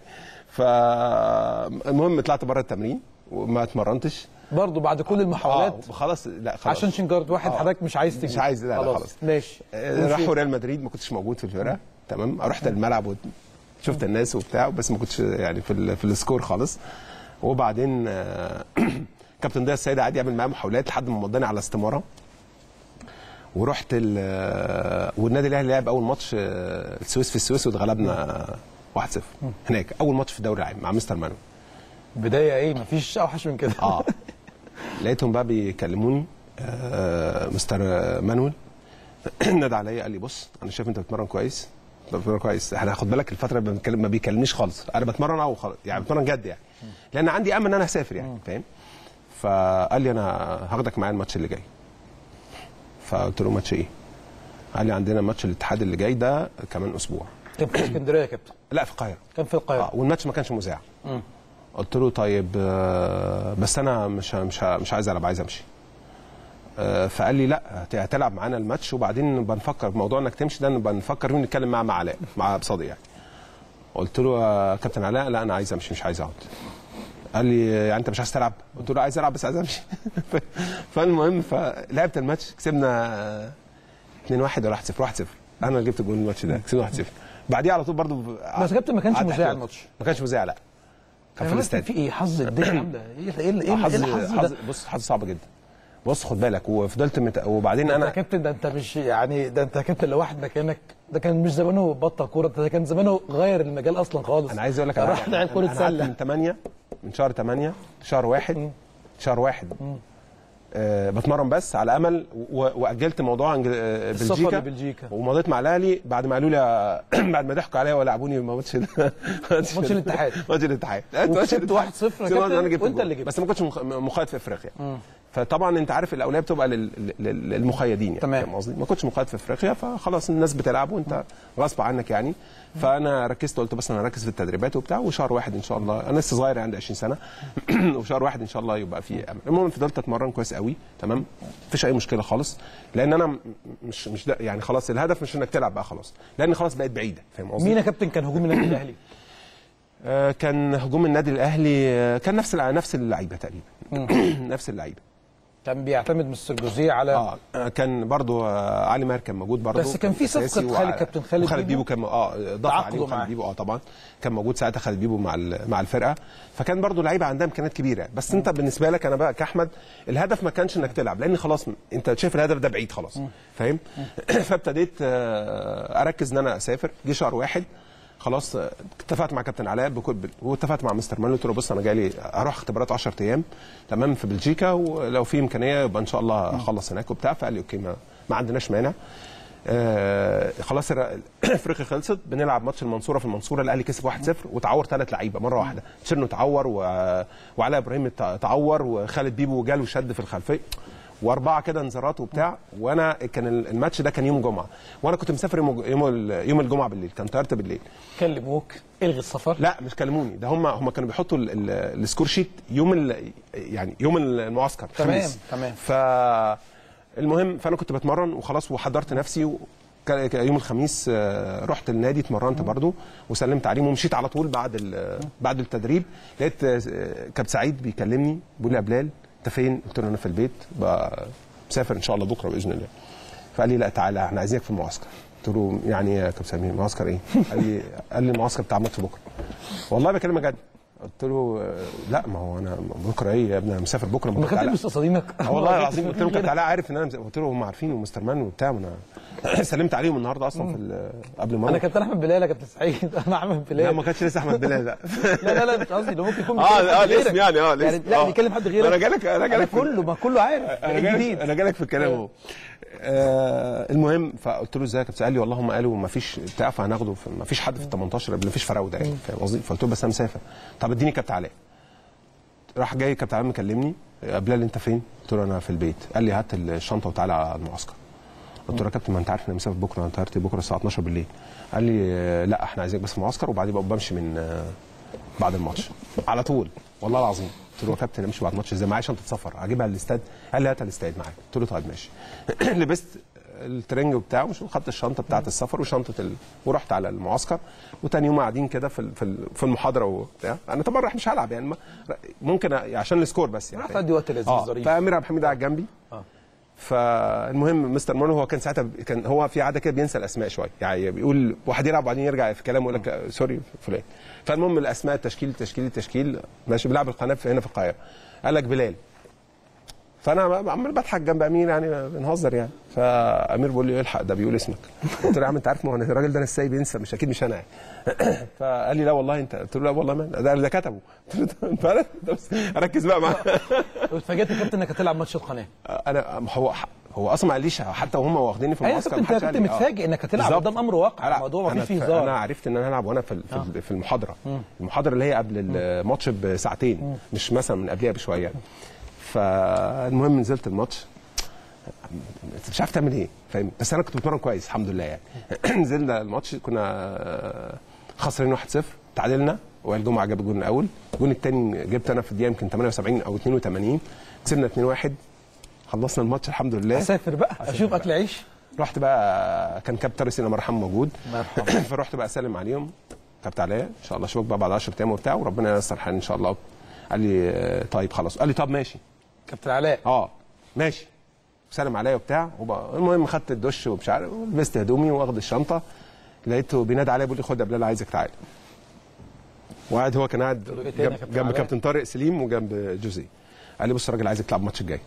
[SPEAKER 8] فالمهم طلعت بره التمرين وما اتمرنتش
[SPEAKER 7] برضه بعد كل المحاولات
[SPEAKER 8] آه خلاص لا خلاص
[SPEAKER 7] عشان شنجارد واحد
[SPEAKER 8] آه.
[SPEAKER 7] حضرتك مش عايز تجيب
[SPEAKER 8] مش عايز، لا، لا، خلاص.
[SPEAKER 7] ماشي
[SPEAKER 8] آه، راحوا ريال مدريد ما كنتش موجود في الفرقه تمام رحت الملعب وشفت الناس وبتاع بس ما كنتش يعني في ال- في السكور خالص وبعدين آه، كابتن ضياء السيد قعد يعمل معايا محاولات لحد ما مضاني على استماره ورحت ال- آه، والنادي الاهلي لعب اول ماتش آه، السويس في السويس واتغلبنا 1-0 هناك اول ماتش في الدوري العام مع مستر مانو
[SPEAKER 7] بدايه ايه مفيش اوحش من كده
[SPEAKER 8] اه لقيتهم بقى بيكلموني آه مستر مانويل نادى عليا قال لي بص انا شايف انت بتتمرن كويس بتتمرن كويس احنا خد بالك الفتره اللي بنتكلم ما بيكلمنيش خالص انا بتمرن او خلاص يعني بتمرن جد يعني لان عندي امل ان انا هسافر يعني فاهم فقال لي انا هاخدك معايا الماتش اللي جاي فقلت له ماتش ايه قال لي عندنا ماتش الاتحاد اللي جاي ده كمان اسبوع
[SPEAKER 7] كان في اسكندريه يا كابتن
[SPEAKER 8] لا في القاهره
[SPEAKER 7] كان في
[SPEAKER 8] اه
[SPEAKER 7] القاهره
[SPEAKER 8] والماتش ما كانش مذاع قلت له طيب آه، بس انا مش مش مش عايز العب عايز امشي آه، فقال لي لا هت- هتلعب معانا الماتش وبعدين بنفكر في موضوع انك تمشي ده بنفكر فيه نتكلم مع مع علاء مع صادق يعني قلت له يا كابتن علاء لا انا عايز امشي مش عايز اقعد قال لي يعني انت مش عايز تلعب قلت له عايز العب بس عايز امشي فالمهم فلعبت الماتش كسبنا 2 1 ولا 1 0 1 0 انا اللي جبت الجول الماتش ده كسبنا 1 0 بعديه على طول برضو
[SPEAKER 7] بس يا كابتن ما كانش
[SPEAKER 8] قعدت
[SPEAKER 7] مذيع
[SPEAKER 8] احتياط.
[SPEAKER 7] الماتش.
[SPEAKER 8] ما كانش مذيع لا كان في الاستاد
[SPEAKER 7] في ايه حظ الدنيا عامله ايه ايه ايه إيه
[SPEAKER 8] حظ
[SPEAKER 7] الحظ
[SPEAKER 8] حظ
[SPEAKER 7] ده
[SPEAKER 8] بص حظ صعب جدا بص خد بالك وفضلت مت... وبعدين
[SPEAKER 7] انا يا
[SPEAKER 8] انا
[SPEAKER 7] كابتن ده انت مش يعني ده انت يا كابتن لو واحد مكانك ده كان مش زمانه بطل كوره ده كان زمانه غير المجال اصلا خالص
[SPEAKER 8] انا عايز اقول لك
[SPEAKER 7] ده
[SPEAKER 8] على
[SPEAKER 7] راح
[SPEAKER 8] حاجة.
[SPEAKER 7] لعب كره
[SPEAKER 8] أنا قعدت
[SPEAKER 7] سله
[SPEAKER 8] من 8 من شهر 8 شهر واحد شهر واحد آه بتمرن بس على امل و... واجلت موضوع إنج- آه،
[SPEAKER 7] السفر
[SPEAKER 8] بلجيكا
[SPEAKER 7] لبلجيكا.
[SPEAKER 8] ومضيت مع الاهلي بعد ما قالوا لي بعد ما ضحكوا عليا ولعبوني ماتش
[SPEAKER 7] ماتش الاتحاد.
[SPEAKER 8] ماتش الاتحاد
[SPEAKER 7] وكسبت 1-0 يا كابتن،
[SPEAKER 8] انا جبت
[SPEAKER 7] وأنت
[SPEAKER 8] الجول.
[SPEAKER 7] اللي جبت.
[SPEAKER 8] بس ما كنتش مخ- مقيد في افريقيا فطبعا انت عارف الاولويه بتبقى لل- لل- للمخيدين يعني
[SPEAKER 7] تمام.
[SPEAKER 8] فاهم قصدي ما كنتش مقيد في افريقيا فخلاص الناس بتلعب وانت غصب عنك يعني فانا ركزت قلت بس انا هركز في التدريبات وبتاع وشهر واحد ان شاء الله انا لسه صغير عندي 20 سنه وشهر واحد ان شاء الله يبقى في امل المهم فضلت اتمرن كويس قوي تمام مفيش اي مشكله خالص لان انا م- مش مش ده يعني خلاص الهدف مش انك تلعب بقى خلاص لان خلاص بقت بعيده فاهم قصدي
[SPEAKER 7] مين يا كابتن كان هجوم النادي الاهلي
[SPEAKER 8] آه، كان هجوم النادي الاهلي آه، كان نفس الع- نفس اللعيبه تقريبا نفس اللعيبه
[SPEAKER 7] كان بيعتمد مستر جوزيه على
[SPEAKER 8] اه آه، كان برضو آه، علي ماهر كان موجود برضو
[SPEAKER 7] بس كان في صفقة
[SPEAKER 8] أساسي
[SPEAKER 7] خالد-
[SPEAKER 8] وع-
[SPEAKER 7] كابتن خالد
[SPEAKER 8] وخالد
[SPEAKER 7] بيبو.
[SPEAKER 8] بيبو كان اه ضاف
[SPEAKER 7] تعاقده
[SPEAKER 8] عليه
[SPEAKER 7] معاه.
[SPEAKER 8] خالد بيبو اه طبعا كان موجود ساعتها خالد بيبو مع ال- مع الفرقه فكان برضو لعيبه عندها امكانيات كبيره بس انت بالنسبه لك انا بقى كاحمد الهدف ما كانش انك تلعب لان خلاص انت شايف الهدف ده بعيد خلاص فاهم فابتديت آه، اركز ان انا اسافر جه شهر واحد خلاص آه، اتفقت مع كابتن علاء بكل واتفقت مع مستر مان قلت له بص انا جاي اروح اختبارات 10 ايام تمام في بلجيكا ولو في امكانيه يبقى ان شاء الله اخلص هناك وبتاع فقال لي اوكي ما, ما عندناش مانع آه خلاص الر- افريقيا خلصت بنلعب ماتش المنصوره في المنصوره الاهلي كسب 1-0 وتعور ثلاث لعيبه مره واحده تشيرنو تعور و... وعلاء ابراهيم تع- تعور وخالد بيبو جاله شد في الخلفيه واربعه كده انذارات وبتاع وانا كان الماتش ده كان يوم جمعه وانا كنت مسافر يوم يوم ال- يوم الجمعه بالليل كان طيارتي بالليل
[SPEAKER 7] كلموك الغي السفر
[SPEAKER 8] لا مش كلموني ده هم هم كانوا بيحطوا ال- ال- السكور شيت يوم ال يعني يوم المعسكر
[SPEAKER 7] تمام،
[SPEAKER 8] الخميس.
[SPEAKER 7] تمام.
[SPEAKER 8] ف المهم فانا كنت بتمرن وخلاص وحضرت نفسي و... كان- كان يوم الخميس آه، رحت النادي اتمرنت برضو وسلمت عليهم ومشيت على طول بعد ال- بعد التدريب لقيت آه، كابتن سعيد بيكلمني بيقول لي يا بلال انت فين؟ قلت له انا في البيت بقى مسافر ان شاء الله بكره باذن الله فقال لي لا تعالى احنا عايزينك في المعسكر قلت له يعني ايه يا كابتن سمير معسكر ايه؟ قال لي قال لي المعسكر بتاع ماتش بكره والله بكلمك جد قلت له آه، لا ما هو انا بكره ايه يا ابني انا مسافر بكره
[SPEAKER 7] ما
[SPEAKER 8] بكره
[SPEAKER 7] كانت
[SPEAKER 8] تعالى.
[SPEAKER 7] مستقصدينك
[SPEAKER 8] اه والله العظيم قلت لهم كابتن علاء عارف ان انا مز- قلت له هم عارفين ومستر مان وبتاع وانا سلمت عليهم النهارده اصلا في ال- قبل ما
[SPEAKER 7] انا
[SPEAKER 8] أروح.
[SPEAKER 7] كابتن احمد بلال يا كابتن سعيد انا احمد
[SPEAKER 8] لا
[SPEAKER 7] بلال
[SPEAKER 8] ما كانش لسه احمد بلال لا
[SPEAKER 7] لا لا لا مش قصدي لو ممكن يكون
[SPEAKER 8] اه
[SPEAKER 7] بيتكلم
[SPEAKER 8] اه
[SPEAKER 7] حد غيرك.
[SPEAKER 8] الاسم يعني اه
[SPEAKER 7] يعني
[SPEAKER 8] الاسم
[SPEAKER 7] لا
[SPEAKER 8] آه.
[SPEAKER 7] بيتكلم حد غيرك
[SPEAKER 8] انا جالك انا جالك في-
[SPEAKER 7] كله ما كله عارف
[SPEAKER 8] انا
[SPEAKER 7] ايه
[SPEAKER 8] جالك
[SPEAKER 7] الجديد
[SPEAKER 8] انا جالك في الكلام اهو آه المهم فقلت له ازاي يا كابتن قال لي والله هم قالوا ما فيش بتاع فهناخده في- ما فيش حد في ال 18 ما فيش فراوده يعني فاهم قصدي فقلت له بس انا مسافر طب اديني كابتن علاء راح جاي كابتن علاء مكلمني يا بلال انت فين؟ قلت له انا في البيت قال لي هات الشنطه وتعالى على المعسكر قلت له يا كابتن ما انت عارف ان انا مسافر بكره انا طيارتي بكره الساعه 12 بالليل قال لي آه، لا احنا عايزينك بس في المعسكر وبعدين بقى بمشي من آه، بعد الماتش على طول والله العظيم قلت له يا كابتن امشي بعد الماتش ازاي معايا شنطه سفر اجيبها الاستاد قال لي هات الاستاد معاك قلت له طيب ماشي لبست الترنج بتاعه مش خدت الشنطه بتاعه السفر وشنطه ال... ورحت على المعسكر وتاني يوم قاعدين كده في ال- في ال- في المحاضره وبتاع انا طبعا رايح مش هلعب يعني ما... ممكن أ- عشان السكور بس يعني
[SPEAKER 7] راح تقضي وقت لذيذ
[SPEAKER 8] اه
[SPEAKER 7] ظريف
[SPEAKER 8] فامير عبد الحميد قاعد جنبي فالمهم مستر مانو هو كان ساعتها ب- كان هو في عاده كده بينسى الاسماء شويه يعني بيقول واحد يلعب وبعدين يرجع في كلامه يقول لك آه، سوري فلان فالمهم الاسماء التشكيل التشكيل التشكيل ماشي بيلعب القناه في- هنا في القاهره قال لك بلال فانا عمال بضحك جنب امير يعني بنهزر يعني فامير بيقول لي الحق ده بيقول اسمك قلت له يا عم انت عارف ما هو أنا الراجل ده انا ازاي بينسى مش اكيد مش انا يعني فقال لي لا والله انت قلت له لا والله ما ده ده كتبه قلت له طب فأنا- بس ركز بقى معاه
[SPEAKER 7] اتفاجئت يا كابتن انك هتلعب ماتش القناه
[SPEAKER 8] انا هو هو اصلا ما قاليش حتى وهم واخديني في
[SPEAKER 7] ايوه
[SPEAKER 8] المعسكر
[SPEAKER 7] كنت
[SPEAKER 8] محدش
[SPEAKER 7] كنت
[SPEAKER 8] قال لي. آه.
[SPEAKER 7] متفاجئ انك هتلعب
[SPEAKER 8] بالظبط.
[SPEAKER 7] قدام امر واقع
[SPEAKER 8] لا،
[SPEAKER 7] الموضوع ما
[SPEAKER 8] أنا
[SPEAKER 7] فيش فيه
[SPEAKER 8] ف-
[SPEAKER 7] هزار
[SPEAKER 8] انا عرفت ان انا هلعب وانا في ال- في ال- في المحاضره المحاضره اللي هي قبل الماتش بساعتين مش مثلا من قبلها بشويه يعني. فالمهم نزلت الماتش أنت مش عارف تعمل ايه فاهم بس انا كنت بتمرن كويس الحمد لله يعني نزلنا الماتش كنا خسرين 1-0 تعادلنا وائل جمعه جاب الجون الاول الجون الثاني جبت انا في الدقيقه يمكن 78 او 82 كسبنا 2-1 خلصنا الماتش الحمد لله
[SPEAKER 7] اسافر بقى اشوف اكل عيش
[SPEAKER 8] رحت بقى كان كابتن طارق سينا مرحم موجود
[SPEAKER 7] الله يرحمه.
[SPEAKER 8] فرحت بقى اسلم عليهم كابتن علاء ان شاء الله اشوفك بقى بعد 10 ايام وبتاع وربنا ييسر الحال ان شاء الله قال لي آه، طيب خلاص قال لي طب ماشي
[SPEAKER 7] كابتن علاء
[SPEAKER 8] اه ماشي سلم عليا وبتاع وبقى المهم خدت الدش ومش عارف ولبست هدومي واخد الشنطه لقيته بينادي عليا بيقول لي خد يا بلال عايزك تعالى وقعد هو كان قاعد
[SPEAKER 7] له إيه تاني يا
[SPEAKER 8] جنب,
[SPEAKER 7] كابتن
[SPEAKER 8] جنب
[SPEAKER 7] علاء؟
[SPEAKER 8] كابتن طارق سليم وجنب جوزيه قال لي بص الراجل عايزك تلعب الماتش الجاي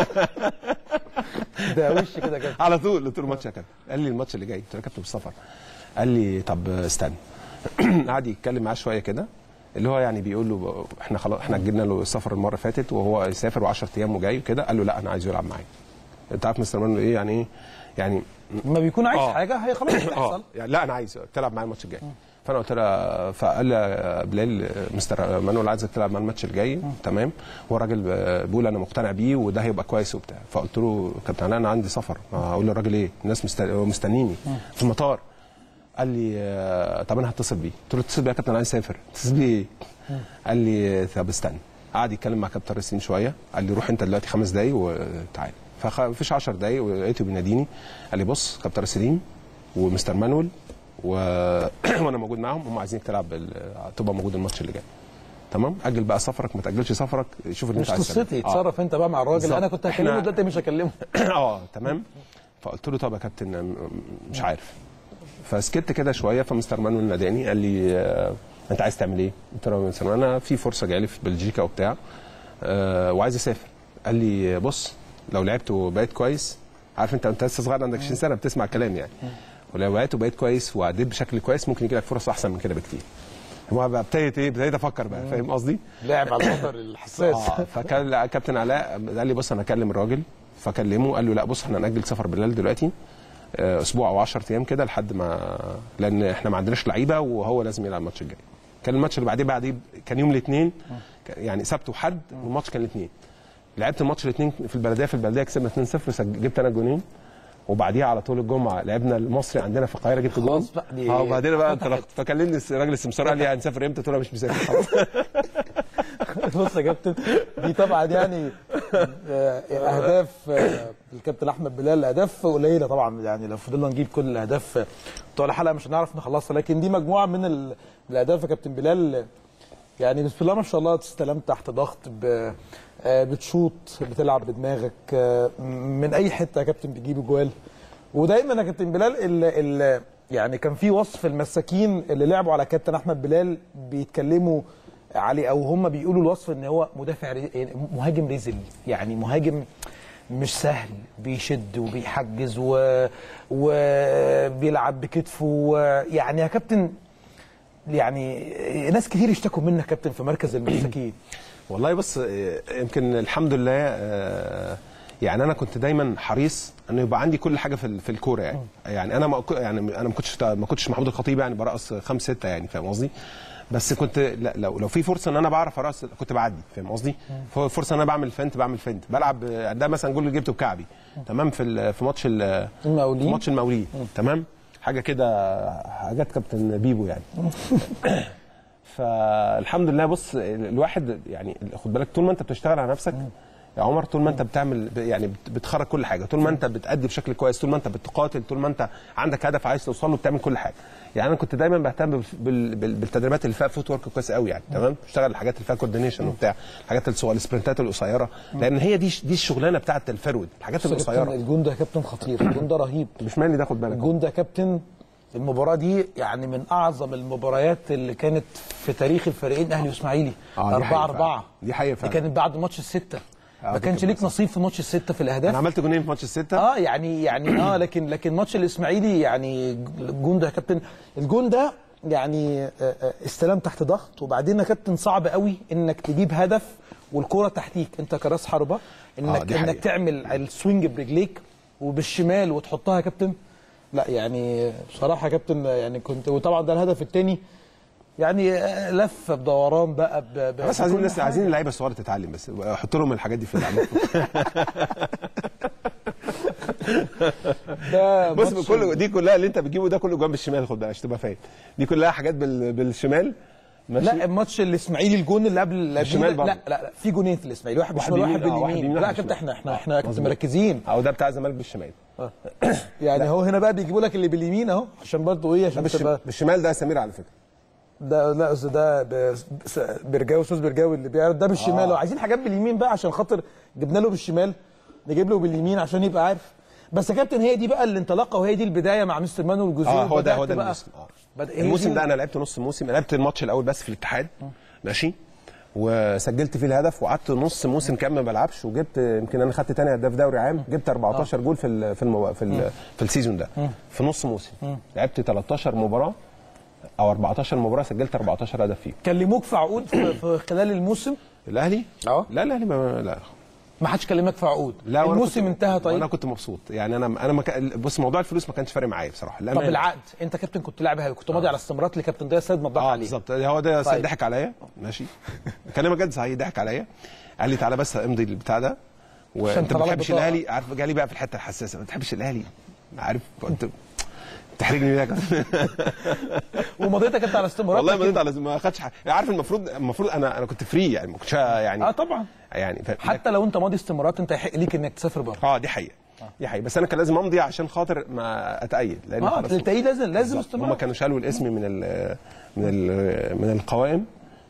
[SPEAKER 7] ده وش كده يا كابتن
[SPEAKER 8] على طول قلت له الماتش يا كابتن قال لي الماتش اللي جاي قلت له يا كابتن بالسفر قال لي طب استنى قعد يتكلم معاه شويه كده اللي هو يعني بيقول له احنا خلاص احنا اجلنا له السفر المره اللي فاتت وهو يسافر و10 ايام وجاي وكده قال له لا انا عايزه يلعب معايا انت عارف مستر مان ايه يعني ايه يعني
[SPEAKER 7] لما بيكون عايز
[SPEAKER 8] آه.
[SPEAKER 7] حاجه هي خلاص
[SPEAKER 8] اه
[SPEAKER 7] بتحصل
[SPEAKER 8] يعني لا انا عايز تلعب معايا الماتش الجاي فانا قلت لها فقال لي يا بلال مستر مانويل عايزك تلعب معايا الماتش الجاي تمام هو الراجل بيقول انا مقتنع بيه وده هيبقى كويس وبتاع فقلت له كابتن علاء انا عندي سفر هقول للراجل ايه الناس مست- مستنيني في المطار قال لي آه، طب انا هتصل بيه قلت له اتصل بيه يا كابتن انا عايز اسافر اتصل بيه ايه قال لي طب استنى قعد يتكلم مع كابتن رسين شويه قال لي روح انت دلوقتي خمس دقايق وتعالى فمفيش 10 دقايق ولقيته بيناديني قال لي بص كابتن سليم ومستر مانويل و... وانا موجود معاهم هم عايزينك تلعب ال... تبقى موجود الماتش اللي جاي تمام اجل بقى سفرك ما تاجلش سفرك شوف اللي
[SPEAKER 7] مش
[SPEAKER 8] انت عايز تعمله.
[SPEAKER 7] قصتي
[SPEAKER 8] آه.
[SPEAKER 7] اتصرف انت بقى مع الراجل
[SPEAKER 8] بالظبط.
[SPEAKER 7] انا كنت هكلمه
[SPEAKER 8] إحنا-
[SPEAKER 7] دلوقتي مش هكلمه
[SPEAKER 8] اه تمام فقلت له طب يا كابتن م- مش عارف فسكت كده شويه فمستر مانويل ناداني قال لي آه، انت عايز تعمل ايه؟ قلت له يا مستر مانويل، انا في فرصه جايه لي في بلجيكا وبتاع آه، وعايز اسافر قال لي بص لو لعبت وبقيت كويس عارف انت انت لسه صغير عندك 20 سنه بتسمع الكلام يعني ولو لعبت وبقيت كويس واديت بشكل كويس ممكن يجي لك فرص احسن من كده بكتير هو بقى ابتديت ايه ابتديت افكر بقى فاهم قصدي؟
[SPEAKER 7] لاعب على الوتر الحساس
[SPEAKER 8] اه فكان كابتن علاء قال لي بص انا اكلم الراجل فكلمه قال له لا بص احنا ناجل سفر بلال دلوقتي آه، اسبوع او 10 ايام كده لحد ما لان احنا ما عندناش لعيبه وهو لازم يلعب الماتش الجاي كان الماتش اللي بعديه بعديه كان يوم الاثنين يعني سبت وحد والماتش كان الاثنين لعبت الماتش الاثنين في البلديه في البلديه كسبنا 2-0 سج- جبت انا جونين وبعديها على طول الجمعه لعبنا المصري عندنا في القاهره جبت جون
[SPEAKER 7] خلاص بقى دي
[SPEAKER 8] اه وبعدين بقى
[SPEAKER 7] فتحت.
[SPEAKER 8] انطلقت فكلمني راجل السمسار قال لي هنسافر امتى؟ قلت له أنا مش مسافر خلاص
[SPEAKER 7] بص يا كابتن دي طبعا يعني آه، اهداف آه، الكابتن احمد بلال اهداف قليله طبعا يعني لو فضلنا نجيب كل الاهداف بتوع الحلقه مش هنعرف نخلصها لكن دي مجموعه من ال- الاهداف يا كابتن بلال يعني بسم الله ما شاء الله تستلم تحت ضغط ب- آه، بتشوط بتلعب بدماغك آه، من اي حته يا كابتن بتجيب جوال ودايما يا كابتن بلال ال ال يعني كان في وصف المساكين اللي لعبوا على كابتن احمد بلال بيتكلموا عليه او هم بيقولوا الوصف ان هو مدافع ري- يعني مهاجم ريزل يعني مهاجم مش سهل بيشد وبيحجز و... وبيلعب بكتفه و... يعني يا كابتن يعني ناس كتير اشتكوا منك يا كابتن في مركز المساكين
[SPEAKER 8] والله بص آه، يمكن الحمد لله آه، يعني انا كنت دايما حريص انه يبقى عندي كل حاجه في ال- في الكوره يعني يعني انا ما ك- يعني انا ما كنتش ما كنتش محمود الخطيب يعني برقص خمس سته يعني فاهم قصدي بس كنت لا لو لو في فرصه ان انا بعرف ارقص كنت بعدي فاهم قصدي ف- فرصه ان انا بعمل فنت بعمل فنت بلعب آه، ده مثلا جول اللي جبته بكعبي تمام في ال- في ماتش ال-
[SPEAKER 7] المقاولين.
[SPEAKER 8] في ماتش المقاولين تمام حاجه كده حاجات كابتن بيبو يعني فالحمد لله بص الواحد يعني خد بالك طول ما انت بتشتغل على نفسك يا عمر طول ما انت بتعمل يعني بت- بتخرج كل حاجه طول ما انت بتأدي بشكل كويس طول ما انت بتقاتل طول ما انت عندك هدف عايز توصل له بتعمل كل حاجه يعني انا كنت دايما بهتم بال- بال- بال- بالتدريبات اللي فيها فوت ورك كويس قوي يعني تمام بشتغل الحاجات اللي فيها كوردينيشن وبتاع الحاجات الصغيره السبرنتات القصيره لان هي دي دي الشغلانه بتاعت الفرود الحاجات
[SPEAKER 7] بص يا كابتن
[SPEAKER 8] القصيره
[SPEAKER 7] الجون ده يا كابتن خطير الجون ده رهيب
[SPEAKER 8] مش مالي ده خد بالك
[SPEAKER 7] الجون ده يا كابتن المباراة دي يعني من أعظم المباريات اللي كانت في تاريخ الفريقين أهلي وإسماعيلي
[SPEAKER 8] آه، دي
[SPEAKER 7] 4
[SPEAKER 8] حقيقة
[SPEAKER 7] 4
[SPEAKER 8] فعلا. دي حقيقة
[SPEAKER 7] دي
[SPEAKER 8] فعلا.
[SPEAKER 7] كانت بعد ماتش الستة
[SPEAKER 8] آه،
[SPEAKER 7] ما
[SPEAKER 8] دي
[SPEAKER 7] كانش
[SPEAKER 8] كانت
[SPEAKER 7] ليك نصيب في ماتش الستة في الأهداف
[SPEAKER 8] انا عملت جونين في ماتش السته
[SPEAKER 7] اه يعني يعني اه لكن لكن ماتش الاسماعيلي يعني الجون ده يا كابتن الجون ده يعني آه، آه، استلام تحت ضغط وبعدين يا كابتن صعب قوي انك تجيب هدف والكرة تحتيك انت كراس حربة انك
[SPEAKER 8] دي
[SPEAKER 7] انك
[SPEAKER 8] حقيقة.
[SPEAKER 7] تعمل السوينج برجليك وبالشمال وتحطها يا كابتن لا يعني بصراحه يا كابتن يعني كنت وطبعا ده الهدف الثاني يعني آه، لف بدوران بقى ب- ب-
[SPEAKER 8] بس عايزين
[SPEAKER 7] بكل
[SPEAKER 8] الناس
[SPEAKER 7] حاجة.
[SPEAKER 8] عايزين اللعيبه الصغيره تتعلم بس حط لهم الحاجات دي في اللعبه
[SPEAKER 7] ده
[SPEAKER 8] بص
[SPEAKER 7] ماتش-
[SPEAKER 8] كل دي كلها اللي انت بتجيبه ده كله جوان بالشمال خد بالك عشان تبقى فاهم دي كلها حاجات بال... بالشمال ماشي
[SPEAKER 7] لا الماتش الاسماعيلي الجون اللي قبل اللي
[SPEAKER 8] الشمال
[SPEAKER 7] قبل-
[SPEAKER 8] برضه.
[SPEAKER 7] لا لا لا في جونين في الاسماعيلي واحد
[SPEAKER 8] واحد
[SPEAKER 7] بالشمال واحد
[SPEAKER 8] بيمين، آه، واحد
[SPEAKER 7] باليمين
[SPEAKER 8] بيمين،
[SPEAKER 7] لا
[SPEAKER 8] واحد
[SPEAKER 7] كابتن
[SPEAKER 8] بالشمال.
[SPEAKER 7] احنا احنا كنت
[SPEAKER 8] مظبوط.
[SPEAKER 7] مركزين
[SPEAKER 8] او ده بتاع الزمالك بالشمال
[SPEAKER 7] يعني هو هنا بقى بيجيبوا لك اللي باليمين اهو عشان برضه ايه
[SPEAKER 8] ده
[SPEAKER 7] عشان
[SPEAKER 8] بالش...
[SPEAKER 7] تبقى
[SPEAKER 8] بالشمال ده سمير على فكره
[SPEAKER 7] ده لا أصل ده ب- س- برجاوي استاذ برجاوي اللي بيعرض ده بالشمال آه. عايزين حاجات باليمين بقى عشان خاطر جبنا له بالشمال نجيب له باليمين عشان يبقى عارف بس يا كابتن هي دي بقى الانطلاقه وهي دي البدايه مع مستر مانويل جوزيه
[SPEAKER 8] اه هو ده هو
[SPEAKER 7] وبدأت
[SPEAKER 8] ده
[SPEAKER 7] بقى-
[SPEAKER 8] الموسم اه
[SPEAKER 7] بدأ- هي
[SPEAKER 8] الموسم
[SPEAKER 7] دي-
[SPEAKER 8] ده انا لعبت نص موسم لعبت الماتش الاول بس في الاتحاد ماشي وسجلت فيه الهدف وقعدت نص موسم كامل ما بلعبش وجبت يمكن انا خدت تاني هداف دوري عام جبت 14 جول في ال في المو... في, ال في السيزون ده في نص موسم لعبت 13 مباراه او 14 مباراه سجلت 14 هدف فيه
[SPEAKER 7] كلموك في عقود في, في خلال الموسم
[SPEAKER 8] الاهلي
[SPEAKER 7] اه.
[SPEAKER 8] لا الاهلي ما لا
[SPEAKER 7] ما حدش كلمك في عقود
[SPEAKER 8] لا وأنا
[SPEAKER 7] الموسم
[SPEAKER 8] كنت-
[SPEAKER 7] انتهى طيب
[SPEAKER 8] انا كنت مبسوط يعني انا انا ما كان- بص موضوع الفلوس ما كانش فارق معايا بصراحه
[SPEAKER 7] طب
[SPEAKER 8] للأمانة.
[SPEAKER 7] العقد انت كابتن كنت لاعب هاوي كنت ماضي على استمارات لكابتن ضياء سيد مضاح
[SPEAKER 8] اه
[SPEAKER 7] عليه
[SPEAKER 8] بالظبط هو ده
[SPEAKER 7] طيب.
[SPEAKER 8] ضحك عليا ماشي كلامك جد صحيح ضحك عليا قال لي تعالى بس امضي البتاع ده وانت ما
[SPEAKER 7] طلع لك
[SPEAKER 8] بتحبش
[SPEAKER 7] بطاقة.
[SPEAKER 8] الاهلي عارف جالي بقى في الحته الحساسه ما بتحبش الاهلي عارف انت تحرجني ده
[SPEAKER 7] ومضيتك انت على استمارات
[SPEAKER 8] والله ما
[SPEAKER 7] لكن-
[SPEAKER 8] انت على ما خدش حاجه عارف المفروض المفروض انا انا كنت فري يعني ما كنتش يعني
[SPEAKER 7] اه طبعا
[SPEAKER 8] يعني ف...
[SPEAKER 7] حتى لو انت ماضي استمارات انت يحق ليك انك تسافر بره
[SPEAKER 8] اه دي حقيقه دي حقيقه بس انا كان لازم امضي عشان خاطر ما اتايد لان
[SPEAKER 7] اه
[SPEAKER 8] خلاص
[SPEAKER 7] التأييد لازم لازم
[SPEAKER 8] هم
[SPEAKER 7] استمارات
[SPEAKER 8] كانوا شالوا الاسم من ال من ال من القوائم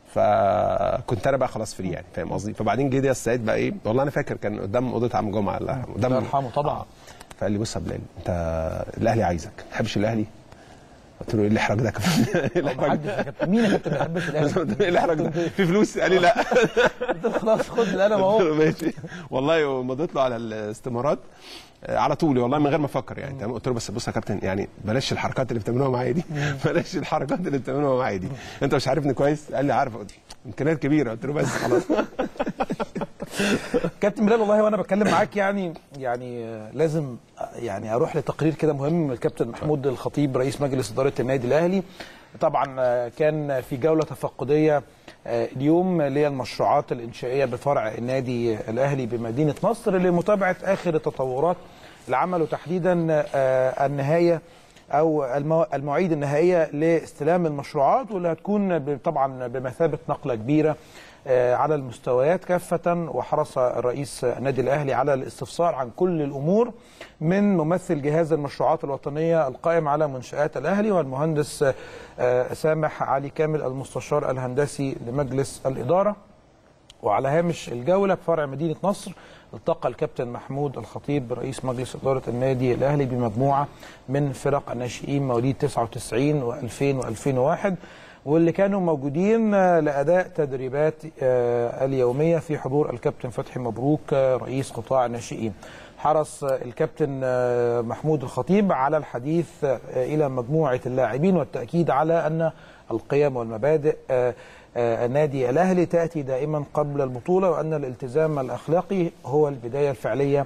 [SPEAKER 8] فكنت انا بقى خلاص فري يعني فاهم قصدي فبعدين جه دي السيد بقى ايه والله انا فاكر كان قدام اوضه عم جمعه الله يرحمه قدام
[SPEAKER 7] الله يرحمه طبعا.
[SPEAKER 8] آه. فقال لي بص يا بلال انت الاهلي عايزك ما تحبش الاهلي قلت له ايه الاحراج ده يا كابتن؟ ايه الاحراج
[SPEAKER 7] محدش يا كابتن مين يا كابتن ما بيحبش الاهلي
[SPEAKER 8] ايه الاحراج ده في فلوس قال لي لا
[SPEAKER 7] انت خلاص خد القلم
[SPEAKER 8] قلت
[SPEAKER 7] اهو
[SPEAKER 8] له ماشي والله ومضيت له على الاستمارات آه، على طول والله من غير ما افكر يعني تمام قلت له بس بص يا كابتن يعني بلاش الحركات اللي بتعملوها معايا دي بلاش الحركات اللي بتعملوها معايا دي انت مش عارفني كويس قال لي عارف قلت له امكانيات كبيره قلت له بس خلاص
[SPEAKER 7] كابتن بلال والله وانا بتكلم معاك يعني يعني آه، لازم آه، يعني اروح لتقرير كده مهم من الكابتن محمود الخطيب رئيس مجلس اداره النادي الاهلي طبعا آه، كان في جوله تفقديه آه، اليوم للمشروعات الانشائيه بفرع النادي الاهلي بمدينه نصر لمتابعه اخر التطورات العمل وتحديدا آه، النهايه او المو- المواعيد النهائيه لاستلام المشروعات واللي هتكون ب- طبعا بمثابه نقله كبيره آه، على المستويات كافة وحرص الرئيس النادي الأهلي على الاستفسار عن كل الأمور من ممثل جهاز المشروعات الوطنية القائم على منشآت الأهلي والمهندس آه، سامح علي كامل المستشار الهندسي لمجلس الإدارة وعلى هامش الجولة بفرع مدينة نصر التقى الكابتن محمود الخطيب رئيس مجلس إدارة النادي الأهلي بمجموعة من فرق الناشئين مواليد 99 و2000 و2001 واللي كانوا موجودين آه، لأداء تدريبات آه، اليومية في حضور الكابتن فتحي مبروك آه، رئيس قطاع الناشئين حرص آه، الكابتن آه، محمود الخطيب على الحديث آه، إلى مجموعة اللاعبين والتأكيد على أن القيم والمبادئ آه، آه، النادي الأهلي تأتي دائما قبل البطولة وأن الالتزام الأخلاقي هو البداية الفعلية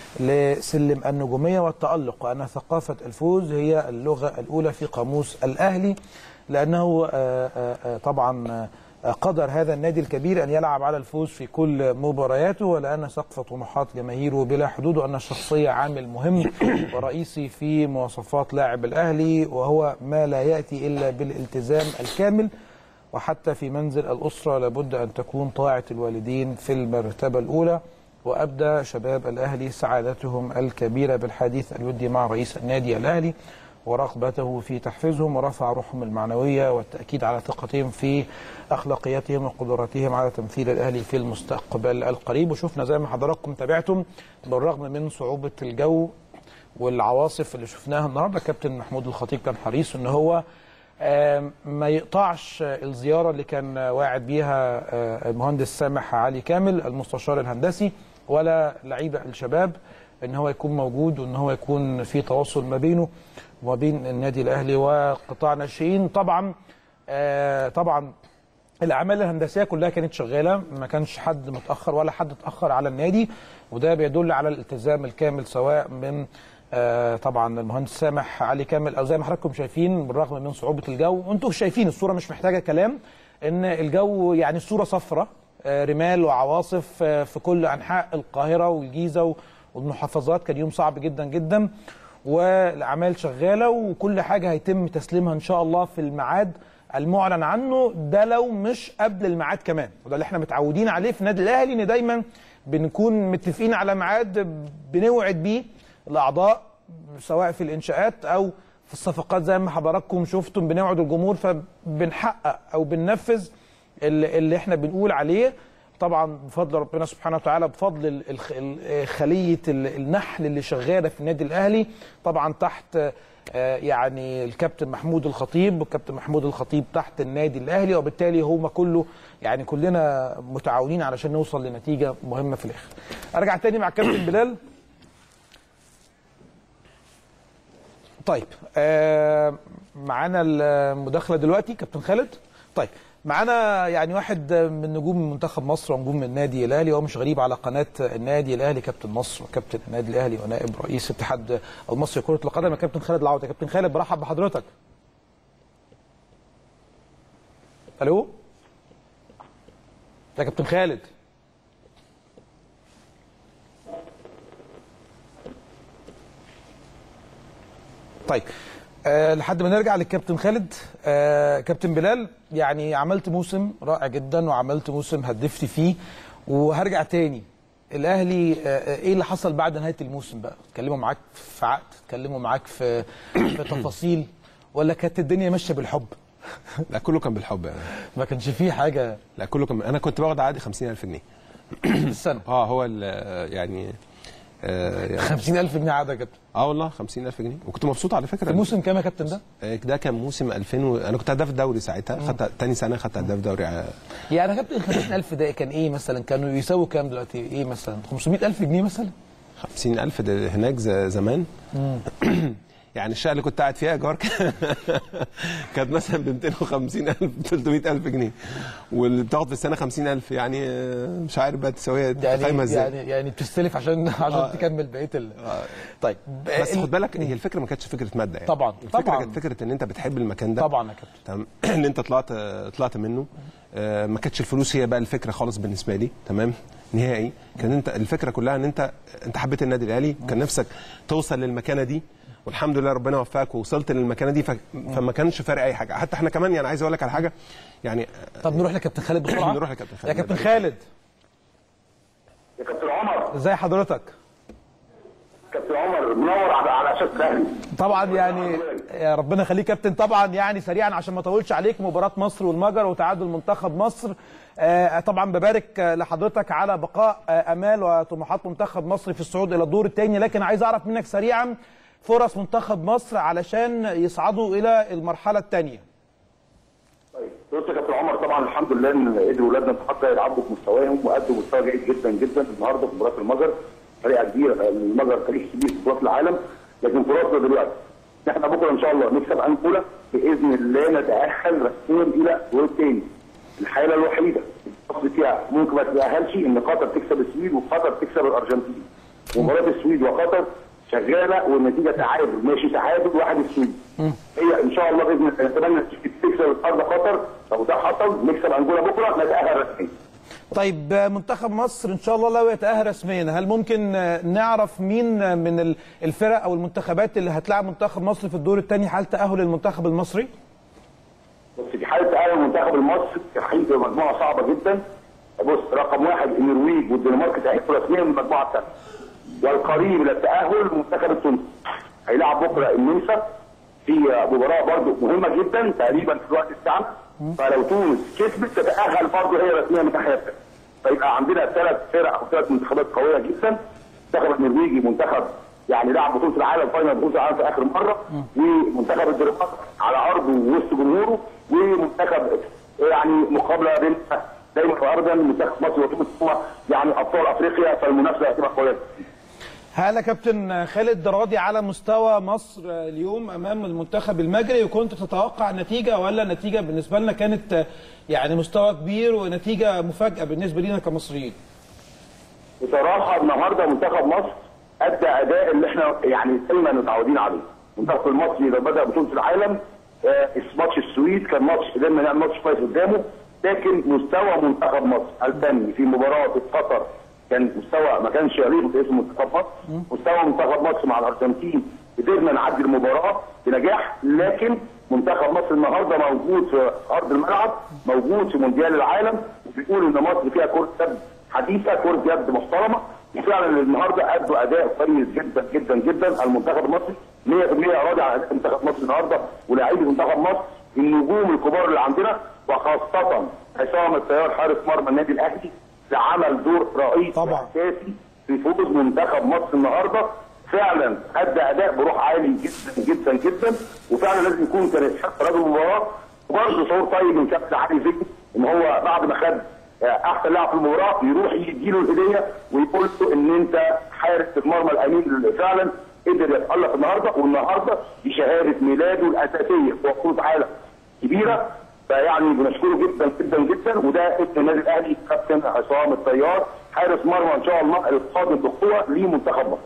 [SPEAKER 7] لسلم النجومية والتألق وأن ثقافة الفوز هي اللغة الأولى في قاموس الأهلي لأنه آه، آه، آه، طبعا آه، قدر هذا النادي الكبير أن يلعب على الفوز في كل مبارياته ولأن سقف طموحات جماهيره بلا حدود وأن الشخصية عامل مهم ورئيسي في مواصفات لاعب الأهلي وهو ما لا يأتي إلا بالالتزام الكامل وحتى في منزل الأسرة لابد أن تكون طاعة الوالدين في المرتبة الأولى وأبدى شباب الأهلي سعادتهم الكبيرة بالحديث الودي مع رئيس النادي الأهلي ورغبته في تحفيزهم ورفع روحهم المعنوية والتأكيد على ثقتهم في أخلاقياتهم وقدراتهم على تمثيل الأهلي في المستقبل القريب وشفنا زي ما حضراتكم تابعتم بالرغم من صعوبة الجو والعواصف اللي شفناها النهارده كابتن محمود الخطيب كان حريص ان هو آم، ما يقطعش الزياره اللي كان واعد بيها آه، المهندس سامح علي كامل المستشار الهندسي ولا لعيبه الشباب ان هو يكون موجود وان هو يكون في تواصل ما بينه وما بين النادي الاهلي وقطاع الناشئين طبعا آه، طبعا الاعمال الهندسيه كلها كانت شغاله ما كانش حد متاخر ولا حد اتاخر على النادي وده بيدل على الالتزام الكامل سواء من آه، طبعا المهندس سامح علي كامل او زي ما حضراتكم شايفين بالرغم من صعوبه الجو وانتم شايفين الصوره مش محتاجه كلام ان الجو يعني الصوره صفراء آه، رمال وعواصف آه، في كل انحاء القاهره والجيزه والمحافظات كان يوم صعب جدا جدا والاعمال شغاله وكل حاجه هيتم تسليمها ان شاء الله في الميعاد المعلن عنه ده لو مش قبل الميعاد كمان وده اللي احنا متعودين عليه في النادي الاهلي ان دايما بنكون متفقين على ميعاد بنوعد بيه الاعضاء سواء في الانشاءات او في الصفقات زي ما حضراتكم شفتم بنوعد الجمهور فبنحقق او بننفذ اللي اللي احنا بنقول عليه طبعا بفضل ربنا سبحانه وتعالى بفضل ال- الخ- ال- خليه ال- النحل اللي شغاله في النادي الاهلي طبعا تحت آه، يعني الكابتن محمود الخطيب والكابتن محمود الخطيب تحت النادي الاهلي وبالتالي هما كله يعني كلنا متعاونين علشان نوصل لنتيجه مهمه في الاخر. ارجع تاني مع الكابتن بلال طيب آه معانا المداخله دلوقتي كابتن خالد طيب معانا يعني واحد من نجوم منتخب مصر ونجوم النادي الاهلي وهو مش غريب على قناه النادي الاهلي كابتن مصر وكابتن النادي الاهلي ونائب رئيس اتحاد المصري لكره القدم يا كابتن خالد العوضي يا كابتن خالد برحب بحضرتك الو يا كابتن خالد طيب أه لحد ما نرجع للكابتن خالد أه كابتن بلال يعني عملت موسم رائع جدا وعملت موسم هدفت فيه وهرجع تاني الاهلي أه ايه اللي حصل بعد نهايه الموسم بقى اتكلموا معاك في عقد اتكلموا معاك في في تفاصيل ولا كانت الدنيا ماشيه بالحب
[SPEAKER 8] لا كله كان بالحب يعني
[SPEAKER 7] ما كانش فيه حاجه
[SPEAKER 8] لا كله كان انا كنت باخد عادي 50000 جنيه
[SPEAKER 7] في السنه
[SPEAKER 8] اه هو ال- يعني آه يعني
[SPEAKER 7] 50000 جنيه عاده يا كابتن
[SPEAKER 8] اه والله 50000 جنيه وكنت مبسوط على فكره
[SPEAKER 7] في موسم كام يا كابتن ده؟
[SPEAKER 8] آه، ده كان موسم 2000 و... انا كنت هداف دوري ساعتها خدت تاني سنه خدت هداف دوري ع-
[SPEAKER 7] يعني يا كابتن 50000 ده كان ايه مثلا كانوا يساووا كام دلوقتي ايه مثلا 500000 جنيه مثلا
[SPEAKER 8] 50000 ده هناك ز- زمان يعني الشقه اللي كنت قاعد فيها ايجار كانت مثلا ب 250000 300000 جنيه واللي بتاخد في السنه 50000 يعني آه، مش عارف بقى تساويها قايمه
[SPEAKER 7] يعني
[SPEAKER 8] ازاي
[SPEAKER 7] يعني يعني بتستلف عشان عشان تكمل بقيه ال... طيب
[SPEAKER 8] بس
[SPEAKER 7] ال-
[SPEAKER 8] خد بالك هي الفكره ما كانتش فكره ماده يعني
[SPEAKER 7] طبعاً،
[SPEAKER 8] الفكره
[SPEAKER 7] طبعاً.
[SPEAKER 8] كانت فكره ان انت بتحب المكان ده
[SPEAKER 7] طبعا يا كابتن
[SPEAKER 8] تمام ان انت طلعت طلعت منه آه، ما كانتش الفلوس هي بقى الفكره خالص بالنسبه لي تمام نهائي كان انت الفكره كلها ان انت انت حبيت النادي الاهلي كان نفسك توصل للمكانه دي والحمد لله ربنا وفقك ووصلت للمكانه دي ف... فما كانش فارق اي حاجه حتى احنا كمان يعني عايز اقول لك على حاجه يعني
[SPEAKER 7] طب نروح لكابتن خالد بسرعه
[SPEAKER 8] نروح لكابتن خالد.
[SPEAKER 7] يا كابتن خالد
[SPEAKER 9] يا كابتن عمر
[SPEAKER 7] ازي حضرتك
[SPEAKER 9] كابتن عمر منور على على اساس الاهلي
[SPEAKER 7] طبعا يعني يا ربنا يخليك كابتن طبعا يعني سريعا عشان ما اطولش عليك مباراه مصر والمجر وتعادل منتخب مصر آه، طبعا ببارك آه، لحضرتك على بقاء آه، امال وطموحات منتخب مصر في الصعود الى الدور الثاني لكن عايز اعرف منك سريعا فرص منتخب مصر علشان يصعدوا الى المرحله الثانيه
[SPEAKER 9] طيب بص يا كابتن عمر طبعا الحمد لله ان قدروا ولادنا النهارده يلعبوا بمستواهم وادوا مستوى جيد جدا جدا النهارده في مباراه المجر فريق كبير المجر فريق كبير في بطولات العالم لكن فرصنا دلوقتي إن احنا بكره ان شاء الله نكسب انجولا باذن الله نتاهل رسميا الى الدور الثاني الحاله الوحيده اللي فيها ممكن ما تتاهلش ان قطر تكسب السويد وقطر تكسب الارجنتين مباراه السويد وقطر شغاله والنتيجه تعادل ماشي تعادل واحد السويد هي ان شاء الله باذن الله نتمنى تكسب ارض قطر لو ده حصل نكسب انجولا بكره نتاهل رسميا
[SPEAKER 7] طيب آه، منتخب مصر ان شاء الله لو يتاهل رسميا هل ممكن آه، نعرف مين آه، من ال- الفرق او المنتخبات اللي هتلاعب منتخب مصر في الدور الثاني حال تاهل المنتخب المصري
[SPEAKER 9] بص في حاله تاهل المنتخب المصري هيبقى مجموعه صعبه جدا بص رقم واحد النرويج والدنمارك تاهلوا رسميا من المجموعه الثانيه والقريب الى التاهل المنتخب التونسي هيلعب بكره النمسا في مباراه برضو مهمه جدا تقريبا في الوقت الساعه فلو تونس كسبت تتاهل برضو هي رسميا من الناحيه الثانيه فيبقى عندنا ثلاث فرق او ثلاث منتخبات قويه جدا المنتخب النرويجي منتخب يعني لعب بطوله العالم فاينل بطوله العالم في اخر مره ومنتخب الدنمارك على ارضه ووسط جمهوره ومنتخب يعني مقابله بين دايما وابدا منتخب مصر وتونس هم يعني ابطال افريقيا فالمنافسه هتبقى قويه جدا.
[SPEAKER 7] هل يا كابتن خالد راضي على مستوى مصر اليوم امام المنتخب المجري وكنت تتوقع نتيجه ولا نتيجه بالنسبه لنا كانت يعني مستوى كبير ونتيجه مفاجاه بالنسبه لنا كمصريين؟
[SPEAKER 9] بصراحه النهارده منتخب مصر ادى اداء اللي احنا يعني دايما متعودين عليه. المنتخب المصري لما بدا بطوله العالم آه، ماتش السويد كان ماتش قدرنا نعمل ماتش كويس قدامه لكن مستوى منتخب مصر الفني في مباراه قطر كان مستوى ما كانش يليق باسم منتخب مصر مستوى منتخب مصر مع الارجنتين قدرنا نعدي المباراه بنجاح لكن منتخب مصر النهارده موجود في ارض الملعب موجود في مونديال العالم وبيقول ان مصر فيها كره يد حديثه كره يد محترمه وفعلا النهارده ادوا اداء كويس جدا جدا جدا المنتخب المصري 100% راضي على اداء منتخب مصر النهارده ولاعيبه منتخب مصر النجوم الكبار اللي عندنا وخاصه عصام الطيار حارس مرمى النادي الاهلي اللي عمل دور رئيسي
[SPEAKER 7] طبعا.
[SPEAKER 9] اساسي في فوز منتخب مصر النهارده فعلا ادى اداء بروح عالي جدا جدا جدا وفعلا لازم يكون كان يستحق رجل المباراه وبرضه شعور طيب من كابتن علي زكي ان هو بعد ما خد آه، احسن لاعب في المباراه يروح يديله الهديه ويقول له ان انت حارس المرمى الامين اللي فعلا قدر يتالق النهارده والنهارده دي شهاده ميلاده الاساسيه في بطوله عالم كبيره فيعني بنشكره جدا جدا جدا وده اسم النادي الاهلي كابتن عصام الطيار حارس مرمى ان شاء الله القادم بقوه لمنتخب مصر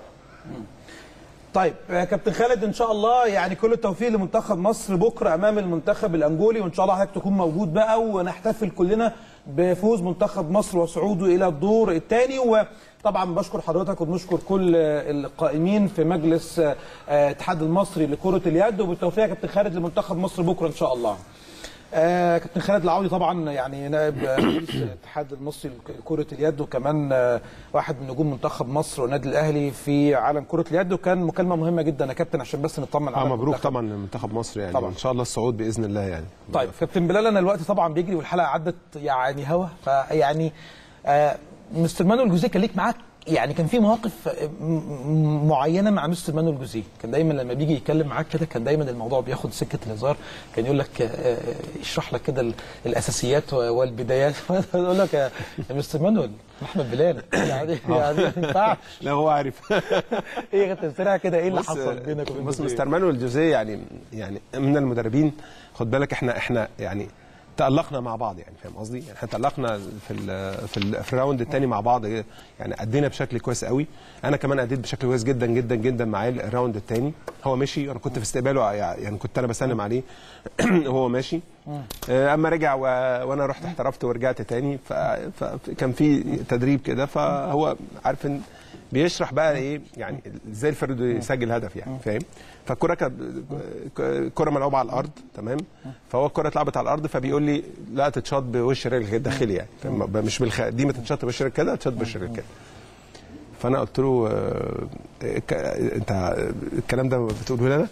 [SPEAKER 7] طيب آه، كابتن خالد ان شاء الله يعني كل التوفيق لمنتخب مصر بكره امام المنتخب الانجولي وان شاء الله حضرتك تكون موجود بقى ونحتفل كلنا بفوز منتخب مصر وصعوده الى الدور الثاني وطبعا بشكر حضرتك وبنشكر كل آه، القائمين في مجلس آه، آه، الاتحاد المصري لكره اليد وبالتوفيق يا كابتن خالد لمنتخب مصر بكره ان شاء الله. آه كابتن خالد العوضي طبعا يعني نائب رئيس الاتحاد المصري لكرة اليد وكمان آه واحد من نجوم منتخب مصر والنادي الاهلي في عالم كرة اليد وكان مكالمة مهمة جدا يا كابتن عشان بس نطمن
[SPEAKER 8] اه
[SPEAKER 7] على
[SPEAKER 8] مبروك
[SPEAKER 7] المنتخب.
[SPEAKER 8] طبعا لمنتخب مصر يعني
[SPEAKER 7] طبعاً.
[SPEAKER 8] ان شاء الله الصعود باذن الله يعني
[SPEAKER 7] طيب كابتن بلال انا الوقت طبعا بيجري والحلقة عدت يعني هوا فيعني آه مستر مانويل جوزيه كان ليك معاك يعني كان في مواقف م- م- معينه مع مستر مانويل جوزيه كان دايما لما بيجي يتكلم معاك كده كان دايما الموضوع بياخد سكه الهزار كان يقول لك آه، آه، يشرح لك كده ال- الاساسيات و- والبدايات يقول لك يا يا مستر مانويل احمد بلال يعني يعني ما ينفعش
[SPEAKER 8] لا هو عارف
[SPEAKER 7] ايه كنت بتسرع كده ايه اللي
[SPEAKER 8] بص-
[SPEAKER 7] حصل بينك وبين
[SPEAKER 8] بص
[SPEAKER 7] جوزيه؟
[SPEAKER 8] مستر مانويل جوزيه يعني يعني من المدربين خد بالك احنا احنا يعني تألقنا مع بعض يعني فاهم قصدي؟ يعني احنا تألقنا في ال في, ال في الراوند الثاني مع بعض يعني ادينا بشكل كويس قوي انا كمان اديت بشكل كويس جدا جدا جدا معاه الراوند الثاني هو مشي وانا كنت في استقباله يعني كنت انا بسلم عليه وهو ماشي آه، اما رجع و... وانا رحت احترفت ورجعت تاني ف... فكان في تدريب كده فهو عارف ان بيشرح بقى ايه يعني ازاي الفرد يسجل هدف يعني فاهم فالكره كانت كره ملعوبه على الارض تمام فهو الكره اتلعبت على الارض فبيقول لي لا تتشاط بوش رجل الداخلي يعني فاهم؟ مش بالخ... دي ما تتشاط بوش رجل كده تتشاط بوش رجل كده فانا قلت له آه، ك- انت الكلام ده بتقوله لي انا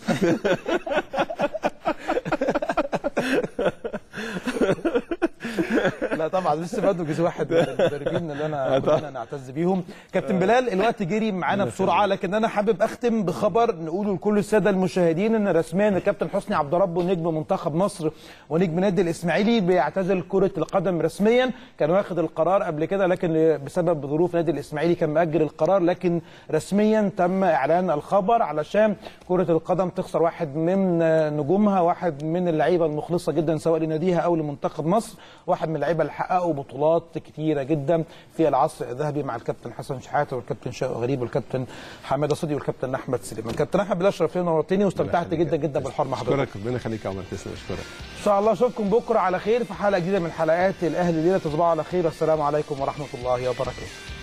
[SPEAKER 7] لا طبعا لسه برضه جزء واحد من المدربين اللي انا كلنا نعتز بيهم كابتن بلال الوقت جري معانا بسرعه لكن انا حابب اختم بخبر نقوله لكل الساده المشاهدين ان رسميا الكابتن حسني عبد ربه نجم منتخب مصر ونجم نادي الاسماعيلي بيعتزل كره القدم رسميا كان واخد القرار قبل كده لكن بسبب ظروف نادي الاسماعيلي كان مأجل القرار لكن رسميا تم اعلان الخبر علشان كره القدم تخسر واحد من نجومها واحد من اللعيبه المخلصه جدا سواء لناديها او لمنتخب مصر واحد من اللعيبه اللي حققوا بطولات كتيره جدا في العصر الذهبي مع الكابتن حسن شحاته والكابتن شوقي غريب والكابتن حماده صدي والكابتن احمد سليمان كابتن احمد بلال شرفتني ونورتني واستمتعت جدا جدا بالحوار مع حضرتك
[SPEAKER 8] اشكرك ربنا يخليك يا عمر تسلم اشكرك
[SPEAKER 7] ان شاء الله اشوفكم بكره على خير في حلقه جديده من حلقات الاهلي الليله تصبحوا على خير والسلام عليكم ورحمه الله وبركاته